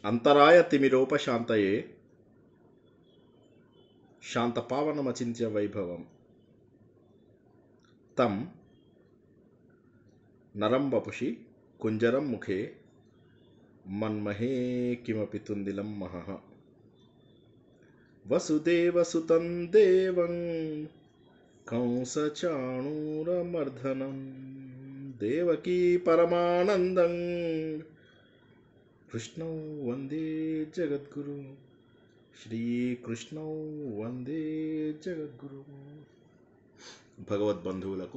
అంతరాయ తిమిరోపశాంతయే శాంతపావనమచింత్య వైభవం తం నరం వపుషి కుంజరం ముఖే మన్మహే కిమపి తుందిలం మహః వసుదేవసుతం దేవం కంసచాణూరమర్దనం దేవకీ పరమానందం కృష్ణౌ వందే జగద్గురు శ్రీకృష్ణౌ వందే జగద్గురు భగవద్బంధువులకు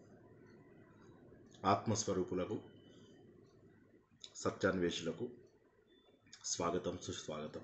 ఆత్మస్వరూపులకు సత్యాన్వేషులకు స్వాగతం సుస్వాగతం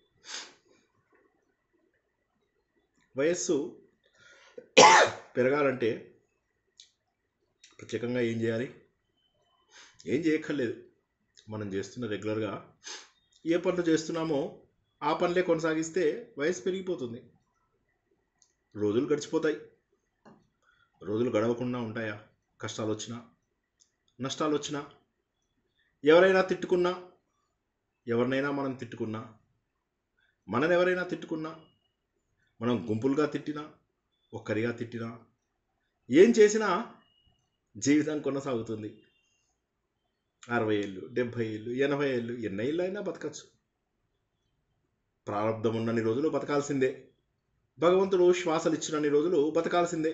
వయస్సు పెరగాలంటే ప్రత్యేకంగా ఏం చేయాలి ఏం చేయక్కర్లేదు మనం చేస్తున్న రెగ్యులర్గా ఏ పనులు చేస్తున్నామో ఆ పనులే కొనసాగిస్తే వయసు పెరిగిపోతుంది రోజులు గడిచిపోతాయి రోజులు గడవకుండా ఉంటాయా కష్టాలు వచ్చినా నష్టాలు వచ్చినా ఎవరైనా తిట్టుకున్నా ఎవరినైనా మనం తిట్టుకున్నా మనని ఎవరైనా తిట్టుకున్నా మనం గుంపులుగా తిట్టినా ఒక్కరిగా తిట్టినా ఏం చేసినా జీవితం కొనసాగుతుంది అరవై ఏళ్ళు డెబ్భై ఏళ్ళు ఎనభై ఏళ్ళు ఎన్ని ఏళ్ళు అయినా బతకచ్చు ప్రారంధం ఉన్నన్ని రోజులు బతకాల్సిందే భగవంతుడు శ్వాసలు ఇచ్చినన్ని రోజులు బతకాల్సిందే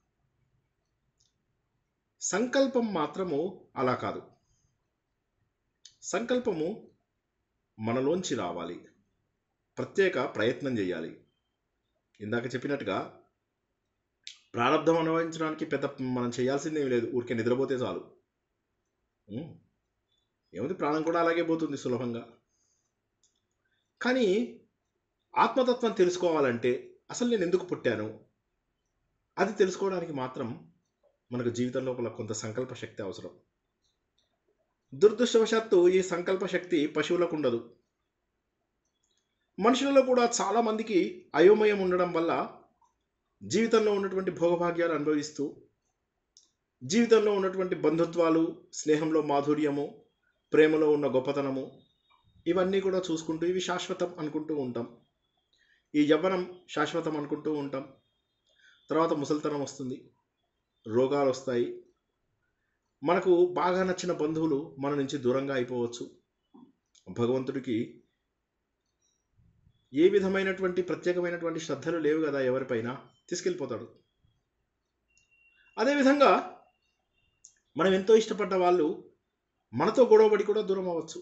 సంకల్పం మాత్రము అలా కాదు సంకల్పము మనలోంచి రావాలి ప్రత్యేక ప్రయత్నం చేయాలి ఇందాక చెప్పినట్టుగా ప్రారంధం అనుభవించడానికి పెద్ద మనం చేయాల్సిందేమీ లేదు ఊరికే నిద్రపోతే చాలు ఉమ్. ఏముంది ప్రాణం కూడా అలాగే పోతుంది సులభంగా కానీ ఆత్మతత్వం తెలుసుకోవాలంటే అసలు నేను ఎందుకు పుట్టాను అది తెలుసుకోవడానికి మాత్రం మనకు జీవితం లోపల కొంత సంకల్ప శక్తి అవసరం దురదృష్టవశాత్తు ఈ సంకల్ప శక్తి పశువులకు ఉండదు మనుషులలో కూడా చాలా మందికి అయోమయం ఉండడం వల్ల జీవితంలో ఉన్నటువంటి భోగభాగ్యాలు అనుభవిస్తూ జీవితంలో ఉన్నటువంటి బంధుత్వాలు స్నేహంలో మాధుర్యము ప్రేమలో ఉన్న గొప్పతనము ఇవన్నీ కూడా చూసుకుంటూ ఇవి శాశ్వతం అనుకుంటూ ఉంటాం ఈ యవ్వనం శాశ్వతం అనుకుంటూ ఉంటాం తర్వాత ముసలితనం వస్తుంది రోగాలు వస్తాయి మనకు బాగా నచ్చిన బంధువులు మన నుంచి దూరంగా అయిపోవచ్చు భగవంతుడికి ఏ విధమైనటువంటి ప్రత్యేకమైనటువంటి శ్రద్ధలు లేవు కదా ఎవరిపైన తీసుకెళ్ళిపోతాడు అదేవిధంగా మనం ఎంతో ఇష్టపడ్డ వాళ్ళు మనతో గొడవపడి కూడా దూరం అవ్వచ్చు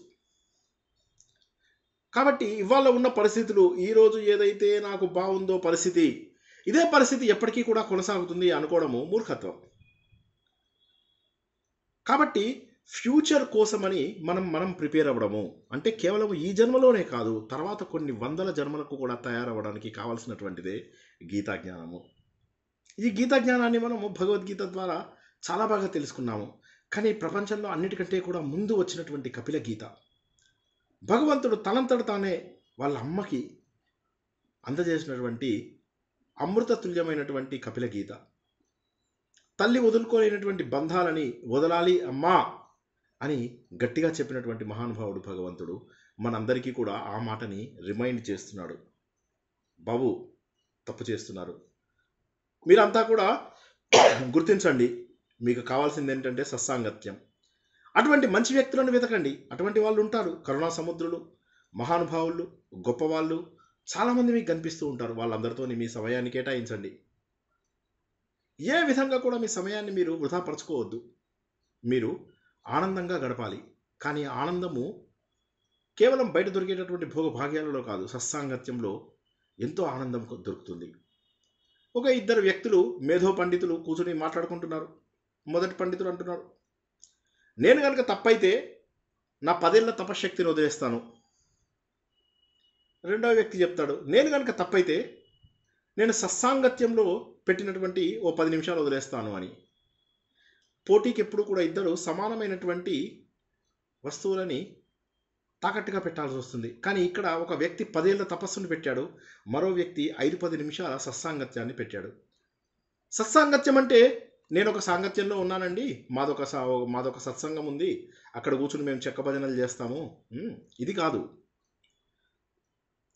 కాబట్టి ఇవాళ ఉన్న పరిస్థితులు ఈరోజు ఏదైతే నాకు బాగుందో పరిస్థితి ఇదే పరిస్థితి ఎప్పటికీ కూడా కొనసాగుతుంది అనుకోవడము మూర్ఖత్వం కాబట్టి ఫ్యూచర్ కోసమని మనం మనం ప్రిపేర్ అవ్వడము అంటే కేవలం ఈ జన్మలోనే కాదు తర్వాత కొన్ని వందల జన్మలకు కూడా తయారవ్వడానికి కావాల్సినటువంటిదే గీతా జ్ఞానము ఈ గీతా జ్ఞానాన్ని మనము భగవద్గీత ద్వారా చాలా బాగా తెలుసుకున్నాము కానీ ప్రపంచంలో అన్నిటికంటే కూడా ముందు వచ్చినటువంటి కపిల గీత భగవంతుడు తనంతట తానే వాళ్ళ అమ్మకి అందజేసినటువంటి అమృత తుల్యమైనటువంటి కపిల గీత తల్లి వదులుకోలేనటువంటి బంధాలని వదలాలి అమ్మా అని గట్టిగా చెప్పినటువంటి మహానుభావుడు భగవంతుడు మనందరికీ కూడా ఆ మాటని రిమైండ్ చేస్తున్నాడు బాబు తప్పు చేస్తున్నారు మీరంతా కూడా గుర్తించండి మీకు కావాల్సింది ఏంటంటే సత్సాంగత్యం అటువంటి మంచి వ్యక్తులను వెతకండి అటువంటి వాళ్ళు ఉంటారు కరుణా సముద్రులు మహానుభావులు గొప్పవాళ్ళు చాలామంది మీకు కనిపిస్తూ ఉంటారు వాళ్ళందరితో మీ సమయాన్ని కేటాయించండి ఏ విధంగా కూడా మీ సమయాన్ని మీరు వృధాపరచుకోవద్దు మీరు ఆనందంగా గడపాలి కానీ ఆనందము కేవలం బయట దొరికేటటువంటి భోగభాగ్యాలలో కాదు సత్సాంగత్యంలో ఎంతో ఆనందం దొరుకుతుంది ఒక ఇద్దరు వ్యక్తులు మేధో పండితులు కూర్చొని మాట్లాడుకుంటున్నారు మొదటి పండితుడు అంటున్నారు నేను కనుక తప్పైతే నా పదేళ్ల తపశక్తిని వదిలేస్తాను రెండవ వ్యక్తి చెప్తాడు నేను కనుక తప్పైతే నేను సత్సాంగత్యంలో పెట్టినటువంటి ఓ పది నిమిషాలు వదిలేస్తాను అని పోటీకి ఎప్పుడు కూడా ఇద్దరు సమానమైనటువంటి వస్తువులని తాకట్టుగా పెట్టాల్సి వస్తుంది కానీ ఇక్కడ ఒక వ్యక్తి పదేళ్ల తపస్సును పెట్టాడు మరో వ్యక్తి ఐదు పది నిమిషాల సత్సాంగత్యాన్ని పెట్టాడు సత్సాంగత్యం అంటే నేను ఒక సాంగత్యంలో ఉన్నానండి మాదొక సా మాదొక సత్సంగం ఉంది అక్కడ కూర్చుని మేము చెక్క భజనలు చేస్తాము ఉమ్, ఇది కాదు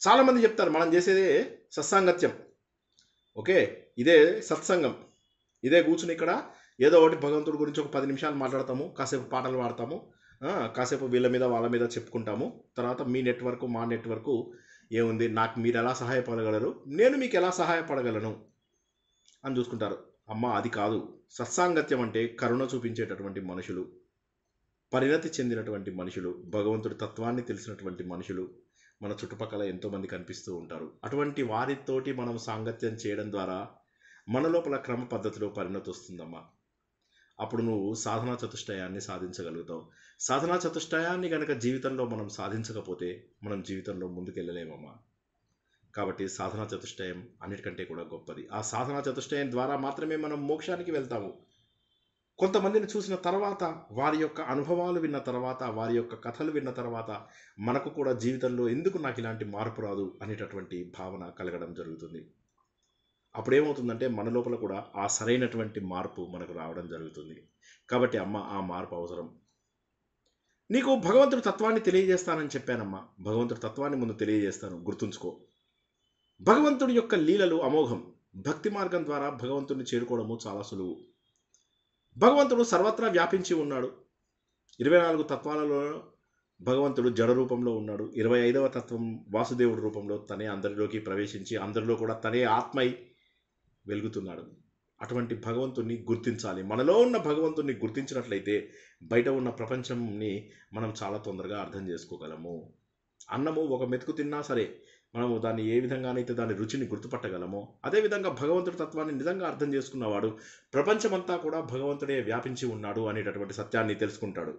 చాలామంది చెప్తారు మనం చేసేదే సత్సాంగత్యం ఓకే ఇదే సత్సంగం ఇదే కూర్చుని ఇక్కడ ఏదో ఒకటి భగవంతుడి గురించి ఒక పది నిమిషాలు మాట్లాడతాము కాసేపు పాటలు పాడతాము ఆ, కాసేపు వీళ్ళ మీద వాళ్ళ మీద చెప్పుకుంటాము తర్వాత మీ నెట్వర్క్ మా నెట్వర్క్ ఏముంది నాకు మీరు ఎలా సహాయపడగలరు నేను మీకు ఎలా సహాయపడగలను అని చూసుకుంటారు అమ్మ అది కాదు సత్సాంగత్యం అంటే కరుణ చూపించేటటువంటి మనుషులు పరిణతి చెందినటువంటి మనుషులు భగవంతుడి తత్వాన్ని తెలిసినటువంటి మనుషులు మన చుట్టుపక్కల ఎంతోమంది కనిపిస్తూ ఉంటారు అటువంటి వారితోటి మనం సాంగత్యం చేయడం ద్వారా మన లోపల క్రమ పద్ధతిలో పరిణతి వస్తుందమ్మా అప్పుడు నువ్వు సాధనా చతుష్టయాన్ని సాధించగలుగుతావు సాధనా చతుష్టయాన్ని గనక జీవితంలో మనం సాధించకపోతే మనం జీవితంలో ముందుకెళ్ళలేమమ్మా కాబట్టి సాధనా చతుష్టయం అన్నిటికంటే కూడా గొప్పది ఆ సాధనా చతుష్టయం ద్వారా మాత్రమే మనం మోక్షానికి వెళ్తాము కొంతమందిని చూసిన తర్వాత వారి యొక్క అనుభవాలు విన్న తర్వాత వారి యొక్క కథలు విన్న తర్వాత మనకు కూడా జీవితంలో ఎందుకు నాకు ఇలాంటి మార్పు రాదు అనేటటువంటి భావన కలగడం జరుగుతుంది అప్పుడు ఏమవుతుందంటే మన లోపల కూడా ఆ సరైనటువంటి మార్పు మనకు రావడం జరుగుతుంది కాబట్టి అమ్మ ఆ మార్పు అవసరం నీకు భగవంతుడి తత్వాన్ని తెలియజేస్తానని చెప్పానమ్మా భగవంతుడి తత్వాన్ని ముందు తెలియజేస్తాను గుర్తుంచుకో భగవంతుడి యొక్క లీలలు అమోఘం భక్తి మార్గం ద్వారా భగవంతుడిని చేరుకోవడము చాలా సులువు భగవంతుడు సర్వత్రా వ్యాపించి ఉన్నాడు ఇరవై నాలుగు తత్వాలలో భగవంతుడు జడ రూపంలో ఉన్నాడు ఇరవై ఐదవ తత్వం వాసుదేవుడి రూపంలో తనే అందరిలోకి ప్రవేశించి అందరిలో కూడా తనే ఆత్మై వెలుగుతున్నాడు అటువంటి భగవంతుణ్ణి గుర్తించాలి మనలో ఉన్న భగవంతుణ్ణి గుర్తించినట్లయితే బయట ఉన్న ప్రపంచంని మనం చాలా తొందరగా అర్థం చేసుకోగలము అన్నము ఒక మెతుకు తిన్నా సరే మనము దాన్ని ఏ విధంగానైతే దాని రుచిని గుర్తుపట్టగలమో అదేవిధంగా భగవంతుడి తత్వాన్ని నిజంగా అర్థం చేసుకున్నవాడు ప్రపంచమంతా కూడా భగవంతుడే వ్యాపించి ఉన్నాడు అనేటటువంటి సత్యాన్ని తెలుసుకుంటాడు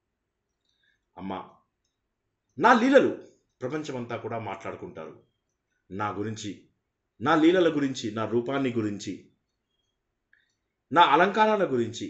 అమ్మా నా లీలలు ప్రపంచమంతా కూడా మాట్లాడుకుంటారు నా గురించి నా లీలల గురించి నా రూపాన్ని గురించి నా అలంకారాల గురించి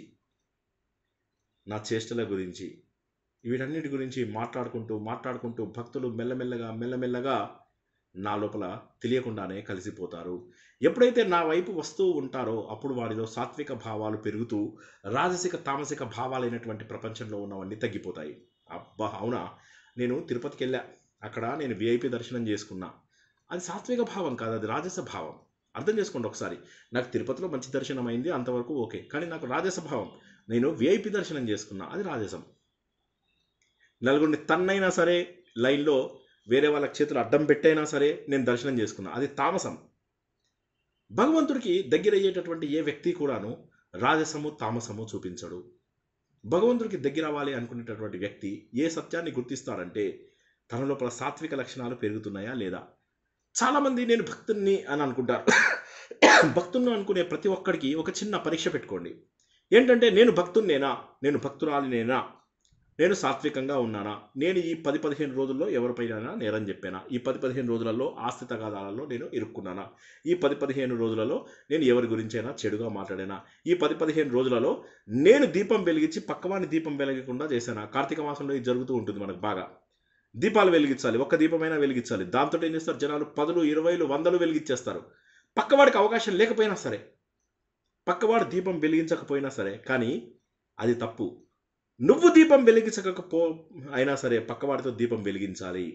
నా చేష్టల గురించి వీటన్నిటి గురించి మాట్లాడుకుంటూ మాట్లాడుకుంటూ భక్తులు మెల్లమెల్లగా మెల్లమెల్లగా నా లోపల తెలియకుండానే కలిసిపోతారు ఎప్పుడైతే నా వైపు వస్తూ ఉంటారో అప్పుడు వారిలో సాత్విక భావాలు పెరుగుతూ రాజసిక తామసిక భావాలైనటువంటి ప్రపంచంలో ఉన్నవన్నీ తగ్గిపోతాయి అబ్బా అవునా నేను తిరుపతికి వెళ్ళా అక్కడ నేను విఐపి దర్శనం చేసుకున్నా అది సాత్విక భావం కాదు అది రాజస భావం అర్థం చేసుకోండి ఒకసారి నాకు తిరుపతిలో మంచి దర్శనం అయింది అంతవరకు ఓకే కానీ నాకు రాజస భావం నేను విఐపి దర్శనం చేసుకున్నా అది రాజసం నలుగురిని తన్నైనా సరే లైన్లో వేరే వాళ్ళ చేతులు అడ్డం పెట్టైనా సరే నేను దర్శనం చేసుకున్నా అది తామసం భగవంతుడికి దగ్గర అయ్యేటటువంటి ఏ వ్యక్తి కూడాను రాజసము తామసము చూపించడు భగవంతుడికి దగ్గర అవ్వాలి అనుకునేటటువంటి వ్యక్తి ఏ సత్యాన్ని గుర్తిస్తాడంటే తన లోపల సాత్విక లక్షణాలు పెరుగుతున్నాయా లేదా చాలామంది నేను భక్తుణ్ణి అని అనుకుంటారు భక్తుని అనుకునే ప్రతి ఒక్కడికి ఒక చిన్న పరీక్ష పెట్టుకోండి ఏంటంటే నేను భక్తున్నేనా నేను భక్తురాలినేనా నేను సాత్వికంగా ఉన్నానా నేను ఈ పది పదిహేను రోజుల్లో ఎవరిపైనా నేరం చెప్పానా ఈ పది పదిహేను రోజులలో ఆస్తి తగాదాలలో నేను ఇరుక్కున్నానా ఈ పది పదిహేను రోజులలో నేను ఎవరి గురించైనా చెడుగా మాట్లాడానా ఈ పది పదిహేను రోజులలో నేను దీపం వెలిగించి పక్కవాని దీపం వెలిగకుండా చేశానా కార్తీక మాసంలో ఇది జరుగుతూ ఉంటుంది మనకు బాగా దీపాలు వెలిగించాలి ఒక్క దీపమైనా వెలిగించాలి దాంతో ఏం చేస్తారు జనాలు పదులు ఇరవైలు వందలు వెలిగించేస్తారు పక్కవాడికి అవకాశం లేకపోయినా సరే పక్కవాడు దీపం వెలిగించకపోయినా సరే కానీ అది తప్పు నువ్వు దీపం వెలిగించకపో అయినా సరే పక్కవాడితో దీపం వెలిగించాలి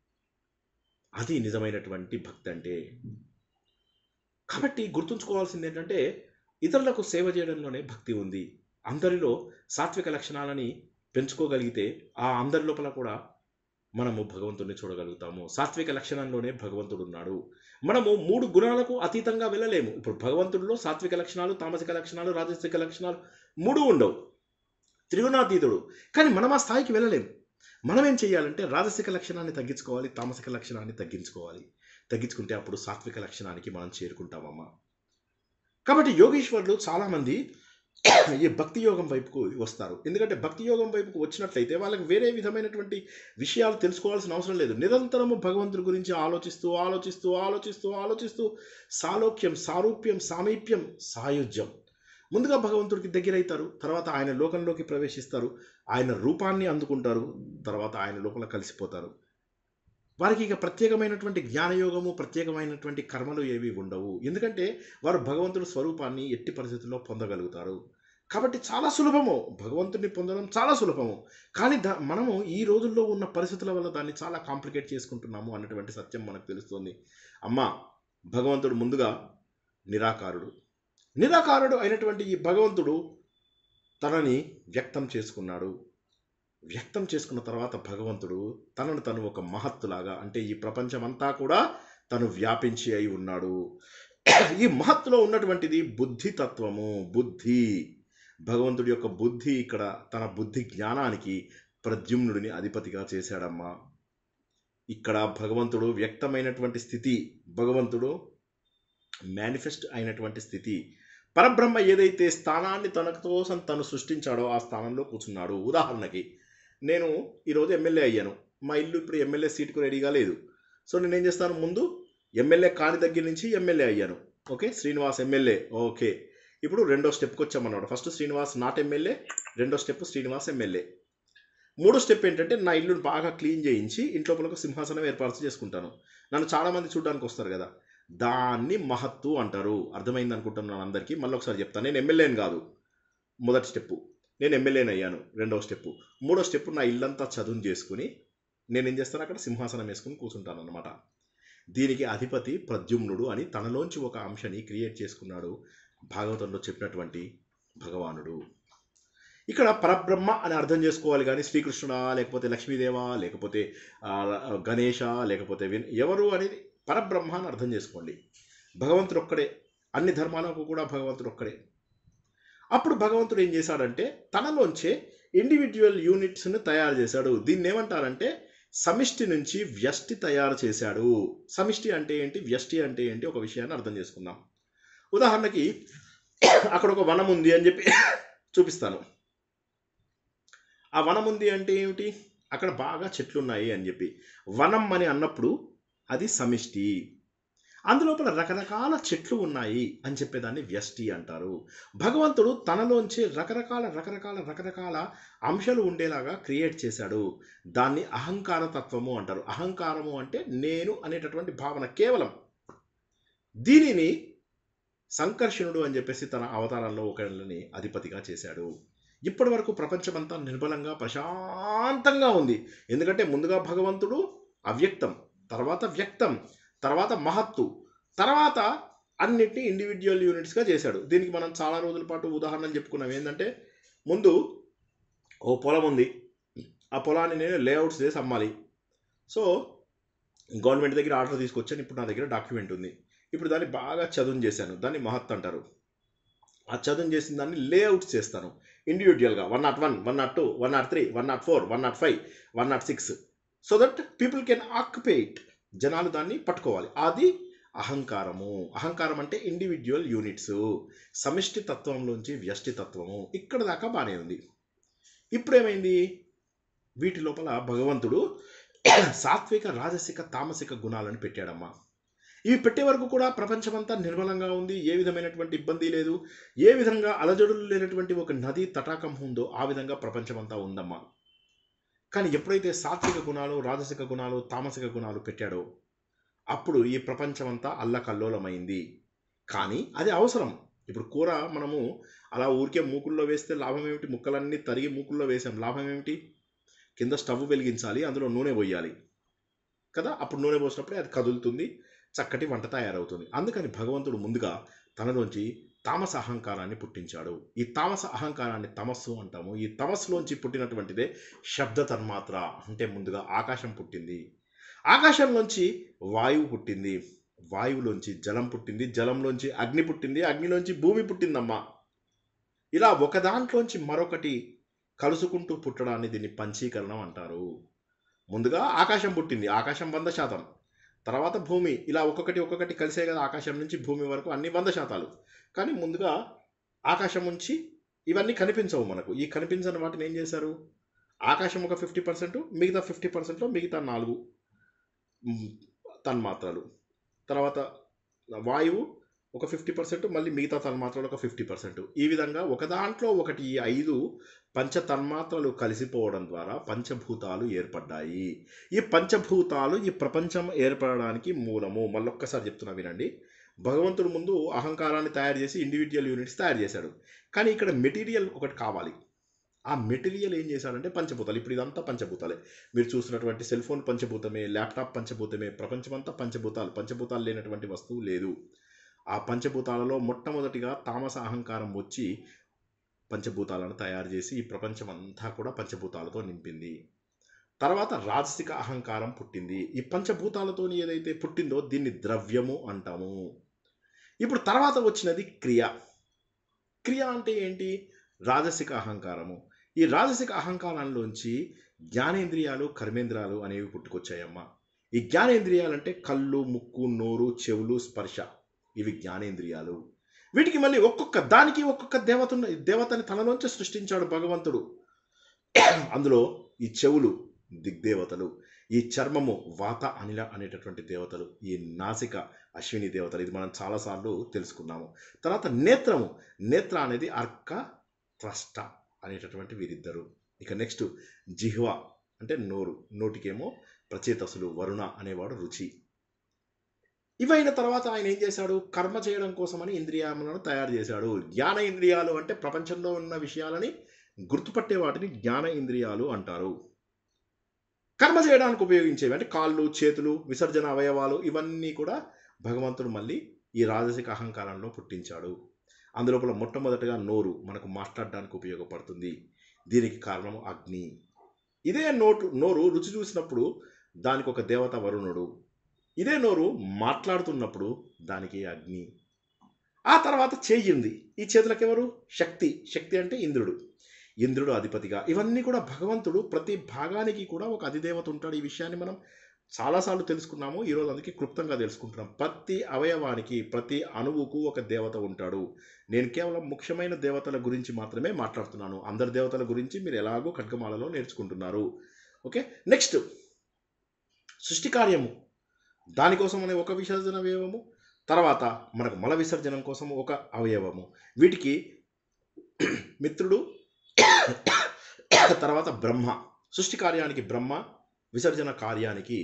అది నిజమైనటువంటి భక్తి అంటే కాబట్టి గుర్తుంచుకోవాల్సింది ఏంటంటే ఇతరులకు సేవ చేయడంలోనే భక్తి ఉంది అందరిలో సాత్విక లక్షణాలని పెంచుకోగలిగితే ఆ అందరి లోపల కూడా మనము భగవంతుడిని చూడగలుగుతాము సాత్విక లక్షణంలోనే భగవంతుడు ఉన్నాడు మనము మూడు గుణాలకు అతీతంగా వెళ్ళలేము ఇప్పుడు భగవంతుడిలో సాత్విక లక్షణాలు తామసిక లక్షణాలు రాజసిక లక్షణాలు మూడు ఉండవు త్రిగుణాతీతుడు కానీ మనం ఆ స్థాయికి వెళ్ళలేము మనం ఏం చేయాలంటే రాజసిక లక్షణాన్ని తగ్గించుకోవాలి తామసిక లక్షణాన్ని తగ్గించుకోవాలి తగ్గించుకుంటే అప్పుడు సాత్విక లక్షణానికి మనం చేరుకుంటామమ్మా కాబట్టి యోగీశ్వరులు చాలామంది ఈ భక్తి యోగం వైపుకు వస్తారు ఎందుకంటే భక్తి యోగం వైపుకు వచ్చినట్లయితే వాళ్ళకి వేరే విధమైనటువంటి విషయాలు తెలుసుకోవాల్సిన అవసరం లేదు నిరంతరము భగవంతుడి గురించి ఆలోచిస్తూ ఆలోచిస్తూ ఆలోచిస్తూ ఆలోచిస్తూ సాలోక్యం సారూప్యం సామీప్యం సాయుధ్యం ముందుగా భగవంతుడికి దగ్గరైతారు తర్వాత ఆయన లోకంలోకి ప్రవేశిస్తారు ఆయన రూపాన్ని అందుకుంటారు తర్వాత ఆయన లోపల కలిసిపోతారు వారికి ఇక ప్రత్యేకమైనటువంటి జ్ఞానయోగము ప్రత్యేకమైనటువంటి కర్మలు ఏవి ఉండవు ఎందుకంటే వారు భగవంతుడి స్వరూపాన్ని ఎట్టి పరిస్థితుల్లో పొందగలుగుతారు కాబట్టి చాలా సులభము భగవంతుడిని పొందడం చాలా సులభము కానీ దా మనము ఈ రోజుల్లో ఉన్న పరిస్థితుల వల్ల దాన్ని చాలా కాంప్లికేట్ చేసుకుంటున్నాము అన్నటువంటి సత్యం మనకు తెలుస్తుంది అమ్మ భగవంతుడు ముందుగా నిరాకారుడు నిరాకారుడు అయినటువంటి ఈ భగవంతుడు తనని వ్యక్తం చేసుకున్నాడు వ్యక్తం చేసుకున్న తర్వాత భగవంతుడు తనను తను ఒక మహత్తులాగా అంటే ఈ ప్రపంచమంతా కూడా తను వ్యాపించి అయి ఉన్నాడు ఈ మహత్తులో ఉన్నటువంటిది బుద్ధి తత్వము బుద్ధి భగవంతుడి యొక్క బుద్ధి ఇక్కడ తన బుద్ధి జ్ఞానానికి ప్రద్యుమ్నుడిని అధిపతిగా చేశాడమ్మా ఇక్కడ భగవంతుడు వ్యక్తమైనటువంటి స్థితి భగవంతుడు మేనిఫెస్ట్ అయినటువంటి స్థితి పరబ్రహ్మ ఏదైతే స్థానాన్ని తన కోసం తను సృష్టించాడో ఆ స్థానంలో కూర్చున్నాడు ఉదాహరణకి నేను ఈరోజు ఎమ్మెల్యే అయ్యాను మా ఇల్లు ఇప్పుడు ఎమ్మెల్యే సీటుకు రెడీగా లేదు సో నేను ఏం చేస్తాను ముందు ఎమ్మెల్యే కాని దగ్గర నుంచి ఎమ్మెల్యే అయ్యాను ఓకే శ్రీనివాస్ ఎమ్మెల్యే ఓకే ఇప్పుడు రెండో స్టెప్కి వచ్చామన్నమాట ఫస్ట్ శ్రీనివాస్ నాట్ ఎమ్మెల్యే రెండో స్టెప్ శ్రీనివాస్ ఎమ్మెల్యే మూడో స్టెప్ ఏంటంటే నా ఇల్లుని బాగా క్లీన్ చేయించి ఇంట్లోపల ఒక సింహాసనం ఏర్పాటు చేసుకుంటాను నన్ను చాలామంది చూడడానికి వస్తారు కదా దాన్ని మహత్తు అంటారు అర్థమైంది అనుకుంటున్నాను అందరికీ మళ్ళీ ఒకసారి చెప్తాను నేను ఎమ్మెల్యేని కాదు మొదటి స్టెప్పు నేను ఎమ్మెల్యేని అయ్యాను రెండవ స్టెప్పు మూడో స్టెప్ నా ఇల్లంతా చదువు చేసుకుని నేను ఏం చేస్తాను అక్కడ సింహాసనం వేసుకుని కూర్చుంటాను అనమాట దీనికి అధిపతి ప్రద్యుమ్నుడు అని తనలోంచి ఒక అంశాన్ని క్రియేట్ చేసుకున్నాడు భాగవతంలో చెప్పినటువంటి భగవానుడు ఇక్కడ పరబ్రహ్మ అని అర్థం చేసుకోవాలి కానీ శ్రీకృష్ణుడా లేకపోతే లక్ష్మీదేవా లేకపోతే ఆ, గణేష లేకపోతే విన్ ఎవరు అనేది పరబ్రహ్మ అని అర్థం చేసుకోండి భగవంతుడు ఒక్కడే అన్ని ధర్మాలకు కూడా భగవంతుడు ఒక్కడే అప్పుడు భగవంతుడు ఏం చేశాడంటే తనలోంచే ఇండివిజువల్ యూనిట్స్ని తయారు చేశాడు దీన్ని ఏమంటారంటే సమిష్టి నుంచి వ్యష్టి తయారు చేశాడు సమిష్టి అంటే ఏంటి వ్యష్టి అంటే ఏంటి ఒక విషయాన్ని అర్థం చేసుకుందాం ఉదాహరణకి అక్కడ ఒక వనం ఉంది అని చెప్పి చూపిస్తాను ఆ వనం ఉంది అంటే ఏమిటి అక్కడ బాగా చెట్లు ఉన్నాయి అని చెప్పి వనం అని అన్నప్పుడు అది సమిష్టి అందులోపల రకరకాల చెట్లు ఉన్నాయి అని చెప్పేదాన్ని వ్యష్టి అంటారు భగవంతుడు తనలోంచి రకరకాల రకరకాల రకరకాల అంశాలు ఉండేలాగా క్రియేట్ చేశాడు దాన్ని అహంకార తత్వము అంటారు అహంకారము అంటే నేను అనేటటువంటి భావన కేవలం దీనిని సంకర్షణుడు అని చెప్పేసి తన అవతారంలో ఒకళ్ళని అధిపతిగా చేశాడు ఇప్పటి వరకు ప్రపంచమంతా నిర్మలంగా ప్రశాంతంగా ఉంది ఎందుకంటే ముందుగా భగవంతుడు అవ్యక్తం తర్వాత వ్యక్తం తర్వాత మహత్తు తర్వాత అన్నిటినీ ఇండివిజువల్ యూనిట్స్గా చేశాడు దీనికి మనం చాలా రోజుల పాటు ఉదాహరణలు చెప్పుకున్నాం ఏంటంటే ముందు ఓ పొలం ఉంది ఆ పొలాన్ని నేను లేఅవుట్స్ చేసి అమ్మాలి సో గవర్నమెంట్ దగ్గర ఆర్డర్ తీసుకొచ్చాను ఇప్పుడు నా దగ్గర డాక్యుమెంట్ ఉంది ఇప్పుడు దాన్ని బాగా చదువు చేశాను దాన్ని మహత్ అంటారు ఆ చదువు చేసిన దాన్ని లేఅవుట్స్ చేస్తాను ఇండివిజువల్గా one nought one one nought two one nought three one nought four one nought five one nought six so that people can occupy జనాలు దాన్ని పట్టుకోవాలి అది అహంకారము అహంకారం అంటే ఇండివిజువల్ యూనిట్స్ సమిష్టి తత్వంలోంచి వ్యష్టి తత్వము ఇక్కడ దాకా బాగానే ఉంది ఇప్పుడు ఏమైంది వీటి లోపల భగవంతుడు సాత్విక రాజసిక తామసిక గుణాలను పెట్టాడమ్మా ఇవి పెట్టే వరకు కూడా ప్రపంచమంతా నిర్మలంగా ఉంది ఏ విధమైనటువంటి ఇబ్బంది లేదు ఏ విధంగా అలజడులు లేనటువంటి ఒక నది తటాకం ఉందో ఆ విధంగా ప్రపంచమంతా ఉందమ్మా కానీ ఎప్పుడైతే సాత్విక గుణాలు రాజసిక గుణాలు తామసిక గుణాలు పెట్టాడో అప్పుడు ఈ ప్రపంచమంతా అల్లకల్లోలమైంది కానీ అది అవసరం ఇప్పుడు కూర మనము అలా ఊరికే మూకుల్లో వేస్తే లాభం ఏమిటి ముక్కలన్నీ తరిగి మూకుల్లో వేసాం లాభం ఏమిటి కింద స్టవ్ వెలిగించాలి అందులో నూనె పోయాలి కదా అప్పుడు నూనె పోసినప్పుడే అది కదులుతుంది చక్కటి వంట తయారవుతుంది అందుకని భగవంతుడు ముందుగా తనలోంచి తామస అహంకారాన్ని పుట్టించాడు ఈ తామస అహంకారాన్ని తమస్సు అంటాము ఈ తమస్సులోంచి పుట్టినటువంటిదే శబ్ద తన్మాత్ర అంటే ముందుగా ఆకాశం పుట్టింది ఆకాశంలోంచి వాయువు పుట్టింది వాయువులోంచి జలం పుట్టింది జలంలోంచి అగ్ని పుట్టింది అగ్నిలోంచి భూమి పుట్టిందమ్మా ఇలా ఒక దాంట్లోంచి మరొకటి కలుసుకుంటూ పుట్టడాన్ని దీన్ని పంచీకరణం అంటారు ముందుగా ఆకాశం పుట్టింది ఆకాశం వంద శాతం తర్వాత భూమి ఇలా ఒక్కొక్కటి ఒక్కొక్కటి కలిసే కదా ఆకాశం నుంచి భూమి వరకు అన్ని వంద శాతాలు కానీ ముందుగా ఆకాశం నుంచి ఇవన్నీ కనిపించవు మనకు ఈ కనిపించని వాటిని ఏం చేశారు ఆకాశం ఒక ఫిఫ్టీ పర్సెంట్ మిగతా ఫిఫ్టీ పర్సెంట్లో మిగతా నాలుగు మ్, తన్మాత్రలు తర్వాత వాయువు ఒక ఫిఫ్టీ పర్సెంట్ మళ్ళీ మిగతా తన్మాత్రలు ఒక ఫిఫ్టీ పర్సెంట్ ఈ విధంగా ఒక దాంట్లో ఒకటి ఈ ఐదు పంచ తన్మాత్రలు కలిసిపోవడం ద్వారా పంచభూతాలు ఏర్పడ్డాయి ఈ పంచభూతాలు ఈ ప్రపంచం ఏర్పడడానికి మూలము మళ్ళొక్కసారి చెప్తున్నా వినండి భగవంతుడు ముందు అహంకారాన్ని తయారు చేసి ఇండివిజువల్ యూనిట్స్ తయారు చేశాడు కానీ ఇక్కడ మెటీరియల్ ఒకటి కావాలి ఆ మెటీరియల్ ఏం చేశాడంటే పంచభూతాలు ఇప్పుడు ఇదంతా పంచభూతాలే మీరు చూస్తున్నటువంటి సెల్ ఫోన్ పంచభూతమే ల్యాప్టాప్ పంచభూతమే ప్రపంచమంతా పంచభూతాలు పంచభూతాలు లేనటువంటి వస్తువు లేదు ఆ పంచభూతాలలో మొట్టమొదటిగా తామస అహంకారం వచ్చి పంచభూతాలను తయారు చేసి ఈ ప్రపంచం అంతా కూడా పంచభూతాలతో నింపింది తర్వాత రాజసిక అహంకారం పుట్టింది ఈ పంచభూతాలతో ఏదైతే పుట్టిందో దీన్ని ద్రవ్యము అంటాము ఇప్పుడు తర్వాత వచ్చినది క్రియ క్రియ అంటే ఏంటి రాజసిక అహంకారము ఈ రాజసిక అహంకారంలోంచి జ్ఞానేంద్రియాలు కర్మేంద్రియాలు అనేవి పుట్టుకొచ్చాయమ్మా ఈ జ్ఞానేంద్రియాలు అంటే కళ్ళు ముక్కు నోరు చెవులు స్పర్శ ఇవి జ్ఞానేంద్రియాలు వీటికి మళ్ళీ ఒక్కొక్క దానికి ఒక్కొక్క దేవత ఉన్న- దేవతని తనలోంచి సృష్టించాడు భగవంతుడు అందులో ఈ చెవులు దిగ్దేవతలు ఈ చర్మము వాత అనిల అనేటటువంటి దేవతలు ఈ నాసిక అశ్విని దేవతలు ఇది మనం చాలాసార్లు తెలుసుకున్నాము తర్వాత నేత్రము నేత్ర అనేది అర్క త్రష్ట అనేటటువంటి వీరిద్దరు ఇక నెక్స్ట్ జిహ్వ అంటే నోరు నోటికేమో ప్రచేతసులు వరుణ అనేవాడు రుచి ఇవైన తర్వాత ఆయన ఏం చేశాడు కర్మ చేయడం కోసమని ఇంద్రియాలను తయారు చేశాడు జ్ఞాన ఇంద్రియాలు అంటే ప్రపంచంలో ఉన్న విషయాలని గుర్తుపట్టే వాటిని జ్ఞాన ఇంద్రియాలు అంటారు కర్మ చేయడానికి ఉపయోగించేవి అంటే కాళ్ళు చేతులు విసర్జన అవయవాలు ఇవన్నీ కూడా భగవంతుడు మళ్ళీ ఈ రాజసిక అహంకారంలో పుట్టించాడు అందులోపల మొట్టమొదటిగా నోరు మనకు మాట్లాడడానికి ఉపయోగపడుతుంది దీనికి కారణం అగ్ని ఇదే నోటు నోరు రుచి చూసినప్పుడు దానికి ఒక దేవత వరుణుడు ఇదే నోరు మాట్లాడుతున్నప్పుడు దానికి అగ్ని ఆ తర్వాత చేయింది ఈ చేతులకు ఎవరు శక్తి శక్తి అంటే ఇంద్రుడు ఇంద్రుడు అధిపతిగా ఇవన్నీ కూడా భగవంతుడు ప్రతి భాగానికి కూడా ఒక అధిదేవత ఉంటాడు ఈ విషయాన్ని మనం చాలాసార్లు తెలుసుకున్నాము ఈరోజు అందుకే క్లుప్తంగా తెలుసుకుంటున్నాం ప్రతి అవయవానికి ప్రతి అణువుకు ఒక దేవత ఉంటాడు నేను కేవలం ముఖ్యమైన దేవతల గురించి మాత్రమే మాట్లాడుతున్నాను అందరి దేవతల గురించి మీరు ఎలాగో ఖడ్గమాలలో నేర్చుకుంటున్నారు ఓకే నెక్స్ట్ సృష్టి కార్యము దానికోసం అనే ఒక విసర్జన అవయవము తర్వాత మనకు మల విసర్జనం కోసం ఒక అవయవము వీటికి మిత్రుడు తర్వాత బ్రహ్మ సృష్టి కార్యానికి బ్రహ్మ విసర్జన కార్యానికి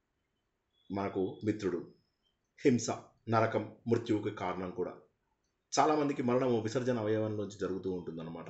మనకు మిత్రుడు హింస నరకం మృత్యువుకి కారణం కూడా చాలామందికి మరణము విసర్జన అవయవంలోంచి జరుగుతూ ఉంటుందన్నమాట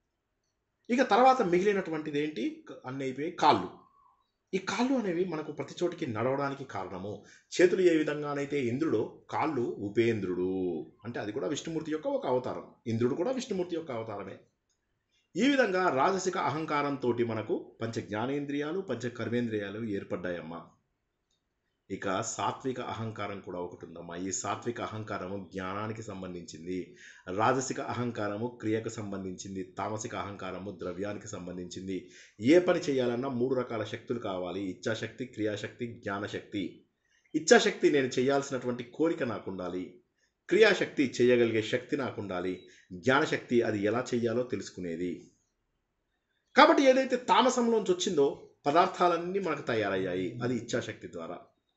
ఇక తర్వాత మిగిలినటువంటిది ఏంటి అన్నీ అయిపోయి కాళ్ళు ఈ కాళ్ళు అనేవి మనకు ప్రతి చోటికి నడవడానికి కారణము చేతులు ఏ విధంగానైతే ఇంద్రుడో కాళ్ళు ఉపేంద్రుడు అంటే అది కూడా విష్ణుమూర్తి యొక్క ఒక అవతారం ఇంద్రుడు కూడా విష్ణుమూర్తి యొక్క అవతారమే ఈ విధంగా రాజసిక అహంకారంతో మనకు పంచ జ్ఞానేంద్రియాలు పంచ కర్మేంద్రియాలు ఏర్పడ్డాయమ్మా ఇక సాత్విక అహంకారం కూడా ఒకటి ఉందమ్మా ఈ సాత్విక అహంకారము జ్ఞానానికి సంబంధించింది రాజసిక అహంకారము క్రియకు సంబంధించింది తామసిక అహంకారము ద్రవ్యానికి సంబంధించింది ఏ పని చేయాలన్నా మూడు రకాల శక్తులు కావాలి ఇచ్ఛాశక్తి క్రియాశక్తి జ్ఞానశక్తి ఇచ్ఛాశక్తి నేను చేయాల్సినటువంటి కోరిక నాకు ఉండాలి క్రియాశక్తి చేయగలిగే శక్తి నాకు ఉండాలి జ్ఞానశక్తి అది ఎలా చేయాలో తెలుసుకునేది కాబట్టి ఏదైతే తామసంలోంచి వచ్చిందో పదార్థాలన్నీ మనకు తయారయ్యాయి అది ఇచ్ఛాశక్తి ద్వారా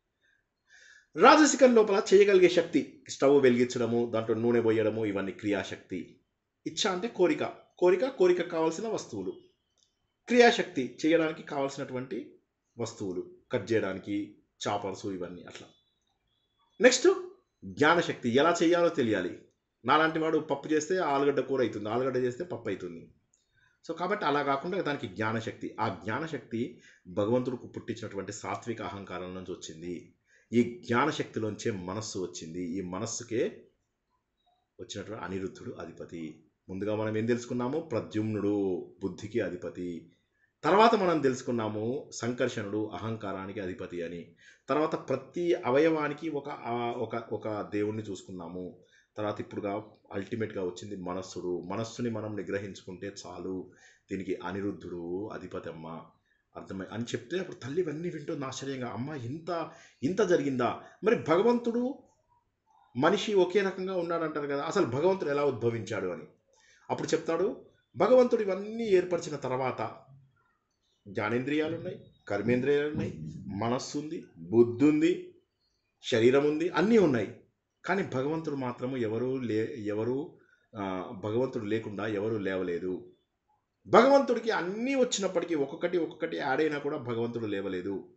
రాజసికం లోపల చేయగలిగే శక్తి స్టవ్ వెలిగించడము దాంట్లో నూనె పోయడము ఇవన్నీ క్రియాశక్తి ఇచ్ఛ అంటే కోరిక కోరిక కోరిక కావాల్సిన వస్తువులు క్రియాశక్తి చేయడానికి కావాల్సినటువంటి వస్తువులు కట్ చేయడానికి చాపర్స్ ఇవన్నీ అట్లా నెక్స్ట్ జ్ఞానశక్తి ఎలా చేయాలో తెలియాలి నాలాంటి వాడు పప్పు చేస్తే ఆలుగడ్డ కూర అవుతుంది ఆలుగడ్డ చేస్తే పప్పు అవుతుంది సో కాబట్టి అలా కాకుండా దానికి జ్ఞానశక్తి ఆ జ్ఞానశక్తి భగవంతుడికి పుట్టించినటువంటి సాత్విక అహంకారం నుంచి వచ్చింది ఈ జ్ఞానశక్తిలోంచే మనస్సు వచ్చింది ఈ మనస్సుకే వచ్చినటువంటి అనిరుద్ధుడు అధిపతి ముందుగా మనం ఏం తెలుసుకున్నాము ప్రద్యుమ్నుడు బుద్ధికి అధిపతి తర్వాత మనం తెలుసుకున్నాము సంకర్షణుడు అహంకారానికి అధిపతి అని తర్వాత ప్రతి అవయవానికి ఒక ఆ- ఒక ఒక దేవుణ్ణి చూసుకున్నాము తర్వాత ఇప్పుడుగా అల్టిమేట్గా వచ్చింది మనస్సుడు మనస్సుని మనం నిగ్రహించుకుంటే చాలు దీనికి అనిరుద్ధుడు అధిపతి అమ్మ అర్థమై అని చెప్తే అప్పుడు తల్లి ఇవన్నీ వింటుంది ఆశ్చర్యంగా అమ్మ ఇంత ఇంత జరిగిందా మరి భగవంతుడు మనిషి ఒకే రకంగా ఉన్నాడంటారు కదా అసలు భగవంతుడు ఎలా ఉద్భవించాడు అని అప్పుడు చెప్తాడు భగవంతుడు ఇవన్నీ ఏర్పరిచిన తర్వాత జ్ఞానేంద్రియాలు ఉన్నాయి కర్మేంద్రియాలు ఉన్నాయి మనస్సు ఉంది బుద్ధి ఉంది శరీరం ఉంది అన్నీ ఉన్నాయి కానీ భగవంతుడు మాత్రము ఎవరు లే ఎవరు ఆ, భగవంతుడు లేకుండా ఎవరు లేవలేదు భగవంతుడికి అన్నీ వచ్చినప్పటికీ ఒక్కొక్కటి ఒక్కొక్కటి యాడ్ అయినా కూడా భగవంతుడు లేవలేదు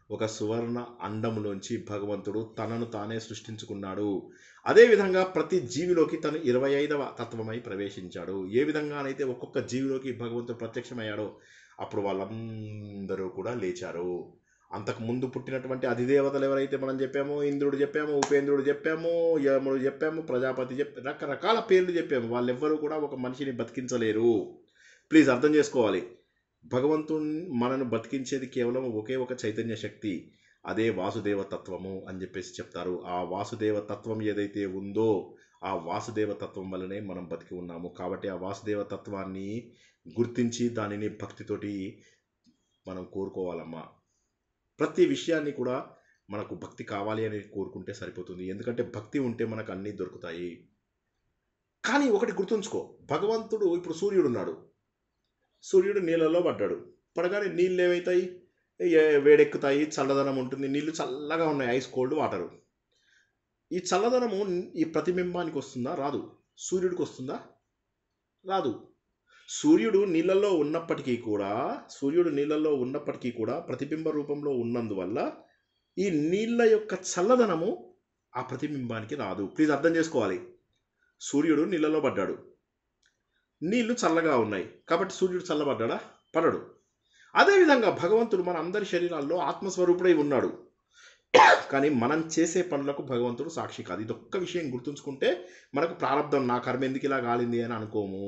ఒక సువర్ణ అండములోంచి భగవంతుడు తనను తానే సృష్టించుకున్నాడు అదేవిధంగా ప్రతి జీవిలోకి తను ఇరవై ఐదవ తత్వమై ప్రవేశించాడు ఏ విధంగానైతే ఒక్కొక్క జీవిలోకి భగవంతుడు ప్రత్యక్షమయ్యాడో అప్పుడు వాళ్ళందరూ కూడా లేచారు అంతకు ముందు పుట్టినటువంటి అధిదేవతలు ఎవరైతే మనం చెప్పామో ఇంద్రుడు చెప్పాము ఉపేంద్రుడు చెప్పాము యముడు చెప్పాము ప్రజాపతి చెప్పి రకరకాల పేర్లు చెప్పాము వాళ్ళెవ్వరూ కూడా ఒక మనిషిని బతికించలేరు ప్లీజ్ అర్థం చేసుకోవాలి భగవంతుని మనను బతికించేది కేవలం ఒకే ఒక చైతన్య శక్తి అదే వాసుదేవ తత్వము అని చెప్పేసి చెప్తారు ఆ వాసుదేవ తత్వం ఏదైతే ఉందో ఆ వాసుదేవ తత్వం వల్లనే మనం బతికి ఉన్నాము కాబట్టి ఆ వాసుదేవ తత్వాన్ని గుర్తించి దానిని భక్తితోటి మనం కోరుకోవాలమ్మా ప్రతి విషయాన్ని కూడా మనకు భక్తి కావాలి అని కోరుకుంటే సరిపోతుంది ఎందుకంటే భక్తి ఉంటే మనకు అన్నీ దొరుకుతాయి కానీ ఒకటి గుర్తుంచుకో భగవంతుడు ఇప్పుడు సూర్యుడు ఉన్నాడు సూర్యుడు నీళ్ళలో పడ్డాడు పడగానే నీళ్ళు ఏమవుతాయి ఏ- వేడెక్కుతాయి చల్లదనం ఉంటుంది నీళ్లు చల్లగా ఉన్నాయి ఐస్ కోల్డ్ వాటరు ఈ చల్లదనము ఈ ప్రతిబింబానికి వస్తుందా రాదు సూర్యుడికి వస్తుందా రాదు సూర్యుడు నీళ్ళల్లో ఉన్నప్పటికీ కూడా సూర్యుడు నీళ్ళల్లో ఉన్నప్పటికీ కూడా ప్రతిబింబ రూపంలో ఉన్నందువల్ల ఈ నీళ్ళ యొక్క చల్లదనము ఆ ప్రతిబింబానికి రాదు ప్లీజ్ అర్థం చేసుకోవాలి సూర్యుడు నీళ్ళలో పడ్డాడు నీళ్లు చల్లగా ఉన్నాయి కాబట్టి సూర్యుడు చల్లబడ్డాడా పడడు అదేవిధంగా భగవంతుడు మన అందరి శరీరాల్లో ఆత్మస్వరూపుడై ఉన్నాడు కానీ మనం చేసే పనులకు భగవంతుడు సాక్షి కాదు ఇది ఒక్క విషయం గుర్తుంచుకుంటే మనకు ప్రారంధం నా కర్మ ఎందుకు ఇలా గాలింది అని అనుకోము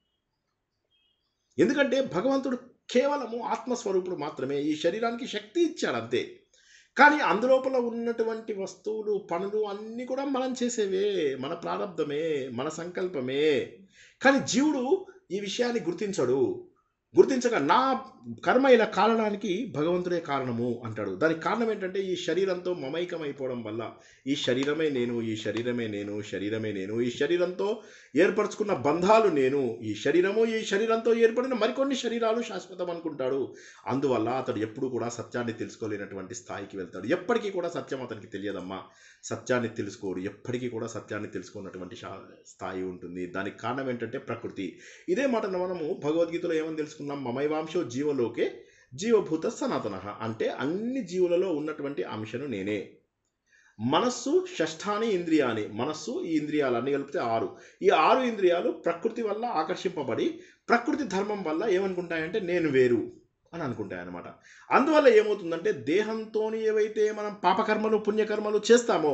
ఎందుకంటే భగవంతుడు కేవలము ఆత్మస్వరూపుడు మాత్రమే ఈ శరీరానికి శక్తి ఇచ్చాడు అంతే కానీ అందులోపల ఉన్నటువంటి వస్తువులు పనులు అన్నీ కూడా మనం చేసేవే మన ప్రారంధమే మన సంకల్పమే కానీ జీవుడు ఈ విషయాన్ని గుర్తించడు గుర్తించక నా కర్మ ఇలా కారణానికి భగవంతుడే కారణము అంటాడు దానికి కారణం ఏంటంటే ఈ శరీరంతో మమైకం అయిపోవడం వల్ల ఈ శరీరమే నేను ఈ శరీరమే నేను శరీరమే నేను ఈ శరీరంతో ఏర్పరచుకున్న బంధాలు నేను ఈ శరీరము ఈ శరీరంతో ఏర్పడిన మరికొన్ని శరీరాలు శాశ్వతం అనుకుంటాడు అందువల్ల అతడు ఎప్పుడు కూడా సత్యాన్ని తెలుసుకోలేనటువంటి స్థాయికి వెళ్తాడు ఎప్పటికీ కూడా సత్యం అతనికి తెలియదమ్మా సత్యాన్ని తెలుసుకోడు ఎప్పటికీ కూడా సత్యాన్ని తెలుసుకున్నటువంటి శా- స్థాయి ఉంటుంది దానికి కారణం ఏంటంటే ప్రకృతి ఇదే మాట మనము భగవద్గీతలో ఏమని తెలుసుకున్నాం మమైవాంశో జీవలోకే జీవభూత సనాతన అంటే అన్ని జీవులలో ఉన్నటువంటి అంశను నేనే మనస్సు షష్ఠాని ఇంద్రియాని మనస్సు ఈ ఇంద్రియాలు అన్ని కలిపితే ఆరు ఈ ఆరు ఇంద్రియాలు ప్రకృతి వల్ల ఆకర్షింపబడి ప్రకృతి ధర్మం వల్ల ఏమనుకుంటాయంటే నేను వేరు అని అనుకుంటాయి అనమాట అందువల్ల ఏమవుతుందంటే దేహంతో ఏవైతే మనం పాపకర్మలు పుణ్యకర్మలు చేస్తామో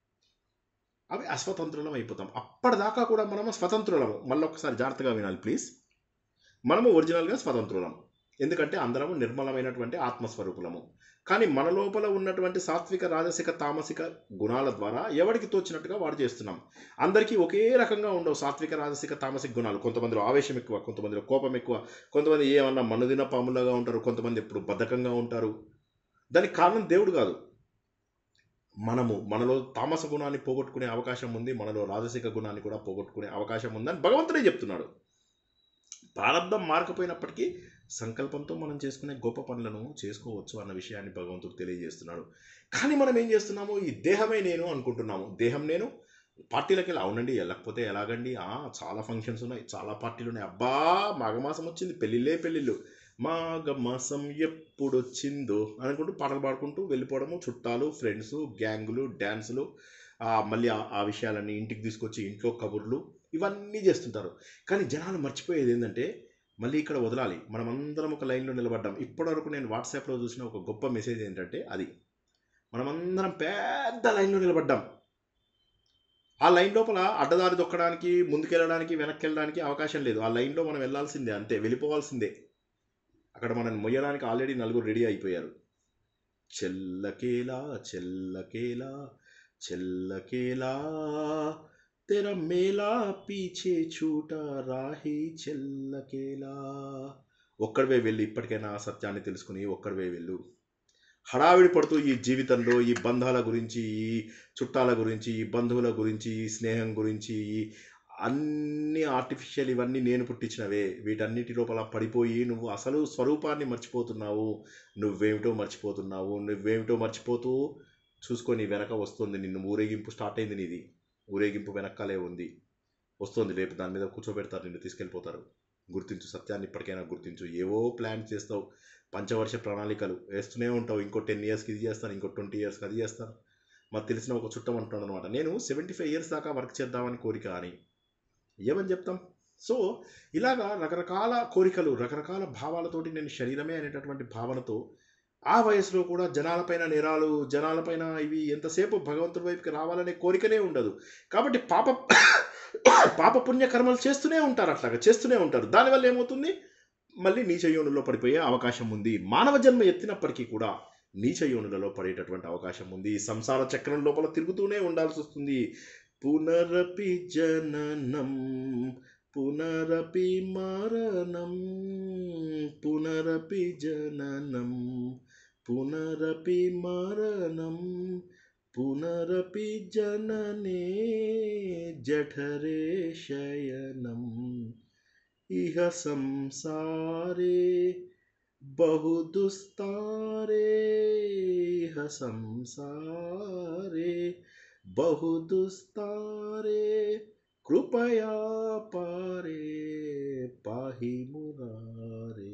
అవి అస్వతంత్రులం అయిపోతాం అప్పటిదాకా కూడా మనము స్వతంత్రులము మళ్ళీ ఒకసారి జాగ్రత్తగా వినాలి ప్లీజ్ మనము ఒరిజినల్గా స్వతంత్రులం ఎందుకంటే అందరము నిర్మలమైనటువంటి ఆత్మస్వరూపులము కానీ మన లోపల ఉన్నటువంటి సాత్విక రాజసిక తామసిక గుణాల ద్వారా ఎవరికి తోచినట్టుగా వాడు చేస్తున్నాం అందరికీ ఒకే రకంగా ఉండవు సాత్విక రాజసిక తామసిక గుణాలు కొంతమందిలో ఆవేశం ఎక్కువ కొంతమందిలో కోపం ఎక్కువ కొంతమంది ఏమన్నా మనుదిన పాములాగా ఉంటారు కొంతమంది ఎప్పుడు బద్ధకంగా ఉంటారు దానికి కారణం దేవుడు కాదు మనము మనలో తామస గుణాన్ని పోగొట్టుకునే అవకాశం ఉంది మనలో రాజసిక గుణాన్ని కూడా పోగొట్టుకునే అవకాశం ఉందని భగవంతుడే చెప్తున్నాడు ప్రారంభం మారకపోయినప్పటికీ సంకల్పంతో మనం చేసుకునే గొప్ప పనులను చేసుకోవచ్చు అన్న విషయాన్ని భగవంతుడు తెలియజేస్తున్నాడు కానీ మనం ఏం చేస్తున్నాము ఈ దేహమే నేను అనుకుంటున్నాము దేహం నేను పార్టీలకు వెళ్ళి అవునండి వెళ్ళకపోతే ఎలాగండి ఆ, చాలా ఫంక్షన్స్ ఉన్నాయి చాలా పార్టీలు ఉన్నాయి అబ్బా మాఘమాసం వచ్చింది పెళ్ళిళ్ళే పెళ్ళిళ్ళు మాఘమాసం ఎప్పుడు వచ్చిందో అనుకుంటూ పాటలు పాడుకుంటూ వెళ్ళిపోవడము చుట్టాలు ఫ్రెండ్స్ గ్యాంగులు డ్యాన్సులు ఆ, మళ్ళీ ఆ- ఆ విషయాలన్నీ ఇంటికి తీసుకొచ్చి ఇంట్లో కబుర్లు ఇవన్నీ చేస్తుంటారు కానీ జనాలు మర్చిపోయేది ఏంటంటే మళ్ళీ ఇక్కడ వదలాలి మనమందరం ఒక లైన్లో నిలబడ్డాం ఇప్పటివరకు నేను వాట్సాప్లో చూసిన ఒక గొప్ప మెసేజ్ ఏంటంటే అది మనమందరం పెద్ద లైన్లో నిలబడ్డాం ఆ లైన్ లోపల అడ్డదారి దొక్కడానికి ముందుకెళ్ళడానికి వెనక్కి వెళ్ళడానికి అవకాశం లేదు ఆ లైన్లో మనం వెళ్ళాల్సిందే అంతే వెళ్ళిపోవాల్సిందే అక్కడ మనల్ని మొయ్యడానికి ఆల్రెడీ నలుగురు రెడీ అయిపోయారు చెల్లకేలా చెల్లకేలా చెల్లకేలా తెర మేలా పీచే చూట రాహి చెల్లకేలా ఒక్కడివే వెళ్ళి ఇప్పటికైనా ఆ సత్యాన్ని తెలుసుకుని ఒక్కడివే వెళ్ళు హడావిడి పడుతూ ఈ జీవితంలో ఈ బంధాల గురించి ఈ చుట్టాల గురించి ఈ బంధువుల గురించి ఈ స్నేహం గురించి ఈ అన్ని ఆర్టిఫిషియల్ ఇవన్నీ నేను పుట్టించినవే వీటన్నిటి లోపల పడిపోయి నువ్వు అసలు స్వరూపాన్ని మర్చిపోతున్నావు నువ్వేమిటో మర్చిపోతున్నావు నువ్వేమిటో మర్చిపోతూ చూసుకొని వెనక వస్తుంది నిన్ను ఊరేగింపు స్టార్ట్ అయింది నీది ఊరేగింపు వెనకాలే ఉంది వస్తుంది రేపు దాని మీద కూర్చోబెడతారు నిన్ను తీసుకెళ్ళిపోతారు గుర్తించు సత్యాన్ని ఇప్పటికైనా గుర్తించు ఏవో ప్లాన్ చేస్తావు పంచవర్ష ప్రణాళికలు వేస్తూనే ఉంటావు ఇంకో టెన్ ఇయర్స్కి ఇది చేస్తాను ఇంకో ట్వంటీ ఇయర్స్కి అది చేస్తాను మాకు తెలిసిన ఒక చుట్టం అంటున్నాడు అనమాట నేను సెవెంటీ ఫైవ్ ఇయర్స్ దాకా వర్క్ చేద్దామని కోరిక అని ఏమని చెప్తాం సో ఇలాగా రకరకాల కోరికలు రకరకాల భావాలతోటి నేను శరీరమే అనేటటువంటి భావనతో ఆ వయసులో కూడా జనాలపైన నేరాలు జనాలపైన ఇవి ఎంతసేపు భగవంతుడి వైపుకి రావాలనే కోరికనే ఉండదు కాబట్టి పాప పాప పుణ్య కర్మలు చేస్తూనే ఉంటారు అట్లాగా చేస్తూనే ఉంటారు దానివల్ల ఏమవుతుంది మళ్ళీ నీచ యోనుల్లో పడిపోయే అవకాశం ఉంది మానవ జన్మ ఎత్తినప్పటికీ కూడా నీచ యోనులలో పడేటటువంటి అవకాశం ఉంది సంసార చక్రం లోపల తిరుగుతూనే ఉండాల్సి వస్తుంది పునరపి జననం పునరపి మరణం పునరపి జననం పునరపి మరణం పునరపి జననే జఠరే శయనం ఇహ సంసారే बहु दुस्तारे इह संसारे बहु दुस्तारे कृपया पारे పాహి మురారే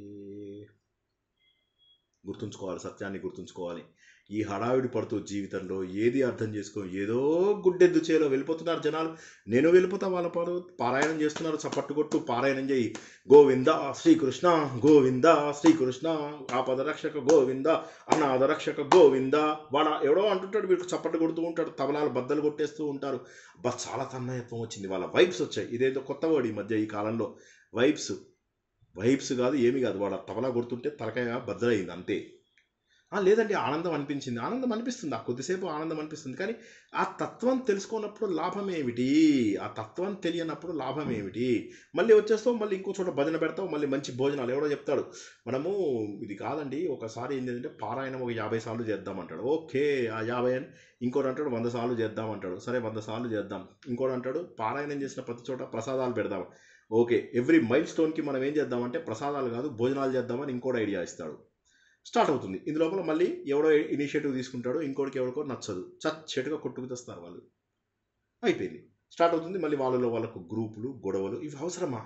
గుర్తుంచుకోవాలి సత్యాన్ని గుర్తుంచుకోవాలి ఈ హడావిడి పడుతూ జీవితంలో ఏది అర్థం చేసుకో ఏదో గుడ్డెద్దు చేలో వెళ్ళిపోతున్నారు జనాలు నేను వెళ్ళిపోతా వాళ్ళ పాడు పారాయణం చేస్తున్నారు చప్పట్టు కొట్టు పారాయణం చేయి గోవింద శ్రీకృష్ణ గోవింద శ్రీకృష్ణ ఆపదరక్షక గోవింద అనాథరక్షక గోవింద వాడ ఎవడో అంటుంటాడు వీడికి చప్పట్లు కొడుతూ ఉంటాడు తబలాలు బద్దలు కొట్టేస్తూ ఉంటారు బస్ చాలా తన్మయత్వం వచ్చింది వాళ్ళ వైబ్స్ వచ్చాయి ఇదేదో కొత్త వర్డ్ ఈ మధ్య ఈ కాలంలో వైబ్స్ వైబ్స్ కాదు ఏమి కాదు వాడు ఆ తబలా కొడుతుంటే తలకాయ బద్దలైంది అంతే ఆ, లేదండి ఆనందం అనిపించింది ఆనందం అనిపిస్తుంది ఆ కొద్దిసేపు ఆనందం అనిపిస్తుంది కానీ ఆ తత్వం తెలుసుకున్నప్పుడు లాభం ఏమిటి ఆ తత్వం తెలియనప్పుడు లాభం ఏమిటి మళ్ళీ వచ్చేస్తావు మళ్ళీ ఇంకో చోట భజన పెడతావు మళ్ళీ మంచి భోజనాలు ఎవడో చెప్తాడు మనము ఇది కాదండి ఒకసారి ఏంటంటే పారాయణం ఒక యాభై సార్లు చేద్దామంటాడు ఓకే ఆ యాభై అని ఇంకోటి అంటాడు వంద సార్లు చేద్దామంటాడు సరే వంద సార్లు చేద్దాం ఇంకోటి అంటాడు పారాయణం చేసిన ప్రతి చోట ప్రసాదాలు పెడదాం ఓకే ఎవ్రీ మైల్ స్టోన్కి మనం ఏం చేద్దామంటే ప్రసాదాలు కాదు భోజనాలు చేద్దామని ఇంకోటి ఐడియా ఇస్తాడు స్టార్ట్ అవుతుంది ఇందు లోపల మళ్ళీ ఎవడో ఇనిషియేటివ్ తీసుకుంటాడు ఇంకోటికి ఎవరికో నచ్చదు చచ్చెటుగా కొట్టుకు తెస్తారు వాళ్ళు అయిపోయింది స్టార్ట్ అవుతుంది మళ్ళీ వాళ్ళలో వాళ్ళకు గ్రూపులు గొడవలు ఇవి అవసరమా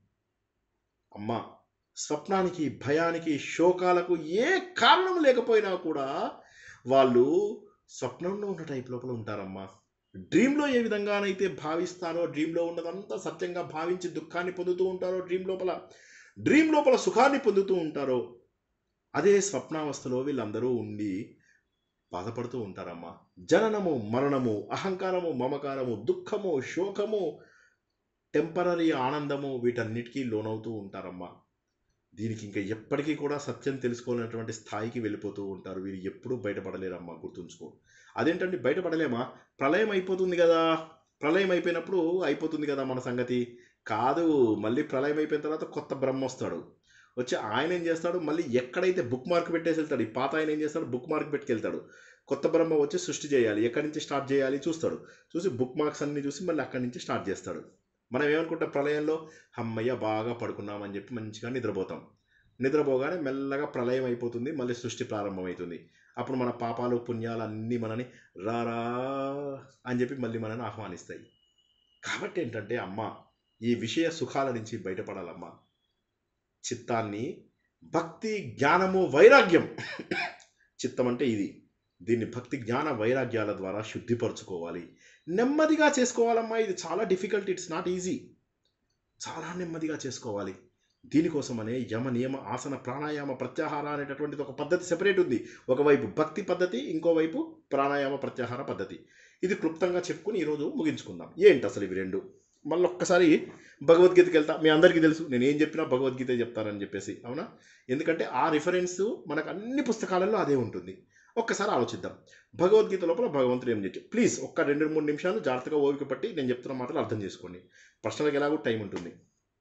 అమ్మా స్వప్నానికి భయానికి శోకాలకు ఏ కారణం లేకపోయినా కూడా వాళ్ళు స్వప్నంలో ఉన్న టైప్ లోపల ఉంటారమ్మా డ్రీమ్లో ఏ విధంగానైతే భావిస్తారో డ్రీమ్లో ఉన్నదంతా సత్యంగా భావించి దుఃఖాన్ని పొందుతూ ఉంటారో డ్రీమ్ లోపల డ్రీమ్ లోపల సుఖాన్ని పొందుతూ ఉంటారో అదే స్వప్నావస్థలో వీళ్ళందరూ ఉండి బాధపడుతూ ఉంటారమ్మా జననము మరణము అహంకారము మమకారము దుఃఖము శోకము టెంపరీ ఆనందము వీటన్నిటికీ లోనవుతూ ఉంటారమ్మా దీనికి ఇంకా ఎప్పటికీ కూడా సత్యం తెలుసుకోలేనటువంటి స్థాయికి వెళ్ళిపోతూ ఉంటారు వీరు ఎప్పుడూ బయటపడలేరమ్మా గుర్తుంచుకో అదేంటంటే బయటపడలేమా ప్రళయం అయిపోతుంది కదా ప్రళయం అయిపోయినప్పుడు అయిపోతుంది కదా మన సంగతి కాదు మళ్ళీ ప్రళయం అయిపోయిన తర్వాత కొత్త బ్రహ్మ వస్తాడు వచ్చి ఆయన ఏం చేస్తాడు మళ్ళీ ఎక్కడైతే బుక్ మార్క్ పెట్టేసి వెళ్తాడు ఈ పాత ఆయన ఏం చేస్తాడు బుక్ మార్క్ పెట్టుకెళ్తాడు కొత్త బ్రహ్మ వచ్చి సృష్టి చేయాలి ఎక్కడి నుంచి స్టార్ట్ చేయాలి చూస్తాడు చూసి బుక్ మార్క్స్ అన్ని చూసి మళ్ళీ అక్కడి నుంచి స్టార్ట్ చేస్తాడు మనం ఏమనుకుంటాం ప్రళయంలో అమ్మయ్య బాగా పడుకున్నామని చెప్పి మంచిగా నిద్రపోతాం నిద్రపోగానే మెల్లగా ప్రళయం అయిపోతుంది మళ్ళీ సృష్టి ప్రారంభమవుతుంది అప్పుడు మన పాపాలు పుణ్యాలు అన్నీ మనని రారా అని చెప్పి మళ్ళీ మనని ఆహ్వానిస్తాయి కాబట్టి ఏంటంటే అమ్మ ఈ విషయ సుఖాల నుంచి బయటపడాలమ్మా చిత్తాన్ని భక్తి జ్ఞానము వైరాగ్యం చిత్తం అంటే ఇది దీన్ని భక్తి జ్ఞాన వైరాగ్యాల ద్వారా శుద్ధిపరచుకోవాలి నెమ్మదిగా చేసుకోవాలమ్మా ఇది చాలా డిఫికల్ట్ ఇట్స్ నాట్ ఈజీ చాలా నెమ్మదిగా చేసుకోవాలి దీనికోసమనే యమ నియమ ఆసన ప్రాణాయామ ప్రత్యాహార అనేటటువంటిది ఒక పద్ధతి సెపరేట్ ఉంది ఒకవైపు భక్తి పద్ధతి ఇంకోవైపు ప్రాణాయామ ప్రత్యాహార పద్ధతి ఇది క్లుప్తంగా చెప్పుకుని ఈరోజు ముగించుకుందాం ఏంటి అసలు ఇవి రెండు మళ్ళీ ఒక్కసారి భగవద్గీతకి వెళ్తా మీ అందరికీ తెలుసు నేను ఏం చెప్పినా భగవద్గీత చెప్తారని చెప్పేసి అవునా ఎందుకంటే ఆ రిఫరెన్స్ మనకు అన్ని పుస్తకాలలో అదే ఉంటుంది ఒక్కసారి ఆలోచిద్దాం భగవద్గీత లోపల భగవంతుడు ఏం చెప్పి ప్లీజ్ ఒక్క రెండు మూడు నిమిషాలు జాగ్రత్తగా ఓపిక పట్టి నేను చెప్తున్న మాటలు అర్థం చేసుకోండి ప్రశ్నలకు ఎలాగో టైం ఉంటుంది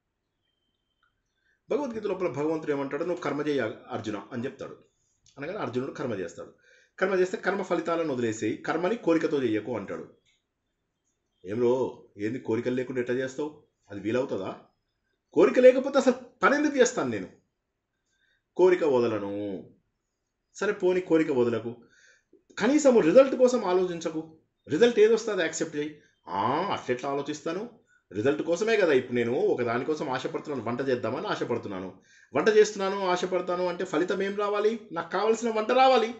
భగవద్గీత లోపల భగవంతుడు ఏమంటాడు నువ్వు కర్మ చేయ అర్జున అని చెప్తాడు అనగానే అర్జునుడు కర్మ చేస్తాడు కర్మ చేస్తే కర్మ ఫలితాలను వదిలేసి కర్మని కోరికతో చెయ్యకు అంటాడు ఏమ్రో ఏంది కోరికలు లేకుండా ఎట్లా చేస్తావు అది వీలవుతుందా కోరిక లేకపోతే అసలు పని ఎందుకు చేస్తాను నేను కోరిక వదలను సరే పోని కోరిక వదలకు కనీసం రిజల్ట్ కోసం ఆలోచించకు రిజల్ట్ ఏది వస్తుంది యాక్సెప్ట్ చేయి ఆ, అట్లెట్లా ఆలోచిస్తాను రిజల్ట్ కోసమే కదా ఇప్పుడు నేను ఒక దానికోసం ఆశపడుతున్నాను వంట చేద్దామని ఆశపడుతున్నాను వంట చేస్తున్నాను ఆశపడతాను అంటే ఫలితం ఏం రావాలి నాకు కావాల్సిన వంట రావాలి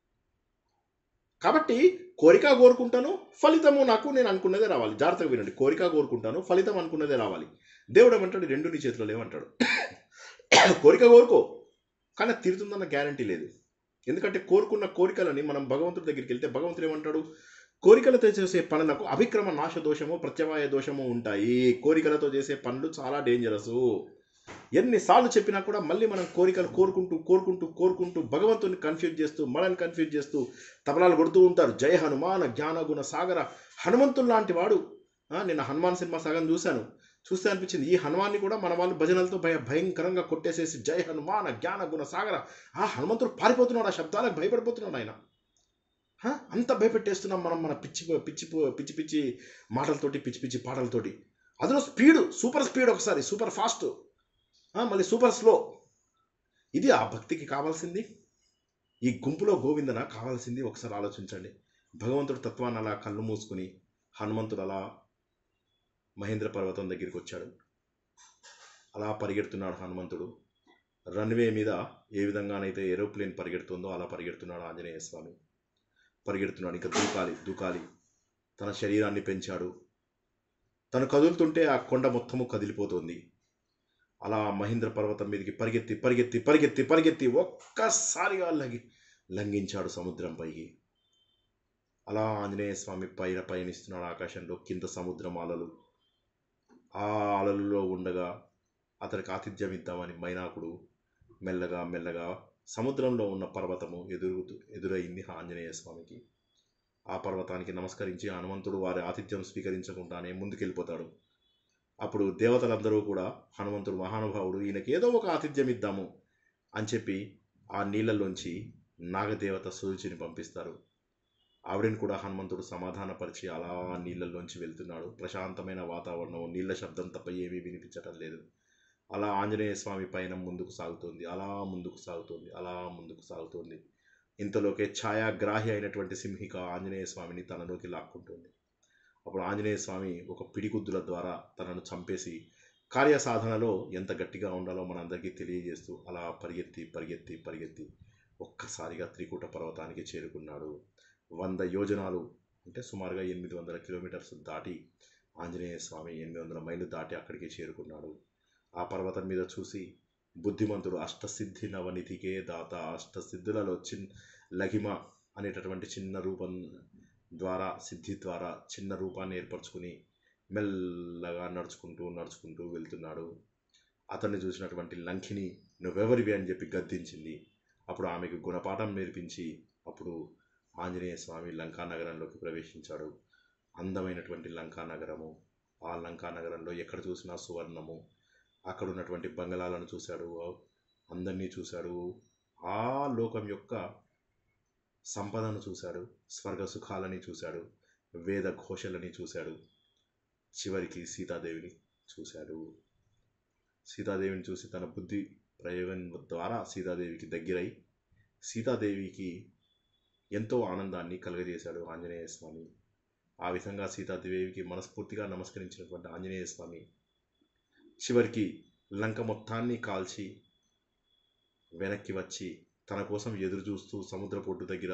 కాబట్టి కోరిక కోరుకుంటాను ఫలితము నాకు నేను అనుకున్నదే రావాలి జాగ్రత్తగా వినండి కోరిక కోరుకుంటాను ఫలితం అనుకున్నదే రావాలి దేవుడు ఏమంటాడు ఈ రెండు నీ చేతిలో లేవంటాడు కోరిక కోరుకో కానీ అది తీరుతుందన్న గ్యారంటీ లేదు ఎందుకంటే కోరుకున్న కోరికలని మనం భగవంతుడి దగ్గరికి వెళ్తే భగవంతుడు ఏమంటాడు కోరికలతో చేసే పనులకు అభిక్రమ నాశ దోషము ప్రత్యవాయ దోషము ఉంటాయి కోరికలతో చేసే పనులు చాలా డేంజరస్ ఎన్నిసార్లు చెప్పినా కూడా మళ్ళీ మనం కోరికలు కోరుకుంటూ కోరుకుంటూ కోరుకుంటూ భగవంతుని కన్ఫ్యూజ్ చేస్తూ మనల్ని కన్ఫ్యూజ్ చేస్తూ తబలాలు కొడుతూ ఉంటారు జయ హనుమాన జ్ఞానగుణ సాగర హనుమంతుడు లాంటి వాడు ఆ, నిన్న హనుమాన్ సినిమా సగం చూశాను చూస్తే అనిపించింది ఈ హనుమాన్ని కూడా మన వాళ్ళు భజనలతో భయ భయంకరంగా కొట్టేసేసి జయ హనుమాన జ్ఞాన గుణ సాగర ఆ హనుమంతుడు పారిపోతున్నాడు ఆ శబ్దాలకు భయపడిపోతున్నాడు ఆయన హ? అంత భయపెట్టేస్తున్నాం మనం మన పిచ్చి పిచ్చి పిచ్చి పిచ్చి మాటలతోటి పిచ్చి పిచ్చి పాటలతోటి అందులో స్పీడ్ సూపర్ స్పీడ్ ఒకసారి సూపర్ ఫాస్ట్ మళ్ళీ సూపర్ స్లో ఇది ఆ భక్తికి కావాల్సింది ఈ గుంపులో గోవిందన కావాల్సింది ఒకసారి ఆలోచించండి భగవంతుడు తత్వాన్ని అలా కళ్ళు మూసుకుని హనుమంతుడు అలా మహేంద్ర పర్వతం దగ్గరికి వచ్చాడు అలా పరిగెడుతున్నాడు హనుమంతుడు రన్వే మీద ఏ విధంగానైతే ఏరోప్లేన్ పరిగెడుతుందో అలా పరిగెడుతున్నాడు ఆంజనేయ స్వామి పరిగెడుతున్నాడు ఇంకా దూకాలి దూకాలి తన శరీరాన్ని పెంచాడు తను కదులుతుంటే ఆ కొండ మొత్తము కదిలిపోతుంది అలా మహేంద్ర పర్వతం మీదకి పరిగెత్తి పరిగెత్తి పరిగెత్తి పరిగెత్తి ఒక్కసారిగా లంగి లంఘించాడు సముద్రం పైకి అలా ఆంజనేయ స్వామి పైన పయనిస్తున్నాడు ఆకాశంలో కింద సముద్రం అలలు ఆ అలలలో ఉండగా అతనికి ఆతిథ్యం ఇద్దామని మైనాకుడు మెల్లగా మెల్లగా సముద్రంలో ఉన్న పర్వతము ఎదురుతూ ఎదురైంది ఆంజనేయ స్వామికి ఆ పర్వతానికి నమస్కరించి హనుమంతుడు వారి ఆతిథ్యం స్వీకరించకుండానే ముందుకెళ్ళిపోతాడు అప్పుడు దేవతలందరూ కూడా హనుమంతుడు మహానుభావుడు ఈయనకి ఏదో ఒక ఆతిథ్యం ఇద్దాము అని చెప్పి ఆ నీళ్ళలోంచి నాగదేవత సూచిని పంపిస్తారు ఆవిడని కూడా హనుమంతుడు సమాధానపరిచి అలా నీళ్ళల్లోంచి వెళ్తున్నాడు ప్రశాంతమైన వాతావరణం నీళ్ళ శబ్దం తప్ప ఏమీ వినిపించటం లేదు అలా ఆంజనేయ స్వామి పైన ముందుకు సాగుతుంది అలా ముందుకు సాగుతుంది అలా ముందుకు సాగుతుంది ఇంతలోకే ఛాయాగ్రాహి అయినటువంటి సింహిక ఆంజనేయ స్వామిని తనలోకి లాక్కుంటుంది అప్పుడు ఆంజనేయ స్వామి ఒక పిడిగుద్దుల ద్వారా తనను చంపేసి కార్యసాధనలో ఎంత గట్టిగా ఉండాలో మనందరికీ తెలియజేస్తూ అలా పరిగెత్తి పరిగెత్తి పరిగెత్తి ఒక్కసారిగా త్రికూట పర్వతానికి చేరుకున్నాడు వంద యోజనాలు అంటే సుమారుగా ఎనిమిది వందల కిలోమీటర్స్ దాటి ఆంజనేయ స్వామి ఎనిమిది వందల మైళ్ళు దాటి అక్కడికి చేరుకున్నాడు ఆ పర్వతం మీద చూసి బుద్ధిమంతుడు అష్టసిద్ధి నవనిధికే దాత అష్టసిద్ధులలో చిన్ లఘిమ అనేటటువంటి చిన్న రూపం ద్వారా సిద్ధి ద్వారా చిన్న రూపాన్ని ఏర్పరచుకుని మెల్లగా నడుచుకుంటూ నడుచుకుంటూ వెళ్తున్నాడు అతన్ని చూసినటువంటి లంకిని నువ్వెవరివి అని చెప్పి గద్దించింది అప్పుడు ఆమెకు గుణపాఠం నేర్పించి అప్పుడు ఆంజనేయ స్వామి లంకా నగరంలోకి ప్రవేశించాడు అందమైనటువంటి లంకా నగరము ఆ లంకా నగరంలో ఎక్కడ చూసినా సువర్ణము అక్కడ ఉన్నటువంటి బంగళాలను చూశాడు అందరినీ చూశాడు ఆ లోకం యొక్క సంపదను చూశాడు స్వర్గ సుఖాలని చూశాడు వేద ఘోషలని చూశాడు చివరికి సీతాదేవిని చూశాడు సీతాదేవిని చూసి తన బుద్ధి ప్రయోగం ద్వారా సీతాదేవికి దగ్గరై సీతాదేవికి ఎంతో ఆనందాన్ని కలుగజేశాడు ఆంజనేయ స్వామి ఆ విధంగా సీతాదేవికి మనస్ఫూర్తిగా నమస్కరించినటువంటి ఆంజనేయ స్వామి చివరికి లంక మొత్తాన్ని కాల్చి వెనక్కి వచ్చి తన కోసం ఎదురు చూస్తూ సముద్ర పొడ్డు దగ్గర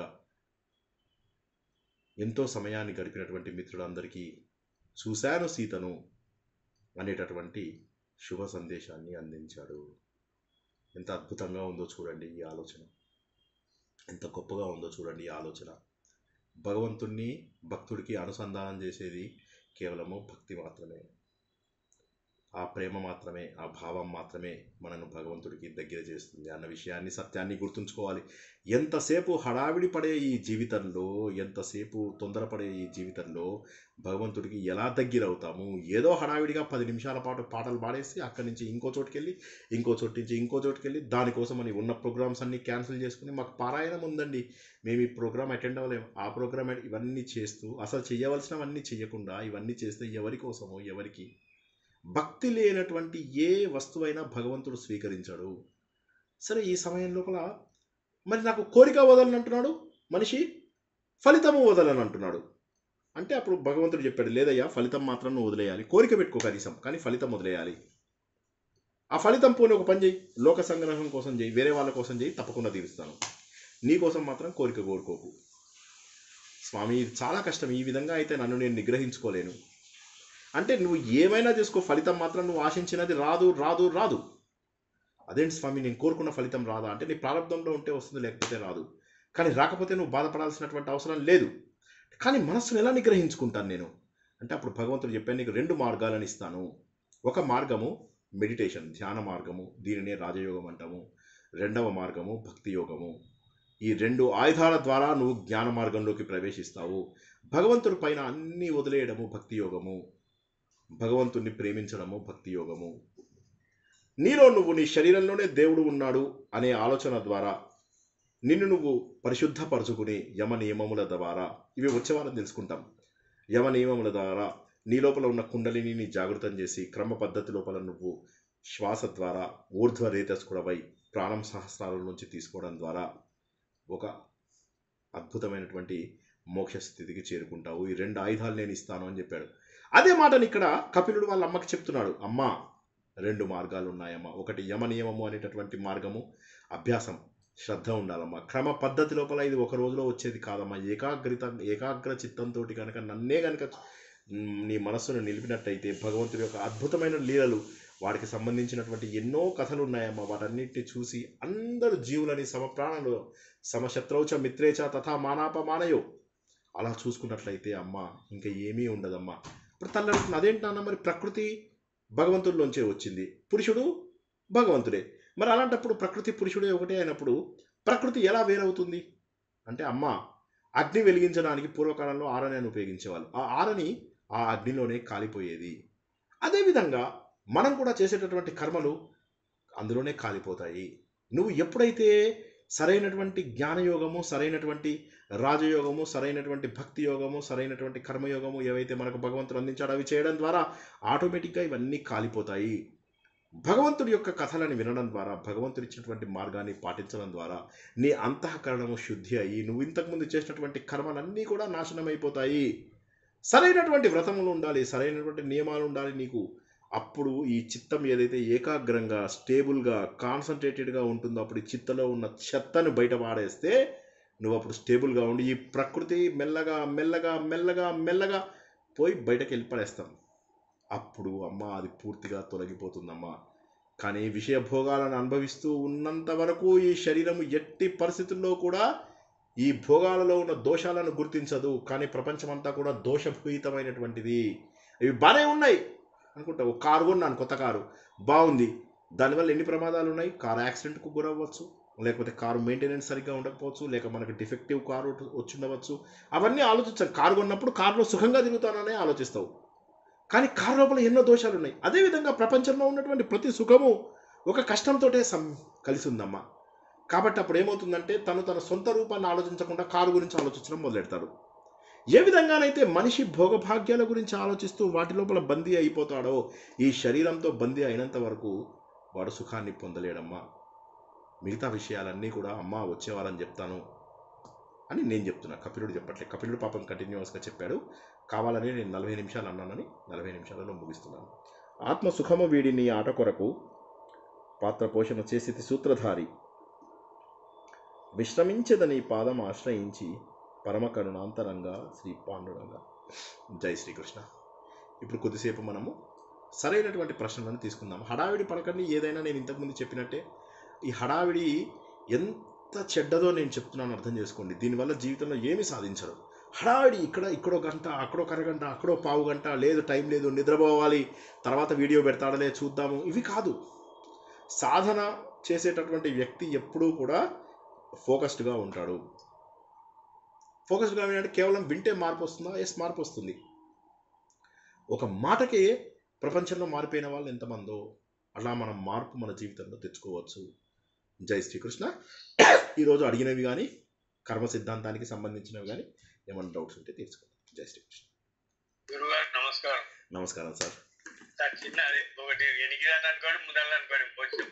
ఎంతో సమయాన్ని గడిపినటువంటి మిత్రులందరికీ చూశాను సీతను అనేటటువంటి శుభ సందేశాన్ని అందించాడు ఎంత అద్భుతంగా ఉందో చూడండి ఈ ఆలోచన ఎంత గొప్పగా ఉందో చూడండి ఈ ఆలోచన భగవంతుణ్ణి భక్తుడికి అనుసంధానం చేసేది కేవలము భక్తి మాత్రమే ఆ ప్రేమ మాత్రమే ఆ భావం మాత్రమే మనను భగవంతుడికి దగ్గర చేస్తుంది అన్న విషయాన్ని సత్యాన్ని గుర్తుంచుకోవాలి ఎంతసేపు హడావిడి పడే ఈ జీవితంలో ఎంతసేపు తొందరపడే ఈ జీవితంలో భగవంతుడికి ఎలా దగ్గర అవుతాము ఏదో హడావిడిగా పది నిమిషాల పాటు పాటలు పాడేసి అక్కడి నుంచి ఇంకో చోటుకెళ్ళి ఇంకో చోటు నుంచి ఇంకో చోటుకెళ్ళి దానికోసం అని ఉన్న ప్రోగ్రామ్స్ అన్ని క్యాన్సిల్ చేసుకుని మాకు పారాయణం ఉందండి మేము ఈ ప్రోగ్రామ్ అటెండ్ అవ్వలేము ఆ ప్రోగ్రామ్ ఇవన్నీ చేస్తూ అసలు చేయవలసినవన్నీ చేయకుండా ఇవన్నీ చేస్తే ఎవరి కోసమో ఎవరికి భక్తి లేనటువంటి ఏ వస్తువైనా భగవంతుడు స్వీకరించాడు సరే ఈ సమయం లోపల మరి నాకు కోరిక వదలని అంటున్నాడు మనిషి ఫలితము వదలని అంటున్నాడు అంటే అప్పుడు భగవంతుడు చెప్పాడు లేదయ్యా ఫలితం మాత్రం నువ్వు వదిలేయాలి కోరిక పెట్టుకో కనీసం కానీ ఫలితం వదిలేయాలి ఆ ఫలితం పోనీ ఒక పని చేయి లోక సంగ్రహం కోసం చేయి వేరే వాళ్ళ కోసం చేయి తప్పకుండా తీరుస్తాను నీ కోసం మాత్రం కోరిక కోరుకోకు స్వామి ఇది చాలా కష్టం ఈ విధంగా అయితే నన్ను నేను నిగ్రహించుకోలేను అంటే నువ్వు ఏమైనా చేసుకో ఫలితం మాత్రం నువ్వు ఆశించినది రాదు రాదు రాదు అదేంటి స్వామి నేను కోరుకున్న ఫలితం రాదా అంటే నీ ప్రారంభంలో ఉంటే వస్తుంది లేకపోతే రాదు కానీ రాకపోతే నువ్వు బాధపడాల్సినటువంటి అవసరం లేదు కానీ మనస్సును ఎలా నిగ్రహించుకుంటాను నేను అంటే అప్పుడు భగవంతుడు చెప్పాను నీకు రెండు మార్గాలను ఇస్తాను ఒక మార్గము మెడిటేషన్ ధ్యాన మార్గము దీనినే రాజయోగం అంటాము రెండవ మార్గము భక్తి యోగము ఈ రెండు ఆయుధాల ద్వారా నువ్వు జ్ఞాన మార్గంలోకి ప్రవేశిస్తావు భగవంతుడి పైన అన్నీ వదిలేయడము భక్తి యోగము భగవంతుణ్ణి ప్రేమించడము భక్తి యోగము నీలో నువ్వు నీ శరీరంలోనే దేవుడు ఉన్నాడు అనే ఆలోచన ద్వారా నిన్ను నువ్వు పరిశుద్ధపరచుకుని యమ నియమముల ద్వారా ఇవి వచ్చే వారం తెలుసుకుంటాం యమ నియమముల ద్వారా నీ లోపల ఉన్న కుండలిని నీ జాగృతం చేసి క్రమ పద్ధతి లోపల నువ్వు శ్వాస ద్వారా ఊర్ధ్వ రేతస్కుడవై ప్రాణం సహస్రాల నుంచి తీసుకోవడం ద్వారా ఒక అద్భుతమైనటువంటి మోక్ష స్థితికి చేరుకుంటావు ఈ రెండు ఆయుధాలు నేను ఇస్తాను అని చెప్పాడు అదే మాటని ఇక్కడ కపిలుడు వాళ్ళ అమ్మకి చెప్తున్నాడు అమ్మా రెండు మార్గాలు ఉన్నాయమ్మా ఒకటి యమ నియమము అనేటటువంటి మార్గము అభ్యాసం శ్రద్ధ ఉండాలమ్మా క్రమ పద్ధతి లోపల ఇది ఒక రోజులో వచ్చేది కాదమ్మా ఏకాగ్రత ఏకాగ్ర చిత్తంతో కనుక నన్నే కనుక మ్, నీ మనస్సును నిలిపినట్టయితే భగవంతుడి యొక్క అద్భుతమైన లీలలు వాడికి సంబంధించినటువంటి ఎన్నో కథలు ఉన్నాయమ్మా వాటన్నిటిని చూసి అందరు జీవులని సమప్రాణులు సమశత్రౌచ మిత్రేచ తథా మానాపమానయో అలా చూసుకున్నట్లయితే అమ్మ ఇంకా ఏమీ ఉండదమ్మా ఇప్పుడు తల్లి అంటున్నా అదేంటి నాన్న మరి ప్రకృతి భగవంతుడిలోంచే వచ్చింది పురుషుడు భగవంతుడే మరి అలాంటప్పుడు ప్రకృతి పురుషుడే ఒకటే అయినప్పుడు ప్రకృతి ఎలా వేరవుతుంది అంటే అమ్మ అగ్ని వెలిగించడానికి పూర్వకాలంలో ఆరని అని ఉపయోగించేవాళ్ళు ఆ ఆరని ఆ అగ్నిలోనే కాలిపోయేది అదేవిధంగా మనం కూడా చేసేటటువంటి కర్మలు అందులోనే కాలిపోతాయి నువ్వు ఎప్పుడైతే సరైనటువంటి జ్ఞానయోగము సరైనటువంటి రాజయోగము సరైనటువంటి భక్తి యోగము సరైనటువంటి కర్మయోగము ఏవైతే మనకు భగవంతుడు అందించాడో అవి చేయడం ద్వారా ఆటోమేటిక్గా ఇవన్నీ కాలిపోతాయి భగవంతుడి యొక్క కథలను వినడం ద్వారా భగవంతుడు ఇచ్చినటువంటి మార్గాన్ని పాటించడం ద్వారా నీ అంతఃకరణము శుద్ధి అయ్యి నువ్వు ఇంతకుముందు చేసినటువంటి కర్మలన్నీ కూడా నాశనం అయిపోతాయి సరైనటువంటి వ్రతములు ఉండాలి సరైనటువంటి నియమాలు ఉండాలి నీకు అప్పుడు ఈ చిత్తం ఏదైతే ఏకాగ్రంగా స్టేబుల్గా కాన్సన్ట్రేటెడ్గా ఉంటుందో అప్పుడు ఈ చిత్తలో ఉన్న చెత్తను బయట పాడేస్తే నువ్వు అప్పుడు స్టేబుల్గా ఉండి ఈ ప్రకృతి మెల్లగా మెల్లగా మెల్లగా మెల్లగా పోయి బయటకు వెళ్ళి పడేస్తాం అప్పుడు అమ్మ అది పూర్తిగా తొలగిపోతుందమ్మా కానీ విషయ భోగాలను అనుభవిస్తూ ఉన్నంత వరకు ఈ శరీరము ఎట్టి పరిస్థితుల్లో కూడా ఈ భోగాలలో ఉన్న దోషాలను గుర్తించదు కానీ ప్రపంచమంతా కూడా దోషభూయితమైనటువంటిది ఇవి బాగానే ఉన్నాయి అనుకుంటా ఒక కారు కొన్నాను కొత్త కారు బాగుంది దానివల్ల ఎన్ని ప్రమాదాలు ఉన్నాయి కారు యాక్సిడెంట్కు గురవ్వచ్చు లేకపోతే కారు మెయింటెనెన్స్ సరిగ్గా ఉండకపోవచ్చు లేక మనకు డిఫెక్టివ్ కారు వచ్చి ఉండవచ్చు అవన్నీ ఆలోచించాలి కారు కొన్నప్పుడు కారులో సుఖంగా తిరుగుతాననే ఆలోచిస్తావు కానీ కారు లోపల ఎన్నో దోషాలు ఉన్నాయి అదేవిధంగా ప్రపంచంలో ఉన్నటువంటి ప్రతి సుఖము ఒక కష్టంతోటే సం కలిసి ఉందమ్మా కాబట్టి అప్పుడు ఏమవుతుందంటే తను తన సొంత రూపాన్ని ఆలోచించకుండా కారు గురించి ఆలోచించడం మొదలెడతాడు ఏ విధంగానైతే మనిషి భోగభాగ్యాల గురించి ఆలోచిస్తూ వాటి లోపల బందీ అయిపోతాడో ఈ శరీరంతో బందీ అయినంత వరకు వాడు సుఖాన్ని పొందలేడమ్మా మిగతా విషయాలన్నీ కూడా అమ్మ వచ్చేవారని చెప్తాను అని నేను చెప్తున్నా కపిలుడు చెప్పట్లే కపిలుడు పాపం కంటిన్యూస్గా చెప్పాడు కావాలని నేను నలభై నిమిషాలు అన్నానని నలభై నిమిషాలలో ముగిస్తున్నాను ఆత్మ సుఖము వీడిని ఆట కొరకు పాత్ర పోషణ చేసి సూత్రధారి విశ్రమించదని పాదం ఆశ్రయించి పరమ కరుణాంతరంగా శ్రీ పాండురంగా జై శ్రీకృష్ణ ఇప్పుడు కొద్దిసేపు మనము సరైనటువంటి ప్రశ్నలను తీసుకుందాం హడావిడి పడకండి ఏదైనా నేను ఇంతకుముందు చెప్పినట్టే ఈ హడావిడి ఎంత చెడ్డదో నేను చెప్తున్నాను అర్థం చేసుకోండి దీనివల్ల జీవితంలో ఏమి సాధించరు హడావిడి ఇక్కడ ఇక్కడో గంట అక్కడో అరగంట అక్కడో పావు గంట లేదు టైం లేదు నిద్రపోవాలి తర్వాత వీడియో పెడతాడలే చూద్దాము ఇవి కాదు సాధన చేసేటటువంటి వ్యక్తి ఎప్పుడూ కూడా ఫోకస్డ్గా ఉంటాడు ఫోకస్డ్గా అంటే కేవలం వింటే మార్పు వస్తుందా ఎస్ మార్పు వస్తుంది ఒక మాటకే ప్రపంచంలో మారిపోయిన వాళ్ళు ఎంతమందో అలా మనం మార్పు మన జీవితంలో తెచ్చుకోవచ్చు జై శ్రీకృష్ణ ఈరోజు అడిగినవి కానీ కర్మ సిద్ధాంతానికి సంబంధించినవి కానీ ఏమైనా డౌట్స్ ఉంటే తీర్చుకోండి జై శ్రీకృష్ణ గురుగారు నమస్కారం నమస్కారం సార్ సార్ చిన్న అదే ఒకటి ఎనికిదాన్ని అనుకోండి ముందర అనుకోండి మోక్షం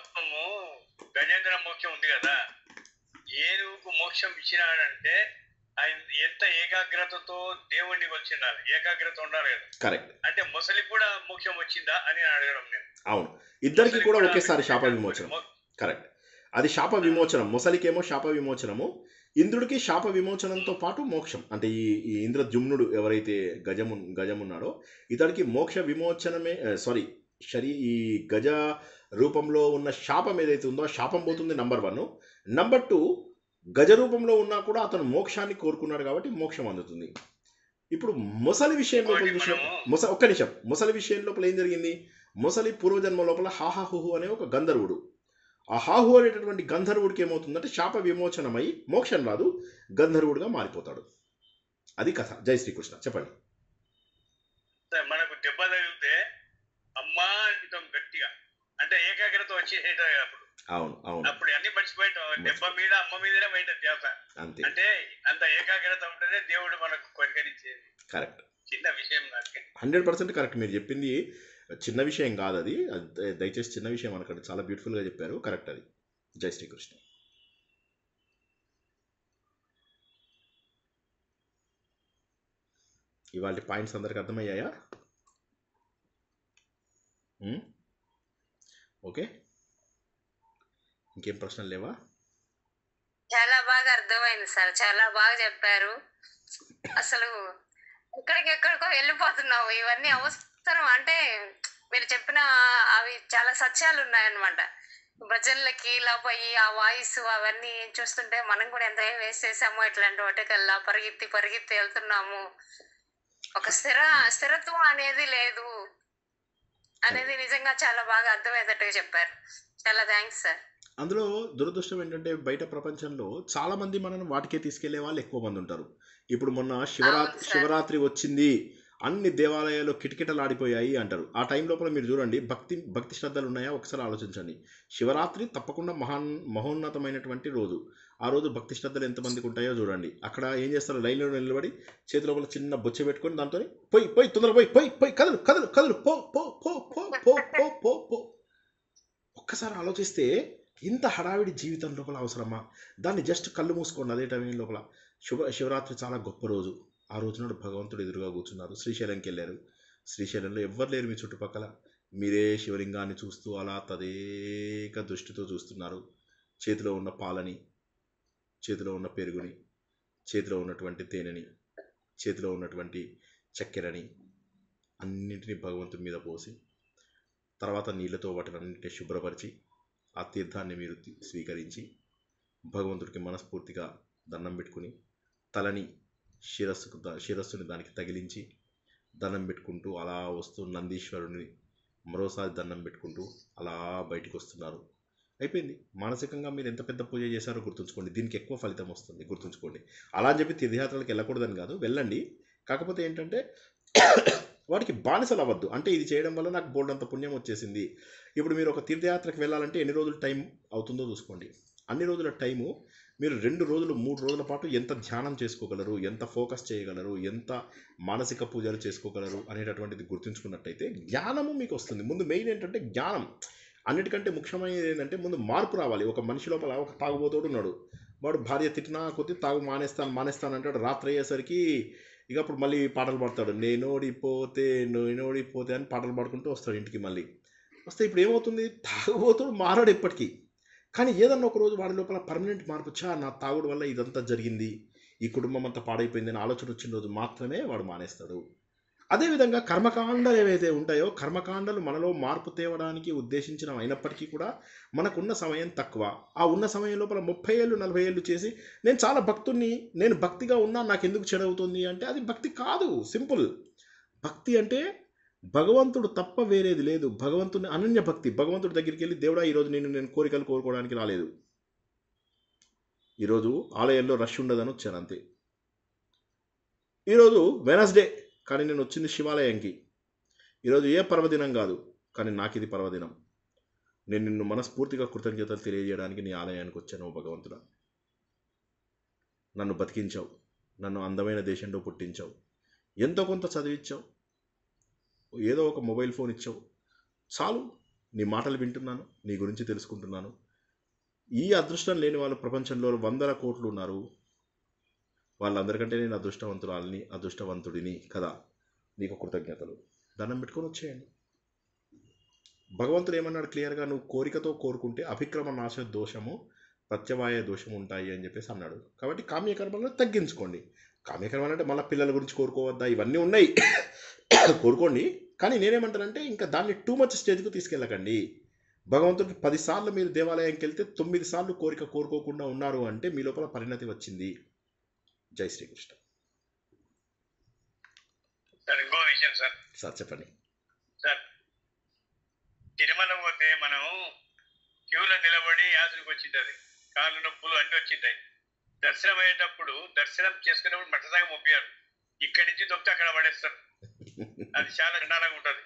మోక్షము గజేంద్ర మోక్షం ఉంది కదా ఏనుగుకు మోక్షం ఇచ్చినాడంటే ఆయన ఎంత ఏకాగ్రతతో దేవుణ్ణి వచ్చిండాలి ఏకాగ్రత ఉండాలి కదా కరెక్ట్ అంటే ముసలి కూడా మోక్షం వచ్చిందా అని అడగడం నేను అవును ఇద్దరికి ముసలికి కూడా ఒకేసారి శాప విమోచనం మో- కరెక్ట్ అది శాప విమోచనం ముసలికేమో శాప విమోచనము ఇంద్రుడికి శాప విమోచనంతో పాటు మోక్షం అంటే ఈ ఈ ఇంద్రజుమ్నుడు ఎవరైతే గజము గజమున్నాడో ఇతడికి మోక్ష విమోచనమే సారీ శరీ ఈ గజ రూపంలో ఉన్న శాపం ఏదైతే ఉందో ఆ శాపం పోతుంది నంబర్ వన్ నంబర్ టూ గజ రూపంలో ఉన్నా కూడా అతను మోక్షాన్ని కోరుకున్నాడు కాబట్టి మోక్షం అందుతుంది ఇప్పుడు ముసలి విషయం లోపల ఒకటి చూసిన మనము- ముస ఒక్క నిమిషం ముసలి విషయం లోపల ఏం జరిగింది ముసలి పూర్వజన్మ లోపల హాహాహుహు అనే ఒక గంధర్వుడు ఆ హాహు అనేటటువంటి గంధర్వుడికి ఏమవుతుందంటే శాప విమోచనమై మోక్షం రాదు గంధర్వుడిగా మారిపోతాడు అది కథ జై శ్రీకృష్ణ చెప్పండి సార్, మనకు దెబ్బ తగిలితే అమ్మా అంటాం గట్టిగా అంటే ఏకాగ్రత వచ్చేసేట అప్పుడు అవును అవును అప్పుడు అన్ని మర్చిపోయాం దెబ్బ మీద అమ్మ మీదనే బయట ధ్యాస అంతే అంటే అంత ఏకాగ్రత ఉంటేనే దేవుడు మనకు కొనికరించేది కరెక్ట్ చిన్న విషయం నాకు హండ్రెడ్ పర్సెంట్ కరెక్ట్ మీరు చెప్పింది చిన్న విషయం కాదు అది అది దయ- దయచేసి చిన్న విషయం అనకండి చాలా బ్యూటిఫుల్గా చెప్పారు కరెక్ట్ అది జై శ్రీకృష్ణ ఇవాళ పాయింట్స్ అందరికి అర్థమయ్యాయా ఉమ్? ఓకే ఇంకేం ప్రశ్నలు లేవా చాలా బాగా అర్థమైంది సార్ చాలా బాగా చెప్పారు అసలు ఎక్కడికి ఎక్కడికో వెళ్ళిపోతున్నావు ఇవన్నీ అవసరం అంటే మీరు చెప్పిన అవి చాలా సత్యాలు ఉన్నాయన్నమాట భజనలకి ఇలా పోయి ఆ వాయిస్ అవన్నీ చూస్తుంటే మనం కూడా ఎంత వేస్ట్ చేసామో ఇట్లాంటి వాటికల్లా పరిగెత్తి పరిగెత్తి వెళ్తున్నాము ఒక స్థిర స్థిరత్వం అనేది లేదు అనేది నిజంగా చాలా బాగా అర్థమయ్యేటట్టుగా చెప్పారు చాలా థ్యాంక్స్ సార్ అందులో దురదృష్టం ఏంటంటే బయట ప్రపంచంలో చాలా మంది మనల్ని వాటికే తీసుకెళ్లే వాళ్ళు ఎక్కువ మంది ఉంటారు ఇప్పుడు మొన్న శివరాత్రి అవును సార్. శివరాత్రి వచ్చింది అన్ని దేవాలయాలు కిటకిటలాడిపోయాయి అంటారు ఆ టైం లోపల మీరు చూడండి భక్తి భక్తి శ్రద్ధలు ఉన్నాయా ఒకసారి ఆలోచించండి శివరాత్రి తప్పకుండా మహాన్ మహోన్నతమైనటువంటి రోజు ఆ రోజు భక్తి శ్రద్ధలు ఎంతమందికి ఉంటాయో చూడండి అక్కడ ఏం చేస్తారు లైన్లో నిలబడి చేతి లోపల చిన్న బొచ్చ పెట్టుకొని దాంతో పోయి పోయి తొందర పోయి పోయి పోయి కదలు కదలు కదలు పో పో పో పో పో పో పో పో ఒక్కసారి ఆలోచిస్తే ఇంత హడావిడి జీవితం లోపల అవసరమా దాన్ని జస్ట్ కళ్ళు మూసుకోండి అదే టైం లోపల శుభ శివరాత్రి చాలా గొప్ప రోజు ఆ రోజు నాడు భగవంతుడు ఎదురుగా కూర్చున్నారు శ్రీశైలంకి వెళ్ళారు శ్రీశైలంలో ఎవ్వరు లేరు మీ చుట్టుపక్కల మీరే శివలింగాన్ని చూస్తూ అలా తదేక దృష్టితో చూస్తున్నారు చేతిలో ఉన్న పాలని చేతిలో ఉన్న పెరుగుని చేతిలో ఉన్నటువంటి తేనెని చేతిలో ఉన్నటువంటి చక్కెరని అన్నింటినీ భగవంతుడి మీద పోసి తర్వాత నీళ్ళతో వాటిని అన్నింటినీ శుభ్రపరిచి ఆ తీర్థాన్ని మీరు తీ- స్వీకరించి భగవంతుడికి మనస్ఫూర్తిగా దండం పెట్టుకుని తలని శిరస్సుకు ద- శిరస్సుని దానికి తగిలించి దండం పెట్టుకుంటూ అలా వస్తూ నందీశ్వరుని మరోసారి దండం పెట్టుకుంటూ అలా బయటికి వస్తున్నారు అయిపోయింది మానసికంగా మీరు ఎంత పెద్ద పూజ చేశారో గుర్తుంచుకోండి దీనికి ఎక్కువ ఫలితం వస్తుంది గుర్తుంచుకోండి అలా అని చెప్పి తీర్థయాత్రలకు వెళ్ళకూడదని కాదు వెళ్ళండి కాకపోతే ఏంటంటే వాటికి బానిసలు అవ్వద్దు అంటే ఇది చేయడం వల్ల నాకు బోల్డంత పుణ్యం వచ్చేసింది ఇప్పుడు మీరు ఒక తీర్థయాత్రకు వెళ్ళాలంటే ఎన్ని రోజులు టైం అవుతుందో చూసుకోండి అన్ని రోజుల టైము మీరు రెండు రోజులు మూడు రోజుల పాటు ఎంత ధ్యానం చేసుకోగలరు ఎంత ఫోకస్ చేయగలరు ఎంత మానసిక పూజలు చేసుకోగలరు అనేటటువంటిది గుర్తుంచుకున్నట్టయితే జ్ఞానము మీకు వస్తుంది ముందు మెయిన్ ఏంటంటే జ్ఞానం అన్నిటికంటే ముఖ్యమైనది ఏంటంటే ముందు మార్పు రావాలి ఒక మనిషి లోపల ఒక తాగుబోతోడు ఉన్నాడు వాడు భార్య తిట్టినా కొద్ది తాగు మానేస్తాను మానేస్తాను అంటాడు రాత్రి అయ్యేసరికి ఇక అప్పుడు మళ్ళీ పాటలు పాడతాడు నేనోడిపోతే నేనోడిపోతే అని పాటలు పాడుకుంటూ వస్తాడు ఇంటికి మళ్ళీ వస్తే ఇప్పుడు ఏమవుతుంది తాగుబోతుడు మారాడు ఎప్పటికీ కానీ ఏదన్నా ఒక రోజు వాడి లోపల పర్మనెంట్ మార్పు చా నా తాగుడు వల్ల ఇదంతా జరిగింది ఈ కుటుంబం అంతా పాడైపోయింది అని ఆలోచన వచ్చిన రోజు మాత్రమే వాడు మానేస్తాడు అదేవిధంగా కర్మకాండలు ఏవైతే ఉంటాయో కర్మకాండలు మనలో మార్పు తేవడానికి ఉద్దేశించిన అయినప్పటికీ కూడా మనకున్న సమయం తక్కువ ఆ ఉన్న సమయం లోపల ముప్పై ఏళ్ళు నలభై ఏళ్ళు చేసి నేను చాలా భక్తుణ్ణి నేను భక్తిగా ఉన్నా నాకు ఎందుకు చెడవుతుంది అంటే అది భక్తి కాదు సింపుల్ భక్తి అంటే భగవంతుడు తప్ప వేరేది లేదు భగవంతుని అనన్య భక్తి భగవంతుడి దగ్గరికి వెళ్ళి దేవుడా ఈరోజు నేను నేను కోరికలు కోరుకోవడానికి రాలేదు ఈరోజు ఆలయంలో రష్ ఉండదని వచ్చాను అంతే ఈరోజు వెనస్డే కానీ నేను వచ్చింది శివాలయంకి ఈరోజు ఏ పర్వదినం కాదు కానీ నాకు ఇది పర్వదినం నేను నిన్ను మనస్ఫూర్తిగా కృతజ్ఞతలు తెలియజేయడానికి నీ ఆలయానికి వచ్చాను ఓ భగవంతుడా నన్ను బతికించావు నన్ను అందమైన దేశంలో పుట్టించావు ఎంతో కొంత చదివించావు ఏదో ఒక మొబైల్ ఫోన్ ఇచ్చావు చాలు నీ మాటలు వింటున్నాను నీ గురించి తెలుసుకుంటున్నాను ఈ అదృష్టం లేని వాళ్ళు ప్రపంచంలో వందల కోట్లు ఉన్నారు వాళ్ళందరికంటే నేను అదృష్టవంతురాలని అదృష్టవంతుడిని కదా నీకు కృతజ్ఞతలు దండం పెట్టుకొని వచ్చేయండి భగవంతుడు ఏమన్నాడు క్లియర్గా నువ్వు కోరికతో కోరుకుంటే అభిక్రమ నాశ దోషము ప్రత్యవాయ దోషం ఉంటాయి అని చెప్పేసి అన్నాడు కాబట్టి కామ్యకర్మలను తగ్గించుకోండి కామ్యకర్మలు అంటే మళ్ళీ పిల్లల గురించి కోరుకోవద్దా ఇవన్నీ ఉన్నాయి కోరుకోండి కానీ నేనేమంటానంటే ఇంకా దాన్ని టూ మచ్ స్టేజ్కి తీసుకెళ్ళకండి భగవంతుడికి పదిసార్లు మీరు దేవాలయంకి వెళ్తే తొమ్మిది సార్లు కోరిక కోరుకోకుండా ఉన్నారు అంటే మీ లోపల పరిణతి వచ్చింది జై శ్రీకృష్ణ సార్ ఇంకో విషయం సార్ సార్ చెప్పండి సార్ తిరుమల పోతే మనం క్యూలో నిలబడి యాత్రకు వచ్చింటది కాళ్ళు నొప్పులు అన్ని వచ్చింటాయి దర్శనం అయ్యేటప్పుడు దర్శనం చేసుకునేప్పుడు మట్టదాకా మొప్పారు ఇక్కడి నుంచి దొక్కితే అక్కడ పడేస్తారు అది చాలా చండాలంగా ఉంటది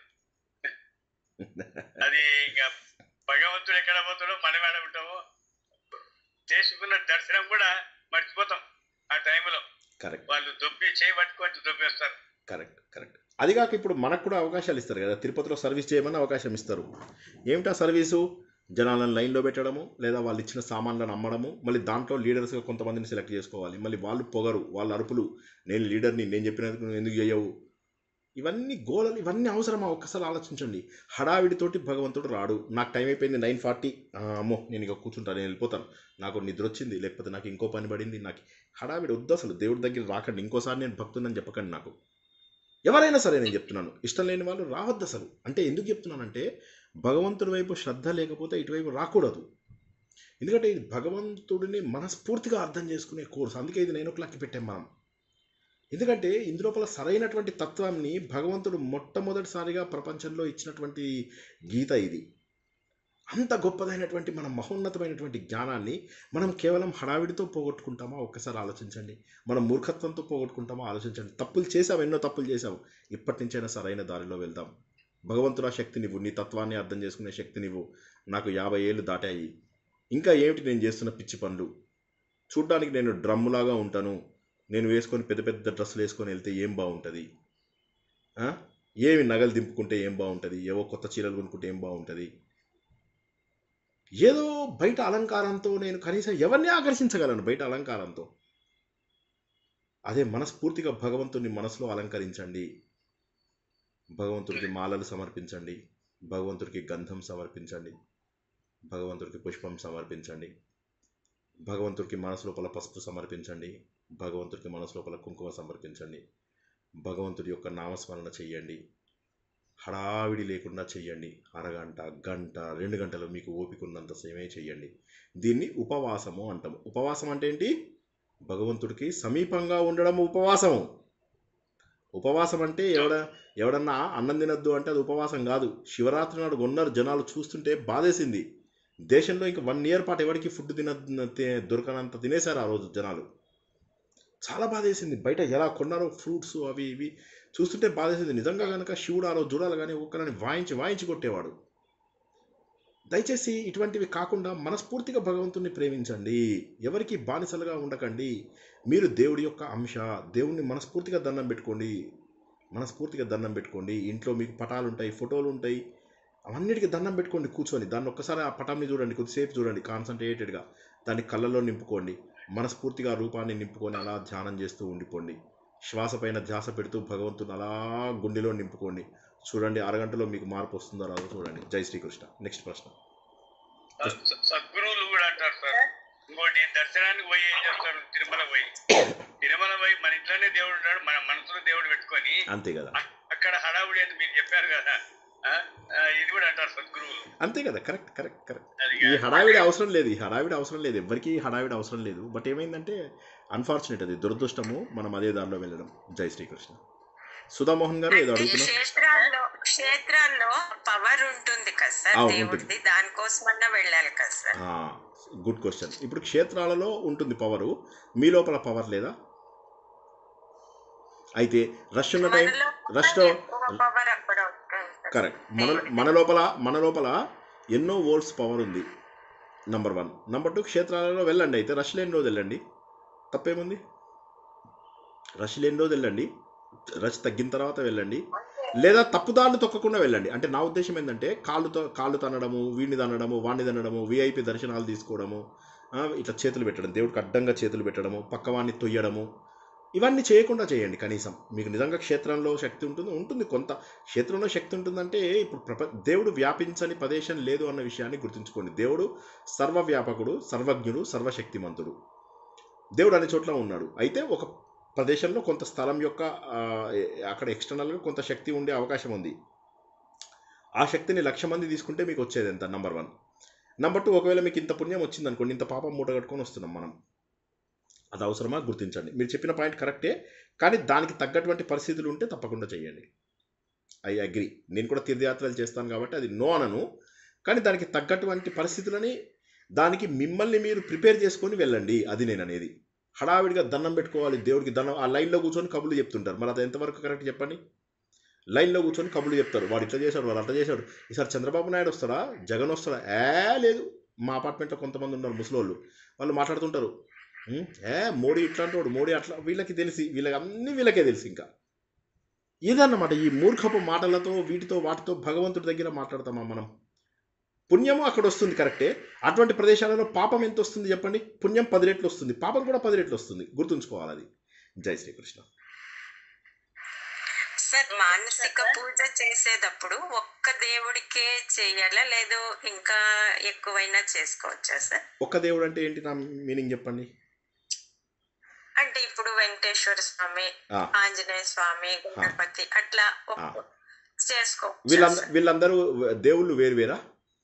అది ఇంకా భగవంతుడు ఎక్కడ పోతాడో మనం ఎక్కడ ఉంటామో చేసుకున్న దర్శనం కూడా మర్చిపోతాం ఆ టైంలో కరెక్ట్ వాళ్ళు దొబ్బి చేయి పట్టుకొని దొబ్బేస్తారు కరెక్ట్ కరెక్ట్ అది కాక ఇప్పుడు మనకు కూడా అవకాశాలు ఇస్తారు కదా తిరుపతిలో సర్వీస్ చేయమని అవకాశం ఇస్తారు ఏమిటా సర్వీసు జనాలను లైన్లో పెట్టడము లేదా వాళ్ళు ఇచ్చిన సామాన్లను అమ్మడము మళ్ళీ దాంట్లో లీడర్స్గా కొంతమందిని సెలెక్ట్ చేసుకోవాలి మళ్ళీ వాళ్ళు పొగరు వాళ్ళ అరుపులు నేను లీడర్ని నేను చెప్పినందుకు నువ్వు ఎందుకు చేయవు ఇవన్నీ గోలలు ఇవన్నీ అవసరమా ఒక్కసారి ఆలోచించండి హడావిడితోటి భగవంతుడు రాడు నాకు టైం అయిపోయింది నైన్ ఫార్టీ అమ్మో నేను ఇక కూర్చుంటాను నేను వెళ్ళిపోతాను నాకు నిద్ర వచ్చింది లేకపోతే నాకు ఇంకో పని పడింది నాకు హడావిడి వద్దు అసలు దేవుడి దగ్గర రాకండి ఇంకోసారి నేను భక్తునని చెప్పకండి నాకు ఎవరైనా సరే నేను చెప్తున్నాను ఇష్టం లేని వాళ్ళు రావద్దు అసలు అంటే ఎందుకు చెప్తున్నానంటే భగవంతుడి వైపు శ్రద్ధ లేకపోతే ఇటువైపు రాకూడదు ఎందుకంటే ఇది భగవంతుడిని మనస్ఫూర్తిగా అర్థం చేసుకునే కోర్స్ అందుకే ఇది నైన్ ఓ క్లాక్కి పెట్టాం మనం ఎందుకంటే ఇందులోపల సరైనటువంటి తత్వాన్ని భగవంతుడు మొట్టమొదటిసారిగా ప్రపంచంలో ఇచ్చినటువంటి గీత ఇది అంత గొప్పదైనటువంటి మన మహోన్నతమైనటువంటి జ్ఞానాన్ని మనం కేవలం హడావిడితో పోగొట్టుకుంటామా ఒక్కసారి ఆలోచించండి మనం మూర్ఖత్వంతో పోగొట్టుకుంటామా ఆలోచించండి తప్పులు చేసావు ఎన్నో తప్పులు చేసావు ఇప్పటి నుంచైనా సరైన దారిలో వెళ్దాం భగవంతుడు ఆ శక్తినివ్వు నీ తత్వాన్ని అర్థం చేసుకునే శక్తినివ్వు నాకు యాభై ఏళ్ళు దాటాయి ఇంకా ఏమిటి నేను చేస్తున్న పిచ్చి పనులు చూడ్డానికి నేను డ్రమ్ములాగా ఉంటాను నేను వేసుకొని పెద్ద పెద్ద డ్రెస్సులు వేసుకొని వెళ్తే ఏం బాగుంటుంది ఆ? ఏమి నగలు దింపుకుంటే ఏం బాగుంటుంది ఏవో కొత్త చీరలు కొనుక్కుంటే ఏం బాగుంటుంది ఏదో బయట అలంకారంతో నేను కనీసం ఎవరిని ఆకర్షించగలను బయట అలంకారంతో అదే మనస్ఫూర్తిగా భగవంతుని మనసులో అలంకరించండి భగవంతుడికి మాలలు సమర్పించండి భగవంతుడికి గంధం సమర్పించండి భగవంతుడికి పుష్పం సమర్పించండి భగవంతుడికి మనసు లోపల పసుపు సమర్పించండి భగవంతుడికి మనసు లోపల కుంకుమ సమర్పించండి భగవంతుడి యొక్క నామస్మరణ చెయ్యండి హడావిడి లేకుండా చెయ్యండి అరగంట గంట రెండు గంటలు మీకు ఓపిక ఉన్నంత సమయమే చెయ్యండి దీన్ని ఉపవాసము అంటాము ఉపవాసం అంటే ఏంటి భగవంతుడికి సమీపంగా ఉండడం ఉపవాసము ఉపవాసం అంటే ఎవడ ఎవడన్నా అన్నం తినద్దు అంటే అది ఉపవాసం కాదు శివరాత్రి నాడు కొన్నారు జనాలు చూస్తుంటే బాధేసింది దేశంలో ఇంకా వన్ ఇయర్ పాటు ఎవరికి ఫుడ్ తిన తి- దొరకనంత తినేశారు ఆ రోజు జనాలు చాలా బాధేసింది బయట ఎలా కొన్నారో ఫ్రూట్స్ అవి ఇవి చూస్తుంటే బాధేసింది నిజంగా కనుక శివుడు ఆ రోజు చూడాలి కానీ ఒక్కరిని వాయించి వాయించి కొట్టేవాడు దయచేసి ఇటువంటివి కాకుండా మనస్ఫూర్తిగా భగవంతుని ప్రేమించండి ఎవరికి బానిసలుగా ఉండకండి మీరు దేవుడి యొక్క అంశ దేవుణ్ణి మనస్ఫూర్తిగా దండం పెట్టుకోండి మనస్ఫూర్తిగా దండం పెట్టుకోండి ఇంట్లో మీకు పటాలు ఉంటాయి ఫోటోలు ఉంటాయి అవన్నిటికీ దండం పెట్టుకోండి కూర్చొని దాన్ని ఒక్కసారి ఆ పటాన్ని చూడండి కొద్దిసేపు చూడండి కాన్సన్ట్రేటెడ్గా దాన్ని కళ్ళల్లో నింపుకోండి మనస్ఫూర్తిగా ఆ రూపాన్ని నింపుకొని అలా ధ్యానం చేస్తూ ఉండిపోండి శ్వాస పైన ధ్యాస పెడుతూ భగవంతుని అలా గుండెలో నింపుకోండి చూడండి అరగంటలో మీకు మార్పు వస్తుందో రాదో చూడండి జై శ్రీకృష్ణ నెక్స్ట్ ప్రశ్న స- సద్గురువులు కూడా అంటారు సార్ ఇంకోటి దర్శనానికి పోయి ఏం చేస్తారు తిరుమల పోయి తిరుమల పోయి మన ఇంట్లోనే దేవుడు ఉన్నాడు మన మనసులో దేవుడు పెట్టుకొని అంతే కదా అక్కడ హడావుడి అని మీరు చెప్పారు కదా ఆ? ఆ, ఇది కూడా అంటారు సద్గురువులు అంతే కదా కరెక్ట్ కరెక్ట్ కరెక్ట్ అది ఈ హడావిడి అవసరం లేదు ఈ హడావిడి అవసరం లేదు ఎవరికి హడావిడి అవసరం లేదు బట్ ఏమైందంటే అన్ఫార్చునేట్ అది దురదృష్టము మనం అదే దారిలో వెళ్ళడం జై శ్రీకృష్ణ సుధామోహన్ గారు ఏదో ఈ అడుగుతున్నా క్షేత్రాల్లో క్షేత్రాల్లో పవర్ ఉంటుంది కదా సార్ అవును, దేవుడిది దానికోసమన్నా వెళ్ళాలి కదా సార్ గుడ్ క్వశ్చన్ ఇప్పుడు క్షేత్రాలలో ఉంటుంది పవరు మీ లోపల పవర్ లేదా అయితే రష్ ఉన్న టైం మనలో రష్ పవర్ అక్కడ ఉంటుంది కదా. కరెక్ట్ మన మన లోపల మన లోపల ఎన్నో వోల్ట్స్ పవర్ ఉంది నంబర్ వన్ నంబర్ టూ క్షేత్రాలలో వెళ్ళండి అయితే రష్ లేని రోజు వెళ్ళండి తప్పేముంది రష్ లేని రోజు వెళ్ళండి రష్ తగ్గిన తర్వాత వెళ్ళండి లేదా తప్పుదారులు తొక్కకుండా వెళ్ళండి అంటే నా ఉద్దేశం ఏంటంటే కాళ్ళుతో కాళ్ళు తన్నడము వీడిని తన్నడము వాడిని తన్నడము విఐపి దర్శనాలు తీసుకోవడము ఆ, ఇట్లా చేతులు పెట్టడం దేవుడికి అడ్డంగా చేతులు పెట్టడము పక్కవాడిని తొయ్యడము ఇవన్నీ చేయకుండా చేయండి కనీసం మీకు నిజంగా క్షేత్రంలో శక్తి ఉంటుంది ఉంటుంది కొంత క్షేత్రంలో శక్తి ఉంటుందంటే ఇప్పుడు ప్రప దేవుడు వ్యాపించని ప్రదేశం లేదు అన్న విషయాన్ని గుర్తుంచుకోండి దేవుడు సర్వవ్యాపకుడు సర్వజ్ఞుడు సర్వశక్తిమంతుడు దేవుడు అన్ని చోట్ల ఉన్నాడు అయితే ఒక ప్రదేశంలో కొంత స్థలం యొక్క ఆ, అక్కడ ఎక్స్టర్నల్గా కొంత శక్తి ఉండే అవకాశం ఉంది ఆ శక్తిని లక్ష మంది తీసుకుంటే మీకు వచ్చేది ఎంత నంబర్ వన్ నంబర్ టూ ఒకవేళ మీకు ఇంత పుణ్యం వచ్చింది అనుకోండి ఇంత పాపం మూట కట్టుకొని వస్తున్నాం మనం అది అవసరమా గుర్తించండి మీరు చెప్పిన పాయింట్ కరెక్టే కానీ దానికి తగ్గటువంటి పరిస్థితులు ఉంటే తప్పకుండా చేయండి ఐ అగ్రి నేను కూడా తీర్థయాత్రలు చేస్తాను కాబట్టి అది నో అనను కానీ దానికి తగ్గటువంటి పరిస్థితులని దానికి మిమ్మల్ని మీరు ప్రిపేర్ చేసుకొని వెళ్ళండి అది నేను అనేది హడావిడిగా దండం పెట్టుకోవాలి దేవుడికి దండం ఆ లైన్లో కూర్చొని కబుర్లు చెప్తుంటారు మరి అది ఎంతవరకు కరెక్ట్ చెప్పండి లైన్లో కూర్చొని కబుర్లు చెప్తారు వాడు ఇట్లా చేశాడు వాడు అట్లా చేశాడు ఈసారి చంద్రబాబు నాయుడు వస్తాడా జగన్ వస్తాడా ఏ లేదు మా అపార్ట్మెంట్లో కొంతమంది ఉన్నారు ముసలోళ్ళు వాళ్ళు మాట్లాడుతుంటారు "ఉం, ఏ మోడీ ఇట్లా అంటాడు మోడీ అట్లా వీళ్ళకి తెలిసి వీళ్ళకి అన్ని వీళ్ళకే తెలుసు ఇంకా ఇదన్నమాట ఈ మూర్ఖపు మాటలతో వీటితో వాటితో భగవంతుడి దగ్గర మాట్లాడతామా మనం పుణ్యము అక్కడ వస్తుంది కరెక్టే అటువంటి ప్రదేశాలలో పాపం ఎంత వస్తుంది చెప్పండి పుణ్యం పది రెట్లు వస్తుంది పాపం కూడా పది రెట్లు వస్తుంది గుర్తుంచుకోవాలి అది జై శ్రీకృష్ణ సార్ మానసిక పూజ చేసేటప్పుడు ఒక్క దేవుడికే చేయాలా లేదు ఇంకా ఎక్కువైనా చేసుకోవచ్చా సార్ ఒక్క దేవుడు అంటే ఏంటి నా మీనింగ్ చెప్పండి అంటే ఇప్పుడు వెంకటేశ్వర స్వామి ఆ. ఆంజనేయ స్వామి గణపతి అట్లా ఒక్క- చేసుకోవచ్చా వీళ్ళంద సార్? వీళ్ళందరూ దేవుళ్ళు వేరు వేరా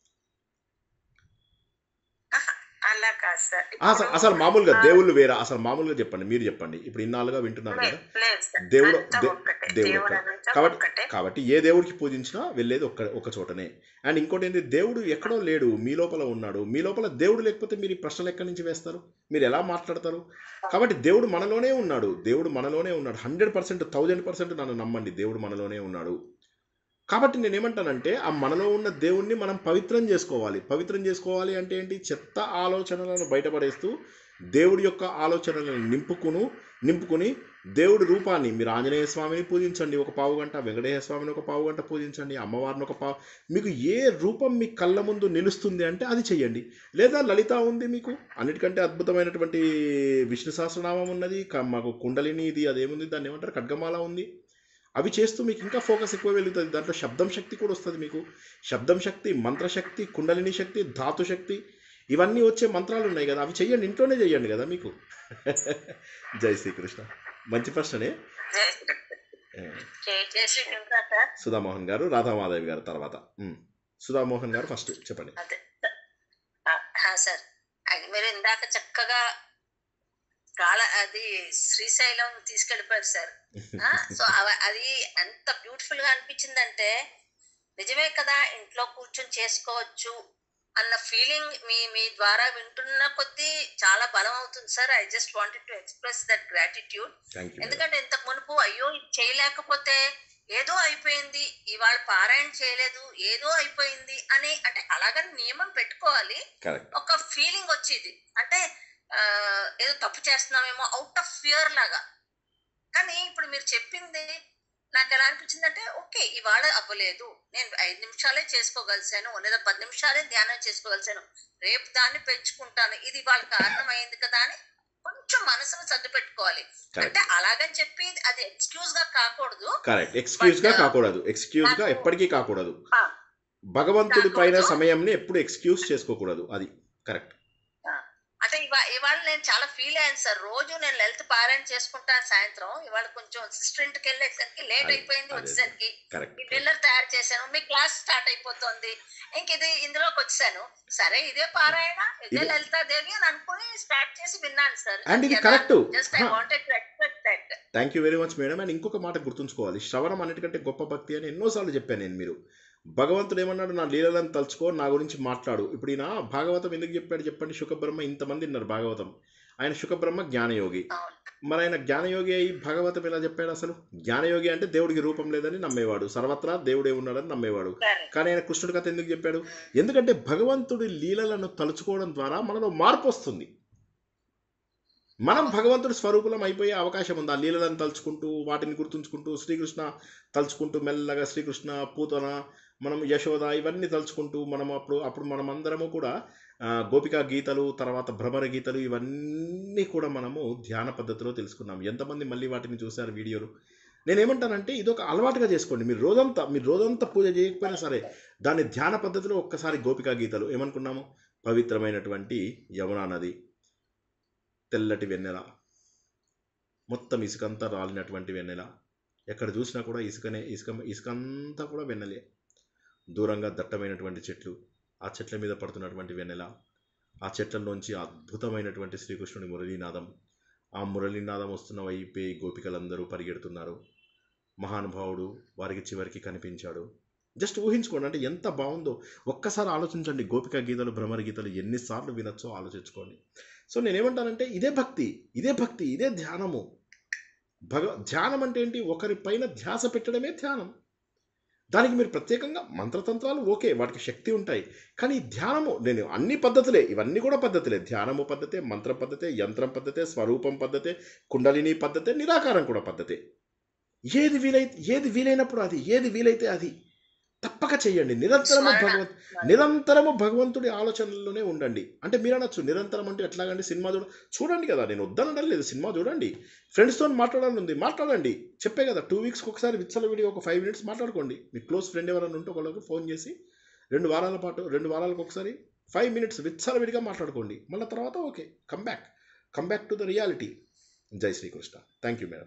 అలా కాదు సార్ అసలు ఇప్పుడు- అసలు మామూలుగా ఆ, దేవుళ్ళు వేరా అసలు మామూలుగా చెప్పండి మీరు చెప్పండి ఇప్పుడు ఇన్నాళ్ళుగా వింటున్నారు లేదు, కదా లేదు సార్. దేవుడు అంతా దే- ఒక్కటే. దేవుడు దేవుడు ఒక్కటే. అంతా కాబట్టి ఒక్కటే. కాబట్టి ఏ దేవుడికి పూజించినా వెళ్ళేది ఒక్క ఒక చోటనే అండ్ ఇంకోటి ఏంటి దేవుడు ఎక్కడో లేడు మీ లోపల ఉన్నాడు మీ లోపల దేవుడు లేకపోతే మీరు ఈ ప్రశ్నలు ఎక్కడి నుంచి వేస్తారు మీరు ఎలా మాట్లాడతారు కాబట్టి దేవుడు మనలోనే ఉన్నాడు దేవుడు మనలోనే ఉన్నాడు హండ్రెడ్ పర్సెంట్ థౌజండ్ పర్సెంట్ నన్ను నమ్మండి దేవుడు మనలోనే ఉన్నాడు కాబట్టి నేను ఏమంటానంటే ఆ మనలో ఉన్న దేవుణ్ణి మనం పవిత్రం చేసుకోవాలి పవిత్రం చేసుకోవాలి అంటే ఏంటి చెత్త ఆలోచనలను బయటపడేస్తూ దేవుడి యొక్క ఆలోచనలను నింపుకును నింపుకుని దేవుడి రూపాన్ని మీరు ఆంజనేయ స్వామిని పూజించండి ఒక పావు గంట వెంకటేశ్వర స్వామిని ఒక పావు గంట పూజించండి అమ్మవారిని ఒక పావు మీకు ఏ రూపం మీ కళ్ళ ముందు నిలుస్తుంది అంటే అది చెయ్యండి లేదా లలిత ఉంది మీకు అన్నిటికంటే అద్భుతమైనటువంటి విష్ణు సహస్రనామం ఉన్నది క- మాకు కుండలిని ఇది అదేముంది దాన్ని ఏమంటారు ఖడ్గమాల ఉంది అవి చేస్తూ మీకు ఇంకా ఫోకస్ ఎక్కువ వెలుగుతుంది దాంట్లో శబ్దం శక్తి కూడా వస్తుంది మీకు శబ్దం శక్తి మంత్రశక్తి కుండలిని శక్తి ధాతు శక్తి ఇవన్నీ వచ్చే మంత్రాలు ఉన్నాయి కదా అవి చెయ్యండి ఇంట్లోనే చెయ్యండి కదా మీకు జై శ్రీకృష్ణ మంచి ప్రశ్ననే జై శ్రీకృష్ణ. ఏ, జై శ్రీకృష్ణ సార్ సుధామోహన్ గారు రాధామాధవి గారు తర్వాత ఉమ్. సుధామోహన్ గారు ఫస్ట్ చెప్పండి అదే ఆ, ఆ, సార్ అది మీరు ఇందాక చక్కగా కాళ అది శ్రీశైలం తీసుకెళ్ళిపోయారు సార్ ఆ, సో అవ- అది ఎంత బ్యూటిఫుల్ గా అనిపించిందంటే నిజమే కదా ఇంట్లో కూర్చొని చేసుకోవచ్చు అన్న ఫీలింగ్ మీ మీ ద్వారా వింటున్న కొద్దీ చాలా బలం అవుతుంది sir I just wanted to express that gratitude thank you ఎందుకంటే ఇంతకు మునుపు అయ్యో ఇది చేయలేకపోతే ఏదో అయిపోయింది ఇవాళ పారాయణ చేయలేదు ఏదో అయిపోయింది అని అంటే అలాగని నియమం పెట్టుకోవాలి కరెక్ట్ ఒక ఫీలింగ్ వచ్చేది అంటే ఆ, ఏదో తప్పు చేస్తున్నామేమో అవుట్ ఆఫ్ ఫియర్ లాగా కానీ ఇప్పుడు మీరు చెప్పింది నాకు ఎలా అనిపించింది అంటే ఓకే ఇవాళ అవ్వలేదు నేను ఐదు నిమిషాలే చేసుకోగలిసాను లేదా పది నిమిషాలే ధ్యానం చేసుకోగలిసాను రేపు దాన్ని పెంచుకుంటాను ఇది ఇవాళ కారణమైంది కదా అని కొంచెం మనసును సర్దు పెట్టుకోవాలి కరెక్ట్ అంటే అలాగని చెప్పి అది ఎక్స్క్యూజ్ గా కాకూడదు కరెక్ట్ ఎక్స్క్యూజ్ గా But, uh, కాకూడదు ఎక్స్క్యూజ్ గా నాకు- ఎప్పటికీ కాకూడదు ఆ, భగవంతుడి పైన కాకూడదు. సమయంని ఎప్పుడు ఎక్స్క్యూజ్ చేసుకోకూడదు అది కరెక్ట్ అంటే ఇవా ఇవాళ నేను చాలా ఫీల్ అయ్యాను సార్ రోజు నేను లలిత పారాయణ చేసుకుంటాను సాయంత్రం ఇవాళ కొంచెం సిస్టర్ ఇంటికి వెళ్ళేసరికి లేట్ అదే, అయిపోయింది అదే. వచ్చేసరికి కరెక్ట్ ఈ డిన్నర్ తయారు చేశాను మీ క్లాస్ స్టార్ట్ అయిపోతుంది ఇంక ఇది ఇందులోకి వచ్చాను సరే ఇదే పారాయణ ఇదే ఇది- లలితాదేవి అని అనుకుని స్టార్ట్ చేసి విన్నాను సార్ అండ్ ఇది correct just I wanted to expect that thank you very much madam and ఇంకొక మాట గుర్తుంచుకోవాలి శ్రవణం అన్నిటికంటే గొప్ప భక్తి అని ఎన్నోసార్లు చెప్పాను నేను మీరు భగవంతుడు ఏమన్నాడు నా లీలలను తలుచుకో నా గురించి మాట్లాడు ఇప్పుడు ఈయన భాగవతం ఎందుకు చెప్పాడు చెప్పండి శుకబ్రహ్మ ఇంతమంది ఉన్నారు భాగవతం ఆయన శుకబ్రహ్మ జ్ఞానయోగి అవును. మరి ఆయన జ్ఞానయోగి అయి భాగవతం ఎలా చెప్పాడు అసలు జ్ఞానయోగి అంటే దేవుడికి రూపం లేదని నమ్మేవాడు సర్వత్రా దేవుడే ఉన్నాడని నమ్మేవాడు కానీ ఆయన కృష్ణుడి కథ ఎందుకు చెప్పాడు ఎందుకంటే భగవంతుడి లీలలను తలుచుకోవడం ద్వారా మనలో మార్పు వస్తుంది మనం భగవంతుడి స్వరూపులం అయిపోయే అవకాశం ఉంది ఆ లీలలను తలుచుకుంటూ వాటిని గుర్తుంచుకుంటూ శ్రీకృష్ణ తలుచుకుంటూ మెల్లగా శ్రీకృష్ణ పూతన మనం యశోద ఇవన్నీ తలుచుకుంటూ మనం అప్పుడు అప్పుడు మనం అందరము కూడా ఆ, గోపికా గీతలు తర్వాత భ్రమర గీతలు ఇవన్నీ కూడా మనము ధ్యాన పద్ధతిలో తెలుసుకున్నాం ఎంతమంది మళ్ళీ వాటిని చూశారు వీడియోలు నేనేమంటానంటే ఇది ఒక అలవాటుగా చేసుకోండి మీరు రోజంతా మీరు రోజంతా పూజ చేయకపోయినా సరే దాన్ని ధ్యాన పద్ధతిలో ఒక్కసారి గోపికా గీతలు ఏమనుకున్నాము పవిత్రమైనటువంటి యమునా నది తెల్లటి వెన్నెల మొత్తం ఇసుకంతా రాలినటువంటి వెన్నెల ఎక్కడ చూసినా కూడా ఇసుకనే ఇసుక ఇసుకంతా కూడా వెన్నెలే దూరంగా దట్టమైనటువంటి చెట్లు ఆ చెట్ల మీద పడుతున్నటువంటి వెన్నెల ఆ చెట్లలోంచి అద్భుతమైనటువంటి శ్రీకృష్ణుని మురళీనాదం ఆ మురళీనాదం వస్తున్న వైపే గోపికలందరూ పరిగెడుతున్నారు మహానుభావుడు వారికి చివరికి కనిపించాడు జస్ట్ ఊహించుకోండి అంటే ఎంత బాగుందో ఒక్కసారి ఆలోచించండి గోపిక గీతలు భ్రమర గీతలు ఎన్నిసార్లు వినొచ్చో ఆలోచించుకోండి సో నేనేమంటానంటే ఇదే భక్తి ఇదే భక్తి ఇదే ధ్యానము భగ ధ్యానం అంటే ఏంటి ఒకరి పైన ధ్యాస పెట్టడమే ధ్యానం దానికి మీరు ప్రత్యేకంగా మంత్రతంత్రాలు ఓకే వాటికి శక్తి ఉంటాయి కానీ ఈ ధ్యానము నేను అన్ని పద్ధతులే ఇవన్నీ కూడా పద్ధతులే ధ్యానము పద్ధతే మంత్ర పద్ధతే యంత్రం పద్ధతే స్వరూపం పద్ధతే కుండలిని పద్ధతే నిరాకారం కూడా పద్ధతే ఏది వీలై ఏది వీలైనప్పుడు అది ఏది వీలైతే అది తప్పక చెయ్యండి నిరంతరము స్మరణ. భగవంత్ నిరంతరము భగవంతుడి ఆలోచనల్లోనే ఉండండి అంటే మీరు అనొచ్చు నిరంతరం అంటే ఎట్లాగండి సినిమా చూడ చూడండి కదా నేను వద్దనడం లేదు సినిమా చూడండి ఫ్రెండ్స్తో మాట్లాడాలని ఉంది మాట్లాడండి చెప్పే కదా టూ వీక్స్కి ఒకసారి విచ్చల వీడియో ఒక ఫైవ్ మినిట్స్ మాట్లాడుకోండి మీ క్లోజ్ ఫ్రెండ్ ఎవరైనా ఉంటే ఒకళ్ళకి ఫోన్ చేసి రెండు వారాల పాటు రెండు వారాలకు ఒకసారి ఫైవ్ మినిట్స్ విచ్చల విడిగా మాట్లాడుకోండి మళ్ళీ తర్వాత okay come back come back to the reality Jai Srikrishna thank you madam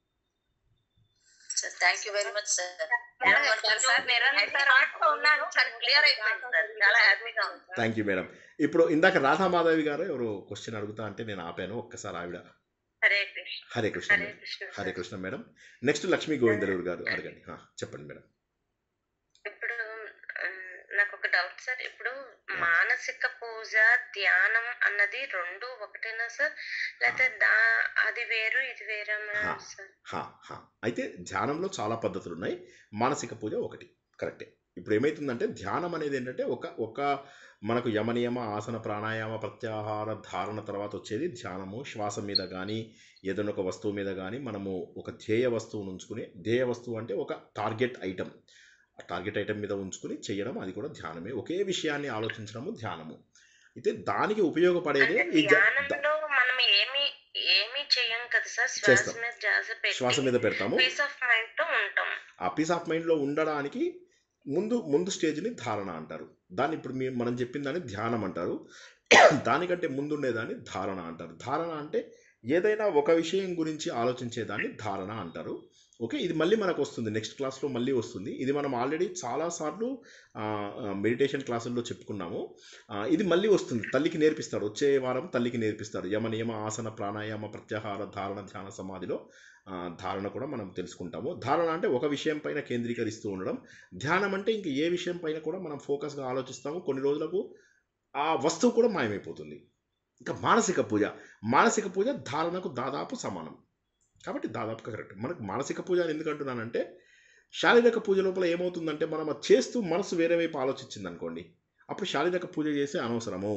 sir thank you very much sir madam, sir నిరంతరం ఉన్నాను చాలా క్లియర్ అయిపోయింది సార్ చాలా హ్యాపీగా ఉంది థ్యాంక్ యూ మేడం ఇప్పుడు ఇందాక రాధామాధవి గారు ఎవరు క్వశ్చన్ అడుగుతా అంటే నేను ఆపాను ఒక్కసారి ఆవిడ Hare Krishna Hare Krishna Hare madam Krishna Hare Krishna madam next Lakshmi Govindarao garu అడగండి ఆ, చెప్పండి మేడం ఇప్పుడు ఉమ్, నాకు ఒక డౌట్ సార్ ఇప్పుడు మానసిక పూజ ధ్యానం అన్నది రెండు ఒకటేనా సార్ లేకపోతే దా అది వేరు ఇది వేరా హా. మేడం సార్ హా హా అయితే ధ్యానంలో చాలా పద్ధతులు ఉన్నాయి మానసిక పూజ ఒకటి కరెక్టే ఇప్పుడు ఏమైతుందంటే ధ్యానం అనేది ఏంటంటే ఒక ఒక మనకు యమనియమ ఆసన ప్రాణాయామ ప్రత్యాహార ధారణ తర్వాత వచ్చేది ధ్యానము శ్వాస మీద కానీ ఏదైనా ఒక వస్తువు మీద కానీ మనము ఒక ధ్యేయ వస్తువును ఉంచుకుని ధ్యేయ వస్తువు అంటే ఒక టార్గెట్ ఐటమ్ ఆ టార్గెట్ ఐటమ్ మీద ఉంచుకుని చేయడం అది కూడా ధ్యానమే ఒకే విషయాన్ని ఆలోచించడము ధ్యానము అయితే దానికి ఉపయోగపడేదే అంటే ఈ జ- ద- ధ్యానంలో మనం ఏమి ఏమి చెయ్యం కదా సార్ శ్వాస చేస్తాం. మీద ధ్యాస శ్వాస పెట్టి మీద పెడతాము పీస్ ఆఫ్ మైండ్ తో ఉంటాం ఆ పీస్ ఆఫ్ మైండ్లో ఉండడానికి ముందు ముందు స్టేజ్ని ధారణ అంటారు దాన్ని ఇప్పుడు మీ మనం చెప్పిన దాన్ని ధ్యానం అంటారు దానికంటే ముందు ఉండేదాన్ని ధారణ అంటారు ధారణ అంటే ఏదైనా ఒక విషయం గురించి ఆలోచించేదాన్ని ధారణ అంటారు ఓకే ఇది మళ్ళీ మనకు వస్తుంది నెక్స్ట్ క్లాస్లో మళ్ళీ వస్తుంది ఇది మనం ఆల్రెడీ చాలాసార్లు మెడిటేషన్ క్లాసుల్లో చెప్పుకున్నాము ఆ, ఇది మళ్ళీ వస్తుంది తల్లికి నేర్పిస్తాడు వచ్చే వారం తల్లికి నేర్పిస్తాడు యమ నియమ ఆసన ప్రాణాయామ ప్రత్యాహార ధారణ ధ్యాన సమాధిలో ఆ, ధారణ కూడా మనం తెలుసుకుంటాము ధారణ అంటే ఒక విషయం పైన కేంద్రీకరిస్తూ ఉండడం ధ్యానం అంటే ఇంక ఏ విషయం పైన కూడా మనం ఫోకస్గా ఆలోచిస్తాము కొన్ని రోజులకు ఆ వస్తువు కూడా మాయమైపోతుంది ఇంకా మానసిక పూజ మానసిక పూజ ధారణకు దాదాపు సమానం కాబట్టి దాదాపుగా కరెక్ట్ మనకు మానసిక పూజ అని ఎందుకు అంటున్నానంటే శారీరక పూజ లోపల ఏమవుతుందంటే మనం అది చేస్తూ మనసు వేరే వైపు ఆలోచించింది అనుకోండి అప్పుడు శారీరక పూజ చేసే అనవసరము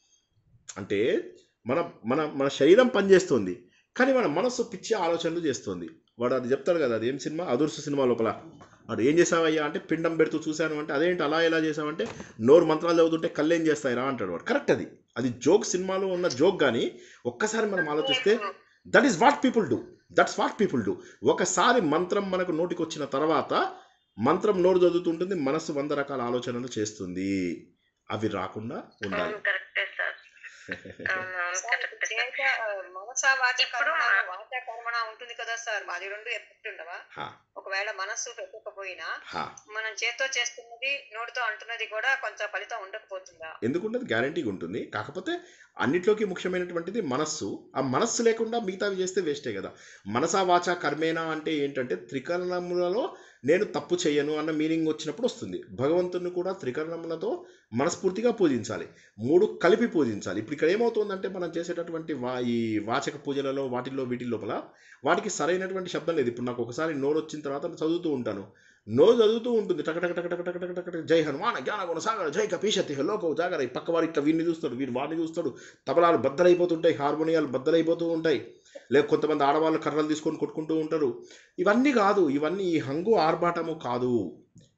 అంటే మన మన మన శరీరం పనిచేస్తుంది కానీ మన మనస్సు పిచ్చి ఆలోచనలు చేస్తుంది వాడు అది చెప్తాడు కదా అది ఏం సినిమా అదుర్సు సినిమా లోపల వాడు ఏం చేసావయ్యా అంటే పిండం పెడుతూ చూశాను అంటే అదేంటి అలా ఎలా చేసావంటే నోరు మంత్రాలు చదువుతుంటే కళ్ళు ఏం చేస్తాయి రా అంటాడు వాడు కరెక్ట్ అది అది జోక్ సినిమాలో ఉన్న జోక్ కానీ ఒక్కసారి మనం ఆలోచిస్తే that is what people do that's what people do ఒకసారి మంత్రం మనకు నోటికి వచ్చిన తర్వాత మంత్రం నోరు చదువుతుంటుంది మనసు వంద రకాల ఆలోచనలు చేస్తుంది అవి రాకుండా ఉండాలి అవును కరెక్టే సార్ అవును అవును కరెక్టే సార్ చేత మనసా వాచ ఇప్పుడు కర్మణ మా- వాచ కర్మణ ఉంటుంది కదా సార్ మాది రెండు ఎఫెక్ట్ ఉండవా హా, ఒకవేళ మనస్సు పెట్టకపోయినా హా. మనం చేత్తో చేస్తున్నది నోటితో అంటున్నది కూడా కొంత ఫలితం ఉండకపోతుందా ఎందుకుంటుంది గ్యారంటీగా ఉంటుంది కాకపోతే అన్నిట్లోకి ముఖ్యమైనటువంటిది మనస్సు ఆ మనస్సు లేకుండా మిగతావి చేస్తే వేస్టే కదా మనసా వాచ కర్మేనా అంటే ఏంటంటే త్రికరణములలో నేను తప్పు చేయను అన్న మీనింగ్ వచ్చినప్పుడు వస్తుంది భగవంతుని కూడా త్రికరణములతో మనస్ఫూర్తిగా పూజించాలి మూడు కలిపి పూజించాలి ఇప్పుడు ఇక్కడ ఏమవుతుందంటే మనం చేసేటటువంటి వా ఈ వాచక పూజలలో వాటిల్లో వీటి లోపల వాటికి సరైనటువంటి శబ్దం లేదు ఇప్పుడు నాకు ఒకసారి నోరు వచ్చిన తర్వాత నేను చదువుతూ ఉంటాను నోరు చదువుతూ ఉంటుంది టక టక టక టక టక టక టక టక జై హనుమాన జ్ఞాన గుణ సాగర జై కపీషతి లోక జాగర ఈ పక్క వాడు ఇట్లా వీడిని చూస్తాడు వీడు వాడిని చూస్తాడు తబలాలు బద్దలైపోతుంటాయి హార్మోనియాలు బద్దలైపోతూ ఉంటాయి లేక కొంతమంది ఆడవాళ్ళు కర్రలు తీసుకొని కొట్టుకుంటూ ఉంటారు ఇవన్నీ కాదు ఇవన్నీ ఈ హంగు ఆర్భాటము కాదు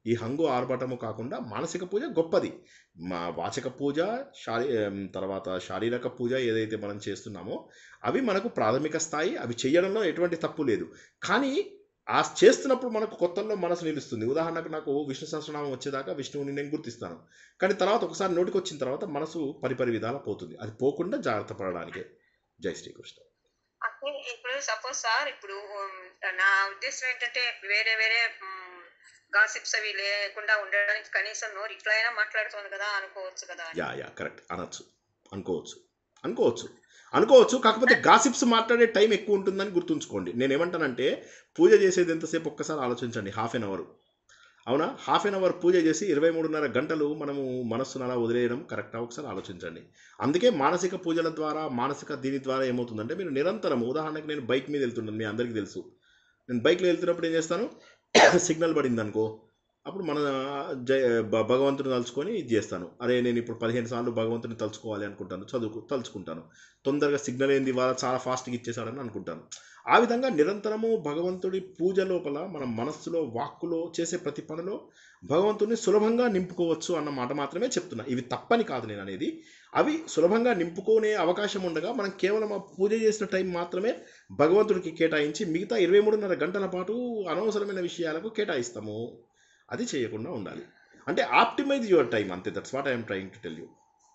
ఈ హంగు ఆర్భటము కాకుండా మానసిక పూజ గొప్పది మా వాచక పూజ శారీ ఏం, తర్వాత శారీరక పూజ ఏదైతే మనం చేస్తున్నామో అవి మనకు ప్రాథమిక స్థాయి అవి చేయడంలో ఎటువంటి తప్పు లేదు కానీ ఆ చేస్తున్నప్పుడు మనకు కొత్తల్లో మనసు నిలుస్తుంది ఉదాహరణకు నాకు విష్ణు సహస్రనామం వచ్చేదాకా విష్ణువుని నేను గుర్తిస్తాను కానీ తర్వాత ఒకసారి నోటికి వచ్చిన తర్వాత మనసు పరిపరి విధాల పోతుంది అది పోకుండా జాగ్రత్త పడడానికే జై శ్రీకృష్ణ అంటే ఇప్పుడు సపోజ్ సార్ ఇప్పుడు ఉమ్, నా ఉద్దేశం ఏంటంటే వేరే వేరే గాసిప్స్ అవి లేకుండా ఉండడానికి కనీసం నోరు ఇట్లా అయినా మాట్లాడుతుంది కదా అనుకోవచ్చు కదా అని. యా యా కరెక్ట్ అనొచ్చు అనుకోవచ్చు అనుకోవచ్చు అనుకోవచ్చు కాకపోతే గాసిప్స్ మాట్లాడే టైం ఎక్కువ ఉంటుందని గుర్తుంచుకోండి నేను ఏమంటానంటే పూజ చేసేది ఎంతసేపు ఒక్కసారి ఆలోచించండి హాఫ్ ఎన్ అవర్ అవునా హాఫ్ ఎన్ అవర్ పూజ చేసి ఇరవై మూడున్నర గంటలు మనము మనస్సును అలా వదిలేయడం కరెక్టా ఒకసారి ఆలోచించండి అందుకే మానసిక పూజల ద్వారా మానసిక దీని ద్వారా ఏమవుతుందంటే మీరు నిరంతరం ఉదాహరణకి నేను బైక్ మీద వెళ్తున్నాను మీ అందరికీ తెలుసు నేను బైక్లో వెళ్తున్నప్పుడు ఏం చేస్తాను సిగ్నల్ పడింది అనుకో అప్పుడు మన జయ భ- భగవంతుని తలుచుకొని ఇది చేస్తాను అరే నేను ఇప్పుడు పదిహేను సార్లు భగవంతుని తలుచుకోవాలి అనుకుంటాను చదువుకు తలుచుకుంటాను తొందరగా సిగ్నల్ ఏంది వాళ్ళ చాలా ఫాస్ట్గా ఇచ్చేసాడని అనుకుంటాను ఆ విధంగా నిరంతరము భగవంతుడి పూజ లోపల మన మనస్సులో వాక్కులో చేసే ప్రతి పనిలో భగవంతుడిని సులభంగా నింపుకోవచ్చు అన్న మాట మాత్రమే చెప్తున్నా ఇవి తప్పని కాదు నేను అనేది అవి సులభంగా నింపుకునే అవకాశం ఉండగా మనం కేవలం ఆ పూజ చేసిన టైం మాత్రమే భగవంతుడికి కేటాయించి మిగతా ఇరవై మూడున్నర గంటల పాటు అనవసరమైన విషయాలకు కేటాయిస్తాము అది చేయకుండా ఉండాలి అంటే ఆప్టిమైజ్ యువర్ టైం అంతే that's what I'm trying to tell you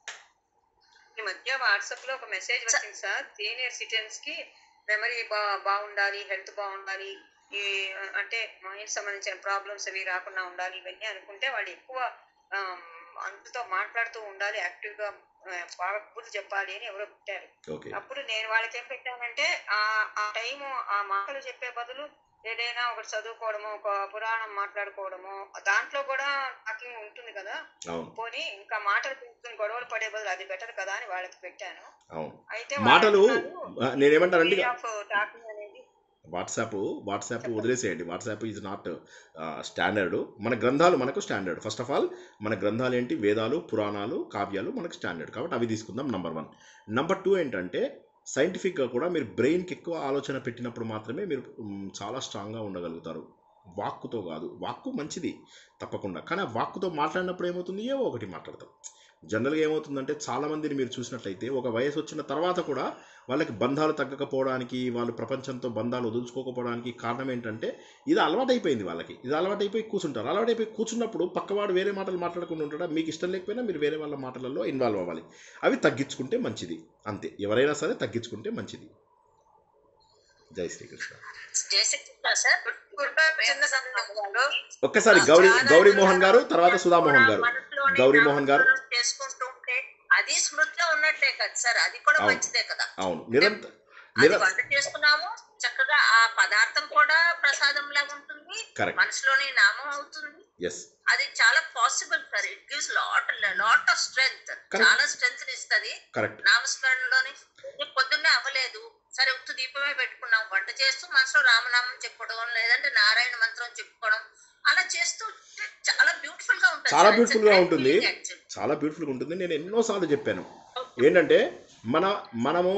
ఈ మధ్య వాట్సాప్ లో ఒక మెసేజ్ వచ్చింది సార్ సీనియర్ సిటిజన్స్ కి మెమరీ బా బాగుండాలి హెల్త్ బాగుండాలి ఈ ఆ, అంటే మైండ్ సంబంధించిన ప్రాబ్లమ్స్ అవి రాకుండా ఉండాలి ఇవన్నీ అనుకుంటే వాళ్ళు ఎక్కువ ఆమ్, అందరితో మాట్లాడుతూ ఉండాలి యాక్టివ్ గా ఆ, బాగా కబుర్లు చెప్పాలి అని ఎవరో పెట్టారు ఓకే అప్పుడు నేను వాళ్ళకి ఏం పెట్టానంటే ఆ ఆ టైము ఆ మాటలు చెప్పే బదులు ఏదైనా ఒకటి చదువుకోవడము ఒక పురాణం మాట్లాడుకోవడము దాంట్లో కూడా టాకింగ్ ఉంటుంది కదా అవును పోనీ ఇంకా మాటలు పెంచుకుని గొడవలు పడే బదులు అది బెటర్ కదా అని వాళ్ళకి పెట్టాను అవును అయితే మాటలు ఆ, నేనేమంటానంటే టాకింగ్ అనేది వాట్సాప్ వాట్సాప్ వదిలేసేయండి వాట్సాప్ ఈజ్ నాట్ స్టాండర్డ్ మన గ్రంథాలు మనకు స్టాండర్డ్ ఫస్ట్ ఆఫ్ ఆల్ మన గ్రంథాలు ఏంటి వేదాలు పురాణాలు కావ్యాలు మనకు స్టాండర్డ్ కాబట్టి అవి తీసుకుందాం నంబర్ వన్ నంబర్ టూ ఏంటంటే సైంటిఫిక్గా కూడా మీరు బ్రెయిన్కి ఎక్కువ ఆలోచన పెట్టినప్పుడు మాత్రమే మీరు మ్, చాలా స్ట్రాంగ్గా ఉండగలుగుతారు వాక్కుతో కాదు వాక్కు మంచిది తప్పకుండా కానీ ఆ వాక్కుతో మాట్లాడినప్పుడు ఏమవుతుంది ఏవో ఒకటి మాట్లాడతాం జనరల్గా ఏమవుతుందంటే చాలామందిని మీరు చూసినట్లయితే ఒక వయసు వచ్చిన తర్వాత కూడా వాళ్ళకి బంధాలు తగ్గకపోవడానికి వాళ్ళు ప్రపంచంతో బంధాలు వదులుచుకోకపోవడానికి కారణం ఏంటంటే ఇది అలవాటైపోయింది వాళ్ళకి ఇది అలవాటైపోయి కూర్చుంటారు అలవాటైపోయి కూర్చున్నప్పుడు పక్కవాడు వేరే మాటలు మాట్లాడకుండా ఉంటాడా మీకు ఇష్టం లేకపోయినా మీరు వేరే వాళ్ళ మాటలలో ఇన్వాల్వ్ అవ్వాలి అవి తగ్గించుకుంటే మంచిది అంతే ఎవరైనా సరే తగ్గించుకుంటే మంచిది జై శ్రీకృష్ణ జయశక్తి సార్ చిన్న సందర్భంలో ఒక్కసారి గౌరీ గౌరీ మోహన్ గారు తర్వాత సుధామోహన్ గారు మనసులోనే గౌరీ మోహన్ గారు. నామస్మరణ చేసుకుంటూ ఉంటే అది స్మృతిలో ఉన్నట్టే కదా సార్ అది కూడా అవును. మంచిదే కదా అవును నిరంతర అది నిర వంట చేసుకున్నాము చక్కగా ఆ పదార్థం కూడా ప్రసాదం లాగా ఉంటుంది కరెక్ట్ మనసులోని నామం అవుతుంది ఎస్ అది చాలా possible sir it gives lot lot of strength Correct. చాలా స్ట్రెంగ్త్ ఇస్తుంది కరెక్ట్ నామస్మరణలోని రేపు పొద్దున్నే అవ్వలేదు సరే ఉత్తు దీపమే పెట్టుకున్నాం వంట చేస్తూ మనసులో రామనామం చెప్పుకోవడం లేదంటే నారాయణ మంత్రం చెప్పుకోవడం అలా చేస్తూ ఉంటే చాలా బ్యూటిఫుల్ గా ఉంటుంది చాలా sir. It's a beautiful గా great ఉంటుంది. feeling actually. చాలా బ్యూటిఫుల్గా ఉంటుంది నేను ఎన్నోసార్లు చెప్పాను ఏంటంటే మన మనము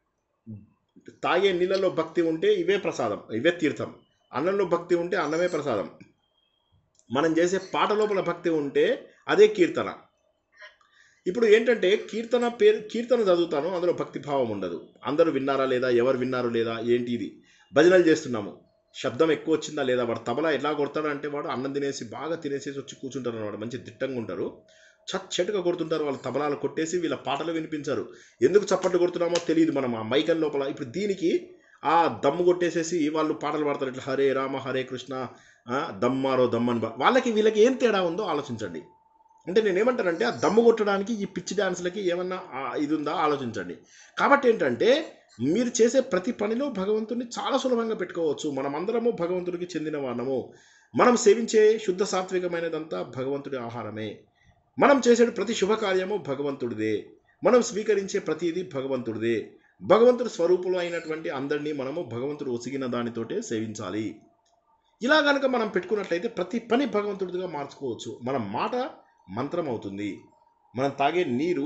తాగే నీళ్ళలో భక్తి ఉంటే ఇవే ప్రసాదం ఇవే తీర్థం అన్నంలో భక్తి ఉంటే అన్నమే ప్రసాదం మనం చేసే పాట లోపల భక్తి ఉంటే అదే కీర్తన ఇప్పుడు ఏంటంటే కీర్తన పేరు కీర్తన చదువుతాను అందులో భక్తి భావం ఉండదు అందరూ విన్నారా లేదా ఎవరు విన్నారు లేదా ఏంటి ఇది భజనలు చేస్తున్నాము శబ్దం ఎక్కువ వచ్చిందా లేదా వాడు తబలా ఎలా కొడతాడు అంటే వాడు అన్నం తినేసి బాగా తినేసేసి వచ్చి కూర్చుంటారు అన్నమాట మంచి దిట్టంగా ఉంటారు చచ్చటుగా కొడుతుంటారు వాళ్ళు తబలాలు కొట్టేసి వీళ్ళ పాటలు వినిపించారు ఎందుకు చప్పట్లు కొడుతున్నామో తెలియదు మనం ఆ మైకన్ లోపల ఇప్పుడు దీనికి ఆ దమ్ము కొట్టేసేసి వాళ్ళు పాటలు పాడతారు ఇట్లా హరే రామ హరే కృష్ణ ఆ, దమ్మారో దమ్మన్ బా వాళ్ళకి వీళ్ళకి ఏం తేడా ఉందో ఆలోచించండి అంటే నేను ఏమంటానంటే ఆ దమ్ము కొట్టడానికి ఈ పిచ్చి డాన్స్లకి ఏమన్నా ఆ, ఇది ఉందా ఆలోచించండి కాబట్టి ఏంటంటే మీరు చేసే ప్రతి పనిలో భగవంతుని చాలా సులభంగా పెట్టుకోవచ్చు మనమందరము భగవంతుడికి చెందిన వాళ్ళము మనం సేవించే శుద్ధ సాత్వికమైనదంతా భగవంతుడి ఆహారమే మనం చేసే ప్రతి శుభకార్యము భగవంతుడిదే మనం స్వీకరించే ప్రతిదీ భగవంతుడిదే భగవంతుడి స్వరూపులు అయినటువంటి అందరినీ మనము భగవంతుడు ఒసిగిన దానితోటే సేవించాలి ఇలా కనుక మనం పెట్టుకున్నట్లయితే ప్రతి పని భగవంతుడిగా మార్చుకోవచ్చు మన మాట మంత్రం అవుతుంది మనం తాగే నీరు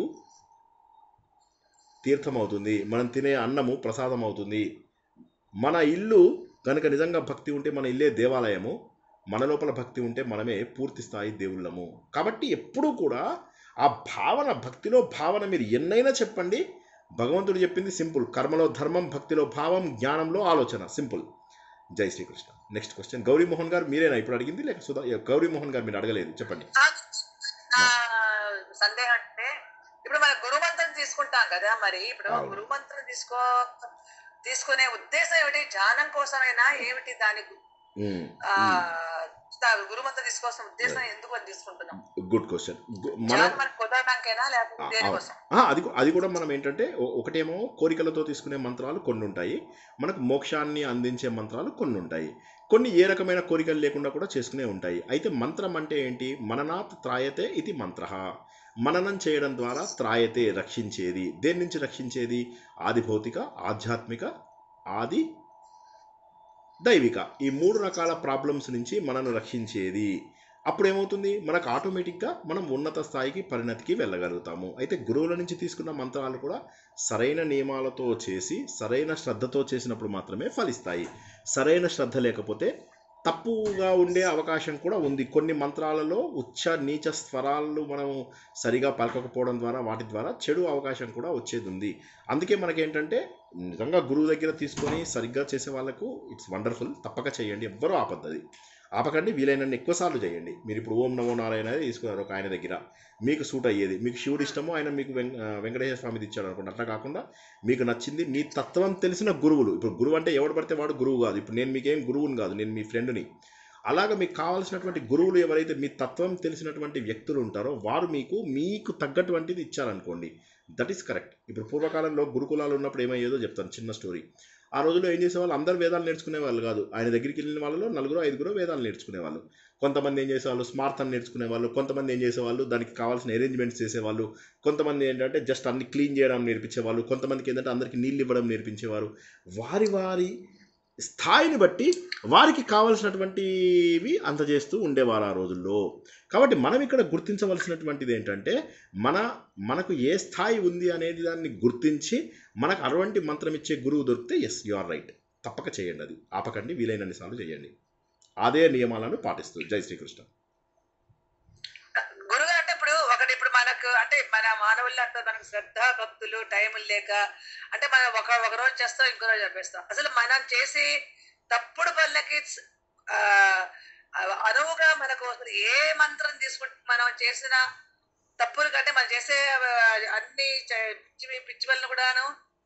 తీర్థం అవుతుంది మనం తినే అన్నము ప్రసాదం అవుతుంది మన ఇల్లు కనుక నిజంగా భక్తి ఉంటే మన ఇల్లే దేవాలయము మన లోపల భక్తి ఉంటే మనమే పూర్తి స్థాయి దేవుళ్ళము కాబట్టి ఎప్పుడూ కూడా ఆ భావన భక్తిలో భావన మీరు ఎన్నైనా చెప్పండి భగవంతుడు చెప్పింది సింపుల్ కర్మలో ధర్మం భక్తిలో భావం జ్ఞానంలో ఆలోచన simple Jai Srikrishna next question Gowri Mohan garu మీరేనా ఇప్పుడు అడిగింది లేక సుధా గౌరీ మోహన్ గారు మీరు అడగలేదు చెప్పండి నా సందేహం అంటే ఇప్పుడు మన గురుమంత్రం తీసుకుంటాం కదా మరి ఇప్పుడు అవును. గురుమంత్రం తీసుకో తీసుకునే ఉద్దేశం ఏమిటి ధ్యానం కోసమైనా ఏమిటి దాని గు- మ్మ్. ఆ గురుమంత్రం తీసుకోవాల్సిన ఉద్దేశం ఎందుకు అని తీసుకుంటున్నాం గుడ్ క్వశ్చన్ మనం ధ్యానం మనకు కుదరడానికైనా లేకపోతే ఆ, దేనికోసం ఆ, అది కూ- అది కూడా మనం ఏంటంటే ఒ- ఒకటేమో కోరికలతో తీసుకునే మంత్రాలు కొన్ని ఉంటాయి మనకు మోక్షాన్ని అందించే మంత్రాలు కొన్ని ఉంటాయి కొన్ని ఏ రకమైన కోరికలు లేకుండా కూడా చేసుకునే ఉంటాయి అయితే మంత్రం అంటే ఏంటి మననాత్ త్రాయతే ఇది మంత్ర మననం చేయడం ద్వారా త్రాయతే రక్షించేది దేని నుంచి రక్షించేది ఆది భౌతిక ఆధ్యాత్మిక ఆది దైవిక ఈ మూడు రకాల ప్రాబ్లమ్స్ నుంచి మనను రక్షించేది అప్పుడు ఏమవుతుంది మనకు ఆటోమేటిక్గా మనం ఉన్నత స్థాయికి పరిణతికి వెళ్ళగలుగుతాము అయితే గురువుల నుంచి తీసుకున్న మంత్రాలు కూడా సరైన నియమాలతో చేసి సరైన శ్రద్ధతో చేసినప్పుడు మాత్రమే ఫలిస్తాయి సరైన శ్రద్ధ లేకపోతే తప్పుగా ఉండే అవకాశం కూడా ఉంది కొన్ని మంత్రాలలో ఉచ్చ నీచ స్వరాలు మనం సరిగా పలకకపోవడం ద్వారా వాటి ద్వారా చెడు అవకాశం కూడా వచ్చేది ఉంది అందుకే మనకేంటంటే నిజంగా గురువు దగ్గర తీసుకొని సరిగ్గా చేసే వాళ్ళకు ఇట్స్ వండర్ఫుల్ తప్పక చేయండి ఎవ్వరూ ఆపద్దది ఆపకండి వీలైనన్ని ఎక్కువసార్లు చేయండి మీరు ఇప్పుడు ఓం నమో నారాయణ అనేది తీసుకున్నారు ఒక ఆయన దగ్గర మీకు సూట్ అయ్యేది మీకు శివుడు ఇష్టమో ఆయన మీకు వెం ఆ, వెంకటేశ్వర స్వామిది ఇచ్చాడు అనుకోండి అట్లా కాకుండా మీకు నచ్చింది మీ తత్వం తెలిసిన గురువులు ఇప్పుడు గురువు అంటే ఎవడు పడితే వాడు గురువు కాదు ఇప్పుడు నేను మీకేం గురువుని కాదు నేను మీ ఫ్రెండ్ని అలాగ మీకు కావాల్సినటువంటి గురువులు ఎవరైతే మీ తత్వం తెలిసినటువంటి వ్యక్తులు ఉంటారో వారు మీకు మీకు తగ్గటువంటిది ఇచ్చారనుకోండి దట్ ఈస్ కరెక్ట్ ఇప్పుడు పూర్వకాలంలో గురుకులాలు ఉన్నప్పుడు ఏమయ్యేదో చెప్తాను చిన్న స్టోరీ ఆ రోజుల్లో ఏం చేసేవాళ్ళు అందరు వేదాలు నేర్చుకునే వాళ్ళు కాదు ఆయన దగ్గరికి వెళ్ళిన వాళ్ళలో నలుగురు ఐదుగురు వేదాలు నేర్చుకునేవాళ్ళు కొంతమంది ఏం చేసేవాళ్ళు స్మార్థం నేర్చుకునేవాళ్ళు కొంతమంది ఏం చేసేవాళ్ళు దానికి కావాల్సిన అరేంజ్మెంట్స్ చేసేవాళ్ళు కొంతమంది ఏంటంటే జస్ట్ అన్ని క్లీన్ చేయడం నేర్పించేవాళ్ళు కొంతమందికి ఏంటంటే అందరికి నీళ్ళు ఇవ్వడం నేర్పించేవారు వారి వారి స్థాయిని బట్టి వారికి కావలసినటువంటివి అందజేస్తూ ఉండేవారు ఆ రోజుల్లో కాబట్టి మనం ఇక్కడ గుర్తించవలసినటువంటిది ఏంటంటే మన మనకు ఏ స్థాయి ఉంది అనేది దాన్ని గుర్తించి మనకు అటువంటి మంత్రం ఇచ్చే గురువు దొరికితే ఎస్ యు ఆర్ రైట్ తప్పక చేయండి అది ఆపకండి వీలైనన్ని సార్లు చేయండి అదే నియమాలను పాటిస్తూ జై శ్రీకృష్ణ గురువు అంటే ఇప్పుడు ఒకటి ఇప్పుడు మనకు అంటే మన మానవుల్లో అంతా మనకు శ్రద్ధ భక్తులు టైం లేక అంటే మనం ఒక ఒక రోజు చేస్తాం ఇంకో రోజు చెప్పేస్తాం అసలు మనం చేసి తప్పుడు పనులకి ఆ, అనువుగా మనకు అసలు ఏ మంత్రం తీసుకుంటే మనం చేసిన తప్పులు కంటే మనం చేసే ఆ, అన్ని చ- పిచ్చి పిచ్చి పనులు కూడాను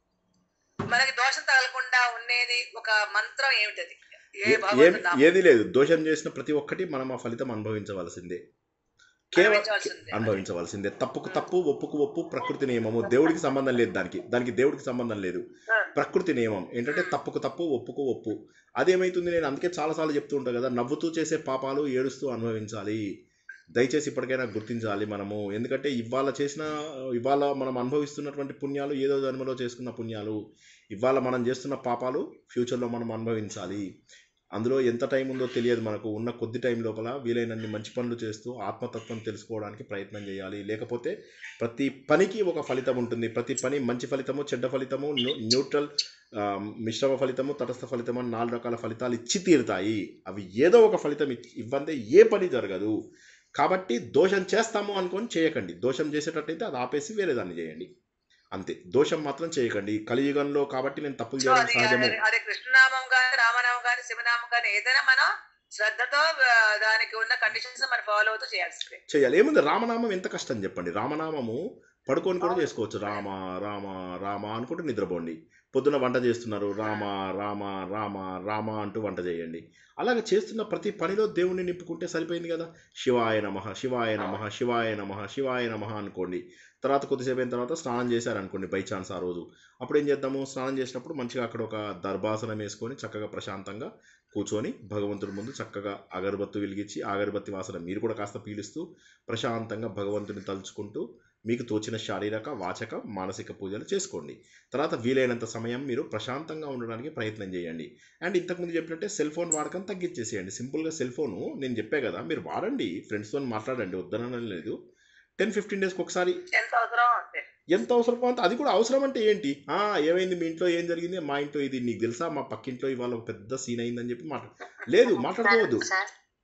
మనకి దోషం తగలకుండా ఉండేది ఒక మంత్రం ఏమిటది ఏ ఏ- భగవంతుడి ఏం- నామం. ఏది లేదు దోషం చేసిన ప్రతి ఒక్కటి మనం ఆ ఫలితం అనుభవించవలసిందే కేవలం అనుభవించవలసిందే. అనుభవించవలసిందే తప్పుకు తప్పు ఒప్పుకు ఒప్పు ప్రకృతి నియమము దేవుడికి సంబంధం లేదు దానికి దానికి దేవుడికి సంబంధం లేదు ఆ. ప్రకృతి నియమం ఏంటంటే తప్పుకు తప్పు ఒప్పుకు ఒప్పు అదేమైతుంది నేను అందుకే చాలాసార్లు చెప్తూ ఉంటాను కదా నవ్వుతూ చేసే పాపాలు ఏడుస్తూ అనుభవించాలి దయచేసి ఇప్పటికైనా గుర్తించాలి మనము ఎందుకంటే ఇవాళ చేసిన ఇవాళ మనం అనుభవిస్తున్నటువంటి పుణ్యాలు ఏదో జన్మలో చేసుకున్న పుణ్యాలు ఇవాళ మనం చేస్తున్న పాపాలు ఫ్యూచర్లో మనం అనుభవించాలి అందులో ఎంత టైం ఉందో తెలియదు మనకు ఉన్న కొద్ది టైం లోపల వీలైనన్ని మంచి పనులు చేస్తూ ఆత్మతత్వం తెలుసుకోవడానికి ప్రయత్నం చేయాలి లేకపోతే ప్రతి పనికి ఒక ఫలితం ఉంటుంది ప్రతి పని మంచి ఫలితము చెడ్డ ఫలితము న్యూ- న్యూట్రల్ ఆ, మిశ్రమ ఫలితము తటస్థ ఫలితము అని నాలుగు రకాల ఫలితాలు ఇచ్చి తీరుతాయి అవి ఏదో ఒక ఫలితం ఇచ్చి- ఇవ్వందే ఏ పని జరగదు కాబట్టి దోషం చేస్తాము అనుకొని చేయకండి దోషం చేసేటట్టయితే అది ఆపేసి వేరే దాన్ని చేయండి అంతే దోషం మాత్రం చేయకండి కలియుగంలో కాబట్టి నేను తప్పులు సో చేయడం అది సహజము అది- అది కృష్ణనామం కానీ రామనామం కానీ శివనామం కానీ ఏదైనా మనం శ్రద్ధతో ఆ, దానికి ఉన్న కండిషన్స్ మనం ఫాలో అవుతూ చేయాల్సిందే చేయాలి ఏముంది రామనామం ఎంత కష్టం చెప్పండి రామనామము పడుకొని కూడా చేసుకోవచ్చు రామ రామ రామ అనుకుంటూ నిద్రపోండి పొద్దున వంట చేస్తున్నారు రామ రామ రామ రామ అంటూ వంట చేయండి అలాగ చేస్తున్న ప్రతి పనిలో దేవుణ్ణి నింపుకుంటే సరిపోయింది కదా శివాయ నమ శివాయ నమ శివాయ నమ శివాయ నమ అనుకోండి తర్వాత కొద్దిసేపు అయిన తర్వాత స్నానం చేశారనుకోండి బై ఛాన్స్ ఆ రోజు అప్పుడు ఏం చేద్దాము స్నానం చేసినప్పుడు మంచిగా అక్కడ ఒక దర్భాసనం వేసుకొని చక్కగా ప్రశాంతంగా కూర్చొని భగవంతుడి ముందు చక్కగా అగరబత్తు వెలిగించి ఆ అగరబత్తి వాసన మీరు కూడా కాస్త పీలుస్తూ ప్రశాంతంగా భగవంతుని తలుచుకుంటూ మీకు తోచిన శారీరక వాచక మానసిక పూజలు చేసుకోండి తర్వాత వీలైనంత సమయం మీరు ప్రశాంతంగా ఉండడానికి ప్రయత్నం చేయండి అండ్ ఇంతకుముందు చెప్పినట్టే సెల్ ఫోన్ వాడకం తగ్గించేసేయండి సింపుల్గా సెల్ ఫోను నేను చెప్పే కదా మీరు వాడండి ఫ్రెండ్స్తో మాట్లాడండి వద్దనడం లేదు టెన్ ఫిఫ్టీన్ డేస్కి ఒకసారి ఎంత అవసరం అంతే ఎంత అవసరమో అంత అది కూడా అవసరం అంటే ఏంటి ఆ ఏమైంది మీ ఇంట్లో ఏం జరిగింది మా ఇంట్లో ఇది నీకు తెలుసా మా పక్కింట్లో ఇవాళ ఒక పెద్ద సీన్ అయిందని చెప్పి మాట్లా లేదు మాట్లాడుకోవద్దు సార్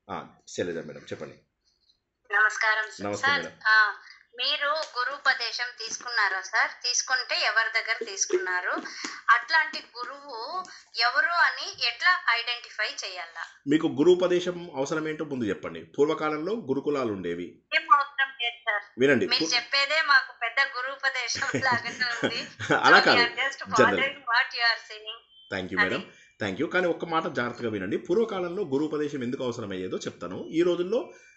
ఆ, శైలజ మేడం చెప్పండి నమస్కారం నమస్తే సార్ మేడం. ఆ, మీరు గురుపదేశం తీసుకున్నారా సార్ తీసుకుంటే ఎవరి దగ్గర తీసుకున్నారు అట్లాంటి గురువు ఎవరు అని ఎట్లా ఐడెంటిఫై చేయాలా మీకు గురుపదేశం అవసరం ఏంటో ముందు చెప్పండి పూర్వకాలంలో గురుకులాలు ఉండేవి ఏం అవసరం లేదు సార్ వినండి మీరు పు- చెప్పేదే మాకు పెద్ద గురుపదేశం లాగానే ఉంది అలా కాదు just general following what you are saying thank you madam thank you కానీ ఒక్క మాట జాగ్రత్తగా వినండి పూర్వకాలంలో గురుపదేశం ఎందుకు అవసరమయ్యేదో చెప్తాను ఈ రోజుల్లో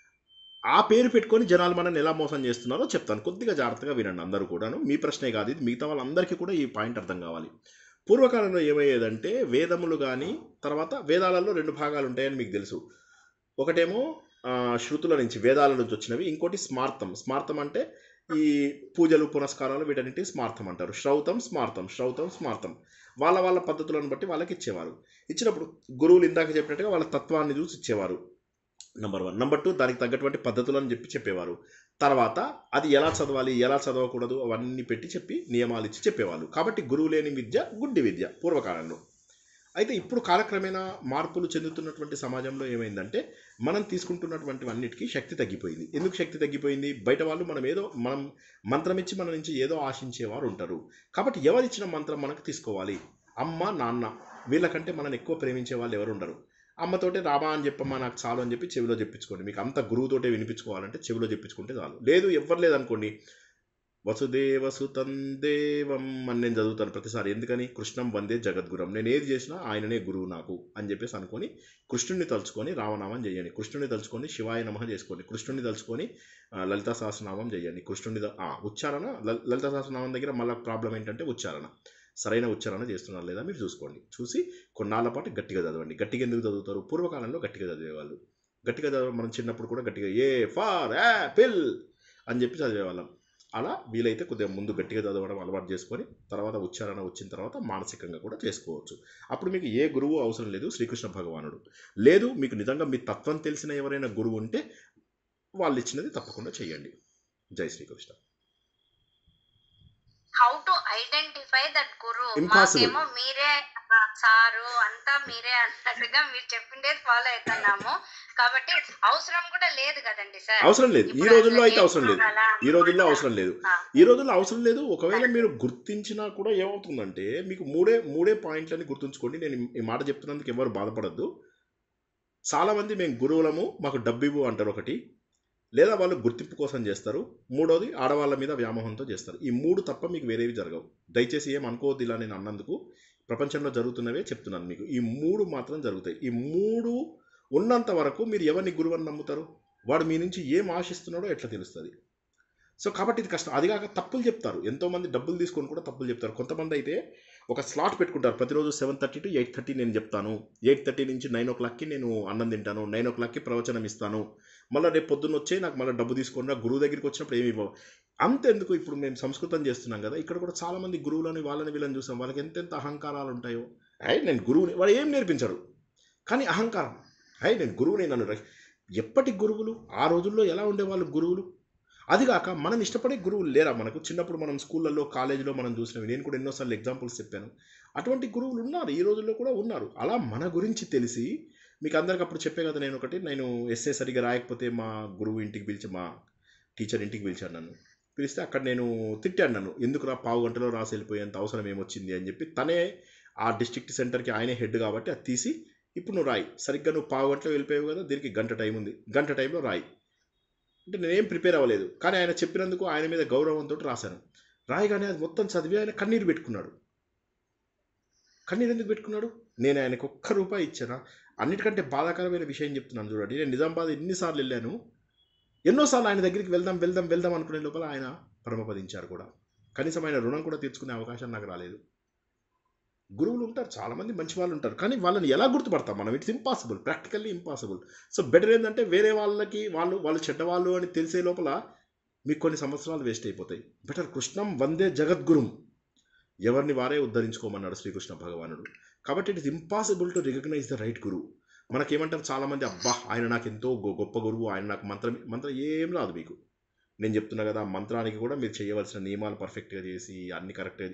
ఆ పేరు పెట్టుకొని జనాలు మనల్ని ఎలా మోసం చేస్తున్నారో చెప్తాను కొద్దిగా జాగ్రత్తగా వినండి అందరూ కూడాను మీ ప్రశ్నే కాదు ఇది మిగతా వాళ్ళందరికీ కూడా ఈ పాయింట్ అర్థం కావాలి పూర్వకాలంలో ఏమయ్యేదంటే వేదములు కానీ తర్వాత వేదాలలో రెండు భాగాలు ఉంటాయని మీకు తెలుసు ఒకటేమో ఆ, శృతుల నుంచి వేదాల నుంచి వచ్చినవి ఇంకోటి స్మార్థం స్మార్థం అంటే ఈ పూజలు పునస్కారాలు వీటన్నిటి స్మార్థం అంటారు శ్రౌతం స్మార్థం శ్రౌతం స్మార్థం వాళ్ళ వాళ్ళ పద్ధతులను బట్టి వాళ్ళకి ఇచ్చేవారు ఇచ్చినప్పుడు గురువులు ఇందాక చెప్పినట్టుగా వాళ్ళ తత్వాన్ని చూసి ఇచ్చేవారు నంబర్ వన్ నెంబర్ టూ దానికి తగ్గటువంటి పద్ధతులను చెప్పి చెప్పేవారు తర్వాత అది ఎలా చదవాలి ఎలా చదవకూడదు అవన్నీ పెట్టి చెప్పి నియమాలు ఇచ్చి చెప్పేవాళ్ళు కాబట్టి గురువు లేని విద్య గుడ్డి విద్య పూర్వకాలంలో అయితే ఇప్పుడు కాలక్రమేణా మార్పులు చెందుతున్నటువంటి సమాజంలో ఏమైందంటే మనం తీసుకుంటున్నటువంటి అన్నిటికీ శక్తి తగ్గిపోయింది ఎందుకు శక్తి తగ్గిపోయింది బయట వాళ్ళు మనం ఏదో మనం మంత్రం ఇచ్చి మన నుంచి ఏదో ఆశించేవారు ఉంటారు కాబట్టి ఎవరిచ్చిన మంత్రం మనకు తీసుకోవాలి అమ్మ నాన్న వీళ్ళకంటే మనల్ని ఎక్కువ ప్రేమించే వాళ్ళు ఎవరు ఉండరు అమ్మతోటే రామా అని చెప్పమ్మా నాకు చాలు అని చెప్పి చెవిలో చెప్పించుకోండి మీకు అంత గురువుతోటే వినిపించుకోవాలంటే చెవిలో చెప్పించుకుంటే చాలు లేదు ఎవ్వరు లేదనుకోండి వసుదేవ సుతం దేవం అని నేను చదువుతాను ప్రతిసారి ఎందుకని కృష్ణం వందే జగద్గురం నేను ఏది చేసినా ఆయననే గురువు నాకు అని చెప్పేసి అనుకొని కృష్ణుడిని తలుచుకొని రామనామం చేయండి కృష్ణుడిని తలుచుకొని శివాయ నమః చేసుకోండి కృష్ణుడిని తలుచుకొని ఆ, లలితా సహస్రనామం చేయండి కృష్ణుడిని ద- ఆ, ఉచ్చారణ లల్- లలితా సహస్రనామం దగ్గర మళ్ళీ ప్రాబ్లం ఏంటంటే ఉచ్చారణ సరైన ఉచ్చారణ చేస్తున్నారు లేదా మీరు చూసుకోండి చూసి కొన్నాళ్ళ పాటు గట్టిగా చదవండి గట్టిగా ఎందుకు చదువుతారు పూర్వకాలంలో గట్టిగా చదివేవాళ్ళు గట్టిగా చదవ మనం చిన్నప్పుడు కూడా గట్టిగా ఏ ఫార్ యాపిల్ అని చెప్పి చదివేవాళ్ళం అలా వీలైతే కొద్దిగా ముందు గట్టిగా చదవడం అలవాటు చేసుకొని తర్వాత ఉచ్చారణ వచ్చిన తర్వాత మానసికంగా కూడా చేసుకోవచ్చు అప్పుడు మీకు ఏ గురువు అవసరం లేదు శ్రీకృష్ణ భగవానుడు లేదు మీకు నిజంగా మీ తత్వం తెలిసిన ఎవరైనా గురువు ఉంటే వాళ్ళు ఇచ్చినది తప్పకుండా చేయండి Jai Srikrishna how to identify that guru Impossible. మాకేమో మీరే ఆ, సారు అంతా మీరే అన్నట్టుగా మీరు చెప్పిండేది ఫాలో అవుతున్నాము కాబట్టి అవసరం కూడా లేదు కదండి సార్ అవసరం లేదు ఈ ఇప్పుడు రోజుల్లో అసలు అయితే అవసరం లేదు చేసుకోవాలా? ఈ రోజుల్లో అవసరం లేదు ఆ. ఈ రోజుల్లో అవసరం లేదు ఒకవేళ మీరు గుర్తించినా కూడా ఏమవుతుందంటే మీకు మూడే మూడే పాయింట్లని గుర్తుంచుకోండి నేను ఈ మాట చెప్తున్నందుకు ఎవరు బాధపడద్దు చాలామంది మేము గురువులము మాకు డబ్బు ఇవ్వు అంటారు ఒకటి లేదా వాళ్ళు గుర్తింపు కోసం చేస్తారు మూడోది ఆడవాళ్ళ మీద వ్యామోహంతో చేస్తారు ఈ మూడు తప్ప మీకు వేరేవి జరగవు దయచేసి ఏం అనుకోవద్దు ఇలా నేను అన్నందుకు ప్రపంచంలో జరుగుతున్నవే చెప్తున్నాను మీకు ఈ మూడు మాత్రం జరుగుతాయి ఈ మూడు ఉన్నంత వరకు మీరు ఎవరిని గురువు అని నమ్ముతారు వాడు మీ నుంచి ఏం ఆశిస్తున్నాడో ఎట్లా తెలుస్తుంది సో కాబట్టి ఇది కష్టం అది కాక తప్పులు చెప్తారు ఎంతోమంది డబ్బులు తీసుకొని కూడా తప్పులు చెప్తారు కొంతమంది అయితే ఒక స్లాట్ పెట్టుకుంటారు ప్రతిరోజు seven thirty to eight thirty నేను చెప్తాను ఎయిట్ థర్టీ నుంచి నైన్ ఓ క్లాక్కి నేను అన్నం తింటాను నైన్ ఓ క్లాక్కి ప్రవచనం ఇస్తాను మళ్ళీ రేపు పొద్దున్న వచ్చే నాకు మళ్ళీ డబ్బు తీసుకొని రా గురువు దగ్గరికి వచ్చినప్పుడు ఏమి ఇవ్వవు అంతెందుకు ఇప్పుడు మేము సంస్కృతం చేస్తున్నాం కదా ఇక్కడ కూడా చాలామంది గురువులని వాళ్ళని వీళ్ళని చూసాం వాళ్ళకి ఎంతెంత అహంకారాలు ఉంటాయో అయ్యి నేను గురువుని వాడు ఏం నేర్పించడు కానీ అహంకారం అయ్యి నేను గురువుని నన్ను రక్ష- ఎప్పటి గురువులు ఆ రోజుల్లో ఎలా ఉండేవాళ్ళు గురువులు అదిగాక మనం ఇష్టపడే గురువులు లేరా మనకు చిన్నప్పుడు మనం స్కూళ్ళల్లో కాలేజీలో మనం చూసినవి నేను కూడా ఎన్నోసార్లు ఎగ్జాంపుల్స్ చెప్పాను అటువంటి గురువులు ఉన్నారు ఈ రోజుల్లో కూడా ఉన్నారు అలా మన గురించి తెలిసి మీకు అందరికి అప్పుడు చెప్పే కదా నేను ఒకటి నేను ఎస్ఏ సరిగా రాయకపోతే మా గురువు ఇంటికి పిలిచి మా టీచర్ ఇంటికి పిలిచాను నన్ను పిలిస్తే అక్కడ నేను తిట్టాను నన్ను ఎందుకు రా పావు గంటలో రాసి వెళ్ళిపోయేంత అవసరం ఏమొచ్చింది అని చెప్పి తనే ఆ డిస్ట్రిక్ట్ సెంటర్కి ఆయనే హెడ్ కాబట్టి అది తీసి ఇప్పుడు నువ్వు రాయి సరిగ్గా నువ్వు పావు గంటలో వెళ్ళిపోయావు కదా దీనికి గంట టైం ఉంది గంట టైంలో రాయి అంటే నేనేం ప్రిపేర్ అవ్వలేదు కానీ ఆయన చెప్పినందుకు ఆయన మీద గౌరవంతో రాశాను రాయగానే అది మొత్తం చదివి ఆయన కన్నీరు పెట్టుకున్నాడు కన్నీరు ఎందుకు పెట్టుకున్నాడు నేను ఆయనకు ఒక్క రూపాయి ఇచ్చానా అన్నిటికంటే బాధాకరమైన విషయం చెప్తున్నాను చూడండి నేను నిజామాబాద్ ఎన్నిసార్లు వెళ్ళాను ఎన్నోసార్లు ఆయన దగ్గరికి వెళ్దాం వెళ్దాం వెళ్దాం అనుకునే లోపల ఆయన పరమపదించారు కూడా కనీసం ఆయన రుణం కూడా తీర్చుకునే అవకాశం నాకు రాలేదు గురువులు ఉంటారు చాలామంది మంచి వాళ్ళు ఉంటారు కానీ వాళ్ళని ఎలా గుర్తుపడతాం మనం it's impossible practically impossible so better ఏంటంటే వేరే వాళ్ళకి వాళ్ళు వాళ్ళు చెడ్డవాళ్ళు అని తెలిసే లోపల మీకు కొన్ని సంవత్సరాలు వేస్ట్ అయిపోతాయి బెటర్ కృష్ణం వందే జగద్గురుం ఎవరిని వారే ఉద్ధరించుకోమన్నాడు శ్రీకృష్ణ భగవానుడు కాబట్టి it is impossible to recognise the right గురువు మనకేమంటారు చాలామంది అబ్బా ఆయన నాకు ఎంతో గొ- గొప్ప గురువు ఆయన నాకు మంత్రం మంత్రం ఏం రాదు మీకు నేను చెప్తున్నా కదా ఆ మంత్రానికి కూడా మీరు చేయవలసిన నియమాలు పర్ఫెక్ట్గా చేసి అన్ని కరెక్ట్గా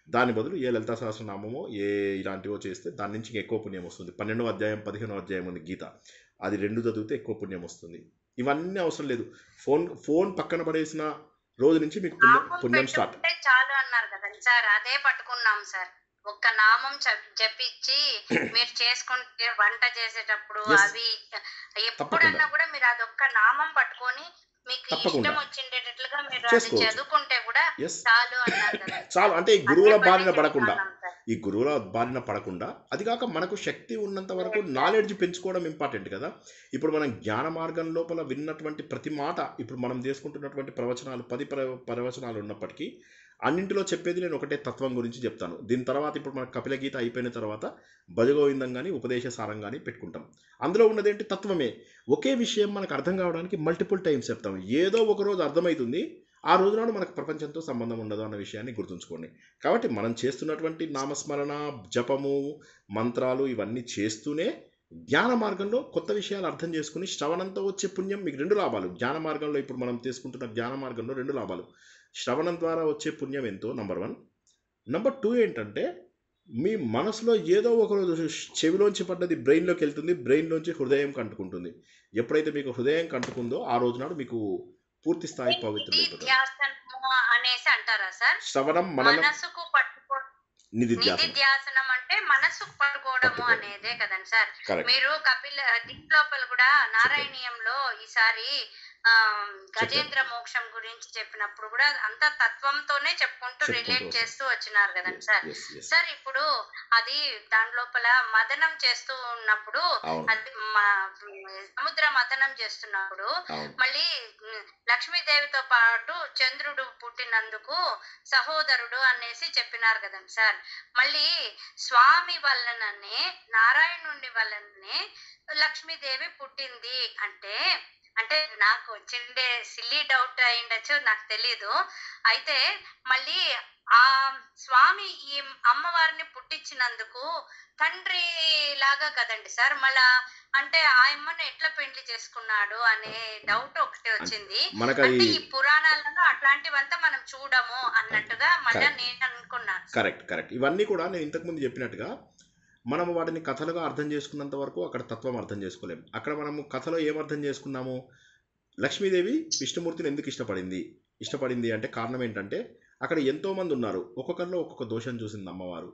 దాని బదులు ఏ లలితా సహస్రనామమో ఏ ఇలాంటివో చేస్తే దాని నుంచి ఇంకా ఎక్కువ పుణ్యం వస్తుంది పన్నెండవ అధ్యాయం పదిహేనవ అధ్యాయం ఉంది గీత అది రెండు చదివితే ఎక్కువ పుణ్యం వస్తుంది ఇవన్నీ అవసరం లేదు ఫోన్ ఫోన్ పక్కన పడేసిన రోజు నుంచి మీకు పుణ్యం నామం పుణ్యం స్టార్ట్ పెట్టుకుంటే చాలు అన్నారు కదండి సార్ అదే పట్టుకున్నాం సార్ ఒక్క నామం జప్- జపించి మీరు చేసుకుంటే వంట చేసేటప్పుడు Yes. అవి ఎప్పుడన్నా కూడా మీరు అదొక్క నామం పట్టుకొని మీకు తప్పకుండా. ఇష్టం వచ్చిండేటట్లుగా మీరు అది చేసుకోవచ్చు. చదువుకుంటే కూడా ఎస్ చాలు అన్నారు కదా చాలు అంటే ఈ గురువుల అదే బారిన పని పడకుండా చేస్తున్నాం సార్. ఈ గురువుల బారిన పడకుండా అది కాక మనకు శక్తి ఉన్నంత వరకు నాలెడ్జ్ పెంచుకోవడం ఇంపార్టెంట్ కదా ఇప్పుడు మనం జ్ఞాన మార్గం లోపల విన్నటువంటి ప్రతి మాట ఇప్పుడు మనం చేసుకుంటున్నటువంటి ప్రవచనాలు పది ప్ర ప్రవచనాలు ఉన్నప్పటికీ అన్నింటిలో చెప్పేది నేను ఒకటే తత్వం గురించి చెప్తాను దీని తర్వాత ఇప్పుడు మన కపిల గీత అయిపోయిన తర్వాత భజగోవిందం కానీ ఉపదేశ సారం కానీ పెట్టుకుంటాం అందులో ఉన్నదేంటి తత్వమే ఒకే విషయం మనకు అర్థం కావడానికి మల్టిపుల్ టైమ్స్ చెప్తాం ఏదో ఒక రోజు అర్థమవుతుంది ఆ రోజు నాడు మనకు ప్రపంచంతో సంబంధం ఉండదు అన్న విషయాన్ని గుర్తుంచుకోండి కాబట్టి మనం చేస్తున్నటువంటి నామస్మరణ జపము మంత్రాలు ఇవన్నీ చేస్తూనే జ్ఞాన మార్గంలో కొత్త విషయాలు అర్థం చేసుకుని శ్రవణంతో వచ్చే పుణ్యం మీకు రెండు లాభాలు జ్ఞాన మార్గంలో ఇప్పుడు మనం తీసుకుంటున్న జ్ఞాన మార్గంలో రెండు లాభాలు శ్రవణం ద్వారా వచ్చే పుణ్యం ఎంతో నంబర్ వన్ నంబర్ టూ ఏంటంటే మీ మనసులో ఏదో ఒక రోజు చెవిలోంచి పడ్డది బ్రెయిన్లోకి వెళ్తుంది బ్రెయిన్లోంచి హృదయం కంటుకుంటుంది ఎప్పుడైతే మీకు హృదయం కంటుకుందో ఆ రోజు నాడు మీకు పూర్తి స్థాయి ఇది పవిత్రులైపోతారు ధ్యాసనము అనేసి అంటారా సార్ శ్రవణం మననం మనసుకు పట్టుకో నిధిధ్యాసనం నిధిధ్యాసనం అంటే మనసుకు పట్టుకోవడము పట్టుకోవడం. అనేదే కదండి సార్ కరెక్ట్ మీరు కపిల దీని లోపల కూడా నారాయణీయంలో ఈసారి ఆ గజేంద్ర మోక్షం గురించి చెప్పినప్పుడు కూడా అంత తత్వంతోనే చెప్పుకుంటూ చెప్పుకుంటూ రిలేట్ వస్తారు. చేస్తూ వచ్చినారు కదండి సార్ ఎస్ ఎస్ సార్ ఇప్పుడు అది దాని లోపల మదనం చేస్తూ ఉన్నప్పుడు అవును అది మ- సముద్ర మదనం చేస్తున్నప్పుడు అవును మళ్ళీ ఉమ్, లక్ష్మీదేవితో పాటు చంద్రుడు పుట్టినందుకు సహోదరుడు అనేసి చెప్పినారు కదండి సార్ మళ్ళీ స్వామి వల్లననే నారాయణుడి వల్లనే లక్ష్మీదేవి పుట్టింది అంటే అంటే నాకు వచ్చిండే సిల్లీ డౌట్ అయిండొచ్చు నాకు తెలీదు అయితే మళ్ళీ ఆ స్వామి ఈ అమ్మవారిని పుట్టించినందుకు తండ్రి లాగా కదండి సార్ మళ్ళా అంటే ఆ అమ్మను ఎట్లా పెండ్లి చేసుకున్నాడు అనే డౌట్ ఒకటి వచ్చింది మనకు అంటే అది ఈ పురాణాలలో అట్లాంటివంతా మనం చూడము అన్నట్టుగా మళ్ళీ Correct. నేను అనుకున్నాను కరెక్ట్ కరెక్ట్ ఇవన్నీ కూడా నేను ఇంతకుముందు చెప్పినట్టుగా మనం వాటిని కథలుగా అర్థం చేసుకున్నంత వరకు అక్కడ తత్వం అర్థం చేసుకోలేం అక్కడ మనము కథలో ఏం అర్థం చేసుకున్నాము లక్ష్మీదేవి విష్ణుమూర్తిని ఎందుకు ఇష్టపడింది ఇష్టపడింది అంటే కారణం ఏంటంటే అక్కడ ఎంతోమంది ఉన్నారు ఒక్కొక్కరిలో ఒక్కొక్క దోషం చూసింది అమ్మవారు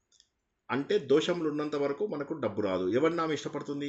అంటే దోషములు ఉన్నంత వరకు మనకు డబ్బు రాదు ఎవరిని ఆమె ఇష్టపడుతుంది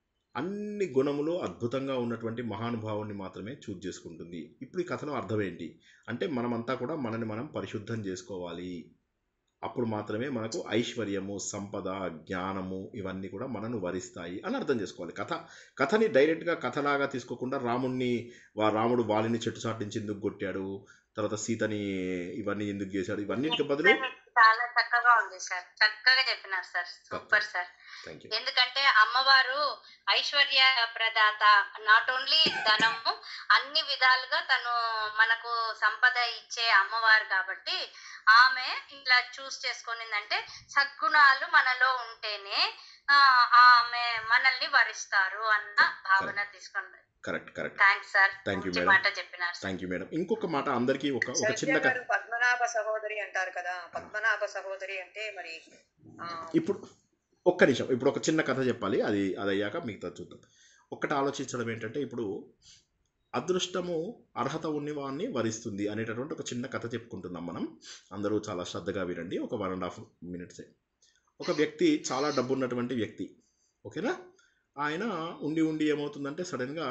అన్ని గుణములు అద్భుతంగా ఉన్నటువంటి మహానుభావుని మాత్రమే చూజ్ చేసుకుంటుంది ఇప్పుడు ఈ కథలో అర్థం ఏంటి అంటే మనమంతా కూడా మనని మనం పరిశుద్ధం చేసుకోవాలి అప్పుడు మాత్రమే మనకు ఐశ్వర్యము సంపద జ్ఞానము ఇవన్నీ కూడా మనను వరిస్తాయి అని అర్థం చేసుకోవాలి కథ కథని డైరెక్ట్గా కథలాగా తీసుకోకుండా రాముణ్ణి వా రాముడు వాలిని చెట్టు చాటు నుంచి ఎందుకు కొట్టాడు తర్వాత సీతని ఇవన్నీ ఎందుకు చేశాడు ఇవన్నిటికి బదులు చాలా చక్కగా ఉంది సార్ చక్కగా చెప్పినారు sir super sir thank you ఎందుకంటే అమ్మవారు ఐశ్వర్య ప్రదాత నాట్ ఓన్లీ ధనము అన్ని విధాలుగా తను మనకు సంపద ఇచ్చే అమ్మవారు కాబట్టి ఆమె ఇలా చూస్ చేసుకునిందంటే సద్గుణాలు మనలో ఉంటేనే ఆ, ఆమె మనల్ని వరిస్తారు అన్న భావన తీసుకోండి correct correct thanks sir thank you మంచి మేడం మాట చెప్పినారు సార్ థ్యాంక్ యూ మేడం ఇంకొక మాట అందరికీ ఒక ఒక సత్య చిన్న కథ గారు పద్మనాభ సహోదరి అంటారు కదా పద్మనాభ సహోదరి అంటే మరి ఆ, ఇప్పుడు ఒక్క నిమిషం ఇప్పుడు ఒక చిన్న కథ చెప్పాలి అది అది అయ్యాక మిగతా చూద్దాం ఒక్కటి ఆలోచించడం ఏంటంటే ఇప్పుడు అదృష్టము అర్హత ఉన్నవాన్ని వరిస్తుంది అనేటటువంటి ఒక చిన్న కథ చెప్పుకుంటున్నాం మనం అందరూ చాలా శ్రద్ధగా వినండి ఒక వన్ అండ్ హాఫ్ మినిట్సే ఒక వ్యక్తి చాలా డబ్బు ఉన్నటువంటి వ్యక్తి ఓకేనా ఆయన ఉండి ఉండి ఏమవుతుందంటే సడన్గా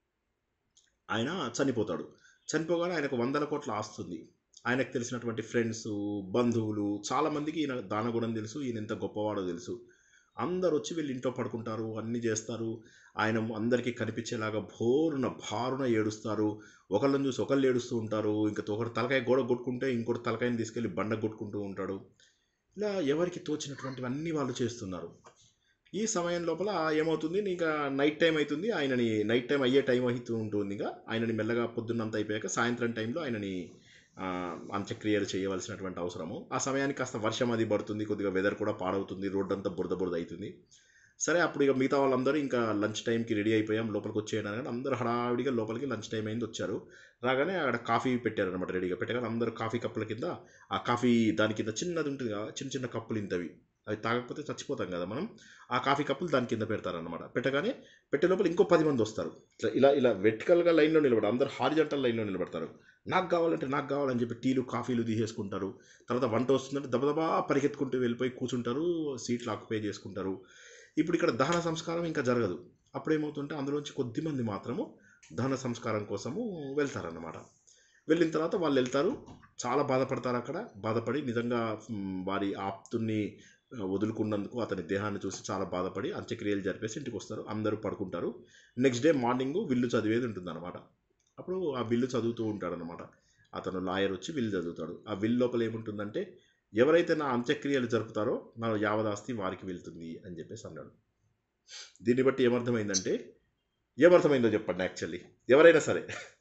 ఆయన చనిపోతాడు చనిపోగానే ఆయనకు వందల కోట్ల ఆస్తుంది ఆయనకు తెలిసినటువంటి ఫ్రెండ్స్ బంధువులు చాలామందికి ఈయన దానగుణం తెలుసు ఈయన ఎంత గొప్పవాడో తెలుసు అందరు వచ్చి వీళ్ళు ఇంట్లో పడుకుంటారు అన్నీ చేస్తారు ఆయన అందరికీ కనిపించేలాగా భోరున భారున ఏడుస్తారు ఒకళ్ళని చూసి ఒకళ్ళు ఏడుస్తూ ఉంటారు ఇంకా ఒకటి తలకాయ గోడ కొట్టుకుంటే ఇంకోటి తలకాయని తీసుకెళ్ళి బండ కొట్టుకుంటూ ఉంటాడు ఇలా ఎవరికి తోచినటువంటివన్నీ వాళ్ళు చేస్తున్నారు ఈ సమయం లోపల ఏమవుతుంది ఇంకా నైట్ టైం అవుతుంది ఆయనని నైట్ టైం అయ్యే టైం అవుతూ ఉంటుంది ఇంకా ఆయనని మెల్లగా పొద్దున్నంత అయిపోయాక సాయంత్రం టైంలో ఆయనని ఆ, అంత్యక్రియలు చేయవలసినటువంటి అవసరము ఆ సమయానికి కాస్త వర్షం అది పడుతుంది కొద్దిగా వెదర్ కూడా పాడవుతుంది రోడ్ అంతా బురద బురద అవుతుంది సరే అప్పుడు ఇక మిగతా వాళ్ళందరూ ఇంకా లంచ్ టైంకి రెడీ అయిపోయాం లోపలికి వచ్చేయడానికి కానీ అందరూ హడావిడిగా లోపలికి లంచ్ టైం అయింది వచ్చారు రాగానే అక్కడ కాఫీ పెట్టారనమాట రెడీగా పెట్టగానే అందరూ కాఫీ కప్పుల కింద ఆ కాఫీ దాని కింద చిన్నది ఉంటుంది కదా చిన్న చిన్న కప్పులు ఇంతవి అవి తాగకపోతే చచ్చిపోతాం కదా మనం ఆ కాఫీ కప్పులు దాని కింద పెడతారనమాట పెట్టగానే పెట్టే లోపల ఇంకో పది మంది వస్తారు ఇట్లా ఇలా ఇలా వెర్టికల్గా లైన్లో నిలబడరు అందరు హారిజంటల్ లైన్లో నిలబడతారు నాకు కావాలంటే నాకు కావాలని చెప్పి టీలు కాఫీలు తీసేసుకుంటారు తర్వాత వంట వస్తుందంటే దబదబా పరిగెత్తుకుంటూ వెళ్ళిపోయి కూర్చుంటారు సీట్లు ఆక్యుపై చేసుకుంటారు ఇప్పుడు ఇక్కడ దహన సంస్కారం ఇంకా జరగదు అప్పుడు ఏమవుతుంటే అందులోంచి కొద్ది మంది మాత్రము దహన సంస్కారం కోసము వెళ్తారన్నమాట వెళ్ళిన తర్వాత వాళ్ళు వెళ్తారు చాలా బాధపడతారు అక్కడ బాధపడి నిజంగా మ్, వారి ఆప్తుని ఆ, వదులుకున్నందుకు అతని దేహాన్ని చూసి చాలా బాధపడి అంత్యక్రియలు జరిపేసి ఇంటికి వస్తారు అందరూ పడుకుంటారు నెక్స్ట్ డే మార్నింగ్ విల్లు చదివేది ఉంటుందన్నమాట అప్పుడు ఆ విల్లు చదువుతూ ఉంటాడనమాట అతను లాయర్ వచ్చి విల్లు చదువుతాడు ఆ విల్ లోపల ఏముంటుందంటే ఎవరైతే నా అంత్యక్రియలు జరుపుతారో నా యావదాస్తి వారికి వెళ్తుంది అని చెప్పేసి అన్నాడు దీన్ని బట్టి ఏమర్థమైందంటే ఏమర్థమైందో చెప్పండి యాక్చువల్లీ ఎవరైనా సరే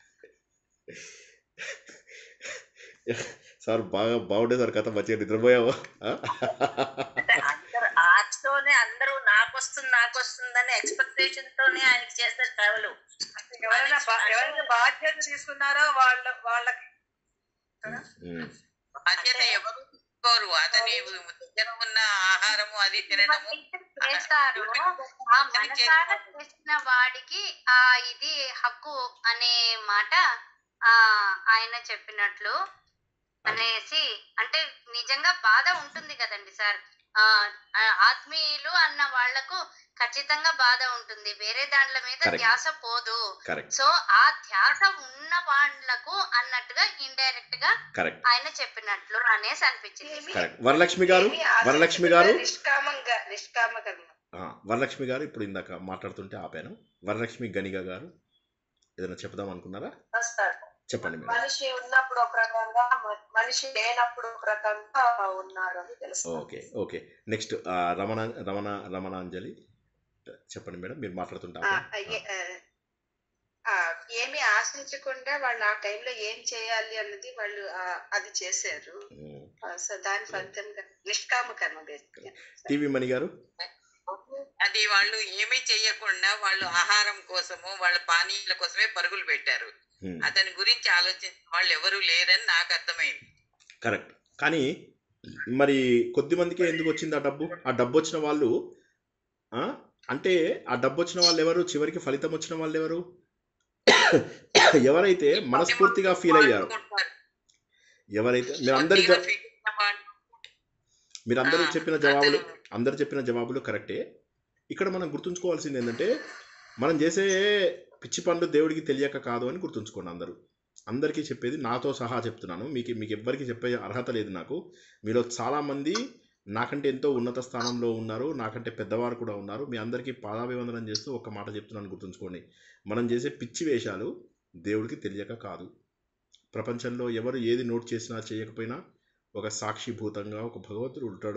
సార్ బాగా బాగుండే సార్ కథ మంచిగా నిద్రపోయావా ఆ? అంటే అందరు ఆర్ట్స్తోనే అందరూ నాకు వస్తుంది నాకు వస్తుందని ఎక్స్పెక్టేషన్ తోనే ఆయనకి చేస్తారు ట్రావెల్ ఎవరైనా బా- ఎవరైనా బాధ్యత తీసుకున్నారో వాళ్ళ వాళ్ళకి ఉమ్, బాధ్యత ఎవరు తీసుకోరు అతని దగ్గర ఉన్న ఆహారము అది తినడము చేస్తారు ఆ మనసారా చేసిన వాడికి ఆ ఇది హక్కు అనే మాట ఆ ఆయన చెప్పినట్లు అనేసి అంటే నిజంగా బాధ ఉంటుంది కదండి సార్ ఆ ఆ, ఆత్మీయులు అన్న వాళ్లకు ఖచ్చితంగా బాధ ఉంటుంది వేరే దాంట్ల మీద Correct. ధ్యాస పోదు కరెక్ట్ సో ఆ ధ్యాస ఉన్న వాళ్ళకు అన్నట్టుగా ఇండైరెక్ట్ గా కరెక్ట్ ఆయన చెప్పినట్లు అనేసి అనిపించింది కరెక్ట్ వరలక్ష్మి గారు వరలక్ష్మి గారు నిష్కామంగా నిష్కామ కర్మ ఆ, వరలక్ష్మి గారు ఇప్పుడు ఇందాక మాట్లాడుతుంటే ఆపాను వరలక్ష్మి గనిగ గారు ఏదైనా చెప్దాం అనుకున్నారా వస్తారు చెప్పండి మీరు మనిషి ఉన్నప్పుడు ఒక రకంగా మ- మనిషి లేనప్పుడు ఒక రకంగా ఉన్నారు అని తెలుసు okay okay next Ramana Ramana Ramananjali చెప్పండి మేడం మీరు మాట్లాడుతుంటే ఆ, ఆపాను. అయ్యే, ఆ, ఆ, ఏమి ఆశించకుండా వాళ్ళు ఆ టైంలో ఏం చేయాలి అన్నది వాళ్ళు ఆ, అది చేశారు ఉమ్. ఆ, సో దాని ఫలితంగా నిష్కామ కర్మ బేసిక్ టీవీ మణి గారు అది వాళ్ళు ఏమీ చెయ్యకుండా వాళ్ళు ఆహారం కోసము వాళ్ళ పానీయాల కోసమే పరుగులు పెట్టారు ఉమ్. అతని గురించి ఆలోచించిన వాళ్ళు ఎవరు లేరని నాకు అర్థమైంది కరెక్ట్ కానీ మరి కొద్ది మందికి ఎందుకు వచ్చింది ఆ డబ్బు ఆ డబ్బు వచ్చిన వాళ్ళు ఆ, అంటే ఆ డబ్బు వచ్చిన వాళ్ళు ఎవరు చివరికి ఫలితం వచ్చిన వాళ్ళు ఎవరు ఎవరైతే మనస్ఫూర్తిగా ఫీల్ అయ్యారు అనుకుంటారు. ఎవరైతే మీరు అందరి కొద్దిగా జ- feel అయిన వాళ్ళు, మీరు అందరూ ఆ, చెప్పిన జవాబులు అతను- అందరు చెప్పిన జవాబులు కరెక్టే ఇక్కడ మనం గుర్తుంచుకోవాల్సింది ఏంటంటే మనం చేసే పిచ్చి పనులు దేవుడికి తెలియక కాదు అని గుర్తుంచుకోండి అందరూ అందరికీ చెప్పేది నాతో సహా చెప్తున్నాను మీకు మీకు ఎవ్వరికి చెప్పే అర్హత లేదు నాకు మీలో చాలామంది నాకంటే ఎంతో ఉన్నత స్థానంలో ఉన్నారు నాకంటే పెద్దవారు కూడా ఉన్నారు మీ అందరికీ పాదాభివందనం చేస్తూ ఒక మాట చెప్తున్నాను గుర్తుంచుకోండి మనం చేసే పిచ్చి వేషాలు దేవుడికి తెలియక కాదు ప్రపంచంలో ఎవరు ఏది నోట్ చేసినా చేయకపోయినా ఒక సాక్షిభూతంగా ఒక భగవంతుడు ఉంటాడు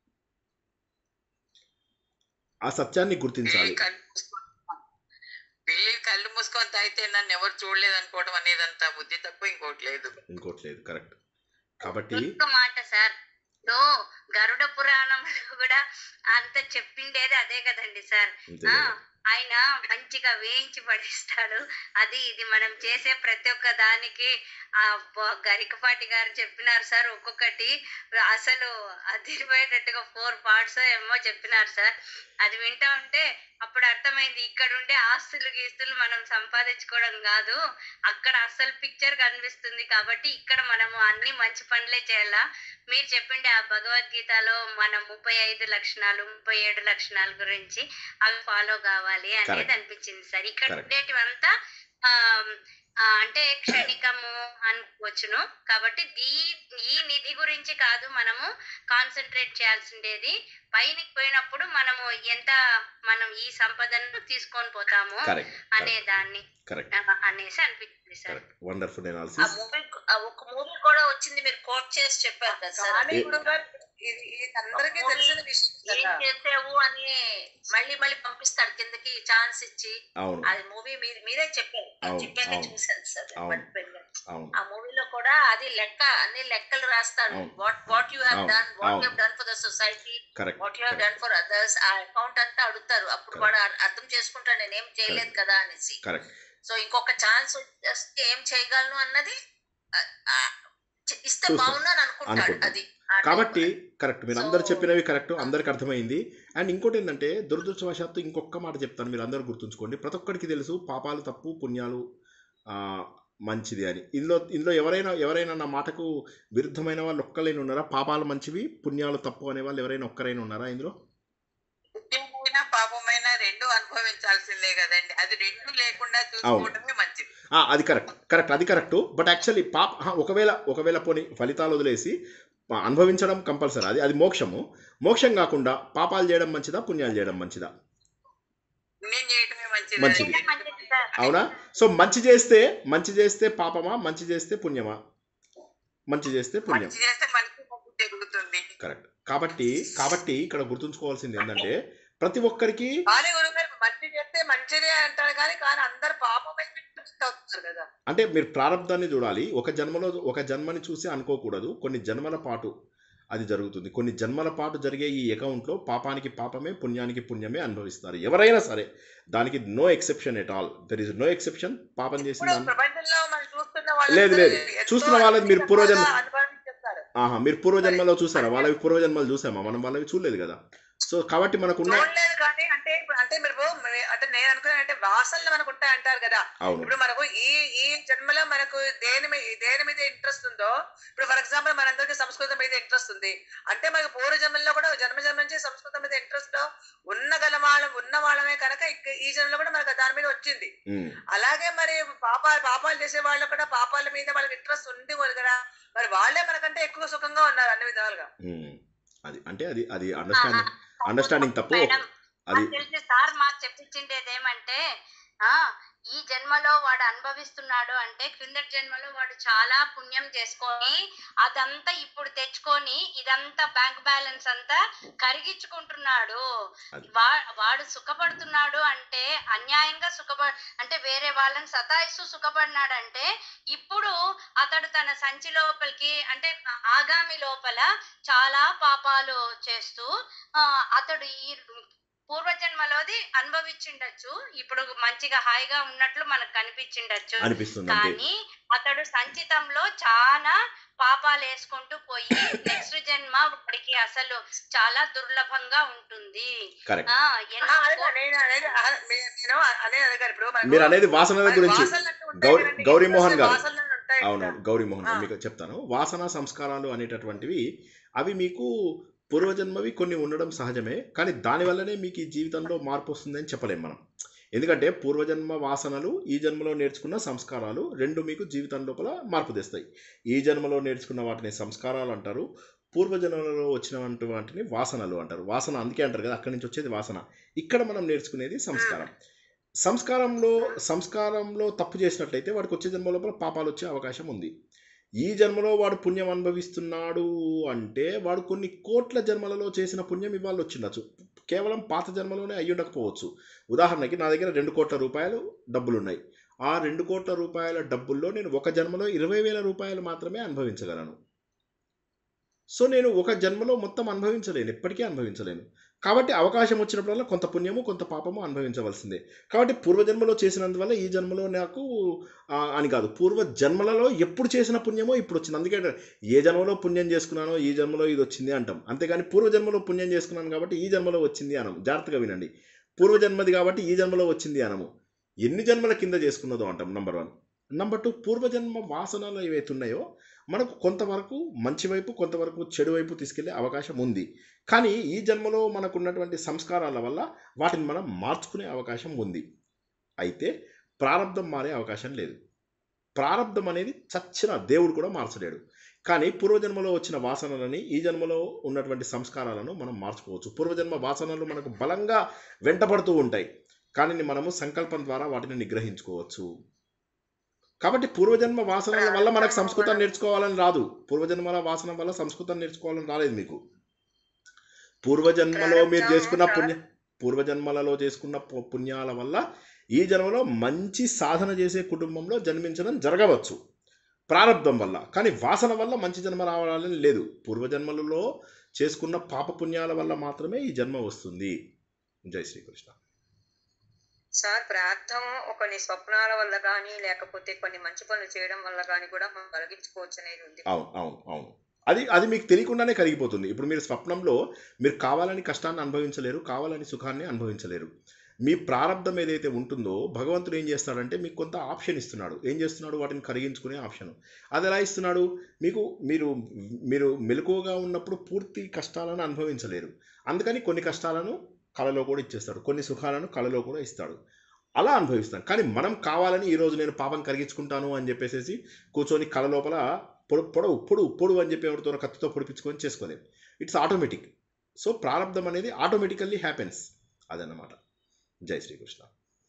ఆ సత్యాన్ని గుర్తించాలి పిల్లి కళ్ళు మూసుకొని పిల్లి కళ్ళు మూసుకొని తాగితే నన్ను ఎవరు చూడలేదు అనుకోవడం అనేదంతా బుద్ధి తక్కువ ఇంకోటి లేదు ఇంకోటి లేదు కరెక్ట్ కాబట్టి ఇంకొక మాట సార్ లో గరుడ పురాణంలో కూడా అంత చెప్పిండేది అదే కదండి సార్ అంతే ఆ కదా. ఆయన మంచిగా వేయించి పడేస్తాడు అది ఇది మనం చేసే ప్రతి ఒక్క దానికి ఆ బ- గరికపాటి గారు చెప్పినారు సార్ ఒక్కొక్కటి అసలు అదిరిపోయేటట్టుగా ఫోర్ పార్ట్స్ ఏమో చెప్పినారు సార్ అది వింటా ఉంటే అప్పుడు అర్థమైంది ఇక్కడ ఉండే ఆస్తులు గీస్తులు మనం సంపాదించుకోవడం కాదు అక్కడ అసలు పిక్చర్ కనిపిస్తుంది కాబట్టి ఇక్కడ మనము అన్ని మంచి పనులే చేయాలా మీరు చెప్పిండే ఆ భగవద్గీతలో మన ముప్పై ఐదు లక్షణాలు ముప్పై ఏడు లక్షణాల గురించి అవి ఫాలో కావాలి అనేది Correct. అనిపించింది సార్ ఇక్కడ Correct. ఉండేటివంతా ఆ, ఆ, అంటే క్షణికము అనుకోవచ్చును కాబట్టి దీ ఈ నిధి గురించి కాదు మనము కాన్సన్ట్రేట్ చేయాల్సిండేది పైనకి పోయినప్పుడు మనము ఎంత మనం ఈ సంపదను తీసుకొని పోతాము కరెక్ట్ అనే దాన్ని కరెక్ట్ ఆ, అనేసి అనిపించింది సార్ కరెక్ట్ వండర్ఫుల్ ఆ ఎనాలిసిస్ మూవీ ఒక మూవీ కూడా వచ్చింది మీరు కోట్ చేసి చెప్పారు కదా సార్ కానీ ఏ- కూడా ఇది ఇది అందరికీ తెలిసిన విషయం ఏం కదా. చేసావు అని మళ్ళీ మళ్ళీ పంపిస్తాడు కిందకి ఛాన్స్ ఇచ్చి అవును అది మూవీ మీరు మీరే చెప్పారు అది అవును, చెప్పాక అవును. చూశాను సార్ అవును. మర్చిపోయాను. అవును ఆ మూవీలో కూడా అది లెక్క అన్ని లెక్కలు రాస్తాడు అవును. వాట్ వాట్ యు హావ్ అవును. డన్ వాట్ అవును. You have done for the society correct what you have done for others ఆ అకౌంట్ అంతా అడుగుతారు అప్పుడు Correct. వాడు అర్- అర్థం చేసుకుంటాడు నేనేం చేయలేదు కదా అనేసి కరెక్ట్ సో ఇంకొక ఛాన్స్ వస్తే ఏం చేయగలను అన్నది ఆ, ఆ, చ- ఇస్తే చూస్తాడు. బాగుండు అని అనుకుంటాడు అనుకుంటాడు. అది ఆ కాబట్టి time. కరెక్ట్ మీరు So- అందరు చెప్పినవి కరెక్ట్ అందరికి అర్థమైంది అండ్ ఇంకోటి ఏంటంటే దురదృష్టవశాత్తు ఇంకొక మాట చెప్తాను మీరు అందరూ గుర్తుంచుకోండి ప్రతి ఒక్కరికి తెలుసు పాపాలు తప్పు పుణ్యాలు ఆ, మంచిది అని ఇందులో ఇందులో ఎవరైనా ఎవరైనా నా మాటకు విరుద్ధమైన వాళ్ళు ఒక్కరైనా ఉన్నారా పాపాలు మంచివి పుణ్యాలు తప్పు అనే వాళ్ళు ఎవరైనా ఒక్కరైనా ఉన్నారా ఇందులో పుణ్యమైన పాపమైన రెండు అనుభవించాల్సిందే కదండి అది రెండు లేకుండా చూసుకోవడమే మంచిది ఆ, అది కరెక్ట్ కరెక్ట్ అది కరెక్ట్ బట్ యాక్చువల్లీ పాప ఆ, ఒకవేళ ఒకవేళ పోని ఫలితాలు వదిలేసి ఆ, అనుభవించడం కంపల్సరీ అది అది మోక్షము మోక్షం కాకుండా పాపాలు చేయడం మంచిదా పుణ్యాలు చేయడం మంచిదా పుణ్యం చేయడమే మంచిది మంచిది. మంచిది సార్. అవునా సో మంచి చేస్తే మంచి చేస్తే పాపమా మంచి చేస్తే పుణ్యమా మంచి చేస్తే పుణ్యం మంచి చేస్తే మనకి మంచి జరుగుతుంది కరెక్ట్ కాబట్టి కాబట్టి ఇక్కడ గుర్తుంచుకోవాల్సింది ఏంటంటే ప్రతి ఒక్కరికి కానీ గురుగారు మంచి చేస్తే మంచిదే అంటారు కానీ కానీ అందరు పాపం అయితే నష్ట అవుతారు కదా అంటే మీరు ప్రారంధాన్ని చూడాలి ఒక జన్మలో ఒక జన్మని చూసి అనుకోకూడదు కొన్ని జన్మల పాటు అది జరుగుతుంది కొన్ని జన్మల పాటు జరిగే ఈ అకౌంట్లో పాపానికి పాపమే పుణ్యానికి పుణ్యమే అనుభవిస్తారు ఎవరైనా సరే దానికి no exception at all there is no exception పాపం చేసిన ఇప్పుడు దాన్ని ప్రపంచంలో మనం చూస్తున్న లేదు, లేదు. ఎంతో చూస్తున్న వాళ్ళది మీరు పూర్వజన్మ- అనుభవించేస్తారు ఆహా మీరు పూర్వజన్మలో చూసారా వాళ్ళవి పూర్వజన్మలు చూసామా మనం వాళ్ళవి చూడలేదు కదా సో కాబట్టి మనకున్న చూడలేదు కానీ అంటే ఇప్పుడు అంటే మీరు మీ- అంటే నేను అనుకున్నాను అంటే వాసనలు మనకు ఉంటాయి అంటారు కదా అవును ఇప్పుడు మనకు ఈ ఈ జన్మలో మనకు దేని మీ- దేని మీద ఇంట్రెస్ట్ ఉందో ఇప్పుడు ఫర్ ఎగ్జాంపుల్ మనందరికీ సంస్కృతం మీద ఇంట్రెస్ట్ ఉంది అంటే మనకు పూర్వ జన్మల్లో కూడా జన్మ జన్మ నుంచి సంస్కృతం మీద ఇంట్రెస్ట్ ఉన్న గల వాళ్ళం ఉన్న వాళ్ళమే కనుక ఇక ఈ జన్మలో కూడా మనకు దాని మీద వచ్చింది ఉమ్, అలాగే మరి పాపాలు పాపాలు చేసే వాళ్ళు కూడా పాపాల మీద వాళ్ళకి ఇంట్రెస్ట్ ఉంది కదా మరి వాళ్ళే మనకంటే ఎక్కువ సుఖంగా ఉన్నారు అన్ని విధాలుగా ఉమ్. అది అంటే అది అది అండర్స్టాండింగ్ అండర్స్టాండింగ్ తప్పు మేడం అది నాకు తెలిసి సార్ మాకు చెప్పించిండేది ఏమంటే ఆ ఈ జన్మలో వాడు అనుభవిస్తున్నాడు అంటే క్రిందటి జన్మలో వాడు చాలా పుణ్యం చేసుకొని అదంతా ఇప్పుడు తెచ్చుకొని ఇదంతా బ్యాంక్ బ్యాలెన్స్ అంతా కరిగించుకుంటున్నాడు అది. వా- వాడు సుఖపడుతున్నాడు అంటే అన్యాయంగా సుఖప అంటే వేరే వాళ్ళని సతాయిస్తూ సుఖపడినాడంటే ఇప్పుడు అతడు తన సంచి లోపలికి అంటే ఆగామి లోపల చాలా పాపాలు చేస్తూ ఆ, అతడు ఈ పూర్వజన్మలోది అనుభవించిండొచ్చు ఇప్పుడు మంచిగా హాయిగా ఉన్నట్లు మనకు కనిపించిండొచ్చు అనిపిస్తుంది అంతే కానీ అతడు సంచితంలో చాలా పాపాలు వేసుకుంటూ పోయి నెక్స్ట్ జన్మ వాడికి అసలు చాలా దుర్లభంగా ఉంటుంది కరెక్ట్ ఆ ఆ, ఎన్నో అదే నేను అనేది ఆ, మే- నేను అదే అదే ఇప్పుడు మనకు మీరు అనేది వాసనల మరి గురించి వాసనలు అంటూ ఉంటాయి గౌరీ కదండి. గౌరీ మోహన్ గారు వాసనలు ఉంటాయి కదా. అవునవును గౌరీమోహన్ గారు ఆ. మీకు చెప్తాను వాసన సంస్కారాలు అనేటటువంటివి అవి మీకు పూర్వజన్మవి కొన్ని ఉండడం సహజమే కానీ దానివల్లనే మీకు ఈ జీవితంలో మార్పు వస్తుందని చెప్పలేం మనం ఎందుకంటే పూర్వజన్మ వాసనలు ఈ జన్మలో నేర్చుకున్న సంస్కారాలు రెండు మీకు జీవితం లోపల మార్పు తెస్తాయి ఈ జన్మలో నేర్చుకున్న వాటిని సంస్కారాలు అంటారు పూర్వజన్మలో వచ్చినటువంటి వాటిని వాసనలు అంటారు వాసన అందుకే అంటారు కదా అక్కడి నుంచి వచ్చేది వాసన ఇక్కడ మనం నేర్చుకునేది సంస్కారం సంస్కారంలో సంస్కారంలో తప్పు చేసినట్లయితే వాడికి వచ్చే జన్మ లోపల పాపాలు వచ్చే అవకాశం ఉంది ఈ జన్మలో వాడు పుణ్యం అనుభవిస్తున్నాడు అంటే వాడు కొన్ని కోట్ల జన్మలలో చేసిన పుణ్యం ఇవాళ వచ్చిండొచ్చు కేవలం పాత జన్మలోనే అయ్యి ఉండకపోవచ్చు ఉదాహరణకి నా దగ్గర రెండు కోట్ల రూపాయలు డబ్బులు ఉన్నాయి ఆ రెండు కోట్ల రూపాయల డబ్బుల్లో నేను ఒక జన్మలో ఇరవై వేల రూపాయలు మాత్రమే అనుభవించగలను సో నేను ఒక జన్మలో మొత్తం అనుభవించలేను ఎప్పటికీ అనుభవించలేను కాబట్టి అవకాశం వచ్చినప్పుడల్లా కొంత పుణ్యము కొంత పాపము అనుభవించవలసిందే కాబట్టి పూర్వజన్మలో చేసినందువల్ల ఈ జన్మలో నాకు ఆ, అని కాదు పూర్వ జన్మలలో ఎప్పుడు చేసిన పుణ్యమో ఇప్పుడు వచ్చింది అందుకే ఏ జన్మలో పుణ్యం చేసుకున్నానో ఈ జన్మలో ఇది వచ్చింది అంటాం అంతేగాని పూర్వజన్మలో పుణ్యం చేసుకున్నాను కాబట్టి ఈ జన్మలో వచ్చింది అనము జాగ్రత్తగా వినండి పూర్వజన్మది కాబట్టి ఈ జన్మలో వచ్చింది అనము ఎన్ని జన్మల కింద చేసుకున్నదో అంటాం నంబర్ వన్ నంబర్ టూ పూర్వజన్మ వాసనలు ఏవైతే ఉన్నాయో మనకు కొంతవరకు మంచి వైపు కొంతవరకు చెడు వైపు తీసుకెళ్లే అవకాశం ఉంది కానీ ఈ జన్మలో మనకున్నటువంటి సంస్కారాల వల్ల వాటిని మనం మార్చుకునే అవకాశం ఉంది అయితే ప్రారంధం మారే అవకాశం లేదు ప్రారంధం అనేది చచ్చిన దేవుడు కూడా మార్చలేడు కానీ పూర్వజన్మలో వచ్చిన వాసనలని ఈ జన్మలో ఉన్నటువంటి సంస్కారాలను మనం మార్చుకోవచ్చు పూర్వజన్మ వాసనలు మనకు బలంగా వెంటపడుతూ ఉంటాయి కానీ మనము సంకల్పం ద్వారా వాటిని నిగ్రహించుకోవచ్చు కాబట్టి పూర్వజన్మ వాసనల వల్ల మనకు సంస్కృతం నేర్చుకోవాలని రాదు పూర్వజన్మల వాసన వల్ల సంస్కృతం నేర్చుకోవాలని రాలేదు మీకు పూర్వజన్మలో మీరు చేసుకున్న పుణ్య పూర్వజన్మలలో చేసుకున్న పు- పుణ్యాల వల్ల ఈ జన్మలో మంచి సాధన చేసే కుటుంబంలో జన్మించడం జరగవచ్చు ప్రారంధం వల్ల కానీ వాసన వల్ల మంచి జన్మ రావాలని లేదు పూర్వజన్మలలో చేసుకున్న పాపపుణ్యాల వల్ల మాత్రమే ఈ జన్మ వస్తుంది జై శ్రీకృష్ణ సార్ ప్రార్థన కొన్ని స్వప్నాల వల్ల కానీ లేకపోతే కొన్ని మంచి పనులు చేయడం వల్ల కానీ కూడా మనం కలిగించుకోవచ్చు అనేది ఉంది అవును అవును అవును అది అది మీకు తెలియకుండానే కరిగిపోతుంది ఇప్పుడు మీరు స్వప్నంలో మీరు కావాలని కష్టాన్ని అనుభవించలేరు కావాలని సుఖాన్ని అనుభవించలేరు మీ ప్రారంధం ఏదైతే ఉంటుందో భగవంతుడు ఏం చేస్తాడంటే మీకు కొంత ఆప్షన్ ఇస్తున్నాడు ఏం చేస్తున్నాడు వాటిని కరిగించుకునే ఆప్షన్ అది ఎలా ఇస్తున్నాడు మీకు మీరు మీరు మెలకువగా ఉన్నప్పుడు పూర్తి కష్టాలను అనుభవించలేరు అందుకని కొన్ని కష్టాలను కళలో కూడా ఇచ్చేస్తాడు కొన్ని సుఖాలను కళలో కూడా ఇస్తాడు అలా అనుభవిస్తాం కానీ మనం కావాలని ఈరోజు నేను పాపం కరిగించుకుంటాను అని చెప్పేసి కూర్చొని కళ లోపల పొడు పొడవు పొడు పొడు అని చెప్పి ఎవరితో కత్తితో పొడిపించుకొని చేసుకోలేం ఇట్స్ ఆటోమేటిక్ సో ప్రారంధం అనేది ఆటోమేటికల్లీ హ్యాపెన్స్ అదన్నమాట జై శ్రీకృష్ణ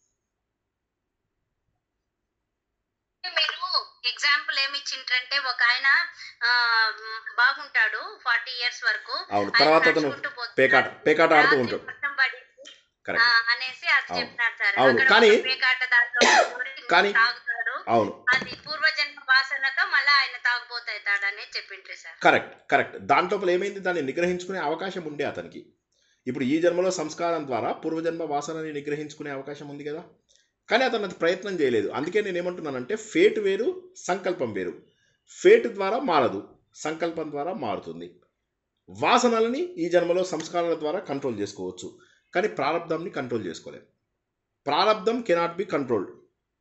మీరు ఎగ్జాంపుల్ ఏమి ఇచ్చిండ్రంటే ఒక ఆయన ఆ, మ్, బాగుంటాడు ఫార్టీ ఇయర్స్ వరకు అవును ఆయన తర్వాత అతను నడుచుకుంటూ పోతున్నాడు. పేకాట పేకాట ఆడుతూ రాత్రి ఉంటాడు వర్షం పడింది, ఆ, కరెక్ట్ అనేసి అది అవును. చెప్పినారు సార్ అవును, అక్కడ కానీ- ఒక పేకాట దాంట్లో కూడా కానీ- తాగుతాడు అవును అది పూర్వజన్మ వాసనతో మళ్ళీ ఆయన తాగుపోతాడు అనేది చెప్పిండ్రు సార్ కరెక్ట్ కరెక్ట్ దాంట్లో ఏమైంది దాన్ని నిగ్రహించుకునే అవకాశం ఉండే అతనికి ఇప్పుడు ఈ జన్మలో సంస్కారం ద్వారా పూర్వజన్మ వాసనని నిగ్రహించుకునే అవకాశం ఉంది కదా కానీ అతను అది ప్రయత్నం చేయలేదు అందుకే నేను ఏమంటున్నానంటే ఫేట్ వేరు సంకల్పం వేరు ఫేట్ ద్వారా మారదు సంకల్పం ద్వారా మారుతుంది వాసనలని ఈ జన్మలో సంస్కారాల ద్వారా కంట్రోల్ చేసుకోవచ్చు కానీ ప్రారంధంని కంట్రోల్ చేసుకోలేం ప్రారంధం కెనాట్ బి కంట్రోల్డ్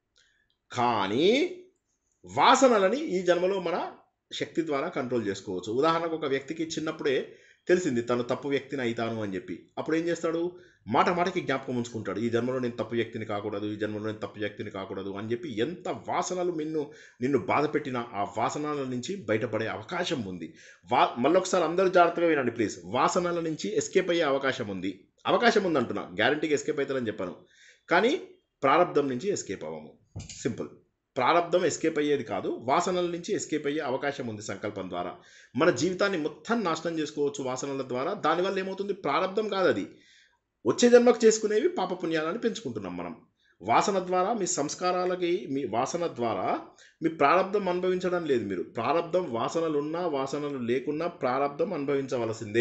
కానీ వాసనలని ఈ జన్మలో మన శక్తి ద్వారా కంట్రోల్ చేసుకోవచ్చు ఉదాహరణకు ఒక వ్యక్తికి చిన్నప్పుడే తెలిసింది తను తప్పు వ్యక్తిని అవుతాను అని చెప్పి అప్పుడు ఏం చేస్తాడు మాట మాటకి జ్ఞాపకం ఉంచుకుంటాడు ఈ జన్మలో నేను తప్పు వ్యక్తిని కాకూడదు ఈ జన్మలో నేను తప్పు వ్యక్తిని కాకూడదు అని చెప్పి ఎంత వాసనలు నిన్ను నిన్ను బాధ పెట్టినా ఆ వాసనల నుంచి బయటపడే అవకాశం ఉంది వా మళ్ళొకసారి అందరూ జాగ్రత్తగా వినండి ప్లీజ్ వాసనల నుంచి ఎస్కేప్ అయ్యే అవకాశం ఉంది అవకాశం ఉంది అంటున్నా గ్యారంటీగా ఎస్కేప్ అవుతారని చెప్పాను కానీ ప్రారంధం నుంచి ఎస్కేప్ అవ్వము సింపుల్ ప్రారంధం ఎస్కేప్ అయ్యేది కాదు వాసనల నుంచి ఎస్కేప్ అయ్యే అవకాశం ఉంది సంకల్పం ద్వారా మన జీవితాన్ని మొత్తం నాశనం చేసుకోవచ్చు వాసనల ద్వారా దానివల్ల ఏమవుతుంది ప్రారంధం కాదు అది వచ్చే జన్మకు చేసుకునేవి పాపపుణ్యాలని పెంచుకుంటున్నాం మనం వాసన ద్వారా మీ సంస్కారాలకి మీ వాసన ద్వారా మీ ప్రారంధం అనుభవించడం లేదు మీరు ప్రారంధం వాసనలు ఉన్నా వాసనలు లేకున్నా ప్రారంధం అనుభవించవలసిందే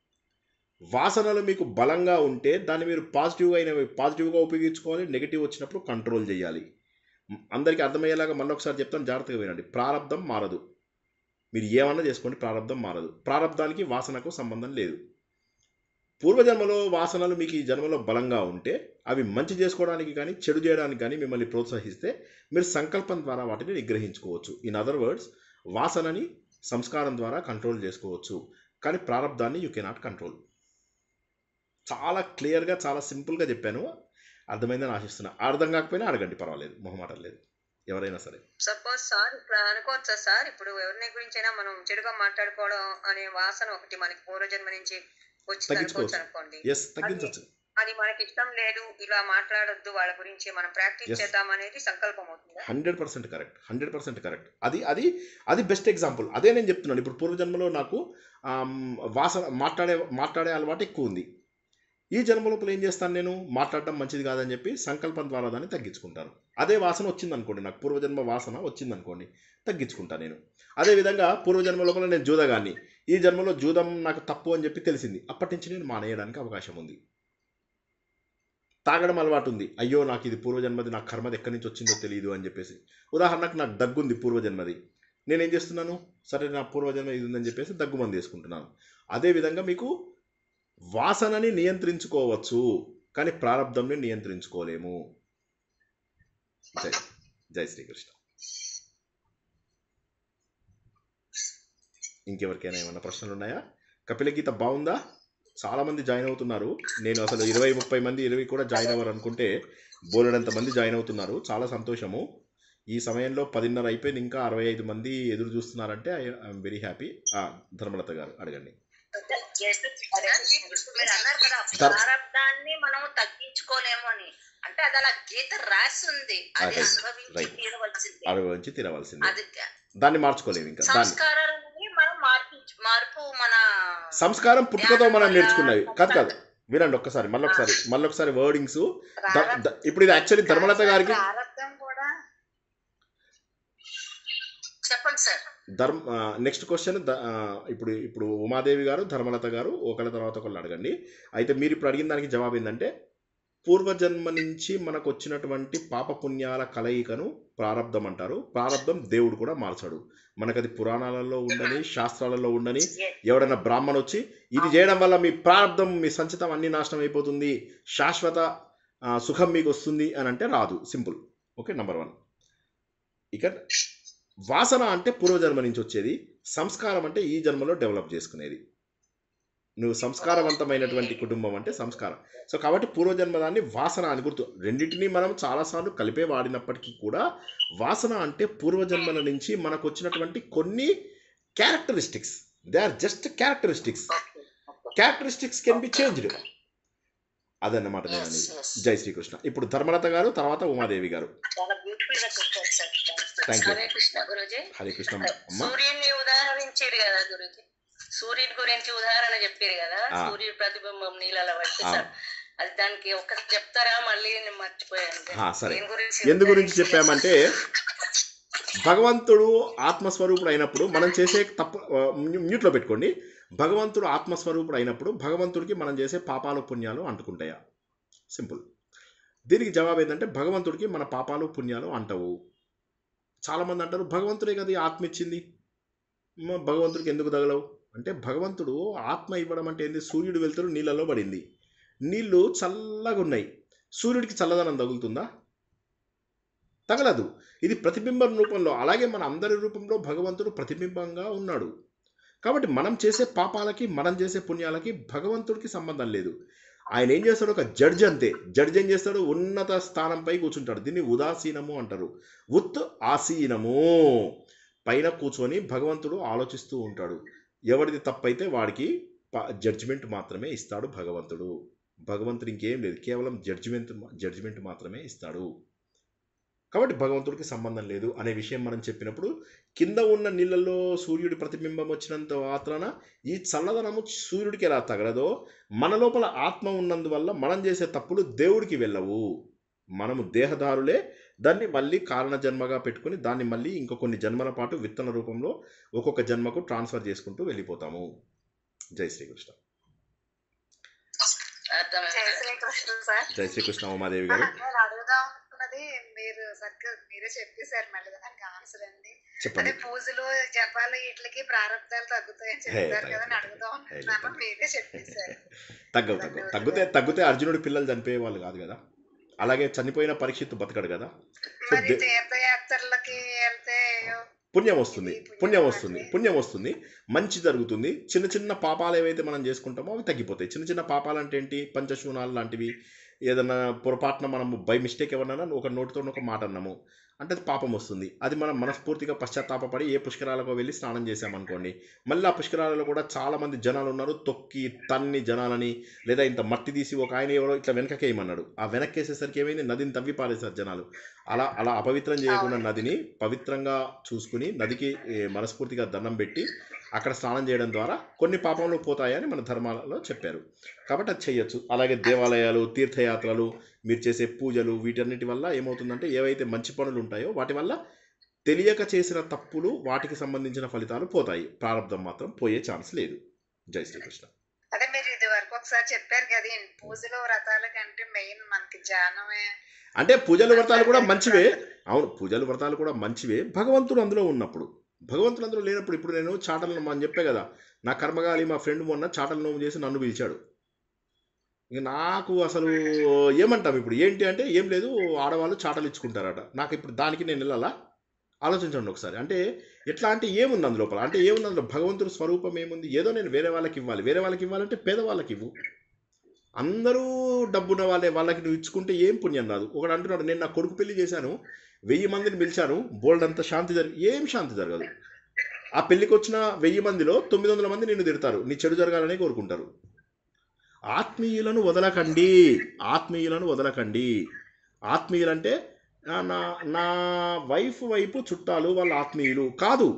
వాసనలు మీకు బలంగా ఉంటే దాన్ని మీరు పాజిటివ్గా అయిన పాజిటివ్గా ఉపయోగించుకోవాలి నెగిటివ్ వచ్చినప్పుడు కంట్రోల్ చేయాలి అందరికీ అర్థమయ్యేలాగా మళ్ళీ ఒకసారి చెప్తాను జాగ్రత్తగా వినండి ప్రారంధం మారదు మీరు ఏమన్నా చేసుకోండి ప్రారంధం మారదు ప్రారంధానికి వాసనకు సంబంధం లేదు పూర్వజన్మలో వాసనలు మీకు ఈ జన్మలో బలంగా ఉంటే అవి మంచి చేసుకోవడానికి కానీ చెడు చేయడానికి కానీ మిమ్మల్ని ప్రోత్సహిస్తే మీరు సంకల్పం ద్వారా వాటిని నిగ్రహించుకోవచ్చు ఇన్ అదర్ వర్డ్స్ వాసనని సంస్కారం ద్వారా కంట్రోల్ చేసుకోవచ్చు కానీ ప్రారంధాన్ని యూ కెనాట్ కంట్రోల్ చాలా క్లియర్గా చాలా సింపుల్గా చెప్పాను అర్థమైందని ఆశిస్తున్నా అర్థం కాకపోయినా అడగండి పర్వాలేదు మొహమాటం లేదు ఎవరైనా సరే సపోజ్ సార్ ఇప్పుడు అనుకోవచ్చా సార్ ఇప్పుడు ఎవరిని గురించైనా మనం చెడుగా మాట్లాడుకోవడం అనే వాసన ఒకటి మనకి పూర్వజన్మ నుంచి వచ్చింది తగ్గించుకోవచ్చు. అనుకోవచ్చు అనుకోండి ఎస్ తగ్గించవచ్చు అది మనకి ఇష్టం లేదు ఇలా మాట్లాడొద్దు వాళ్ళ గురించి మనం ప్రాక్టీస్ Yes. చేద్దాం అనేది సంకల్పం అవుతుందా hundred percent correct hundred percent correct అది అది అది బెస్ట్ ఎగ్జాంపుల్ అదే నేను చెప్తున్నాను ఇప్పుడు పూర్వజన్మలో నాకు ఆమ్, వాసన మాట్లాడే మాట్లాడే అలవాటు ఎక్కువ ఉంది ఈ జన్మ లోపల ఏం చేస్తాను నేను మాట్లాడడం మంచిది కాదని చెప్పి సంకల్పం ద్వారా దాన్ని తగ్గించుకుంటాను అదే వాసన వచ్చిందనుకోండి నాకు పూర్వజన్మ వాసన వచ్చిందనుకోండి తగ్గించుకుంటాను నేను అదేవిధంగా పూర్వజన్మ లోపల నేను జూదగాన్ని ఈ జన్మలో జూదం నాకు తప్పు అని చెప్పి తెలిసింది అప్పటి నుంచి నేను మానేయడానికి అవకాశం ఉంది తాగడం అలవాటు ఉంది అయ్యో నాకు ఇది పూర్వజన్మది నా కర్మది ఎక్కడి నుంచి వచ్చిందో తెలియదు అని చెప్పేసి ఉదాహరణకు నాకు దగ్గుంది పూర్వజన్మది నేనేం చేస్తున్నాను సరే నా పూర్వజన్మ ఇది ఉందని చెప్పేసి దగ్గు మంది వేసుకుంటున్నాను అదేవిధంగా మీకు వాసనని నియంత్రించుకోవచ్చు కానీ ప్రారంధంని నియంత్రించుకోలేము జై జై శ్రీకృష్ణ ఇంకెవరికైనా ఏమైనా ప్రశ్నలు ఉన్నాయా కపిల గీత బాగుందా చాలా మంది జాయిన్ అవుతున్నారు నేను అసలు ఇరవై ముప్పై మంది ఇరవై కూడా జాయిన్ అవ్వరు అనుకుంటే బోలెడంత మంది జాయిన్ అవుతున్నారు చాలా సంతోషము ఈ సమయంలో పదిన్నర అయిపోయింది ఇంకా అరవై ఐదు మంది ఎదురు చూస్తున్నారంటే I'm very happy Dharmalatha garu అడగండి మీరు అన్నారు కదా ధర్- ప్రారంధాన్ని మనం తగ్గించుకోలేము అని అంటే అది అలా గీత రాసి ఉంది అది Okay, అనుభవించి right. తీరవలసింది అనుభవించి తినవలసింది అది దాన్ని మార్చుకోలేము ఇంకా దాన్ని సంస్కారాలని మనం మార్పు మార్పు మన సంస్కారం పుట్టుకతో మనం ధ్యానం నేర్చుకున్నవి వల్ల కాదు కాదు వినండి ఒక్కసారి మళ్ళొకసారి మళ్ళొకసారి వర్డింగ్స్ ప్రారంభ- ఇప్పుడు ఇది యాక్చువల్లీ ధర్మలత గారికి ప్రారంభం కూడా చెప్పండి సార్ ధర్మ నెక్స్ట్ క్వశ్చన్ ఇప్పుడు ఇప్పుడు ఉమాదేవి గారు ధర్మలత గారు ఒకళ్ళ తర్వాత ఒకళ్ళు అడగండి అయితే మీరు ఇప్పుడు అడిగిన దానికి జవాబు ఏంటంటే పూర్వజన్మ నుంచి మనకు వచ్చినటువంటి పాపపుణ్యాల కలయికను ప్రారంధం అంటారు ప్రారంధం దేవుడు కూడా మార్చాడు మనకది పురాణాలలో ఉండని శాస్త్రాలలో ఉండని ఎవడైనా బ్రాహ్మణ వచ్చి ఇది చేయడం వల్ల మీ ప్రారంధం మీ సంచితం అన్ని నాశనం అయిపోతుంది శాశ్వత ఆ, సుఖం మీకు వస్తుంది అని అంటే రాదు సింపుల్ ఓకే నంబర్ వన్ ఇక వాసన అంటే పూర్వజన్మ నుంచి వచ్చేది సంస్కారం అంటే ఈ జన్మలో డెవలప్ చేసుకునేది నువ్వు సంస్కారవంతమైనటువంటి కుటుంబం అంటే సంస్కారం సో కాబట్టి పూర్వజన్మ దాన్ని వాసన అని గుర్తు రెండింటినీ మనం చాలాసార్లు కలిపే వాడినప్పటికీ కూడా వాసన అంటే పూర్వజన్మల నుంచి మనకు వచ్చినటువంటి కొన్ని characteristics they are just characteristics characteristics can be changed అదన్నమాట నేను Yes, అనేది yes. జై శ్రీకృష్ణ ఇప్పుడు ధర్మలత గారు తర్వాత ఉమాదేవి గారు చాలా బ్యూటిఫుల్ గా చెప్పారు sir Thank you. Hare Krishna Guruji Hare Krishna అమ్మ సూర్యుడిని ఉదాహరించారు కదా గురుజీ సూర్యుడి గురించి ఉదాహరణ చెప్పారు కదా ఆ. సూర్యుడి ప్రతిబింబం నీళ్ళలో పట్టి ఆ. సార్ అది దానికి ఒక్కటి చెప్తారా మళ్ళీ నేను మర్చిపోయాను ఆ, సరే. దేని గురించి ఎందు గురించి చెప్పామంటే భగవంతుడు ఆత్మస్వరూపుడు అయినప్పుడు మనం చేసే తప్పు ఆ, మ్యూ- మ్యూట్లో పెట్టుకోండి భగవంతుడు ఆత్మస్వరూపుడు అయినప్పుడు భగవంతుడికి మనం చేసే పాపాలు పుణ్యాలు అంటుకుంటాయా సింపుల్ దీనికి జవాబు ఏంటంటే భగవంతుడికి మన పాపాలు పుణ్యాలు అంటవు చాలామంది అంటారు భగవంతుడే కదా ఈ ఆత్మ ఇచ్చింది మ, భగవంతుడికి ఎందుకు తగలవు అంటే భగవంతుడు ఆత్మ ఇవ్వడం అంటే ఏంది సూర్యుడు వెళ్తారు నీళ్ళలో పడింది నీళ్లు చల్లగా ఉన్నాయి సూర్యుడికి చల్లదనం తగులుతుందా తగలదు ఇది ప్రతిబింబం రూపంలో అలాగే మన అందరి రూపంలో భగవంతుడు ప్రతిబింబంగా ఉన్నాడు కాబట్టి మనం చేసే పాపాలకి మనం చేసే పుణ్యాలకి భగవంతుడికి సంబంధం లేదు ఆయన ఏం చేస్తాడు ఒక జడ్జ్ అంతే జడ్జ్ ఏం చేస్తాడు ఉన్నత స్థానంపై కూర్చుంటాడు దీన్ని ఉదాసీనము అంటారు ఉత్ ఆసీనము పైన కూర్చొని భగవంతుడు ఆలోచిస్తూ ఉంటాడు ఎవరిది తప్పైతే వాడికి జడ్జిమెంట్ మాత్రమే ఇస్తాడు భగవంతుడు భగవంతుడు ఇంకేం లేదు కేవలం జడ్జిమెంట్ జడ్జిమెంట్ మాత్రమే ఇస్తాడు కాబట్టి భగవంతుడికి సంబంధం లేదు అనే విషయం మనం చెప్పినప్పుడు కింద ఉన్న నీళ్ళల్లో సూర్యుడి ప్రతిబింబం వచ్చినంత మాత్రాన ఈ చల్లదనము సూర్యుడికి ఎలా తగలదో మన లోపల ఆత్మ ఉన్నందువల్ల మనం చేసే తప్పులు దేవుడికి వెళ్ళవు మనము దేహదారులే దాన్ని మళ్ళీ కారణ జన్మగా పెట్టుకుని దాన్ని మళ్ళీ ఇంకో కొన్ని జన్మల పాటు విత్తన రూపంలో ఒక్కొక్క జన్మకు ట్రాన్స్ఫర్ చేసుకుంటూ వెళ్ళిపోతాము జై శ్రీకృష్ణ అర్థమైంది జై శ్రీకృష్ణ సార్ జై శ్రీకృష్ణ ఉమాదేవి గారు నేను అడుగుదాం అనుకున్నది మీరు సరిగ్గా మీరే చెప్పేశారు మళ్ళీ దానికి ఆన్సర్ అండి అదే చెప్పండి పూజలు జపాలు వీటికి ప్రారంభాలు తగ్గుతాయని చెప్తారు కదా అని అడుగుదాం అనుకున్నాను మీరే చెప్పేశారు తగ్గవు తగ్గవు తగ్గితే తగ్గితే అర్జునుడి పిల్లలు చనిపోయే వాళ్ళు కాదు కదా అలాగే చనిపోయిన పరీక్షిత్తు బతకడు కదా సో మరి దే- తీర్థయాత్రలకి వెళ్తే పుణ్యం వస్తుంది పుణ్యం వస్తుంది పుణ్యం వస్తుంది మంచి జరుగుతుంది చిన్న చిన్న పాపాలు ఏవైతే మనం చేసుకుంటామో అవి తగ్గిపోతాయి చిన్న చిన్న పాపాలు అంటే ఏంటి పంచశూనాలు లాంటివి ఏదన్నా పొరపాటున మనం బై మిస్టేక్ ఎవరన్నా ఒక నోటితో ఒక మాట అన్నాము అంటే అది పాపం వస్తుంది అది మనం మనస్ఫూర్తిగా పశ్చాత్తాపడి ఏ పుష్కరాలకు వెళ్ళి స్నానం చేసామనుకోండి మళ్ళీ ఆ పుష్కరాలలో కూడా చాలా మంది జనాలు ఉన్నారు తొక్కి తన్ని జనాలని లేదా ఇంత మట్టి తీసి ఒక ఆయన ఎవరో ఇట్లా వెనకకేయమన్నాడు ఆ వెనక్కేసేసరికి ఏమైంది నదిని తవ్వి పారేశారు జనాలు అలా అలా అపవిత్రం చేయకుండా నదిని పవిత్రంగా చూసుకుని నదికి ఏ, మనస్ఫూర్తిగా దండం పెట్టి అక్కడ స్నానం చేయడం ద్వారా కొన్ని పాపంలో పోతాయని మన ధర్మాలలో చెప్పారు కాబట్టి అది చేయొచ్చు అలాగే దేవాలయాలు తీర్థయాత్రలు మీరు చేసే పూజలు వీటన్నిటి వల్ల ఏమవుతుందంటే ఏవైతే మంచి పనులు ఉంటాయో వాటి వల్ల తెలియక చేసిన తప్పులు వాటికి సంబంధించిన ఫలితాలు పోతాయి ప్రారంభం మాత్రం పోయే ఛాన్స్ లేదు జై శ్రీకృష్ణ అదే మీరు ఇది వరకు ఒకసారి చెప్పారు కదా ఈ పూజలు వ్రతాల కంటే మెయిన్ మనకి ధ్యానమే అంటే పూజలు వ్రతాలు కూడా మంచివే అవును పూజలు వ్రతాలు కూడా మంచివే భగవంతుడు అందులో ఉన్నప్పుడు భగవంతుడు అందులో లేనప్పుడు ఇప్పుడు నేను చాటలు అని చెప్పే కదా నా కర్మగాలి మా ఫ్రెండ్ మొన్న చాటల నోము చేసి నన్ను పిలిచాడు ఇక నాకు అసలు ఏమంటాం ఇప్పుడు ఏంటి అంటే ఏం లేదు ఆడవాళ్ళు చాటలు ఇచ్చుకుంటారట నాకు ఇప్పుడు దానికి నేను వెళ్ళాలా ఆలోచించండి ఒకసారి అంటే ఎట్లా అంటే ఏముంది అందులోపల అంటే ఏముంది అందులో భగవంతుడి స్వరూపం ఏముంది ఏదో నేను వేరే వాళ్ళకి ఇవ్వాలి వేరే వాళ్ళకి ఇవ్వాలంటే పేదవాళ్ళకి ఇవ్వు అందరూ డబ్బున్న వాళ్ళే వాళ్ళకి నువ్వు ఇచ్చుకుంటే ఏం పుణ్యం రాదు ఒకడు అంటున్నాడు నేను నా కొడుకు పెళ్లి చేశాను వెయ్యి మందిని పిలిచాను బోల్డ్ అంత శాంతి జరిగి ఏం శాంతి జరగదు ఆ పెళ్లికి వచ్చిన వెయ్యి మందిలో తొమ్మిది వందల మంది నిన్ను తిడతారు నీ చెడు జరగాలని కోరుకుంటారు ఆత్మీయులను వదలకండి ఆత్మీయులను వదలకండి ఆత్మీయులంటే ఆ, నా నా వైఫ్ వైపు చుట్టాలు వాళ్ళ ఆత్మీయులు కాదు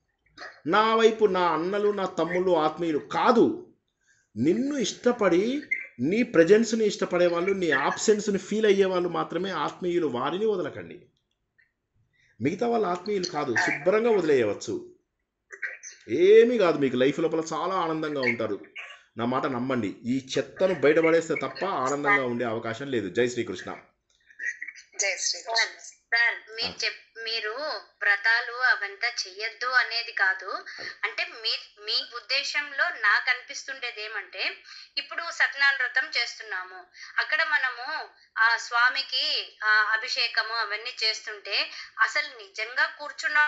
నా వైపు నా అన్నలు నా తమ్ముళ్ళు ఆత్మీయులు కాదు నిన్ను ఇష్టపడి నీ ప్రజెన్స్ని ఇష్టపడే వాళ్ళు నీ ఆబ్సెన్స్ని ఫీల్ అయ్యే వాళ్ళు మాత్రమే ఆత్మీయులు వారిని వదలకండి మిగతా వాళ్ళ ఆత్మీయులు కాదు శుభ్రంగా వదిలేయవచ్చు ఏమీ కాదు మీకు లైఫ్ లోపల చాలా ఆనందంగా ఉంటారు నా మాట నమ్మండి ఈ చెత్తను బయటపడేస్తే తప్ప ఆనందంగా ఉండే అవకాశం లేదు జై శ్రీకృష్ణ జై శ్రీకృష్ణ సార్ మీరు చెప్ మీరు వ్రతాలు అవంతా చెయ్యొద్దు అనేది కాదు అంటే మీ మీ ఉద్దేశంలో నాకు అనిపిస్తుండేది ఏమంటే ఇప్పుడు సత్యనారాయణ వ్రతం చేస్తున్నాము అక్కడ మనము ఆ స్వామికి ఆ అభిషేకము అవన్నీ చేస్తుంటే అసలు నిజంగా కూర్చున్న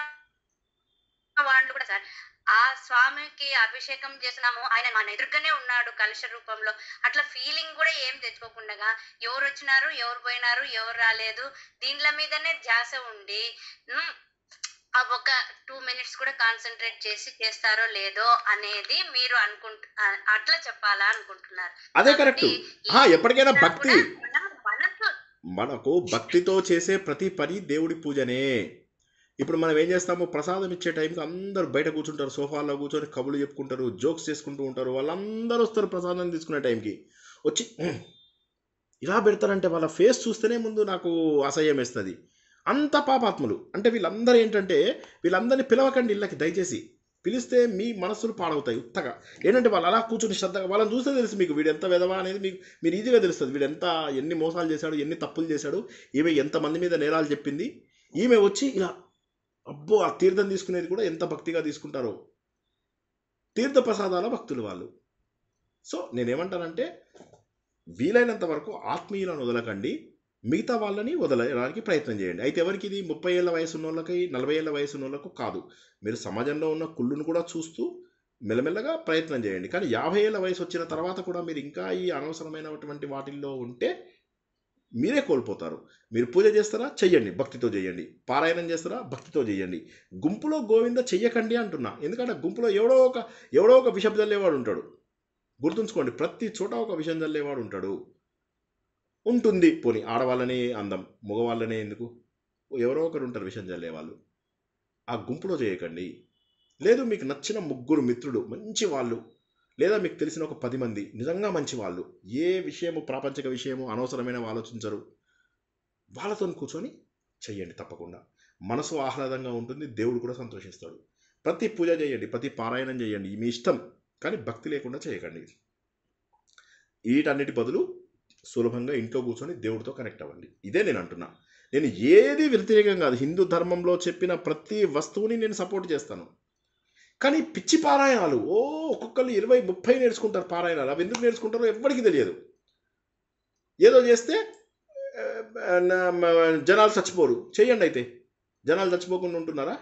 వాళ్ళు కూడా సార్ ఆ స్వామికి అభిషేకం చేస్తున్నాము ఆయన మన ఎదురుగానే ఉన్నాడు కలుష రూపంలో అట్లా ఫీలింగ్ కూడా ఏం తెచ్చుకోకుండా ఎవరు వచ్చినారు ఎవరు పోయినారు ఎవరు రాలేదు దీనిల మీదనే ధ్యాస ఉండి ఉమ్, ఆ ఒక టూ మినిట్స్ కూడా కాన్సన్ట్రేట్ చేసి చేస్తారో లేదో అనేది మీరు అనుకుంటు ఆ- అట్లా చెప్పాలా అనుకుంటున్నారు అదే కరెక్ట్ కాబట్టి ఎప్పటికైనా ఏదైనా భక్తి కూడా మనం మనసు మనకు భక్తితో చేసే ప్రతి పని దేవుడి పూజనే ఇప్పుడు మనం ఏం చేస్తాము ప్రసాదం ఇచ్చే టైంకి అందరూ బయట కూర్చుంటారు సోఫాలో కూర్చొని కబులు చెప్పుకుంటారు జోక్స్ చేసుకుంటూ ఉంటారు వాళ్ళందరూ వస్తారు ప్రసాదం తీసుకునే టైంకి వచ్చి "ఉమ్, ఇలా పెడతారంటే వాళ్ళ ఫేస్ చూస్తేనే ముందు నాకు అసహ్యం వేస్తుంది అంత పాపాత్ములు అంటే వీళ్ళందరూ ఏంటంటే వీళ్ళందరినీ పిలవకండి ఇళ్ళకి దయచేసి పిలిస్తే మీ మనస్సులు పాడవుతాయి ఉత్తగా ఏంటంటే వాళ్ళు అలా కూర్చొని శ్రద్ధగా వాళ్ళని చూస్తే తెలుసు మీకు వీడు ఎంత విధవా అనేది మీకు మీరు ఈజీగా తెలుస్తుంది వీడు ఎంత ఎన్ని మోసాలు చేశాడు ఎన్ని తప్పులు చేశాడు ఈమె ఎంతమంది మీద నేరాలు చెప్పింది ఈమె వచ్చి ఇలా అబ్బో ఆ తీర్థం తీసుకునేది కూడా ఎంత భక్తిగా తీసుకుంటారో తీర్థ ప్రసాదాల భక్తులు వాళ్ళు సో నేనేమంటానంటే వీలైనంత వరకు ఆత్మీయులను వదలకండి మిగతా వాళ్ళని వదలడానికి ప్రయత్నం చేయండి అయితే ఎవరికి ఇది ముప్పై ఏళ్ళ వయసు ఉన్న వాళ్ళకి నలభై ఏళ్ళ వయసు ఉన్న వాళ్ళకు కాదు మీరు సమాజంలో ఉన్న కుళ్ళును కూడా చూస్తూ మెల్లమెల్లగా ప్రయత్నం చేయండి కానీ యాభై ఏళ్ళ వయసు వచ్చిన తర్వాత కూడా మీరు ఇంకా ఈ అనవసరమైనటువంటి వాటిల్లో ఉంటే మీరే కోల్పోతారు మీరు పూజ చేస్తారా చెయ్యండి భక్తితో చేయండి పారాయణం చేస్తారా భక్తితో చేయండి గుంపులో గోవింద చెయ్యకండి అంటున్నా ఎందుకంటే గుంపులో ఎవడో ఒక ఎవడో ఒక విషం చల్లేవాడు ఉంటాడు గుర్తుంచుకోండి ప్రతి చోట ఒక విషం చల్లేవాడు ఉంటాడు ఉంటుంది పోనీ ఆడవాళ్ళనే అందం మగవాళ్ళనే ఎందుకు ఎవరో ఒకరు ఉంటారు విషం చల్లేవాళ్ళు ఆ గుంపులో చేయకండి లేదు మీకు నచ్చిన ముగ్గురు మిత్రులు మంచి వాళ్ళు లేదా మీకు తెలిసిన ఒక పది మంది నిజంగా మంచి వాళ్ళు ఏ విషయము ప్రాపంచిక విషయము అనవసరమైన ఆలోచించరు వాళ్ళతో కూర్చొని చెయ్యండి తప్పకుండా మనసు ఆహ్లాదంగా ఉంటుంది దేవుడు కూడా సంతోషిస్తాడు ప్రతి పూజ చేయండి ప్రతి పారాయణం చేయండి మీ ఇష్టం కానీ భక్తి లేకుండా చేయకండి వీటన్నిటి బదులు సులభంగా ఇంట్లో కూర్చొని దేవుడితో కనెక్ట్ అవ్వండి ఇదే నేను అంటున్నా నేను ఏది వ్యతిరేకం కాదు హిందూ ధర్మంలో చెప్పిన ప్రతి వస్తువుని నేను సపోర్ట్ చేస్తాను కానీ పిచ్చి పారాయణాలు ఓ ఒక్కొక్కరు ఇరవై ముప్పై నేర్చుకుంటారు పారాయణాలు అవి ఎందుకు నేర్చుకుంటారో ఎవ్వరికీ తెలియదు ఏదో చేస్తే ఆ, నా- మ- జనాలు చచ్చిపోరు చేయండి అయితే జనాలు చచ్చిపోకుండా ఉంటున్నారా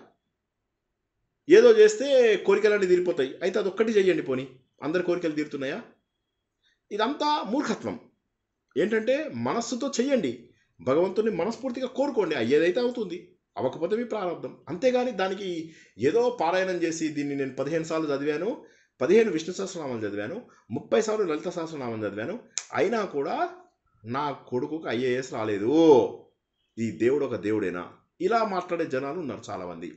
ఏదో చేస్తే కోరికలన్నీ తీరిపోతాయి అయితే అదొక్కటి చెయ్యండి పోని అందరి కోరికలు తీరుతున్నాయా ఇదంతా మూర్ఖత్వం ఏంటంటే మనస్సుతో చెయ్యండి భగవంతుని మనస్ఫూర్తిగా కోరుకోండి అయ్యేదైతే అవుతుంది అవ్వకపోతే మీ ప్రారంభం అంతేగాని దానికి ఏదో పారాయణం చేసి దీన్ని నేను పదిహేను సార్లు చదివాను పదిహేను విష్ణు సహస్రనామాలు చదివాను ముప్పై సార్లు లలిత సహస్రనామం చదివాను అయినా కూడా నా కొడుకుకు ఐఏఎస్ రాలేదు ఈ దేవుడు ఒక దేవుడేనా ఇలా మాట్లాడే జనాలు ఉన్నారు చాలామంది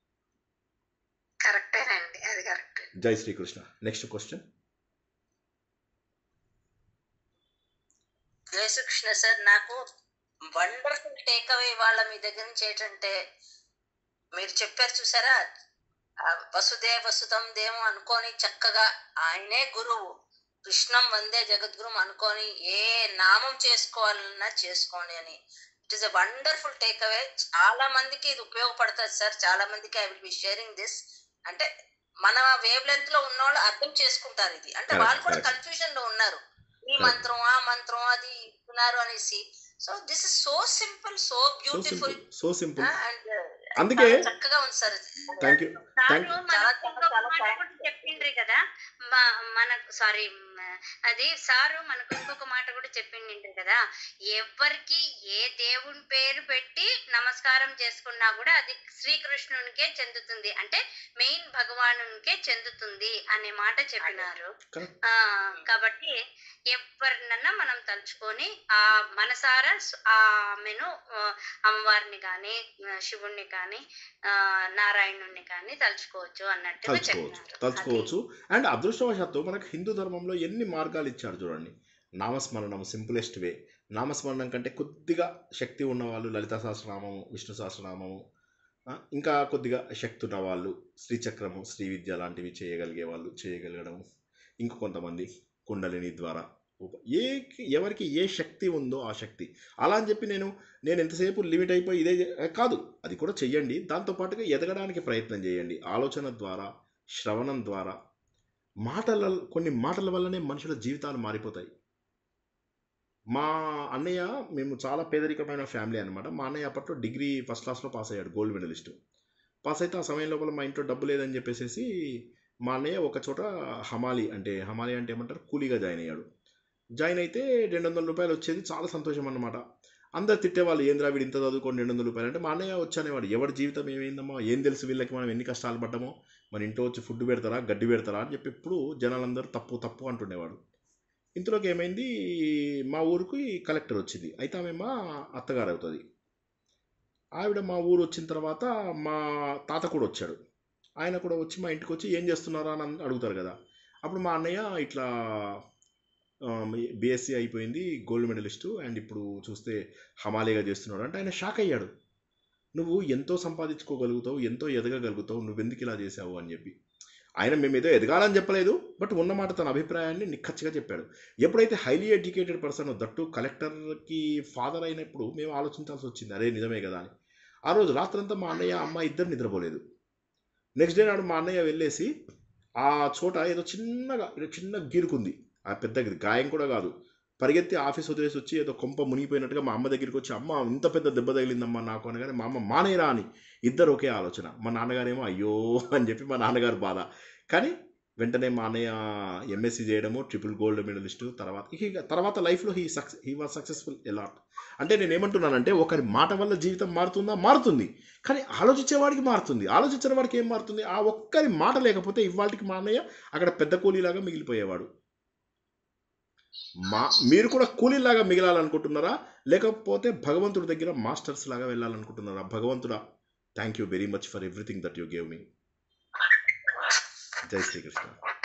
కరెక్టేనండి అది correct Jai Srikrishna next question Jaya Sri Krishna sir నాకు వండర్ఫుల్ టేక్ అవే వాళ్ళ మీ దగ్గర నుంచి ఏంటంటే మీరు చెప్పారు చూసారా ఆ వసుదే వసుతం దేమో అనుకొని చక్కగా ఆయనే గురువు కృష్ణం వందే జగద్గురు అనుకొని ఏ నామం చేసుకోవాలన్నా చేసుకోండి అని it is a wonderful takeaway చాలా మందికి ఇది ఉపయోగపడుతుంది సార్ చాలా మందికి I will be sharing this అంటే మన వేవ్ లెంత్ లో ఉన్న వాళ్ళు అర్థం చేసుకుంటారు ఇది అంటే Correct, వాళ్ళు కూడా correct. కన్ఫ్యూజన్ లో ఉన్నారు ఈ Correct. మంత్రం ఆ మంత్రం అది ఇస్తున్నారు అనేసి so this is so simple so so beautiful simple so simple and అందుకే చక్కగా ఉంది sir thank you thank sir చాలా, మనకు చాలా, ఇంకొక చాలా మాట thanks. కూడా చెప్పిండ్రి కదా మ- మనకు సారీ అది సారు మనకు ఇంకొక మాట కూడా చెప్పిండ్రి కదా ఎవరికి ఏ దేవుని పేరు పెట్టి నమస్కారం చేసుకున్నా కూడా అది శ్రీకృష్ణునికే చెందుతుంది అంటే మెయిన్ భగవానునికే చెందుతుంది అనే మాట చెప్పినారు Correct. ఆ కాబట్టి ఎవరినన్నా మనం తలుచుకొని ఆ మనసారా స్- ఆమెను ఆ, అమ్మవారిని కానీ శివుణ్ణి కానీ ఆ, నారాయణుణ్ణి కానీ తలుచుకోవచ్చు అన్నట్టుగా తలుచుకోవచ్చు చెప్పినారు తలుచుకోవచ్చు అండ్ అదృష్టవశాత్తు మనకు హిందూ ధర్మంలో ఎన్ని మార్గాలు ఇచ్చారు చూడండి నామస్మరణం సింపులెస్ట్ వే నామస్మరణం కంటే కొద్దిగా శక్తి ఉన్నవాళ్ళు లలిత సహస్రనామము విష్ణు సహస్రనామము ఆ, ఇంకా కొద్దిగా శక్తి ఉన్న వాళ్ళు శ్రీచక్రము శ్రీ విద్య లాంటివి చేయగలిగే వాళ్ళు చేయగలగడము ఇంక కొంతమంది కుండలిని ద్వారా ఉప- ఏ ఎవరికి ఏ శక్తి ఉందో ఆ శక్తి అలా అని చెప్పి నేను నేను ఎంతసేపు లిమిట్ అయిపోయి ఇదే చే- కాదు అది కూడా చెయ్యండి దాంతోపాటుగా ఎదగడానికి ప్రయత్నం చేయండి ఆలోచన ద్వారా శ్రవణం ద్వారా మాటల కొన్ని మాటల వల్లనే మనుషుల జీవితాలు మారిపోతాయి మా అన్నయ్య మేము చాలా పేదరికమైన ఫ్యామిలీ అనమాట మా అన్నయ్య అప్పట్లో డిగ్రీ ఫస్ట్ క్లాస్లో పాస్ అయ్యాడు గోల్డ్ మెడలిస్ట్ పాస్ అయితే ఆ సమయం లోపల మా ఇంట్లో డబ్బు లేదని చెప్పేసి మా అన్నయ్య ఒక చోట హమాలి అంటే హమాలి అంటే ఏమంటారు కూలీగా జాయిన్ అయ్యాడు జాయిన్ అయితే రెండు వందల రూపాయలు వచ్చేది చాలా సంతోషం అన్నమాట అందరు తిట్టేవాళ్ళు ఏంద్రా వీడు ఇంత చదువుకొని రెండు వందల రూపాయలు అంటే మా అన్నయ్య వచ్చానేవాడు ఎవరి జీవితం ఏమైందమ్మా ఏం తెలుసు వీళ్ళకి మనం ఎన్ని కష్టాలు పడ్డామో మన ఇంట్లో వచ్చి ఫుడ్ పెడతారా గడ్డి పెడతారా అని చెప్పి ఎప్పుడు జనాలందరూ తప్పు తప్పు అంటుండేవాడు ఇంతలోకి ఏమైంది మా ఊరికి కలెక్టర్ వచ్చింది అయితే ఆమె మా అత్తగారు అవుతుంది ఆవిడ మా ఊరు వచ్చిన తర్వాత మా తాత కూడా వచ్చాడు ఆయన కూడా వచ్చి మా ఇంటికి వచ్చి ఏం చేస్తున్నారా అని అడుగుతారు కదా అప్పుడు మా అన్నయ్య ఇట్లా బీఎస్సీ అయిపోయింది గోల్డ్ మెడలిస్టు అండ్ ఇప్పుడు చూస్తే హమాలీగా చేస్తున్నాడు అంటే ఆయన షాక్ అయ్యాడు నువ్వు ఎంతో సంపాదించుకోగలుగుతావు ఎంతో ఎదగగలుగుతావు నువ్వెందుకు ఇలా చేసావు అని చెప్పి ఆయన మేము ఏదో ఎదగాలని చెప్పలేదు బట్ ఉన్నమాట తన అభిప్రాయాన్ని నిక్కచ్చిగా చెప్పాడు ఎప్పుడైతే హైలీ ఎడ్యుకేటెడ్ పర్సన్ దట్టు కలెక్టర్కి ఫాదర్ అయినప్పుడు మేము ఆలోచించాల్సి వచ్చింది అరే నిజమే కదా అని ఆ రోజు రాత్రంతా మా అన్నయ్య అమ్మ ఇద్దరు నిద్రపోలేదు నెక్స్ట్ డే నాడు మా అన్నయ్య వెళ్ళేసి ఆ చోట ఏదో చిన్నగా ఏదో చిన్న గీరుకుంది ఆ పెద్ద గాయం కూడా కాదు పరిగెత్తి ఆఫీస్ వదిలేసి వచ్చి ఏదో కొంప మునిగిపోయినట్టుగా మా అమ్మ దగ్గరికి వచ్చి అమ్మ ఇంత పెద్ద దెబ్బ తగిలిందమ్మా నాకు అనగానే మా అమ్మ మానేరా అని ఇద్దరు ఒకే ఆలోచన మా నాన్నగారేమో అయ్యో అని చెప్పి మా నాన్నగారు బాధ కానీ వెంటనే మా అన్నయ్య ఎంఎస్సీ చేయడము ట్రిపుల్ గోల్డ్ మెడలిస్టు తర్వాత ఇక తర్వాత లైఫ్లో he success he was successful a lot అంటే నేను ఏమంటున్నానంటే ఒకరి మాట వల్ల జీవితం మారుతుందా మారుతుంది కానీ ఆలోచించేవాడికి మారుతుంది ఆలోచించిన వాడికి ఏం మారుతుంది ఆ ఒక్కరి మాట లేకపోతే ఇవాళకి మా అన్నయ్య అక్కడ పెద్ద కూలీలాగా మిగిలిపోయేవాడు మా మీరు కూడా కూలీలాగా మిగలాలనుకుంటున్నారా లేకపోతే భగవంతుడి దగ్గర మాస్టర్స్ లాగా వెళ్ళాలనుకుంటున్నారా భగవంతుడా thank you very much for everything that you gave me Jai Sri Krishna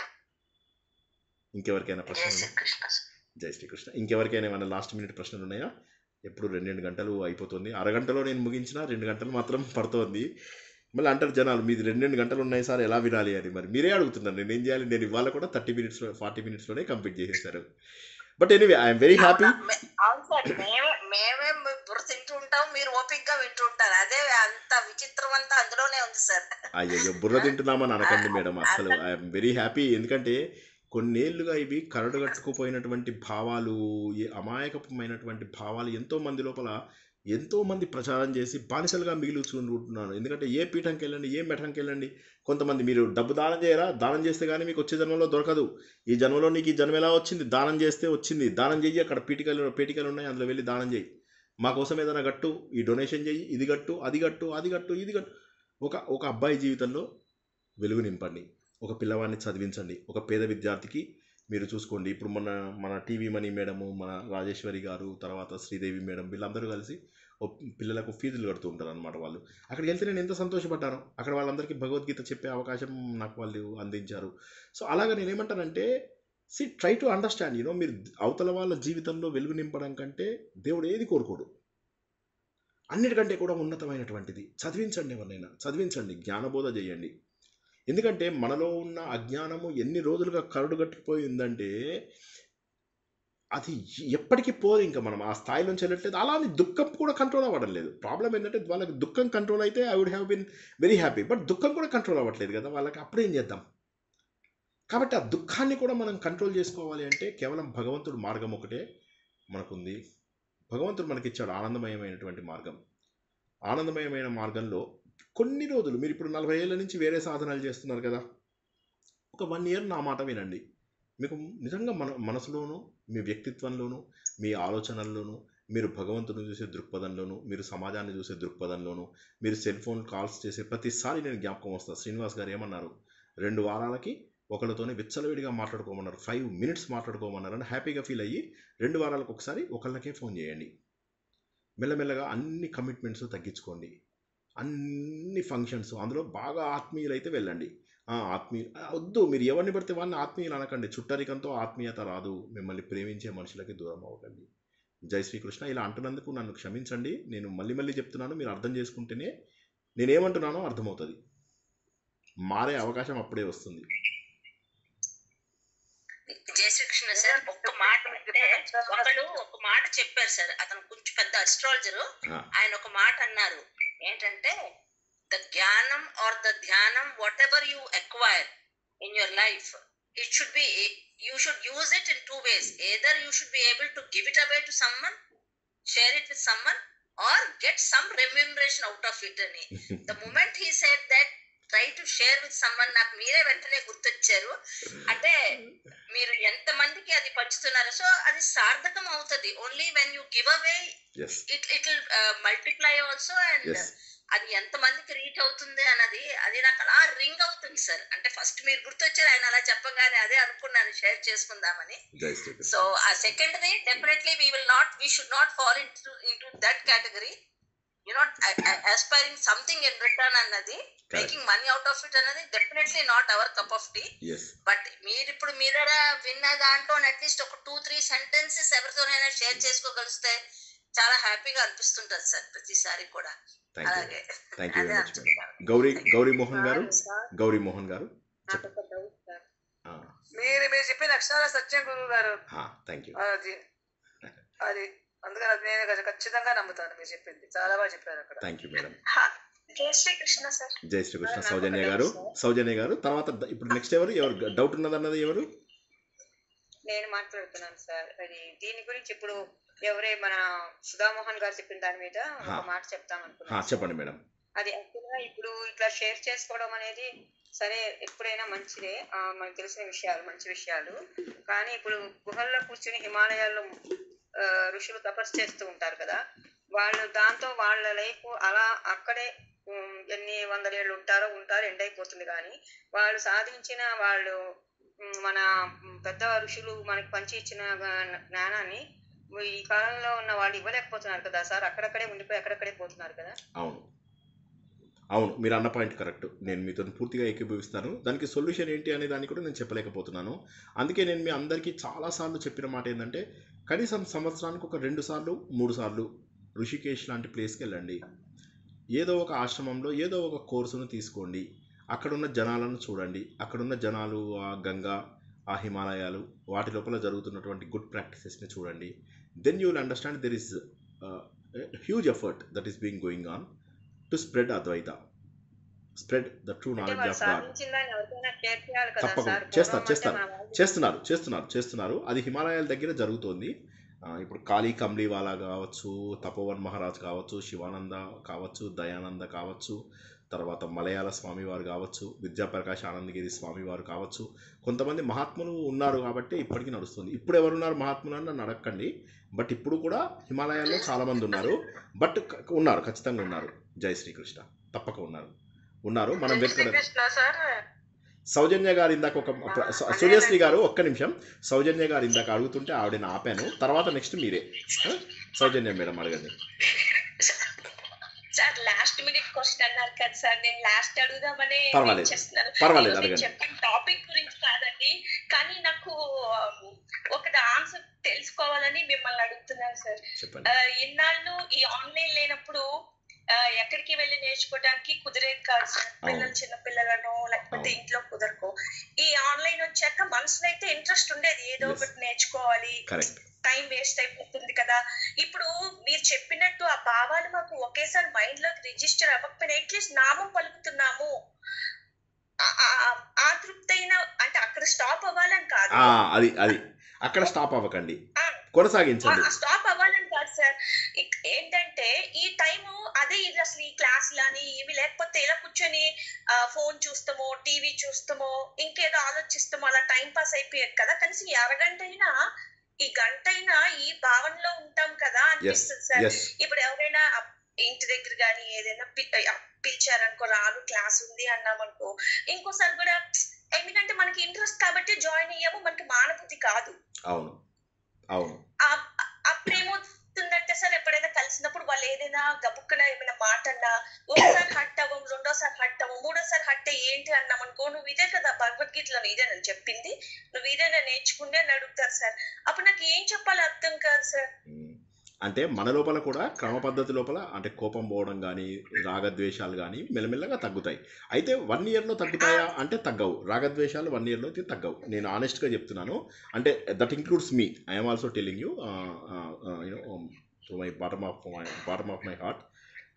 ఇంకెవరికైనా జై ప్రశ్నలు ఉన్నాయా? శ్రీకృష్ణ జై శ్రీకృష్ణ ఇంకెవరికైనా ఏమైనా లాస్ట్ మినిట్ ప్రశ్నలు ఉన్నాయా ఎప్పుడు రెండు రెండు గంటలు అయిపోతుంది అరగంటలో నేను ముగించిన రెండు గంటలు మాత్రం పడుతోంది మళ్ళీ అంటారు జనాలు మీది రెండు రెండు గంటలు ఉన్నాయి సార్ ఎలా వినాలి అని మరి మీరే అడుగుతున్నారు నేను ఏం చేయాలి నేను ఇవాళ కూడా థర్టీ మినిట్స్లో ఫార్టీ మినిట్స్లోనే కంప్లీట్ చేసేసారు but anyway I'm very happy అవునా? మే- అవును సార్ మేమే మేమే మీ బుర్ర తింటూ ఉంటాం మీరు ఓపిక్ గా వింటూ ఉంటారు అదే అంత విచిత్రం అంతా అందులోనే ఉంది సార్ అయ్యో బుర్ర తింటున్నామని అనకండి మేడం అసలు ఐఎమ్ వెరీ హ్యాపీ ఎందుకంటే కొన్నేళ్లుగా ఇవి కరడుగట్టుకుపోయినటువంటి భావాలు ఈ అమాయకమైనటువంటి భావాలు ఎంతో మంది లోపల ఎంతో మంది ప్రచారం చేసి బానిసలుగా మిగిలిచుకుంటున్నాను ఎందుకంటే ఏ పీఠంకి వెళ్ళండి ఏ మఠంకి వెళ్ళండి కొంతమంది మీరు డబ్బు దానం చేయరా దానం చేస్తే కానీ మీకు వచ్చే జన్మలో దొరకదు ఈ జన్మలో నీకు ఈ జన్మ ఎలా వచ్చింది దానం చేస్తే వచ్చింది దానం చెయ్యి అక్కడ పీఠికలు పీఠికలు ఉన్నాయి అందులో వెళ్ళి దానం చేయి మా కోసం ఏదైనా గట్టు ఈ డొనేషన్ చెయ్యి ఇది గట్టు అది గట్టు అది గట్టు ఇది గట్టు ఒక ఒక అబ్బాయి జీవితంలో వెలుగు నింపండి ఒక పిల్లవాడిని చదివించండి ఒక పేద విద్యార్థికి మీరు చూసుకోండి ఇప్పుడు మన మన టీవీ మనీ మేడము మన రాజేశ్వరి గారు తర్వాత శ్రీదేవి మేడం వీళ్ళందరూ కలిసి ఓ పిల్లలకు ఫీజులు కడుతూ ఉంటారు అనమాట వాళ్ళు అక్కడికి వెళ్తే నేను ఎంత సంతోషపడ్డాను అక్కడ వాళ్ళందరికీ భగవద్గీత చెప్పే అవకాశం నాకు వాళ్ళు అందించారు సో అలాగా నేను ఏమంటానంటే see try to understand you know మీరు అవతల వాళ్ళ జీవితంలో వెలుగు నింపడం కంటే దేవుడు ఏది కోరుకోడు అన్నిటికంటే కూడా ఉన్నతమైనటువంటిది చదివించండి ఎవరినైనా చదివించండి జ్ఞానబోధ చేయండి ఎందుకంటే మనలో ఉన్న అజ్ఞానము ఎన్ని రోజులుగా కరడు కట్టిపోయి ఉందంటే అది ఎప్పటికీ పోదు ఇంకా మనం ఆ స్థాయి నుంచి వెళ్ళట్లేదు అలా అని దుఃఖం కూడా కంట్రోల్ అవ్వడం లేదు ప్రాబ్లం ఏంటంటే వాళ్ళకి దుఃఖం కంట్రోల్ అయితే I would have been very happy but దుఃఖం కూడా కంట్రోల్ అవ్వట్లేదు కదా వాళ్ళకి అప్పుడేం చేద్దాం కాబట్టి ఆ దుఃఖాన్ని కూడా మనం కంట్రోల్ చేసుకోవాలి అంటే కేవలం భగవంతుడు మార్గం ఒకటే మనకుంది భగవంతుడు మనకిచ్చాడు ఆనందమయమైనటువంటి మార్గం ఆనందమయమైన మార్గంలో కొన్ని రోజులు మీరు ఇప్పుడు నలభై ఏళ్ళ నుంచి వేరే సాధనాలు చేస్తున్నారు కదా ఒక వన్ ఇయర్ నా మాట వినండి మీకు నిజంగా మన మనసులోనూ మీ వ్యక్తిత్వంలోనూ మీ ఆలోచనల్లోనూ మీరు భగవంతుని చూసే దృక్పథంలోనూ మీరు సమాజాన్ని చూసే దృక్పథంలోనూ మీరు సెల్ ఫోన్ కాల్స్ చేసే ప్రతిసారి నేను జ్ఞాపకం వస్తాను శ్రీనివాస్ గారు ఏమన్నారు రెండు వారాలకి ఒకళ్ళతోనే విచ్చలవిడిగా మాట్లాడుకోమన్నారు ఫైవ్ మినిట్స్ మాట్లాడుకోమన్నారు అని హ్యాపీగా ఫీల్ అయ్యి రెండు వారాలకు ఒకసారి ఒకళ్ళకే ఫోన్ చేయండి మెల్లమెల్లగా అన్ని కమిట్మెంట్స్ తగ్గించుకోండి అన్ని ఫంక్షన్స్ అందులో బాగా ఆత్మీయులైతే వెళ్ళండి ఆ, ఆత్మీయ ఆ, వద్దు మీరు ఎవరిని పడితే వాళ్ళని ఆత్మీయులు అనకండి చుట్టరికంతో ఆత్మీయత రాదు మిమ్మల్ని ప్రేమించే మనుషులకి దూరం అవ్వకండి జై శ్రీకృష్ణ ఇలా అంటున్నందుకు నన్ను క్షమించండి నేను మళ్ళీ మళ్ళీ చెప్తున్నాను మీరు అర్థం చేసుకుంటేనే నేనేమంటున్నానో అర్థమవుతుంది మారే అవకాశం అప్పుడే వస్తుంది జయ శ్రీకృష్ణ సార్ ఒక్క మాట అంటే ఒకళ్ళు ఒక మాట చెప్పారు సార్ అతను కొంచెం పెద్ద అస్ట్రాలజరు ఆ, ఆయన ఒక మాట అన్నారు ఏంటంటే the jnanam or the dhyanam whatever you acquire in your life it should be you should use it in two ways either you should be able to give it away to someone share it with someone or get some remuneration out of it అని the moment he said that try to share with someone నాకు మీరే వెంటనే గుర్తొచ్చారు అంటే మీరు ఎంత మందికి అది పంచుతున్నారు so అది సార్థకం అవుతుంది only when you give away as it it multiply also and as అది ఎంత మందికి రీచ్ అవుతుంది అన్నది అది నాకు అలా రింగ్ అవుతుంది సార్ అంటే ఫస్ట్ మీరు గుర్తొచ్చారు ఆయన అలా చెప్పగానే అదే అనుకున్నాను షేర్ చేసుకుందామని జై శ్రీకృష్ణ సో ఆ సెకండ్ది definitely we will not we should not fall into that category you not aspiring something in return అన్నది making money out of it అన్నది definitely not our cup of tea as but మీరు ఇప్పుడు మీ దగ్గర విన్న దాంట్లో at least ఒక two three sentences ఎవరితోనైనా షేర్ చేసుకోగలిస్తే చాలా హ్యాపీగా అనిపిస్తుంటది సార్ ప్రతిసారి కూడా థ్యాంక్ యూ అలాగే థ్యాంక్ యూ అదే వెరీ మచ్ మేడం అనుకుంటున్నాను గౌరీ గౌరీ మోహన్ గారు సార్, గౌరీ మోహన్ గారు నాకు ఒక డౌట్ సార్ ఆ, మీరు మీరు చెప్పిన అక్షరాల సత్యం గురువు గారు ఆ, థ్యాంక్ యూ అది అది అందుకని అది నేను ఖ- ఖచ్చితంగా నమ్ముతాను మీరు చెప్పింది చాలా బాగా చెప్పారు అక్కడ థ్యాంక్ యూ మేడం జై శ్రీకృష్ణ సార్ జై శ్రీకృష్ణ నాకు సౌజన్య ఒక గారు doubt, sir. సౌజన్య గారు తర్వాత ద- ఇప్పుడు నెక్స్ట్ ఎవరు ఎవరు డౌట్ ఉన్నదన్నది ఎవరు నేను మాట్లాడుతున్నాను సార్ అది దీని గురించి ఇప్పుడు ఎవరే మన సుధామోహన్ గారు చెప్పిన దాని మీద ఒక హా. మాట చెప్తాం ఆ, అనుకున్నాను చెప్పండి మేడం అది యాక్చువల్గా ఇప్పుడు ఇట్లా షేర్ చేసుకోవడం అనేది సరే ఎప్పుడైనా మంచిదే ఆ, మనకు తెలిసిన విషయాలు మంచి విషయాలు కానీ ఇప్పుడు గుహల్లో కూర్చుని హిమాలయాల్లో ఆ, ఋషులు తపస్సు చేస్తూ ఉంటారు కదా వాళ్ళు దాంతో వాళ్ళ లైఫ్ అలా అక్కడే ఉమ్, ఎన్ని వందల ఏళ్ళు ఉంటారో ఉంటారో ఎండ్ అయిపోతుంది కానీ వాళ్ళు సాధించిన వాళ్ళు ఉమ్, మన ఉమ్, పెద్ద ఋషులు మనకి పంచి ఇచ్చిన గా- జ్ఞానాన్ని ఈ కాలంలో ఉన్న వాళ్ళు ఇవ్వలేకపోతున్నారు కదా సార్ అక్కడక్కడే ఉండిపోయి అక్కడక్కడే పోతున్నారు కదా అవును అవును మీరు అన్న పాయింట్ కరెక్ట్ నేను మీతో పూర్తిగా ఏకీభవిస్తాను దానికి సొల్యూషన్ ఏంటి అనే దాన్ని కూడా నేను చెప్పలేకపోతున్నాను అందుకే నేను మీ అందరికీ చాలాసార్లు చెప్పిన మాట ఏంటంటే కనీసం సంవత్సరానికి ఒక రెండు సార్లు మూడు సార్లు ఋషికేశ్ లాంటి ప్లేస్కి వెళ్ళండి ఏదో ఒక ఆశ్రమంలో ఏదో ఒక కోర్సును తీసుకోండి అక్కడున్న జనాలను చూడండి అక్కడున్న జనాలు ఆ గంగా ఆ హిమాలయాలు వాటి లోపల జరుగుతున్నటువంటి గుడ్ ప్రాక్టీసెస్ని చూడండి then you will understand there is huge effort that is being going on to spread Advaita spread the true అంటే నాలెడ్జ్ వాళ్ళు ఆఫ్ గాడ్ సాధించిన దాన్ని ఎవరికైనా షేర్ చేయాలి కదా తప్పకుండా. సార్ చేస్తారు, పూర్వం అంటే చేస్తారు. మన వాళ్ళు- చేస్తున్నారు చేస్తున్నారు చేస్తున్నారు అది హిమాలయాల దగ్గర జరుగుతోంది ఆ, ఇప్పుడు కాళీ కంబ్లీవాలా కావచ్చు తపోవన్ మహారాజ్ కావచ్చు శివానంద కావచ్చు దయానంద కావచ్చు తర్వాత మలయాళ స్వామివారు కావచ్చు విద్యాప్రకాశ్ ఆనందగిరి స్వామివారు కావచ్చు కొంతమంది మహాత్ములు ఉన్నారు కాబట్టి ఇప్పటికీ నడుస్తుంది ఇప్పుడు ఎవరున్నారు మహాత్ములు అని నన్ను అడగండి బట్ ఇప్పుడు కూడా హిమాలయాల్లో చాలామంది ఉన్నారు బట్ క- ఉన్నారు ఖచ్చితంగా ఉన్నారు జై శ్రీకృష్ణ తప్పక ఉన్నారు ఉన్నారు మనం వెతకడం శ్రీకృష్ణ సార్ సౌజన్య గారు ఇందాక ఒక ప్ర- స- సూర్యశ్రీ గారు ఒక్క నిమిషం సౌజన్య గారు ఇందాక అడుగుతుంటే ఆవిడని ఆపాను తర్వాత నెక్స్ట్ మీరే ఆ? సౌజన్య మేడం అడగండి సార్ లాస్ట్ మినిట్ క్వశ్చన్ అన్నారు కదా సార్ నేను లాస్ట్ అడుగుదామని పర్వాలేదు. wait చేస్తున్నాను పర్వాలేదు, నేను అడగండి. చెప్పిన టాపిక్ గురించి కాదండి కానీ నాకు ఒక ఆన్సర్ తెలుసుకోవాలని మిమ్మల్ని అడుగుతున్నాను సార్ చెప్పండి ఆ, ఇన్నాళ్ళు ఈ ఆన్లైన్ లేనప్పుడు ఆ, ఎక్కడికి వెళ్ళి నేర్చుకోవడానికి కుదిరేది కాదు సార్ పిల్లలు చిన్న పిల్లలను లేకపోతే అవును. ఇంట్లో కుదరకో ఈ ఆన్లైన్ వచ్చాక మనసులో అయితే ఇంట్రెస్ట్ ఉండేది ఏదో Yes. ఒకటి నేర్చుకోవాలి కరెక్ట్ టైం వేస్ట్ అయిపోతుంది కదా ఇప్పుడు మీరు చెప్పినట్టు ఆ భావాలు మాకు ఒకేసారి మైండ్ లోకి రిజిస్టర్ అవ్వకపోయినా అట్లీస్ట్ నామం పలుకుతున్నాము ఆ- ఆ- ఆ తృప్తి అయినా అంటే అక్కడ స్టాప్ అవ్వాలని కాదు ఆ, అది అది అక్కడ స్టాప్ అవ్వకండి ఆ, కొనసాగించండి ఆ స్టాప్ అవ్వాలని కాదు సార్ ఇక్- ఏంటంటే ఈ టైము అదే ఇది అసలు ఈ క్లాస్ లాని ఇవి లేకపోతే ఇలా కూర్చొని ఫోన్ చూస్తామో టీవీ చూస్తామో ఇంకేదో ఆలోచిస్తామో అలా టైం పాస్ అయిపోయేది కదా కనీసం ఈ అరగంట అయినా ఈ గంట అయినా ఈ భావనలో ఉంటాం కదా అనిపిస్తుంది సార్ ఎస్ ఇప్పుడు ఎవరైనా అప్- ఇంటి దగ్గర కానీ ఏదైనా పి- అ- పిలిచారనుకో రాను క్లాస్ ఉంది అన్నామనుకో ఇంకోసారి కూడా ఎందుకంటే మనకి ఇంట్రెస్ట్ కాబట్టి జాయిన్ అయ్యాము మనకి మానబుద్ధి కాదు అవును అవును ఆ- ఆ- అప్పుడు ఏమవుతుందంటే సార్ ఎప్పుడైనా కలిసినప్పుడు వాళ్ళు ఏదైనా గబుక్కన ఏమైనా మాట అన్నా ఒకసారి హట్ అవ్వం రెండోసారి హట్ అవ్వం మూడోసారి హట్ అయ్యి ఏంటి అన్నాం అనుకో నువ్వు ఇదే కదా భగవద్గీతలో ఇదే నేను చెప్పింది నువ్వు ఇదేనా నేర్చుకుందే అని అడుగుతారు సార్ అప్పుడు నాకు ఏం చెప్పాలో అర్థం కాదు సార్ మ్మ్. అంటే మన లోపల కూడా క్రమ పద్ధతి లోపల అంటే కోపం పోవడం కానీ రాగద్వేషాలు కానీ మెల్లమెల్లగా తగ్గుతాయి అయితే వన్ ఇయర్లో తగ్గుతాయా అంటే తగ్గవు రాగద్వేషాలు వన్ ఇయర్లో అయితే తగ్గవు నేను ఆనెస్ట్గా చెప్తున్నాను అంటే that includes me I'm also telling you you know to my bottom of my bottom of my heart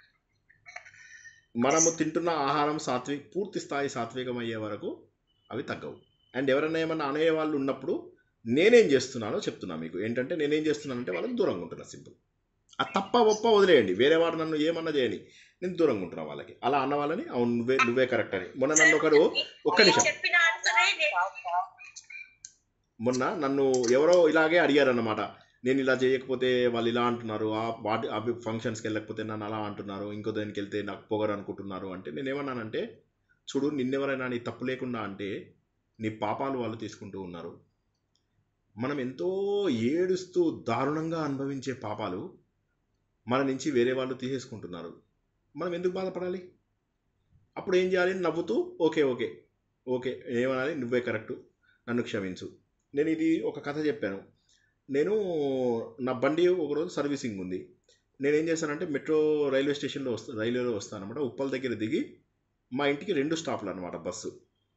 మనము తింటున్న ఆహారం సాత్వి పూర్తి స్థాయి సాత్వికం అయ్యే వరకు అవి తగ్గవు అండ్ ఎవరైనా ఏమన్నా అనే వాళ్ళు ఉన్నప్పుడు నేనేం చేస్తున్నానో చెప్తున్నా మీకు ఏంటంటే నేనేం చేస్తున్నానంటే వాళ్ళకి దూరంగా ఉంటున్నా సింపుల్ ఆ తప్ప ఒప్ప వదిలేయండి వేరే వాడు నన్ను ఏమన్నా చేయని నేను దూరంగా ఉంటున్నా వాళ్ళకి అలా అన్న వాళ్ళని అవును నువ్వే నువ్వే కరెక్ట్ అని మొన్న నన్ను ఒకరు ఒక్క నిమిషం చెప్పిన ఆన్సరే మొన్న నన్ను ఎవరో ఇలాగే అడిగారన్నమాట నేను ఇలా చేయకపోతే వాళ్ళు ఇలా అంటున్నారు ఆ వాటి అవి ఫంక్షన్స్కి వెళ్ళకపోతే నన్ను అలా అంటున్నారు ఇంకో దానికి వెళ్తే నాకు పొగరు అనుకుంటున్నారు అంటే నేను ఏమన్నానంటే చూడు నిన్నెవరైనా నీ తప్పు లేకుండా అంటే నీ పాపాలు వాళ్ళు తీసుకుంటూ ఉన్నారు మనం ఎంతో ఏడుస్తూ దారుణంగా అనుభవించే పాపాలు మన నుంచి వేరే వాళ్ళు తీసేసుకుంటున్నారు మనం ఎందుకు బాధపడాలి అప్పుడు ఏం చేయాలి నవ్వుతూ ఓకే ఓకే ఓకే ఏమనాలి నువ్వే కరెక్టు నన్ను క్షమించు నేను ఇది ఒక కథ చెప్పాను నేను నా బండి ఒకరోజు సర్వీసింగ్ ఉంది నేను ఏం చేశానంటే మెట్రో రైల్వే స్టేషన్లో వస్తా రైల్వేలో వస్తాను అనమాట ఉప్పల్ దగ్గర దిగి మా ఇంటికి రెండు స్టాప్లు అనమాట బస్సు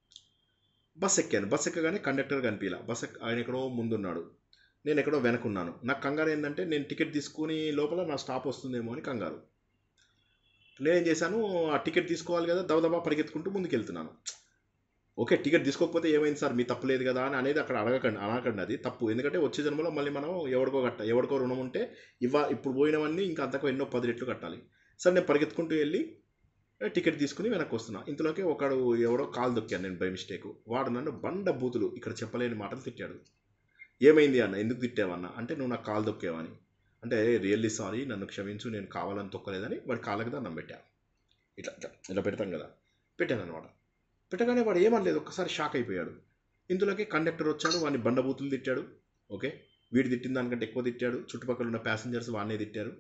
బస్ ఎక్కాను బస్ ఎక్కగానే కండక్టర్ కనిపించలే బస్ ఎక్క ఆయన ఎక్కడో ముందున్నాడు నేను ఎక్కడో వెనకున్నాను నాకు కంగారు ఏంటంటే నేను టికెట్ తీసుకుని లోపల నా స్టాప్ వస్తుందేమో అని కంగారు నేనేం చేశాను ఆ టికెట్ తీసుకోవాలి కదా దబదబా పరిగెత్తుకుంటూ ముందుకు వెళ్తున్నాను ఓకే టికెట్ తీసుకోకపోతే ఏమైంది సార్ మీ తప్పు లేదు కదా అని అనేది అక్కడ అడగకండి అనకండి అది తప్పు ఎందుకంటే వచ్చే జన్మలో మళ్ళీ మనం ఎవరికో కట్ట ఎవరికో రుణం ఉంటే ఇవ్వ ఇప్పుడు పోయినవన్నీ ఇంకా అంతకు ఎన్నో పది రెట్లు కట్టాలి సరే నేను పరిగెత్తుకుంటూ వెళ్ళి టికెట్ తీసుకుని వెనక్కి వస్తున్నా ఇంతలోకి ఒకడు ఎవడో కాలు దొక్కాను నేను బై మిస్టేక్ వాడు నన్ను బండ బూతులు ఇక్కడ చెప్పలేని మాటలు తిట్టాడు ఏమైంది అన్న ఎందుకు తిట్టావన్న అంటే నువ్వు నాకు కాలు దొక్కేవని అంటే రియల్లీ సారీ నన్ను క్షమించు నేను కావాలని తొక్కలేదని వాడి కాళ్ళకి దండం పెట్టా ఇట్లా ఇట్లా ఇలా పెడతాం కదా పెట్టాను అనమాట పెట్టగానే వాడు ఏమనలేదు ఒక్కసారి షాక్ అయిపోయాడు ఇందులోకి కండక్టర్ వచ్చాడు వాడిని బండబూతులు తిట్టాడు ఓకే వీడు తిట్టిన దానికంటే ఎక్కువ తిట్టాడు చుట్టుపక్కల ఉన్న ప్యాసింజర్స్ వాడినే తిట్టారు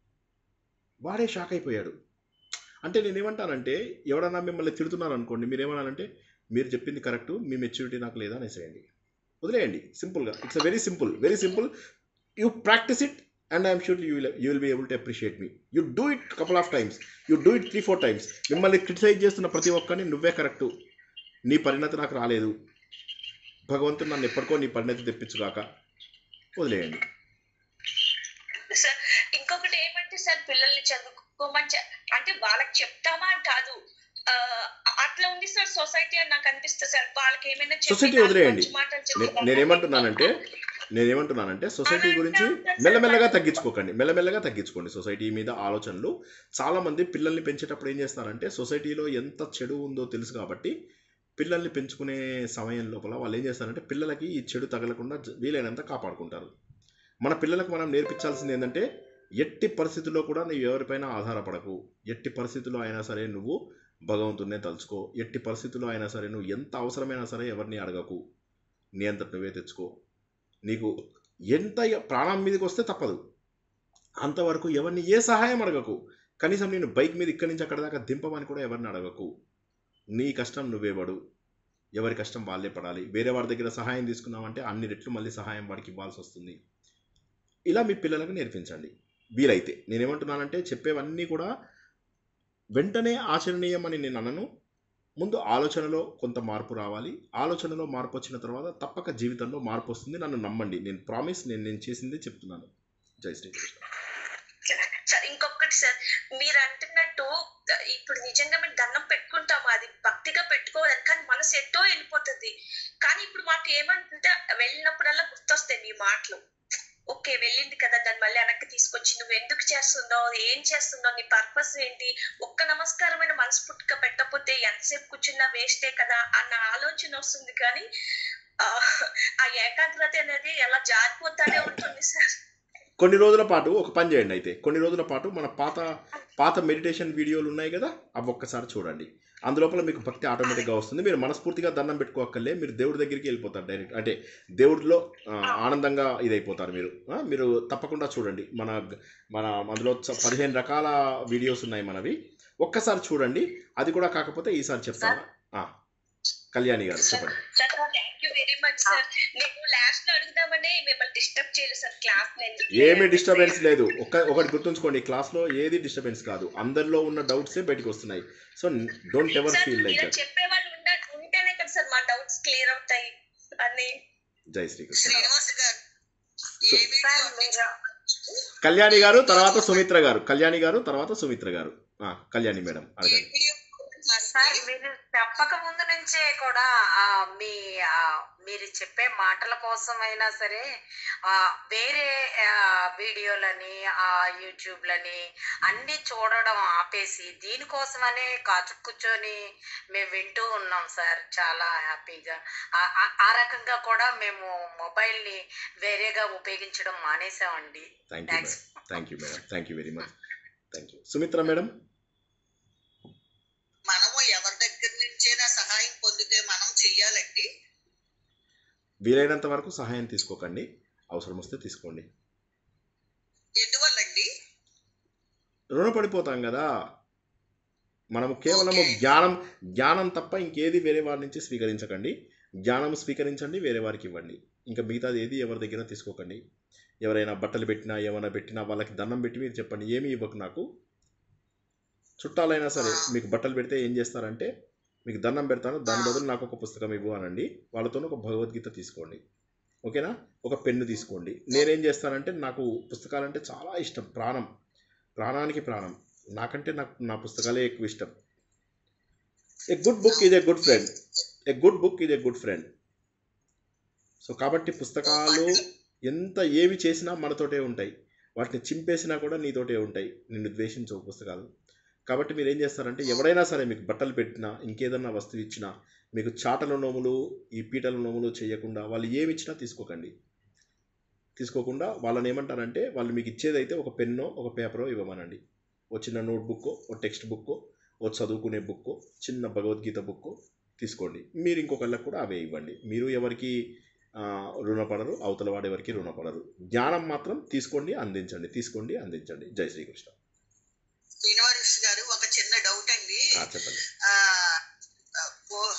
వాడే షాక్ అయిపోయాడు అంటే నేనేమంటానంటే ఎవడన్నా మిమ్మల్ని తిడుతున్నారు అనుకోండి మీరు ఏమన్నానంటే మీరు చెప్పింది కరెక్ట్ మీ మెచ్యూరిటీ నాకు లేదా అనేసేయండి వదిలేయండి సింపుల్గా it's a very simple very simple you practice it and I'm sure you will you will be able to appreciate me you do it couple of times you do it three four times మిమ్మల్ని criticise చేస్తున్న ప్రతి ఒక్కరిని నువ్వే correct నీ పరిణతి నాకు రాలేదు భగవంతుడు నన్ను ఎప్పటికో నీ పరిణతి తెప్పించుగాక వదిలేయండి సార్ ఇంకొకటి ఏమంటే సార్ పిల్లల్ని చదువుకోమని చె- అంటే వాళ్ళకి చెప్తామా అని కాదు ఆ, అట్లా ఉంది సార్ సొసైటీ అని నాకు అనిపిస్తుంది సార్ వాళ్ళకి ఏమైనా చెప్పి సొసైటీ నాలుగు వదిలేయండి మంచి మాటలు నే- చెప్పి నేనేమంటున్నానంటే నేనేమంటున్నానంటే సొసైటీ గురించి మెల్లమెల్లగా తగ్గించుకోకండి మెల్లమెల్లగా తగ్గించుకోండి సొసైటీ మీద ఆలోచనలు చాలామంది పిల్లల్ని పెంచేటప్పుడు ఏం చేస్తారంటే సొసైటీలో ఎంత చెడు ఉందో తెలుసు కాబట్టి పిల్లల్ని పెంచుకునే సమయం లోపల వాళ్ళు ఏం చేస్తారంటే పిల్లలకి ఈ చెడు తగలకుండా జ- వీలైనంత కాపాడుకుంటారు మన పిల్లలకు మనం నేర్పించాల్సింది ఏంటంటే ఎట్టి పరిస్థితుల్లో కూడా నువ్వు ఎవరిపైన ఆధారపడకు ఎట్టి పరిస్థితుల్లో అయినా సరే నువ్వు భగవంతుడినే తలుచుకో ఎట్టి పరిస్థితుల్లో అయినా సరే నువ్వు ఎంత అవసరమైనా సరే ఎవరిని అడగకు నీ అంతట నువ్వే తెచ్చుకో నీకు ఎంత ఇక ప్రాణం మీదకి వస్తే తప్పదు అంతవరకు ఎవరిని ఏ సహాయం అడగకు కనీసం నేను బైక్ మీద ఇక్కడి నుంచి అక్కడ దాకా దింపమని కూడా ఎవరిని అడగకు నీ కష్టం నువ్వే పడు ఎవరి కష్టం వాళ్ళే పడాలి వేరే వాడి దగ్గర సహాయం తీసుకున్నామంటే అన్ని రెట్లు మళ్ళీ సహాయం వాడికి ఇవ్వాల్సి వస్తుంది ఇలా మీ పిల్లలకు నేర్పించండి వీలైతే నేనేమంటున్నానంటే చెప్పేవన్నీ కూడా వెంటనే ఆచరణీయం అని నేను అనను ముందు ఆలోచనలో కొంత మార్పు రావాలి ఆలోచనలో మార్పు వచ్చిన తర్వాత తప్పక జీవితంలో మార్పు వస్తుంది నన్ను నమ్మండి నేను ప్రామిస్ నేను నేను చేసిందే చెప్తున్నాను జై శ్రీకృష్ణ సార్ ఇంకొకటి సార్ మీరు అంటున్నట్టు ఇప్పుడు నిజంగా మేము దండం పెట్టుకుంటాము అది భక్తిగా పెట్టుకోవాలి కానీ మనసు ఎట్టో వెళ్ళిపోతుంది కానీ ఇప్పుడు మాకు ఏమంటుంటే వెళ్ళినప్పుడల్లా గుర్తొస్తాయి మీ మాటలు ఓకే వెళ్ళింది కదా దాన్ని మళ్ళీ వెనక్కి తీసుకొచ్చి నువ్వు ఎందుకు చేస్తున్నావు ఏం చేస్తున్నావు నీ పర్పస్ ఏంటి ఒక్క నమస్కారమైన మనస్ఫూర్తిగా పెట్టకపోతే ఎంతసేపు కూర్చున్నా వేస్టే కదా అన్న ఆలోచన వస్తుంది కానీ ఆ, ఆ ఏకాగ్రత అనేది ఎలా జారిపోతానే ఉంటుంది సార్ కొన్ని రోజుల పాటు ఒక పని చేయండి అయితే కొన్ని రోజుల పాటు మన పాత పాత మెడిటేషన్ వీడియోలు ఉన్నాయి కదా అవి ఒక్కసారి చూడండి అందులోపల మీకు భక్తి ఆటోమేటిక్గా వస్తుంది మీరు మనస్ఫూర్తిగా దండం పెట్టుకోక్కర్లే మీరు దేవుడి దగ్గరికి వెళ్ళిపోతారు డైరెక్ట్ అంటే దేవుడిలో ఆ, ఆనందంగా ఇదైపోతారు మీరు ఆ, మీరు తప్పకుండా చూడండి మన మన అందులో చ- పదిహేను రకాల వీడియోస్ ఉన్నాయి మనవి ఒక్కసారి చూడండి అది కూడా కాకపోతే ఈసారి చెప్తాను ఆ, కళ్యాణి గారు చెప్పండి sir thank you very much sir నేను లాస్ట్ లో అడుగుదామని మిమ్మల్ని డిస్టర్బ్ చేయలేదు సార్ క్లాస్ ఏమీ డిస్టర్బెన్స్ లేదు ఒక ఒకటి గుర్తుంచుకోండి క్లాస్లో ఏది డిస్టర్బెన్స్ కాదు అందరిలో ఉన్న డౌట్సే బయటకు వస్తున్నాయి so don't ever sir feel like ఇలా దట్ చెప్పే వాళ్ళు ఉండ ఉంటేనే కదా సార్ మా డౌట్స్ క్లియర్ అవుతాయి అని జై శ్రీకృష్ణ శ్రీనివాస్ గారు ఏ వీడియో సార్ అప్డేట్ మీరు కళ్యాణి గారు తర్వాత సుమిత్ర గారు కళ్యాణి గారు తర్వాత సుమిత్ర గారు ఆ, కళ్యాణి మేడం ఏ అడగండి వీడియో సార్ మీరు చెప్పక ముందు నుంచే కూడా ఆ, మీ ఆ, మీరు చెప్పే మాటల కోసమైనా సరే ఆ, వేరే ఆ, వీడియోలని ఆ యూట్యూబ్లని అన్ని చూడడం ఆపేసి దీనికోసమనే కాచు కూర్చొని మేము వింటూ ఉన్నాం సార్ చాలా హ్యాపీగా ఆ- ఆ- ఆ రకంగా కూడా మేము మొబైల్ని వేరేగా ఉపయోగించడం మానేసామండి thank you thanks madam thank you madam thank you very much thank you Sumitra madam మనము ఎవరి దగ్గర నుంచైనా సహాయం పొందితే మనం చెయ్యాలండి వీలైనంత వరకు సహాయం తీసుకోకండి అవసరం వస్తే తీసుకోండి ఎందువల్లండి రుణపడిపోతాం కదా మనము కేవలము జ్ఞానం జ్ఞానం తప్ప ఇంకేది వేరే వారి నుంచి స్వీకరించకండి జ్ఞానం స్వీకరించండి వేరే వారికి ఇవ్వండి ఇంకా మిగతాది ఏది ఎవరి దగ్గర తీసుకోకండి ఎవరైనా బట్టలు పెట్టినా ఏమైనా పెట్టినా వాళ్ళకి దండం పెట్టి మీరు చెప్పండి ఏమి ఇవ్వకు నాకు చుట్టాలైనా సరే మీకు బట్టలు పెడితే ఏం చేస్తారంటే మీకు దండం పెడతాను దాని బదులు నాకు ఒక పుస్తకం ఇవ్వు అనండి వాళ్ళతో ఒక భగవద్గీత తీసుకోండి ఓకేనా ఒక పెన్ను తీసుకోండి నేనేం చేస్తానంటే నాకు పుస్తకాలంటే చాలా ఇష్టం ప్రాణం ప్రాణానికి ప్రాణం నాకంటే నాకు నా పుస్తకాలే ఎక్కువ ఇష్టం a good book is a good friend a good book is a good friend so కాబట్టి పుస్తకాలు ఎంత ఏమి చేసినా మనతోటే ఉంటాయి వాటిని చింపేసినా కూడా నీతోటే ఉంటాయి నిన్ను ద్వేషించవు పుస్తకాలు కాబట్టి మీరు ఏం చేస్తారంటే ఎవరైనా సరే మీకు బట్టలు పెట్టినా ఇంకేదన్నా వస్తువు ఇచ్చినా మీకు చాటల నోములు ఈ పీటల నోములు చేయకుండా వాళ్ళు ఏమి ఇచ్చినా తీసుకోకండి తీసుకోకుండా వాళ్ళని ఏమంటారంటే వాళ్ళు మీకు ఇచ్చేదైతే ఒక పెన్నో ఒక పేపరో ఇవ్వమనండి ఓ చిన్న నోట్ బుక్ ఓ టెక్స్ట్ బుక్ ఓ చదువుకునే బుక్ చిన్న భగవద్గీత బుక్ తీసుకోండి మీరు ఇంకొకళ్ళకి కూడా అవే ఇవ్వండి మీరు ఎవరికి ఆ, రుణపడరు అవతల వాడు ఎవరికి రుణపడరు జ్ఞానం మాత్రం తీసుకోండి అందించండి తీసుకోండి అందించండి జై శ్రీకృష్ణ శ్రీనివాస్ గారు ఒక చిన్న డౌట్ అండి ఆ, చెప్పండి ఆ ఆ, గో-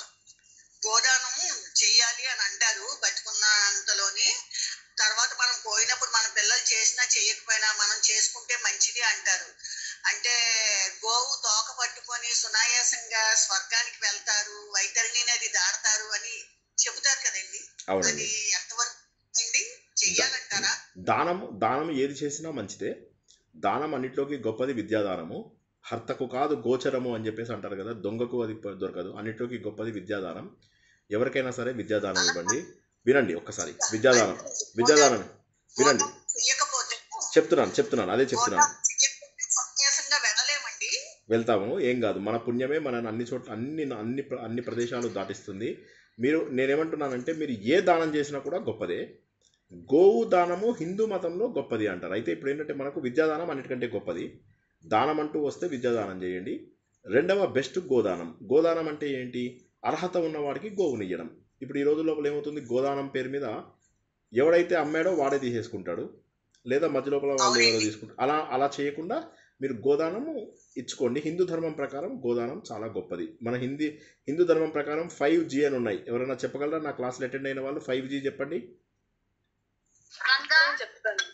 గోదానం చెయ్యాలి అని అంటారు బతుకున్నంతలోని తర్వాత మనం పోయినప్పుడు మన పిల్లలు చేసినా చేయకపోయినా మనం చేసుకుంటే మంచిది అంటారు అంటే గోవు తోక పట్టుకొని సునాయాసంగా స్వర్గానికి వెళ్తారు వైతరిణి నది దాడతారు అని చెబుతారు కదండి అవునండి అది ఎంతవరకు అండి చెయ్యాలంటారా దానం దానం ఏది చేసినా మంచిదే దానం అన్నిట్లోకి గొప్పది విద్యాదానము హర్తకు కాదు గోచరము అని చెప్పేసి అంటారు కదా దొంగకు అది ప- దొరకదు అన్నిట్లోకి గొప్పది విద్యాదానం ఎవరికైనా సరే విద్యాదానం ఇవ్వండి వినండి ఒక్కసారి విద్యాదానం విద్యాదానం వినండి చెయ్యకపోతే చెప్తున్నాను చెప్తున్నాను అదే చెప్తున్నాను గోదానం చెయ్యకపోతే సన్యాసంగా వెళ్ళలేమండి వెళ్తాము ఏం కాదు మన పుణ్యమే మనని అన్ని చోట్ల అన్ని అన్ని ప్ర- అన్ని ప్రదేశాలు దాటిస్తుంది మీరు నేనేమంటున్నానంటే మీరు ఏ దానం చేసినా కూడా గొప్పదే గోవు దానము హిందూ మతంలో గొప్పది అంటారు అయితే ఇప్పుడు ఏంటంటే మనకు విద్యాదానం అన్నిటికంటే గొప్పది దానం అంటూ వస్తే విద్యాదానం చేయండి రెండవ బెస్ట్ గోదానం గోదానం అంటే ఏంటి అర్హత ఉన్నవాడికి గోవునియ్యడం ఇప్పుడు ఈ రోజు లోపల ఏమవుతుంది గోదానం పేరు మీద ఎవడైతే అమ్మాడో వాడే తీసేసుకుంటాడు లేదా మధ్య లోపల వాళ్ళు ఎవరో తీసుకుంటారు అలా అలా చేయకుండా మీరు గోదానము ఇచ్చుకోండి హిందూ ధర్మం ప్రకారం గోదానం చాలా గొప్పది మన హిందీ హిందూ ధర్మం ప్రకారం ఫైవ్ జీ అని ఉన్నాయి ఎవరైనా చెప్పగలరా నా క్లాస్లో అటెండ్ అయిన వాళ్ళు ఫైవ్ జీ చెప్పండి చెప్తాను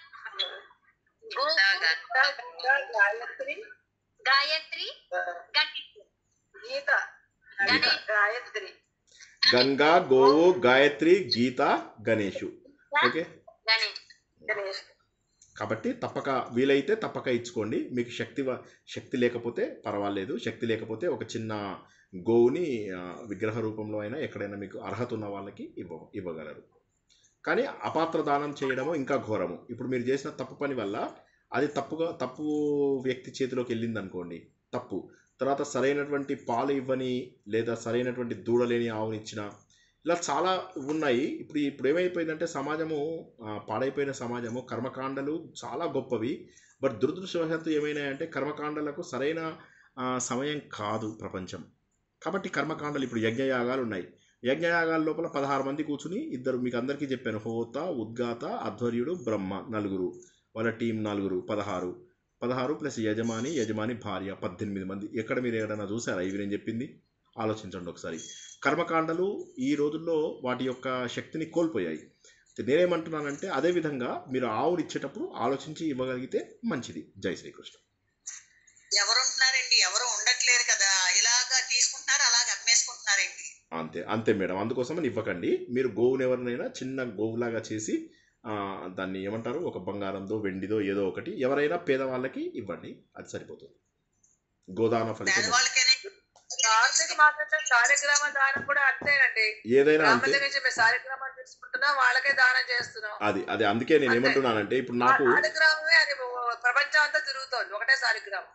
గోవు గాయత్రి గాయత్రి ఆ, గణేష్ గీత గీత, గాయత్రి గంగా గోవు గాయత్రి గీత గణేషు ఓకే గణేష్ గణేష్ కాబట్టి తప్పక వీలైతే తప్పక ఇచ్చుకోండి మీకు శక్తి వ- శక్తి లేకపోతే పర్వాలేదు శక్తి లేకపోతే ఒక చిన్న గోవుని ఆ, విగ్రహ రూపంలో అయినా ఎక్కడైనా మీకు అర్హత ఉన్న వాళ్ళకి ఇవ్వ ఇవ్వగలరు కానీ అపాత్ర దానం చేయడము ఇంకా ఘోరము ఇప్పుడు మీరు చేసిన తప్పు పని వల్ల అది తప్పుగా తప్పు వ్యక్తి చేతిలోకి వెళ్ళింది అనుకోండి తప్పు తర్వాత సరైనటువంటి పాలు ఇవ్వని లేదా సరైనటువంటి దూడలేని ఆవుని ఇచ్చిన ఇలా చాలా ఉన్నాయి ఇప్పుడు ఇప్పుడు ఏమైపోయిందంటే సమాజము ఆ, పాడైపోయిన సమాజము కర్మకాండలు చాలా గొప్పవి బట్ దురదృష్టవశాత్తు ఏమైనాయంటే కర్మకాండలకు సరైన ఆ, సమయం కాదు ప్రపంచం కాబట్టి కర్మకాండలు ఇప్పుడు యజ్ఞయాగాలు ఉన్నాయి యజ్ఞయాగాల లోపల పదహారు మంది కూర్చుని ఇద్దరు మీకు అందరికీ చెప్పాను హోత ఉద్గాత అధ్వర్యుడు బ్రహ్మ నలుగురు వాళ్ళ టీం నలుగురు పదహారు పదహారు ప్లస్ యజమాని యజమాని భార్య పద్దెనిమిది మంది ఎక్కడ మీరు ఎక్కడైనా చూసారా ఇవి నేను చెప్పింది ఆలోచించండి ఒకసారి కర్మకాండలు ఈ రోజుల్లో వాటి యొక్క శక్తిని కోల్పోయాయి నేనేమంటున్నానంటే అదే విధంగా మీరు ఆవులు ఇచ్చేటప్పుడు ఆలోచించి ఇవ్వగలిగితే మంచిది జై శ్రీకృష్ణ ఎవరు ఉంటున్నారండి ఎవరు ఉండట్లేదు కదా ఇలాగా తీసుకుంటున్నారు అలాగ అమ్మేసుకుంటున్నారండి అంతే అంతే మేడం అందుకోసమని ఇవ్వకండి మీరు గోవుని ఎవరినైనా చిన్న గోవులాగా చేసి ఆ, దాన్ని ఏమంటారు ఒక బంగారందో వెండిదో ఏదో ఒకటి ఎవరైనా పేదవాళ్ళకి ఇవ్వండి అది సరిపోతుంది గోదాన ఫలితం పేదవాళ్ళకైనా ఆర్థిక మాత్రం సాలిగ్రామ దానం కూడా అంతేనండి ఏదైనా బ్రాహ్మణ అంతే దగ్గర నుంచి మేము సాలిగ్రామం తీసుకుంటున్నాం వాళ్ళకే దానం చేస్తున్నాం అది అది అందుకే నేను ఏమంటున్నానంటే ఇప్పుడు నాకు ఆ సాలిగ్రామమే అది ప్రపంచం అంతా తిరుగుతోంది ఒకటే సాలిగ్రామం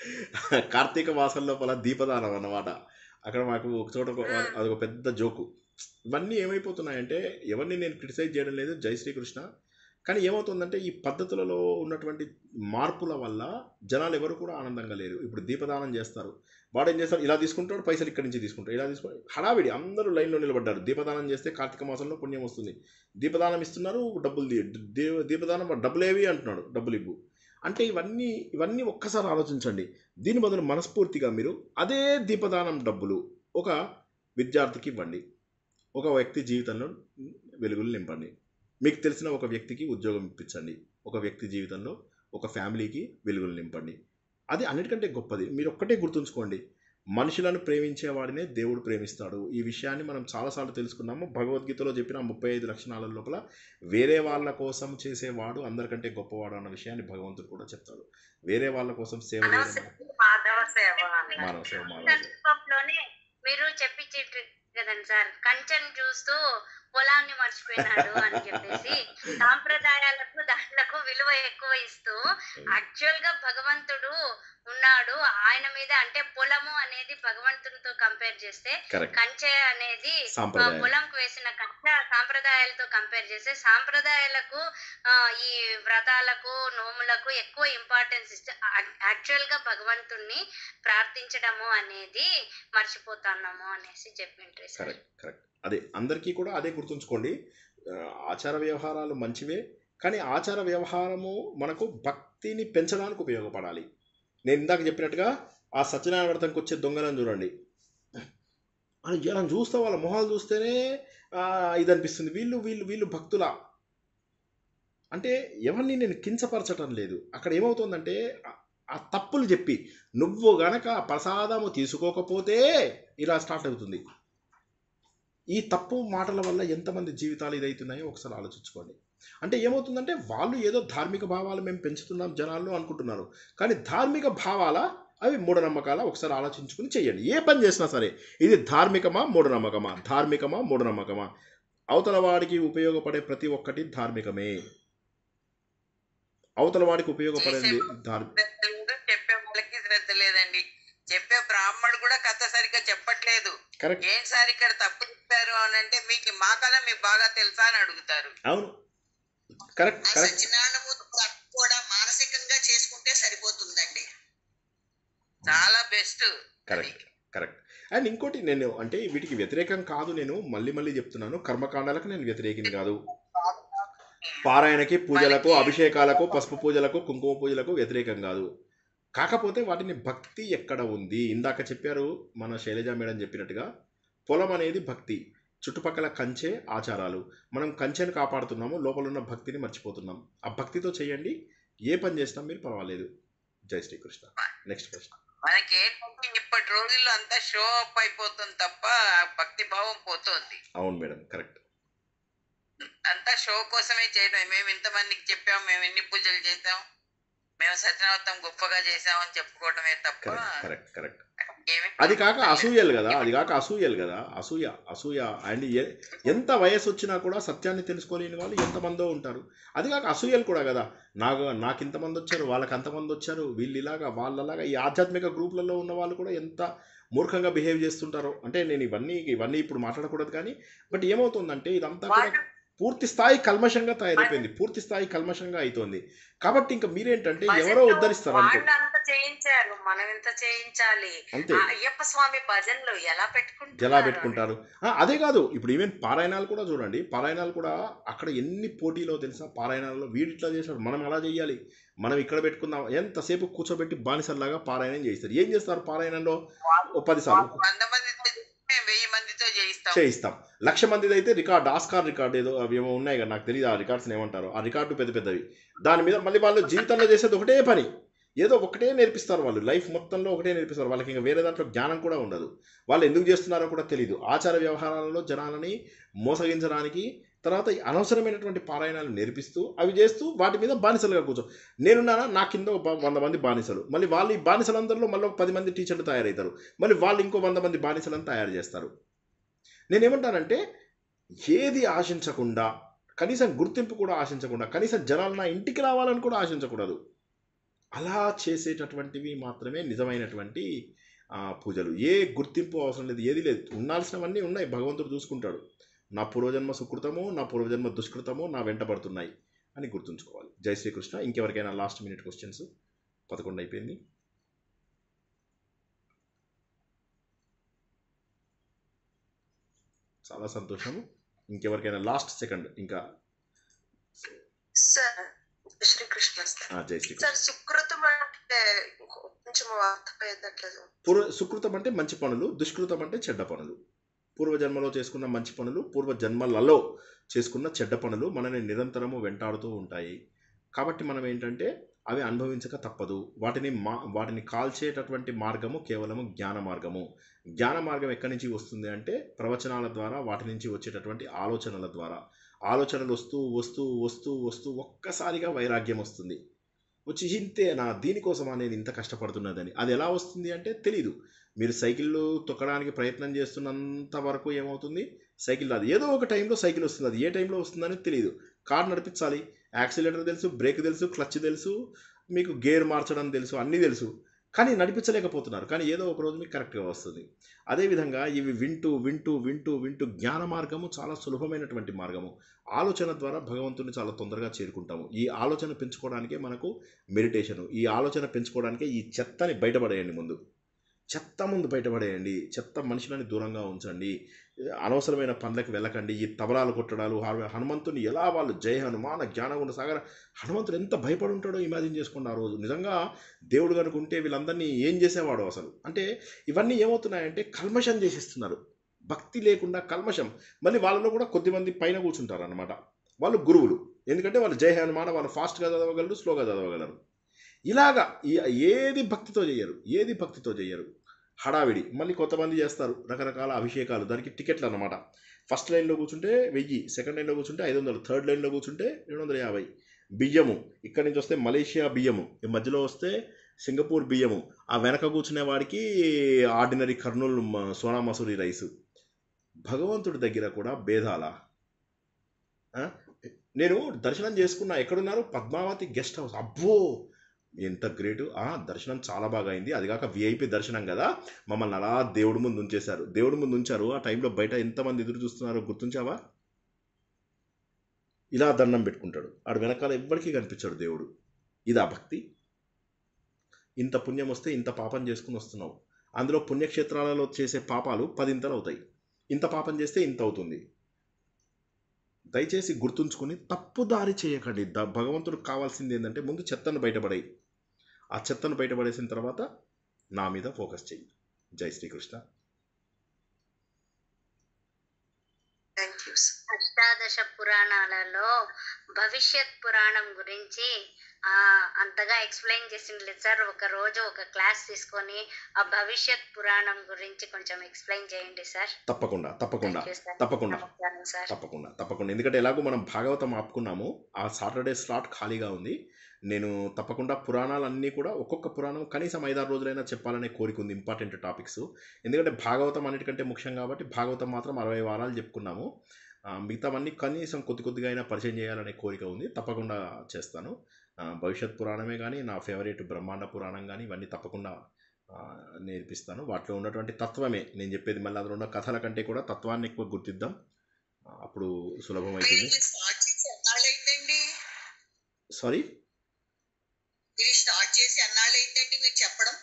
కార్తీక మాసం లోపల దీపదానం అన్నమాట అక్కడ మాకు ఒక చోట ఒక- మ్మ్. అదొక పెద్ద జోకు ఇవన్నీ ఏమైపోతున్నాయంటే ఎవరిని నేను క్రిటిసైజ్ చేయడం లేదు జై శ్రీకృష్ణ కానీ ఏమవుతుందంటే ఈ పద్ధతులలో ఉన్నటువంటి మార్పుల వల్ల జనాలు ఎవరు కూడా ఆనందంగా లేరు ఇప్పుడు దీపదానం చేస్తారు వాడు ఏం చేస్తాడు ఇలా తీసుకుంటాడు పైసలు ఇక్కడి నుంచి తీసుకుంటాడు ఇలా తీసుకుంటాడు హడావిడి అందరూ లైన్లో నిలబడ్డారు దీపదానం చేస్తే కార్తీక మాసంలో పుణ్యం వస్తుంది దీపదానం ఇస్తున్నారు డబ్బులు దీ- దీ- దీపదానం డబ్బులు ఏవి అంటున్నాడు డబ్బులు ఇవ్వు అంటే ఇవన్నీ ఇవన్నీ ఒక్కసారి ఆలోచించండి దీని బదులు మనస్ఫూర్తిగా మీరు అదే దీపదానం డబ్బులు ఒక విద్యార్థికి ఇవ్వండి ఒక వ్యక్తి జీవితంలో వెలుగులు నింపండి మీకు తెలిసిన ఒక వ్యక్తికి ఉద్యోగం ఇప్పించండి ఒక వ్యక్తి జీవితంలో ఒక ఫ్యామిలీకి వెలుగులు నింపండి అది అన్నిటికంటే గొప్పది మీరు ఒక్కటే గుర్తుంచుకోండి మనుషులను ప్రేమించే వాడినే దేవుడు ప్రేమిస్తాడు ఈ విషయాన్ని మనం చాలాసార్లు తెలుసుకున్నాము భగవద్గీతలో చెప్పిన ముప్పై ఐదు లక్షణాల లోపల వేరే వాళ్ళ కోసం చేసేవాడు అందరికంటే గొప్పవాడు అన్న విషయాన్ని భగవంతుడు కూడా చెప్తాడు వేరే వాళ్ళ కోసం సేవ చేయడం మాధవ సేవ మానవ సేవ మానవ సేవ సందర్భంలోనే మీరు చెప్పించేట్టు కదండి సార్ కంచెను చూస్తూ పొలాన్ని మర్చిపోయినాడు అని చెప్పేసి సాంప్రదాయాలకు దాంట్లకు విలువ ఎక్కువ ఇస్తూ యాక్చువల్ గా భగవంతుడు ఉన్నాడు ఆయన మీద అంటే పొలము అనేది భగవంతునితో కంపేర్ చేస్తే కరెక్ట్ కంచె అనేది ఆ, సాంప్రదాయం పొలంకు వేసిన కంచె సాంప్రదాయాలతో కంపేర్ చేస్తే సాంప్రదాయాలకు ఆ, ఈ వ్రతాలకు నోములకు ఎక్కువ ఇంపార్టెన్స్ ఇస్తే యాక్చువల్ గా భగవంతుణ్ణి ప్రార్థించడము అనేది మర్చిపోతున్నాము అనేసి చెప్పిండ్రి సార్ కరెక్ట్ కరెక్ట్ అదే అందరికీ కూడా అదే గుర్తుంచుకోండి ఆ, ఆచార వ్యవహారాలు మంచివే కానీ ఆచార వ్యవహారము మనకు భక్తిని పెంచడానికి ఉపయోగపడాలి నేను ఇందాక చెప్పినట్టుగా ఆ సత్యనారాయణ వ్రతంకి వచ్చే దొంగలను చూడండి అని ఇలా చూస్తే వాళ్ళ మొహాలు చూస్తేనే ఆ, ఇది అనిపిస్తుంది వీళ్ళు వీళ్ళు వీళ్ళు భక్తులా అంటే ఎవరిని నేను కించపరచటం లేదు అక్కడ ఏమవుతుందంటే ఆ- ఆ తప్పులు చెప్పి నువ్వు గనక ప్రసాదము తీసుకోకపోతే ఇలా స్టార్ట్ అవుతుంది ఈ తప్పు మాటల వల్ల ఎంతమంది జీవితాలు ఇదవుతున్నాయో ఒకసారి ఆలోచించుకోండి అంటే ఏమవుతుందంటే వాళ్ళు ఏదో ధార్మిక భావాలు మేము పెంచుతున్నాం జనాల్లో అనుకుంటున్నారు కానీ ధార్మిక భావాల అవి మూఢనమ్మకాల ఒకసారి ఆలోచించుకుని చేయండి ఏ పని చేసినా సరే ఇది ధార్మికమా మూఢనమ్మకమా ధార్మికమా మూఢనమ్మకమా అవతల వాడికి ఉపయోగపడే ప్రతి ఒక్కటి ధార్మికమే అవతల వాడికి ఉపయోగపడేది ధార్మిక శ్రద్ధ లేదు చెప్పే వాళ్ళకి శ్రద్ధ లేదండి చెప్పే బ్రాహ్మణుడు కూడా కథ సరిగ్గా చెప్పట్లేదు కరెక్ట్ ఏం సార్ ఇక్కడ తప్పు చెప్పారు అని అంటే మీకు మా కథ మీకు బాగా తెలుసా అని అడుగుతారు అవును కరెక్ట్ ఆ కరెక్ట్ సత్యనారాయణమూర్తి వ్రతం కూడా మానసికంగా చేసుకుంటే సరిపోతుందండి చాలా బెస్ట్ కరెక్ట్ కరెక్ట్ అండ్ ఇంకోటి నేను అంటే వీటికి వ్యతిరేకం కాదు నేను మళ్ళీ మళ్ళీ చెప్తున్నాను కర్మకాండాలకు నేను వ్యతిరేకిని కాదు పారాయణకి పూజలకు అభిషేకాలకు పసుపు పూజలకు కుంకుమ పూజలకు వ్యతిరేకం కాదు కాకపోతే వాటిని భక్తి ఎక్కడ ఉంది ఇందాక చెప్పారు మన శైలజ మేడం చెప్పినట్టుగా పొలం అనేది భక్తి చుట్టుపక్కల కంచె ఆచారాలు మనం కంచెను కాపాడుతున్నాము లోపల ఉన్న భక్తిని మర్చిపోతున్నాం ఆ భక్తితో చేయండి ఏ పని చేసినా మీరు పర్వాలేదు జై శ్రీకృష్ణ నెక్స్ట్ ప్రశ్న మనకి ఏంటంటే ఇప్పటి రోజుల్లో అంతా షో అప్ అయిపోతుంది తప్ప ఆ భక్తి భావం పోతుంది అవును మేడం కరెక్ట్ అంతా షో కోసమే చేయడం మేము ఇంతమందికి చెప్పాం మేము ఎన్ని పూజలు చేసాం మేము సత్యనావతం గొప్పగా చేసాం అని చెప్పుకోవడమే తప్ప కరెక్ట్ కరెక్ట్ కరెక్ట్ ఏమీ అది కాక అసూయలు కదా అది కాక అసూయలు కదా అసూయ అసూయ అండ్ ఎ- ఎంత వయసు వచ్చినా కూడా సత్యాన్ని తెలుసుకోలేని వాళ్ళు ఎంతమందో ఉంటారు అది కాక అసూయలు కూడా కదా నాకు నాకు ఇంతమంది వచ్చారు వాళ్ళకి అంతమంది వచ్చారు వీళ్ళు ఇలాగా వాళ్ళలాగా ఈ ఆధ్యాత్మిక గ్రూప్లలో ఉన్న వాళ్ళు కూడా ఎంత మూర్ఖంగా బిహేవ్ చేస్తుంటారో అంటే నేను ఇవన్నీ ఇవన్నీ ఇప్పుడు మాట్లాడకూడదు కానీ బట్ ఏమవుతుందంటే ఇదంతా కూడా వాళ్ళు పూర్తి స్థాయి కల్మషంగా తయారైపోయింది పూర్తి స్థాయి కల్మషంగా అవుతోంది కాబట్టి ఇంకా మీరేంటంటే ఎవరో భజనలు ఉద్ధరిస్తారు అనుకో వాళ్ళు అంత చేయించారు మనం ఎంత చేయించాలి అంతే ఆ అయ్యప్ప స్వామి భజనలు ఎలా పెట్టుకుంటారు ఎలా పెట్టుకుంటారు ఆ, అదే కాదు ఇప్పుడు ఈవెన్ పారాయణాలు కూడా చూడండి పారాయణాలు కూడా అక్కడ ఎన్ని పోటీలో తెలుసా పారాయణాల్లో వీడు ఇట్లా చేశాడు మనం ఎలా చేయాలి మనం ఇక్కడ పెట్టుకుందాం ఎంతసేపు కూర్చోబెట్టి బానిసల్లాగా పారాయణం చేస్తారు ఏం చేస్తారు పారాయణంలో ఓ పది సార్లు వంద మందితో వెయ్యి మందితో చేయిస్తాం చేయిస్తాం లక్ష మందిది అయితే రికార్డ్ ఆస్కార్ రికార్డ్ ఏదో అవి ఏమో ఉన్నాయి కదా నాకు తెలియదు ఆ రికార్డ్స్ ఏమంటారు ఆ రికార్డు పెద్ద పెద్దవి దాని మీద మళ్ళీ వాళ్ళు జీవితంలో చేసేది ఒకటే పని ఏదో ఒకటే నేర్పిస్తారు వాళ్ళు లైఫ్ మొత్తంలో ఒకటే నేర్పిస్తారు వాళ్ళకి ఇంకా వేరే దాంట్లో జ్ఞానం కూడా ఉండదు వాళ్ళు ఎందుకు చేస్తున్నారో కూడా తెలియదు ఆచార వ్యవహారాలలో జనాలని మోసగించడానికి తర్వాత ఈ అనవసరమైనటువంటి పారాయణాలు నేర్పిస్తూ అవి చేస్తూ వాటి మీద బానిసలుగా కూర్చో నేనున్నానా నా కింద ఒక వంద మంది బానిసలు మళ్ళీ వాళ్ళు ఈ బానిసలందరిలో మళ్ళీ ఒక పది మంది టీచర్లు తయారవుతారు మళ్ళీ వాళ్ళు ఇంకో వంద మంది బానిసలను తయారు చేస్తారు నేనేమంటానంటే ఏది ఆశించకుండా కనీసం గుర్తింపు కూడా ఆశించకుండా కనీసం జనాలు నా ఇంటికి రావాలని కూడా ఆశించకూడదు అలా చేసేటటువంటివి మాత్రమే నిజమైనటువంటి ఆ, పూజలు ఏ గుర్తింపు అవసరం లేదు ఏది లేదు ఉండాల్సినవన్నీ ఉన్నాయి భగవంతుడు చూసుకుంటాడు నా పూర్వజన్మ సుకృతము నా పూర్వజన్మ దుష్కృతము నా వెంట పడుతున్నాయి అని గుర్తుంచుకోవాలి జై శ్రీకృష్ణ ఇంకెవరికైనా లాస్ట్ మినిట్ క్వశ్చన్స్ పదకొండు అయిపోయింది చాలా సంతోషము ఇంకెవరికైనా లాస్ట్ సెకండ్ ఇంకా సార్ శ్రీకృష్ణ సార్ ఆ, జై శ్రీకృష్ణ సార్ సుకృతం అంటే కొంచెం అర్థమయ్యేటట్లేదు పూర్వ సుకృతం అంటే మంచి పనులు దుష్కృతం అంటే చెడ్డ పనులు పూర్వజన్మలో చేసుకున్న మంచి పనులు పూర్వ జన్మలలో చేసుకున్న చెడ్డ పనులు మనని నిరంతరము వెంటాడుతూ ఉంటాయి కాబట్టి మనం ఏంటంటే అవి అనుభవించక తప్పదు వాటిని మా వాటిని కాల్చేటటువంటి మార్గము కేవలము జ్ఞాన మార్గము జ్ఞాన మార్గం ఎక్కడి నుంచి వస్తుంది అంటే ప్రవచనాల ద్వారా వాటి నుంచి వచ్చేటటువంటి ఆలోచనల ద్వారా ఆలోచనలు వస్తూ వస్తూ వస్తూ వస్తూ ఒక్కసారిగా వైరాగ్యం వస్తుంది వచ్చి ఇంతేనా దీనికోసమా నేను ఇంత కష్టపడుతున్నదని అది ఎలా వస్తుంది అంటే తెలీదు మీరు సైకిళ్ళు తొక్కడానికి ప్రయత్నం చేస్తున్నంత వరకు ఏమవుతుంది సైకిల్ రాదు ఏదో ఒక టైంలో సైకిల్ వస్తుంది అది ఏ టైంలో వస్తుందని తెలియదు కార్ నడిపించాలి యాక్సిలేటర్ తెలుసు బ్రేక్ తెలుసు క్లచ్ తెలుసు మీకు గేర్ మార్చడం తెలుసు అన్నీ తెలుసు కానీ నడిపించలేకపోతున్నారు కానీ ఏదో ఒక రోజు మీకు కరెక్ట్గా వస్తుంది అదేవిధంగా ఇవి వింటూ వింటూ వింటూ వింటూ జ్ఞాన మార్గము చాలా సులభమైనటువంటి మార్గము ఆలోచన ద్వారా భగవంతుని చాలా తొందరగా చేరుకుంటాము ఈ ఆలోచన పెంచుకోవడానికే మనకు మెడిటేషను ఈ ఆలోచన పెంచుకోవడానికే ఈ చెత్తని బయటపడేయండి ముందు చెత్త ముందు బయటపడేయండి చెత్త మనుషులని దూరంగా ఉంచండి అనవసరమైన పనులకు వెళ్ళకండి ఈ తబలాలు కొట్టడాలు హను- హనుమంతుని ఎలా వాళ్ళు జయ హనుమాన జ్ఞానగుణ సాగర హనుమంతుడు ఎంత భయపడి ఉంటాడో ఇమాజిన్ చేసుకోండి ఆ రోజు నిజంగా దేవుడు కనుక ఉంటే వీళ్ళందరినీ ఏం చేసేవాడు అసలు అంటే ఇవన్నీ ఏమవుతున్నాయంటే కల్మషం చేసేస్తున్నారు భక్తి లేకుండా కల్మషం మళ్ళీ వాళ్ళలో కూడా కొద్దిమంది పైన కూర్చుంటారు అనమాట వాళ్ళు గురువులు ఎందుకంటే వాళ్ళు జయ హనుమాన వాళ్ళు ఫాస్ట్గా చదవగలరు స్లోగా చదవగలరు ఇలాగా ఈ- ఏది భక్తితో చేయరు ఏది భక్తితో చేయరు హడావిడి మళ్ళీ కొంతమంది చేస్తారు రకరకాల అభిషేకాలు దానికి టికెట్లు అన్నమాట ఫస్ట్ లైన్లో కూర్చుంటే వెయ్యి సెకండ్ లైన్లో కూర్చుంటే ఐదు వందలు థర్డ్ లైన్లో కూర్చుంటే రెండు వందల యాభై బియ్యము ఇక్కడి నుంచి వస్తే మలేషియా బియ్యము ఈ మధ్యలో వస్తే సింగపూర్ బియ్యము ఆ వెనక కూర్చునే వాడికి ఆర్డినరీ కర్నూలు మ- సోనా మసూరి రైసు భగవంతుడి దగ్గర కూడా భేదాలా ఆ? నేను దర్శనం చేసుకున్నా ఎక్కడున్నారు పద్మావతి గెస్ట్ హౌస్ అబ్బో ఎంత గ్రేటు ఆ దర్శనం చాలా బాగా అయింది అది కాక విఐపి దర్శనం కదా మమ్మల్ని అలా దేవుడి ముందు ఉంచేశారు దేవుడి ముందు ఉంచారు ఆ టైంలో బయట ఎంతమంది ఎదురు చూస్తున్నారో గుర్తుంచావా ఇలా దండం పెట్టుకుంటాడు ఆడు వెనకాల ఎవ్వరికీ కనిపించాడు దేవుడు ఇదా భక్తి ఇంత పుణ్యం వస్తే ఇంత పాపం చేసుకుని వస్తున్నావు అందులో పుణ్యక్షేత్రాలలో చేసే పాపాలు పదింతలు అవుతాయి ఇంత పాపం చేస్తే ఇంత అవుతుంది దయచేసి గుర్తుంచుకొని తప్పు దారి చేయకండి ద భగవంతుడికి కావాల్సింది ఏంటంటే ముందు చెత్తను బయటపడేయి ఆ చెత్తను బయటపడేసిన తర్వాత నా మీద ఫోకస్ చెయ్యి జై శ్రీకృష్ణ థ్యాంక్ యూ అష్టాదశ పురాణాలలో భవిష్యత్ పురాణం గురించి ఆ అంతగా ఎక్స్ప్లెయిన్ చేసింది సార్ ఒక రోజు ఒక క్లాస్ తీసుకొని ఆ భవిష్యత్ పురాణం గురించి కొంచెం ఎక్స్ప్లెయిన్ చేయండి సార్ తప్పకుండా తప్పకుండా Thank you, sir. తప్పకుండా నమస్కారం సార్ తప్పకుండా తప్పకుండా ఎందుకంటే ఎలాగో మనం భాగవతం ఆపుకున్నాము ఆ సాటర్డే స్లాట్ ఖాళీగా ఉంది నేను తప్పకుండా పురాణాలన్నీ కూడా ఒక్కొక్క పురాణం కనీసం ఐదారు రోజులైనా చెప్పాలనే కోరిక ఉంది ఇంపార్టెంట్ టాపిక్స్ ఎందుకంటే భాగవతం అన్నిటికంటే ముఖ్యం కాబట్టి భాగవతం మాత్రం అరవై వారాలు చెప్పుకున్నాము ఆ, మిగతావన్నీ కనీసం కొద్ది కొద్దిగా అయినా పరిచయం చేయాలనే కోరిక ఉంది తప్పకుండా చేస్తాను ఆ, భవిష్యత్ పురాణమే కానీ నా ఫేవరెట్ బ్రహ్మాండ పురాణం కానీ ఇవన్నీ తప్పకుండా ఆ, నేర్పిస్తాను వాటిలో ఉన్నటువంటి తత్వమే నేను చెప్పేది మళ్ళీ అందులో ఉన్న కథల కంటే కూడా తత్వాన్ని ఎక్కువ గుర్తిద్దాం ఆ, అప్పుడు సులభమవుతుంది మీరు స్టార్ట్ చేసి ఎన్నాళ్ళైందండి సారీ మీరు స్టార్ట్ చేసి ఎన్నాళ్ళైందండి మీరు చెప్పడం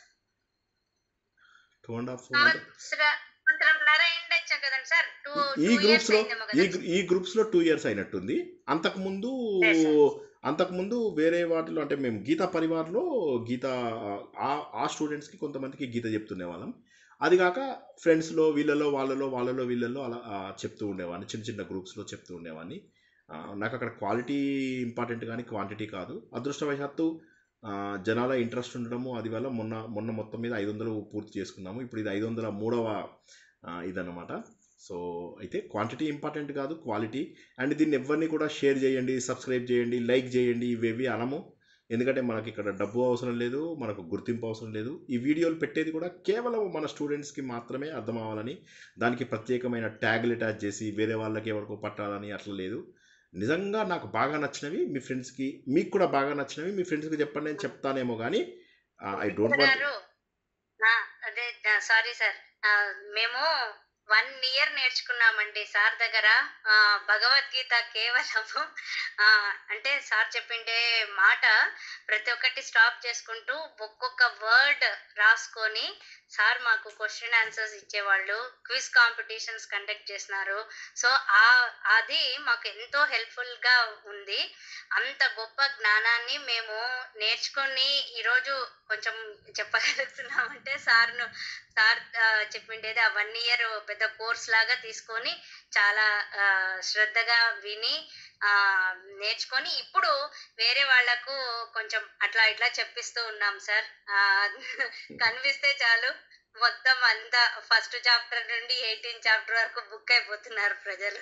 టూ అండ్ హాఫ్ సంవత్సరంన్నర అయిండొచ్చు కదండి సార్ టూ ఈ టూ ఇయర్స్ గ్రూప్స్లో అయిందేమో ఈ కదా గ్రూ- ఈ గ్రూప్స్లో టూ ఇయర్స్ అయినట్టుంది అంతకుముందు Yes, sir. అంతకుముందు వేరే వాటిలో అంటే మేము గీతా పరివార్లో గీత ఆ ఆ స్టూడెంట్స్కి కొంతమందికి గీత చెప్తునే వాళ్ళం అది కాక ఫ్రెండ్స్లో వీళ్ళలో వాళ్ళలో వాళ్ళలో వీళ్ళలో అలా ఆ, చెప్తూ ఉండేవాడిని చిన్న చిన్న గ్రూప్స్లో చెప్తూ ఉండేవాడిని ఆ, నాకు అక్కడ క్వాలిటీ ఇంపార్టెంట్ కానీ క్వాంటిటీ కాదు అదృష్టవశాత్తు ఆ, జనాల ఇంట్రెస్ట్ ఉండడము అది వల్ల మొన్న మొన్న మొత్తం మీద ఐదు వందలు పూర్తి చేసుకున్నాము ఇప్పుడు ఇది ఐదు వందల మూడవ ఆ, ఇదన్నమాట సో అయితే క్వాంటిటీ ఇంపార్టెంట్ కాదు క్వాలిటీ అండ్ దీన్ని ఎవరిని కూడా షేర్ చేయండి సబ్స్క్రైబ్ చేయండి లైక్ చేయండి ఇవేవి అనము ఎందుకంటే మనకి ఇక్కడ డబ్బు అవసరం లేదు మనకు గుర్తింపు అవసరం లేదు ఈ వీడియోలు పెట్టేది కూడా కేవలం మన స్టూడెంట్స్కి మాత్రమే అర్థం అవ్వాలని దానికి ప్రత్యేకమైన ట్యాగ్లు అటాచ్ చేసి వేరే వాళ్ళకి ఎవరికో పట్టాలని అట్లా లేదు నిజంగా నాకు బాగా నచ్చినవి మీ ఫ్రెండ్స్కి మీకు కూడా బాగా నచ్చినవి మీ ఫ్రెండ్స్కి చెప్పండి నేను చెప్తానేమో కానీ ఐ డోంట్ వాంట్ గారు ఆ, అదే సారీ సార్ మేము వన్ ఇయర్ నేర్చుకున్నామండి సార్ దగ్గర ఆ, భగవద్గీత కేవలము ఆ, అంటే సార్ చెప్పిండే మాట ప్రతి ఒక్కటి స్టాప్ చేసుకుంటూ ఒక్కొక్క వర్డ్ రాసుకొని సార్ మాకు క్వశ్చన్ ఆన్సర్స్ ఇచ్చేవాళ్ళు క్విజ్ కాంపిటీషన్స్ కండక్ట్ చేసినారు సో ఆ అది మాకు ఎంతో హెల్ప్ఫుల్ గా ఉంది అంత గొప్ప జ్ఞానాన్ని మేము నేర్చుకొని ఈరోజు కొంచెం చెప్పగలుగుతున్నామంటే సార్ను సార్ ఆ, చెప్పిండేది ఆ వన్ ఇయర్ పెద్ద కోర్స్ లాగా తీసుకొని చాలా ఆ, శ్రద్ధగా విని ఆ, నేర్చుకొని ఇప్పుడు వేరే వాళ్ళకు కొంచెం అట్లా ఇట్లా చెప్పిస్తూ ఉన్నాం సార్ ఆ, కనిపిస్తే చాలు మొత్తం అంతా ఫస్ట్ చాప్టర్ నుండి ఎయిటీన్ చాప్టర్ వరకు బుక్ అయిపోతున్నారు ప్రజలు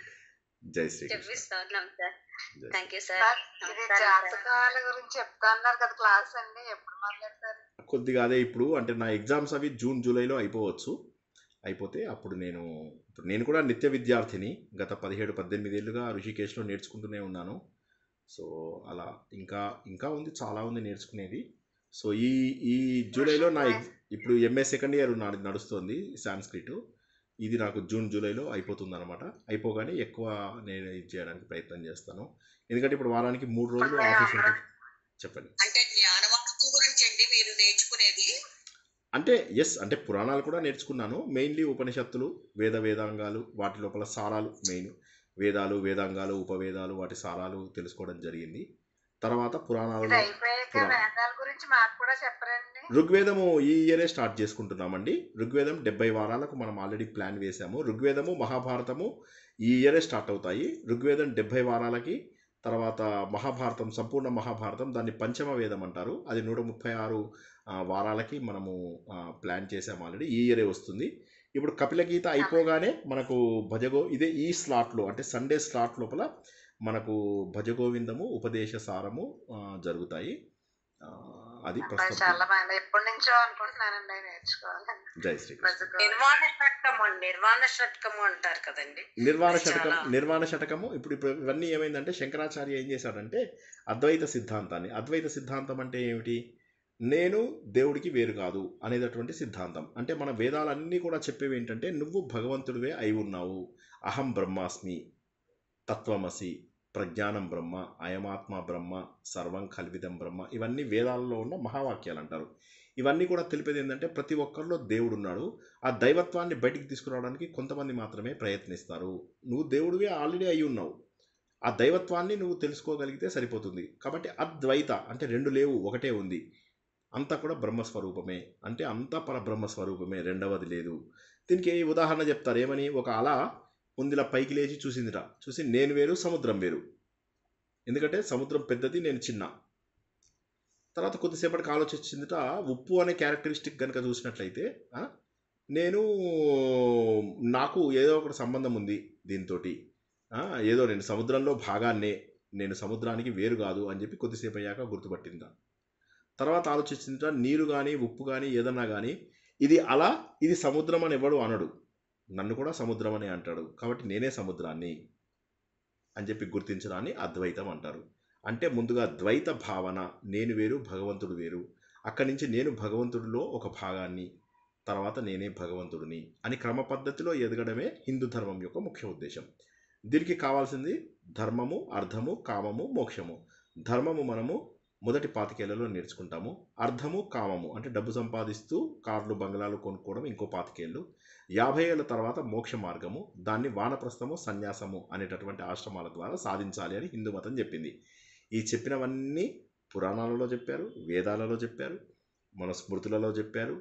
జై శ్రీకృష్ణ చెప్పిస్తూ ఉన్నాం సార్ జై థ్యాంక్ యూ సార్ సార్, ఇది జాతకాల గురించి చెప్తా అన్నారు కదా క్లాస్ అండి ఎప్పుడు మొదలెడతారు కొద్దిగా అదే ఇప్పుడు అంటే నా ఎగ్జామ్స్ అవి జూన్ జూలైలో అయిపోవచ్చు అయిపోతే అప్పుడు నేను ఇప్పుడు నేను కూడా నిత్య విద్యార్థిని గత పదిహేడు పద్దెనిమిది ఏళ్ళుగా ఋషికేశ్లో నేర్చుకుంటూనే ఉన్నాను సో అలా ఇంకా ఇంకా ఉంది చాలా ఉంది నేర్చుకునేది సో ఈ ఈ జూలైలో నా ఎగ్ ఇప్పుడు ఎంఏ సెకండ్ ఇయర్ నడుస్తుంది సాంస్క్రిట్ ఇది నాకు జూన్ జూలైలో అయిపోతుంది అనమాట అయిపోగానే ఎక్కువ నేను ఇది చేయడానికి ప్రయత్నం చేస్తాను ఎందుకంటే ఇప్పుడు వారానికి మూడు రోజులు ఆఫీస్ ఉంటుంది చెప్పండి అంటే జ్ఞానవాక్కు గురించి అండి మీరు నేర్చుకునేది అంటే ఎస్ అంటే పురాణాలు కూడా నేర్చుకున్నాను మెయిన్లీ ఉపనిషత్తులు వేద వేదాంగాలు వాటి లోపల సారాలు మెయిన్ వేదాలు వేదాంగాలు ఉపవేదాలు వాటి సారాలు తెలుసుకోవడం జరిగింది తర్వాత ఇది పురాణాలలో అయిపోయాక పురాణ వేదాల గురించి మాకు కూడా చెప్పరండి ఋగ్వేదము ఈ ఇయరే స్టార్ట్ చేసుకుంటున్నామండి ఋగ్వేదం డెబ్బై వారాలకు మనం ఆల్రెడీ ప్లాన్ వేసాము ఋగ్వేదము మహాభారతము ఈ ఇయరే స్టార్ట్ అవుతాయి ఋగ్వేదం డెబ్బై వారాలకి తర్వాత మహాభారతం సంపూర్ణ మహాభారతం దాన్ని పంచమ వేదం అంటారు అది నూట ముప్పై ఆరు ఆ, వారాలకి మనము ఆ, ప్లాన్ చేసాము ఆల్రెడీ ఈ ఇయరే వస్తుంది ఇప్పుడు కపిల గీత అయిపోగానే మనకు భజగో ఇదే ఈ స్లాట్లో అంటే సండే స్లాట్ లోపల మనకు భజగోవిందము ఉపదేశ సారము ఆ, జరుగుతాయి ఆ, అది అబ్బాయి ప్రస్తుతం చాలా బాగా ఎప్పటి నుంచో అనుకుంటున్నానండి నేర్చుకోవాలని జై శ్రీకృష్ణ నిర్వాణ షట్కము నిర్వాణ షట్కము అంటారు కదండి నిర్వాణ అది శతకం చాలా- నిర్వాణ శతకము ఇప్పుడు ఇప్పుడు ఇవన్నీ ఏమైందంటే శంకరాచార్య ఏం చేశాడంటే అద్వైత సిద్ధాంతాన్ని అద్వైత సిద్ధాంతం అంటే ఏమిటి నేను దేవుడికి వేరు కాదు అనేటటువంటి సిద్ధాంతం అంటే మన వేదాలన్నీ కూడా చెప్పేవి ఏంటంటే నువ్వు భగవంతుడివే అయి ఉన్నావు అహం బ్రహ్మాస్మి తత్వమసి ప్రజ్ఞానం బ్రహ్మ అయమాత్మ బ్రహ్మ సర్వం కల్విదం బ్రహ్మ ఇవన్నీ వేదాలలో ఉన్న మహావాక్యాలు అంటారు ఇవన్నీ కూడా తెలిపేది ఏంటంటే ప్రతి ఒక్కరిలో దేవుడు ఉన్నాడు ఆ దైవత్వాన్ని బయటికి తీసుకురావడానికి కొంతమంది మాత్రమే ప్రయత్నిస్తారు నువ్వు దేవుడివే ఆల్రెడీ అయి ఉన్నావు ఆ దైవత్వాన్ని నువ్వు తెలుసుకోగలిగితే సరిపోతుంది కాబట్టి అద్వైత అంటే రెండు లేవు ఒకటే ఉంది అంతా కూడా బ్రహ్మస్వరూపమే అంటే అంతా పరబ్రహ్మ స్వరూపమే రెండవది లేదు దీనికి ఉదాహరణ చెప్తారు ఏమని ఒక అల ముందులా పైకి లేచి చూసిందిట చూసి నేను వేరు సముద్రం వేరు ఎందుకంటే సముద్రం పెద్దది నేను చిన్న తర్వాత కొద్దిసేపటికి ఆలోచించిందిట ఉప్పు అనే క్యారెక్టరిస్టిక్ కనుక చూసినట్లయితే ఆ, నేను నాకు ఏదో ఒకటి సంబంధం ఉంది దీంతో ఏదో నేను సముద్రంలో భాగాన్నే నేను సముద్రానికి వేరు కాదు అని చెప్పి కొద్దిసేపు అయ్యాక గుర్తుపట్టిందా తర్వాత ఆలోచించిందిట నీరు కానీ ఉప్పు కానీ ఏదన్నా కానీ ఇది అలా ఇది సముద్రం అని ఎవడు అనడు నన్ను కూడా సముద్రం అని అంటాడు కాబట్టి నేనే సముద్రాన్ని అని చెప్పి గుర్తించడాన్ని అద్వైతం అంటారు అంటే ముందుగా ద్వైత భావన నేను వేరు భగవంతుడు వేరు అక్కడి నుంచి నేను భగవంతుడిలో ఒక భాగాన్ని తర్వాత నేనే భగవంతుడిని అని క్రమ పద్ధతిలో ఎదగడమే హిందూ ధర్మం యొక్క ముఖ్య ఉద్దేశం దీనికి కావాల్సింది ధర్మము అర్థము కామము మోక్షము ధర్మము మనము మొదటి పాతికేళ్లలో నేర్చుకుంటాము అర్థము కామము అంటే డబ్బు సంపాదిస్తూ కార్లు బంగ్లాలు కొనుక్కోవడం ఇంకో పాతికేళ్ళు యాభై ఏళ్ళ తర్వాత మోక్ష మార్గము దాన్ని వానప్రస్థము సన్యాసము అనేటటువంటి ఆశ్రమాల ద్వారా సాధించాలి అని హిందూ మతం చెప్పింది ఈ చెప్పినవన్నీ పురాణాలలో చెప్పారు వేదాలలో చెప్పారు మన స్మృతులలో చెప్పారు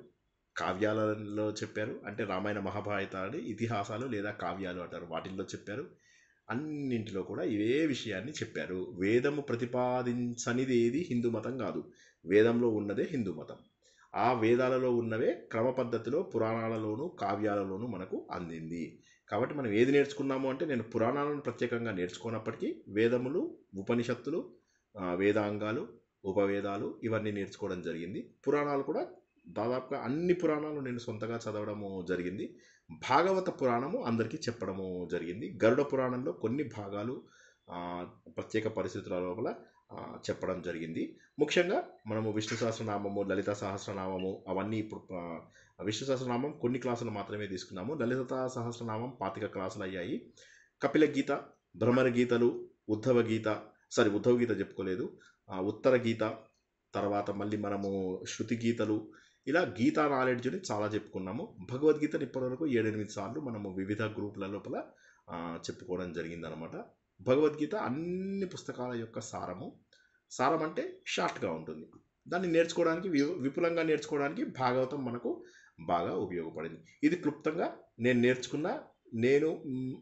కావ్యాలలో చెప్పారు అంటే రామాయణ మహాభారతాలు ఇతిహాసాలు లేదా కావ్యాలు అంటారు వాటిల్లో చెప్పారు అన్నింటిలో కూడా ఇవే విషయాన్ని చెప్పారు వేదము ప్రతిపాదించనిది ఏది హిందూ మతం కాదు వేదంలో ఉన్నదే హిందూ మతం ఆ వేదాలలో ఉన్నవే క్రమ పద్ధతిలో పురాణాలలోను కావ్యాలలోనూ మనకు అందింది కాబట్టి మనం ఏది నేర్చుకున్నాము అంటే నేను పురాణాలను ప్రత్యేకంగా నేర్చుకున్నప్పటికీ వేదములు ఉపనిషత్తులు ఆ, వేదాంగాలు ఉపవేదాలు ఇవన్నీ నేర్చుకోవడం జరిగింది పురాణాలు కూడా దాదాపుగా అన్ని పురాణాలు నేను సొంతగా చదవడము జరిగింది భాగవత పురాణము అందరికీ చెప్పడము జరిగింది గరుడ పురాణంలో కొన్ని భాగాలు ఆ, ప్రత్యేక పరిస్థితుల లోపల ఆ, చెప్పడం జరిగింది ముఖ్యంగా మనము విష్ణు సహస్రనామము లలిత సహస్రనామము అవన్నీ ఇప్పుడు ఆ, విష్ణు సహస్రనామం కొన్ని క్లాసులు మాత్రమే తీసుకున్నాము లలిత సహస్రనామం పాతిక క్లాసులు అయ్యాయి కపిల గీత భ్రమర గీతలు ఉద్ధవ గీత సారీ ఉద్ధవ గీత చెప్పుకోలేదు ఆ, ఉత్తర గీత తర్వాత మళ్ళీ మనము శృతి గీతలు ఇలా గీతా నాలెడ్జ్ని చాలా చెప్పుకున్నాము భగవద్గీతను ఇప్పటివరకు ఏడెనిమిది సార్లు మనము వివిధ గ్రూపుల లోపల ఆ, చెప్పుకోవడం జరిగిందనమాట భగవద్గీత అన్ని పుస్తకాల యొక్క సారము సారం అంటే షార్ట్గా ఉంటుంది దాన్ని నేర్చుకోవడానికి వి- విపులంగా నేర్చుకోవడానికి భాగవతం మనకు బాగా ఉపయోగపడింది ఇది క్లుప్తంగా నేను నేర్చుకున్న నేను మ్,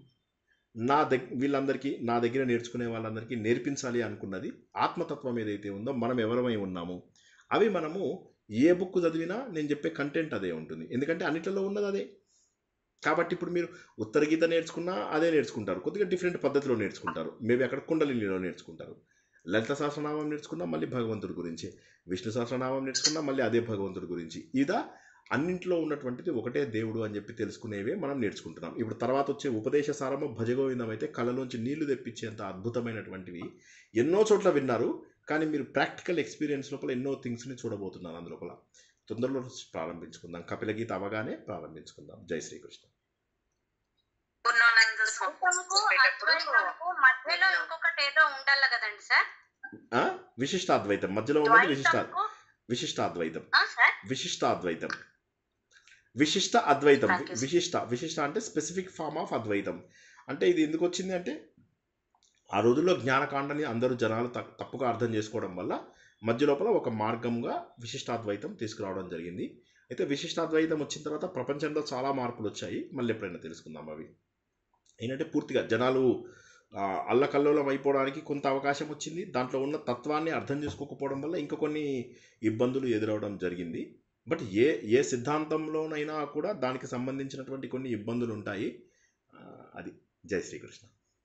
నా దగ్గర వీళ్ళందరికీ నా దగ్గర నేర్చుకునే వాళ్ళందరికీ నేర్పించాలి అనుకున్నది ఆత్మతత్వం ఏదైతే ఉందో మనం ఎవరమై ఉన్నాము అవి మనము ఏ బుక్ చదివినా నేను చెప్పే కంటెంట్ అదే ఉంటుంది ఎందుకంటే అన్నిట్లలో ఉన్నది అదే కాబట్టి ఇప్పుడు మీరు ఉత్తర గీత నేర్చుకున్నా అదే నేర్చుకుంటారు కొద్దిగా డిఫరెంట్ పద్ధతిలో నేర్చుకుంటారు మేబీ అక్కడ కుండలినిలో నేర్చుకుంటారు లలిత సహస్రనామం నేర్చుకున్నా మళ్ళీ భగవంతుడి గురించి విష్ణు సహస్రనామం నేర్చుకున్నా మళ్ళీ అదే భగవంతుడి గురించి ఇదా అన్నింటిలో ఉన్నటువంటిది ఒకటే దేవుడు అని చెప్పి తెలుసుకునేవే మనం నేర్చుకుంటున్నాం ఇప్పుడు తర్వాత వచ్చే ఉపదేశ సారము భజగోవిందం అయితే కళ్ళలోంచి నీళ్లు తెప్పించేంత అద్భుతమైనటువంటివి ఎన్నో చోట్ల విన్నారు కానీ మీరు ప్రాక్టికల్ ఎక్స్పీరియన్స్ లోపల ఎన్నో థింగ్స్ని చూడబోతున్నారు అందులోపల తొందరలో ప్రారంభించుకుందాం కపిల గీత అవగానే ప్రారంభించుకుందాం జై శ్రీకృష్ణ పూర్ణానంద స్వామి అద్వైతముకు మధ్యలో ఇంకొకటి ఏదో ఉండాలి కదండి సార్ ఆ? విశిష్టాద్వైతం మధ్యలో ఉన్నది విశిష్ట ద్వైతముకు విశిష్టాద్వైతం ఆ, సార్ విశిష్టాద్వైతం విశిష్ట అద్వైతం Thank you, sir. విశిష్ట విశిష్ట అంటే స్పెసిఫిక్ ఫామ్ ఆఫ్ అద్వైతం అంటే ఇది ఎందుకు వచ్చింది అంటే ఆ రోజుల్లో జ్ఞానకాండని అందరూ జనాలు త- తప్పుగా అర్థం చేసుకోవడం వల్ల మధ్య లోపల ఒక మార్గంగా విశిష్టాద్వైతం తీసుకురావడం జరిగింది అయితే విశిష్టాద్వైతం వచ్చిన తర్వాత ప్రపంచంలో చాలా మార్పులు వచ్చాయి మళ్ళీ ఎప్పుడైనా తెలుసుకుందాం అవి ఏంటంటే పూర్తిగా జనాలు ఆ, అల్లకల్లోలం అయిపోవడానికి కొంత అవకాశం వచ్చింది దాంట్లో ఉన్న తత్వాన్ని అర్థం చేసుకోకపోవడం వల్ల ఇంకా కొన్ని ఇబ్బందులు ఎదురవడం జరిగింది బట్ ఏ ఏ సిద్ధాంతంలోనైనా కూడా దానికి సంబంధించినటువంటి కొన్ని ఇబ్బందులు ఉంటాయి ఆ, అది జై శ్రీకృష్ణ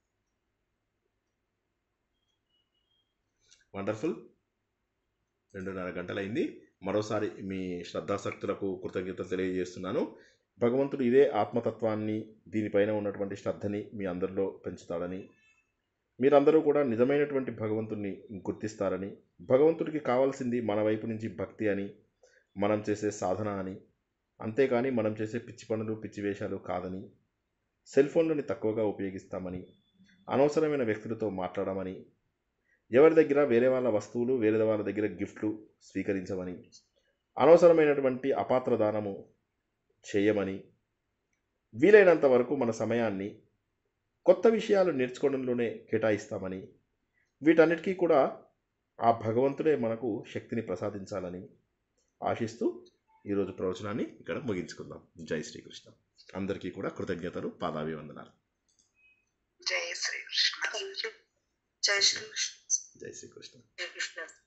వండర్ఫుల్ రెండున్నర గంటలైంది మరోసారి మీ శ్రద్ధాశక్తులకు కృతజ్ఞతలు తెలియజేస్తున్నాను భగవంతుడు ఇదే ఆత్మతత్వాన్ని దీనిపైన ఉన్నటువంటి శ్రద్ధని మీ అందరిలో పెంచుతాడని మీరందరూ కూడా నిజమైనటువంటి భగవంతుడిని గుర్తిస్తారని భగవంతుడికి కావాల్సింది మన వైపు నుంచి భక్తి అని మనం చేసే సాధన అని అంతేకాని మనం చేసే పిచ్చి పనులు పిచ్చి వేషాలు కాదని సెల్ ఫోన్లని తక్కువగా ఉపయోగిస్తామని అనవసరమైన వ్యక్తులతో మాట్లాడమని ఎవరి దగ్గర వేరే వాళ్ళ వస్తువులు వేరే వాళ్ళ దగ్గర గిఫ్ట్లు స్వీకరించమని అనవసరమైనటువంటి అపాత్ర దానము చేయమని వీలైనంత వరకు మన సమయాన్ని కొత్త విషయాలు నేర్చుకోవడంలోనే కేటాయిస్తామని వీటన్నిటికీ కూడా ఆ భగవంతుడే మనకు శక్తిని ప్రసాదించాలని ఆశిస్తూ ఈరోజు ప్రవచనాన్ని ఇక్కడ ముగించుకుందాం జై శ్రీకృష్ణ అందరికీ కూడా కృతజ్ఞతలు పాదాభివందనాలు జై శ్రీకృష్ణ జై శ్రీకృష్ణ జై శ్రీకృష్ణ జై కృష్ణ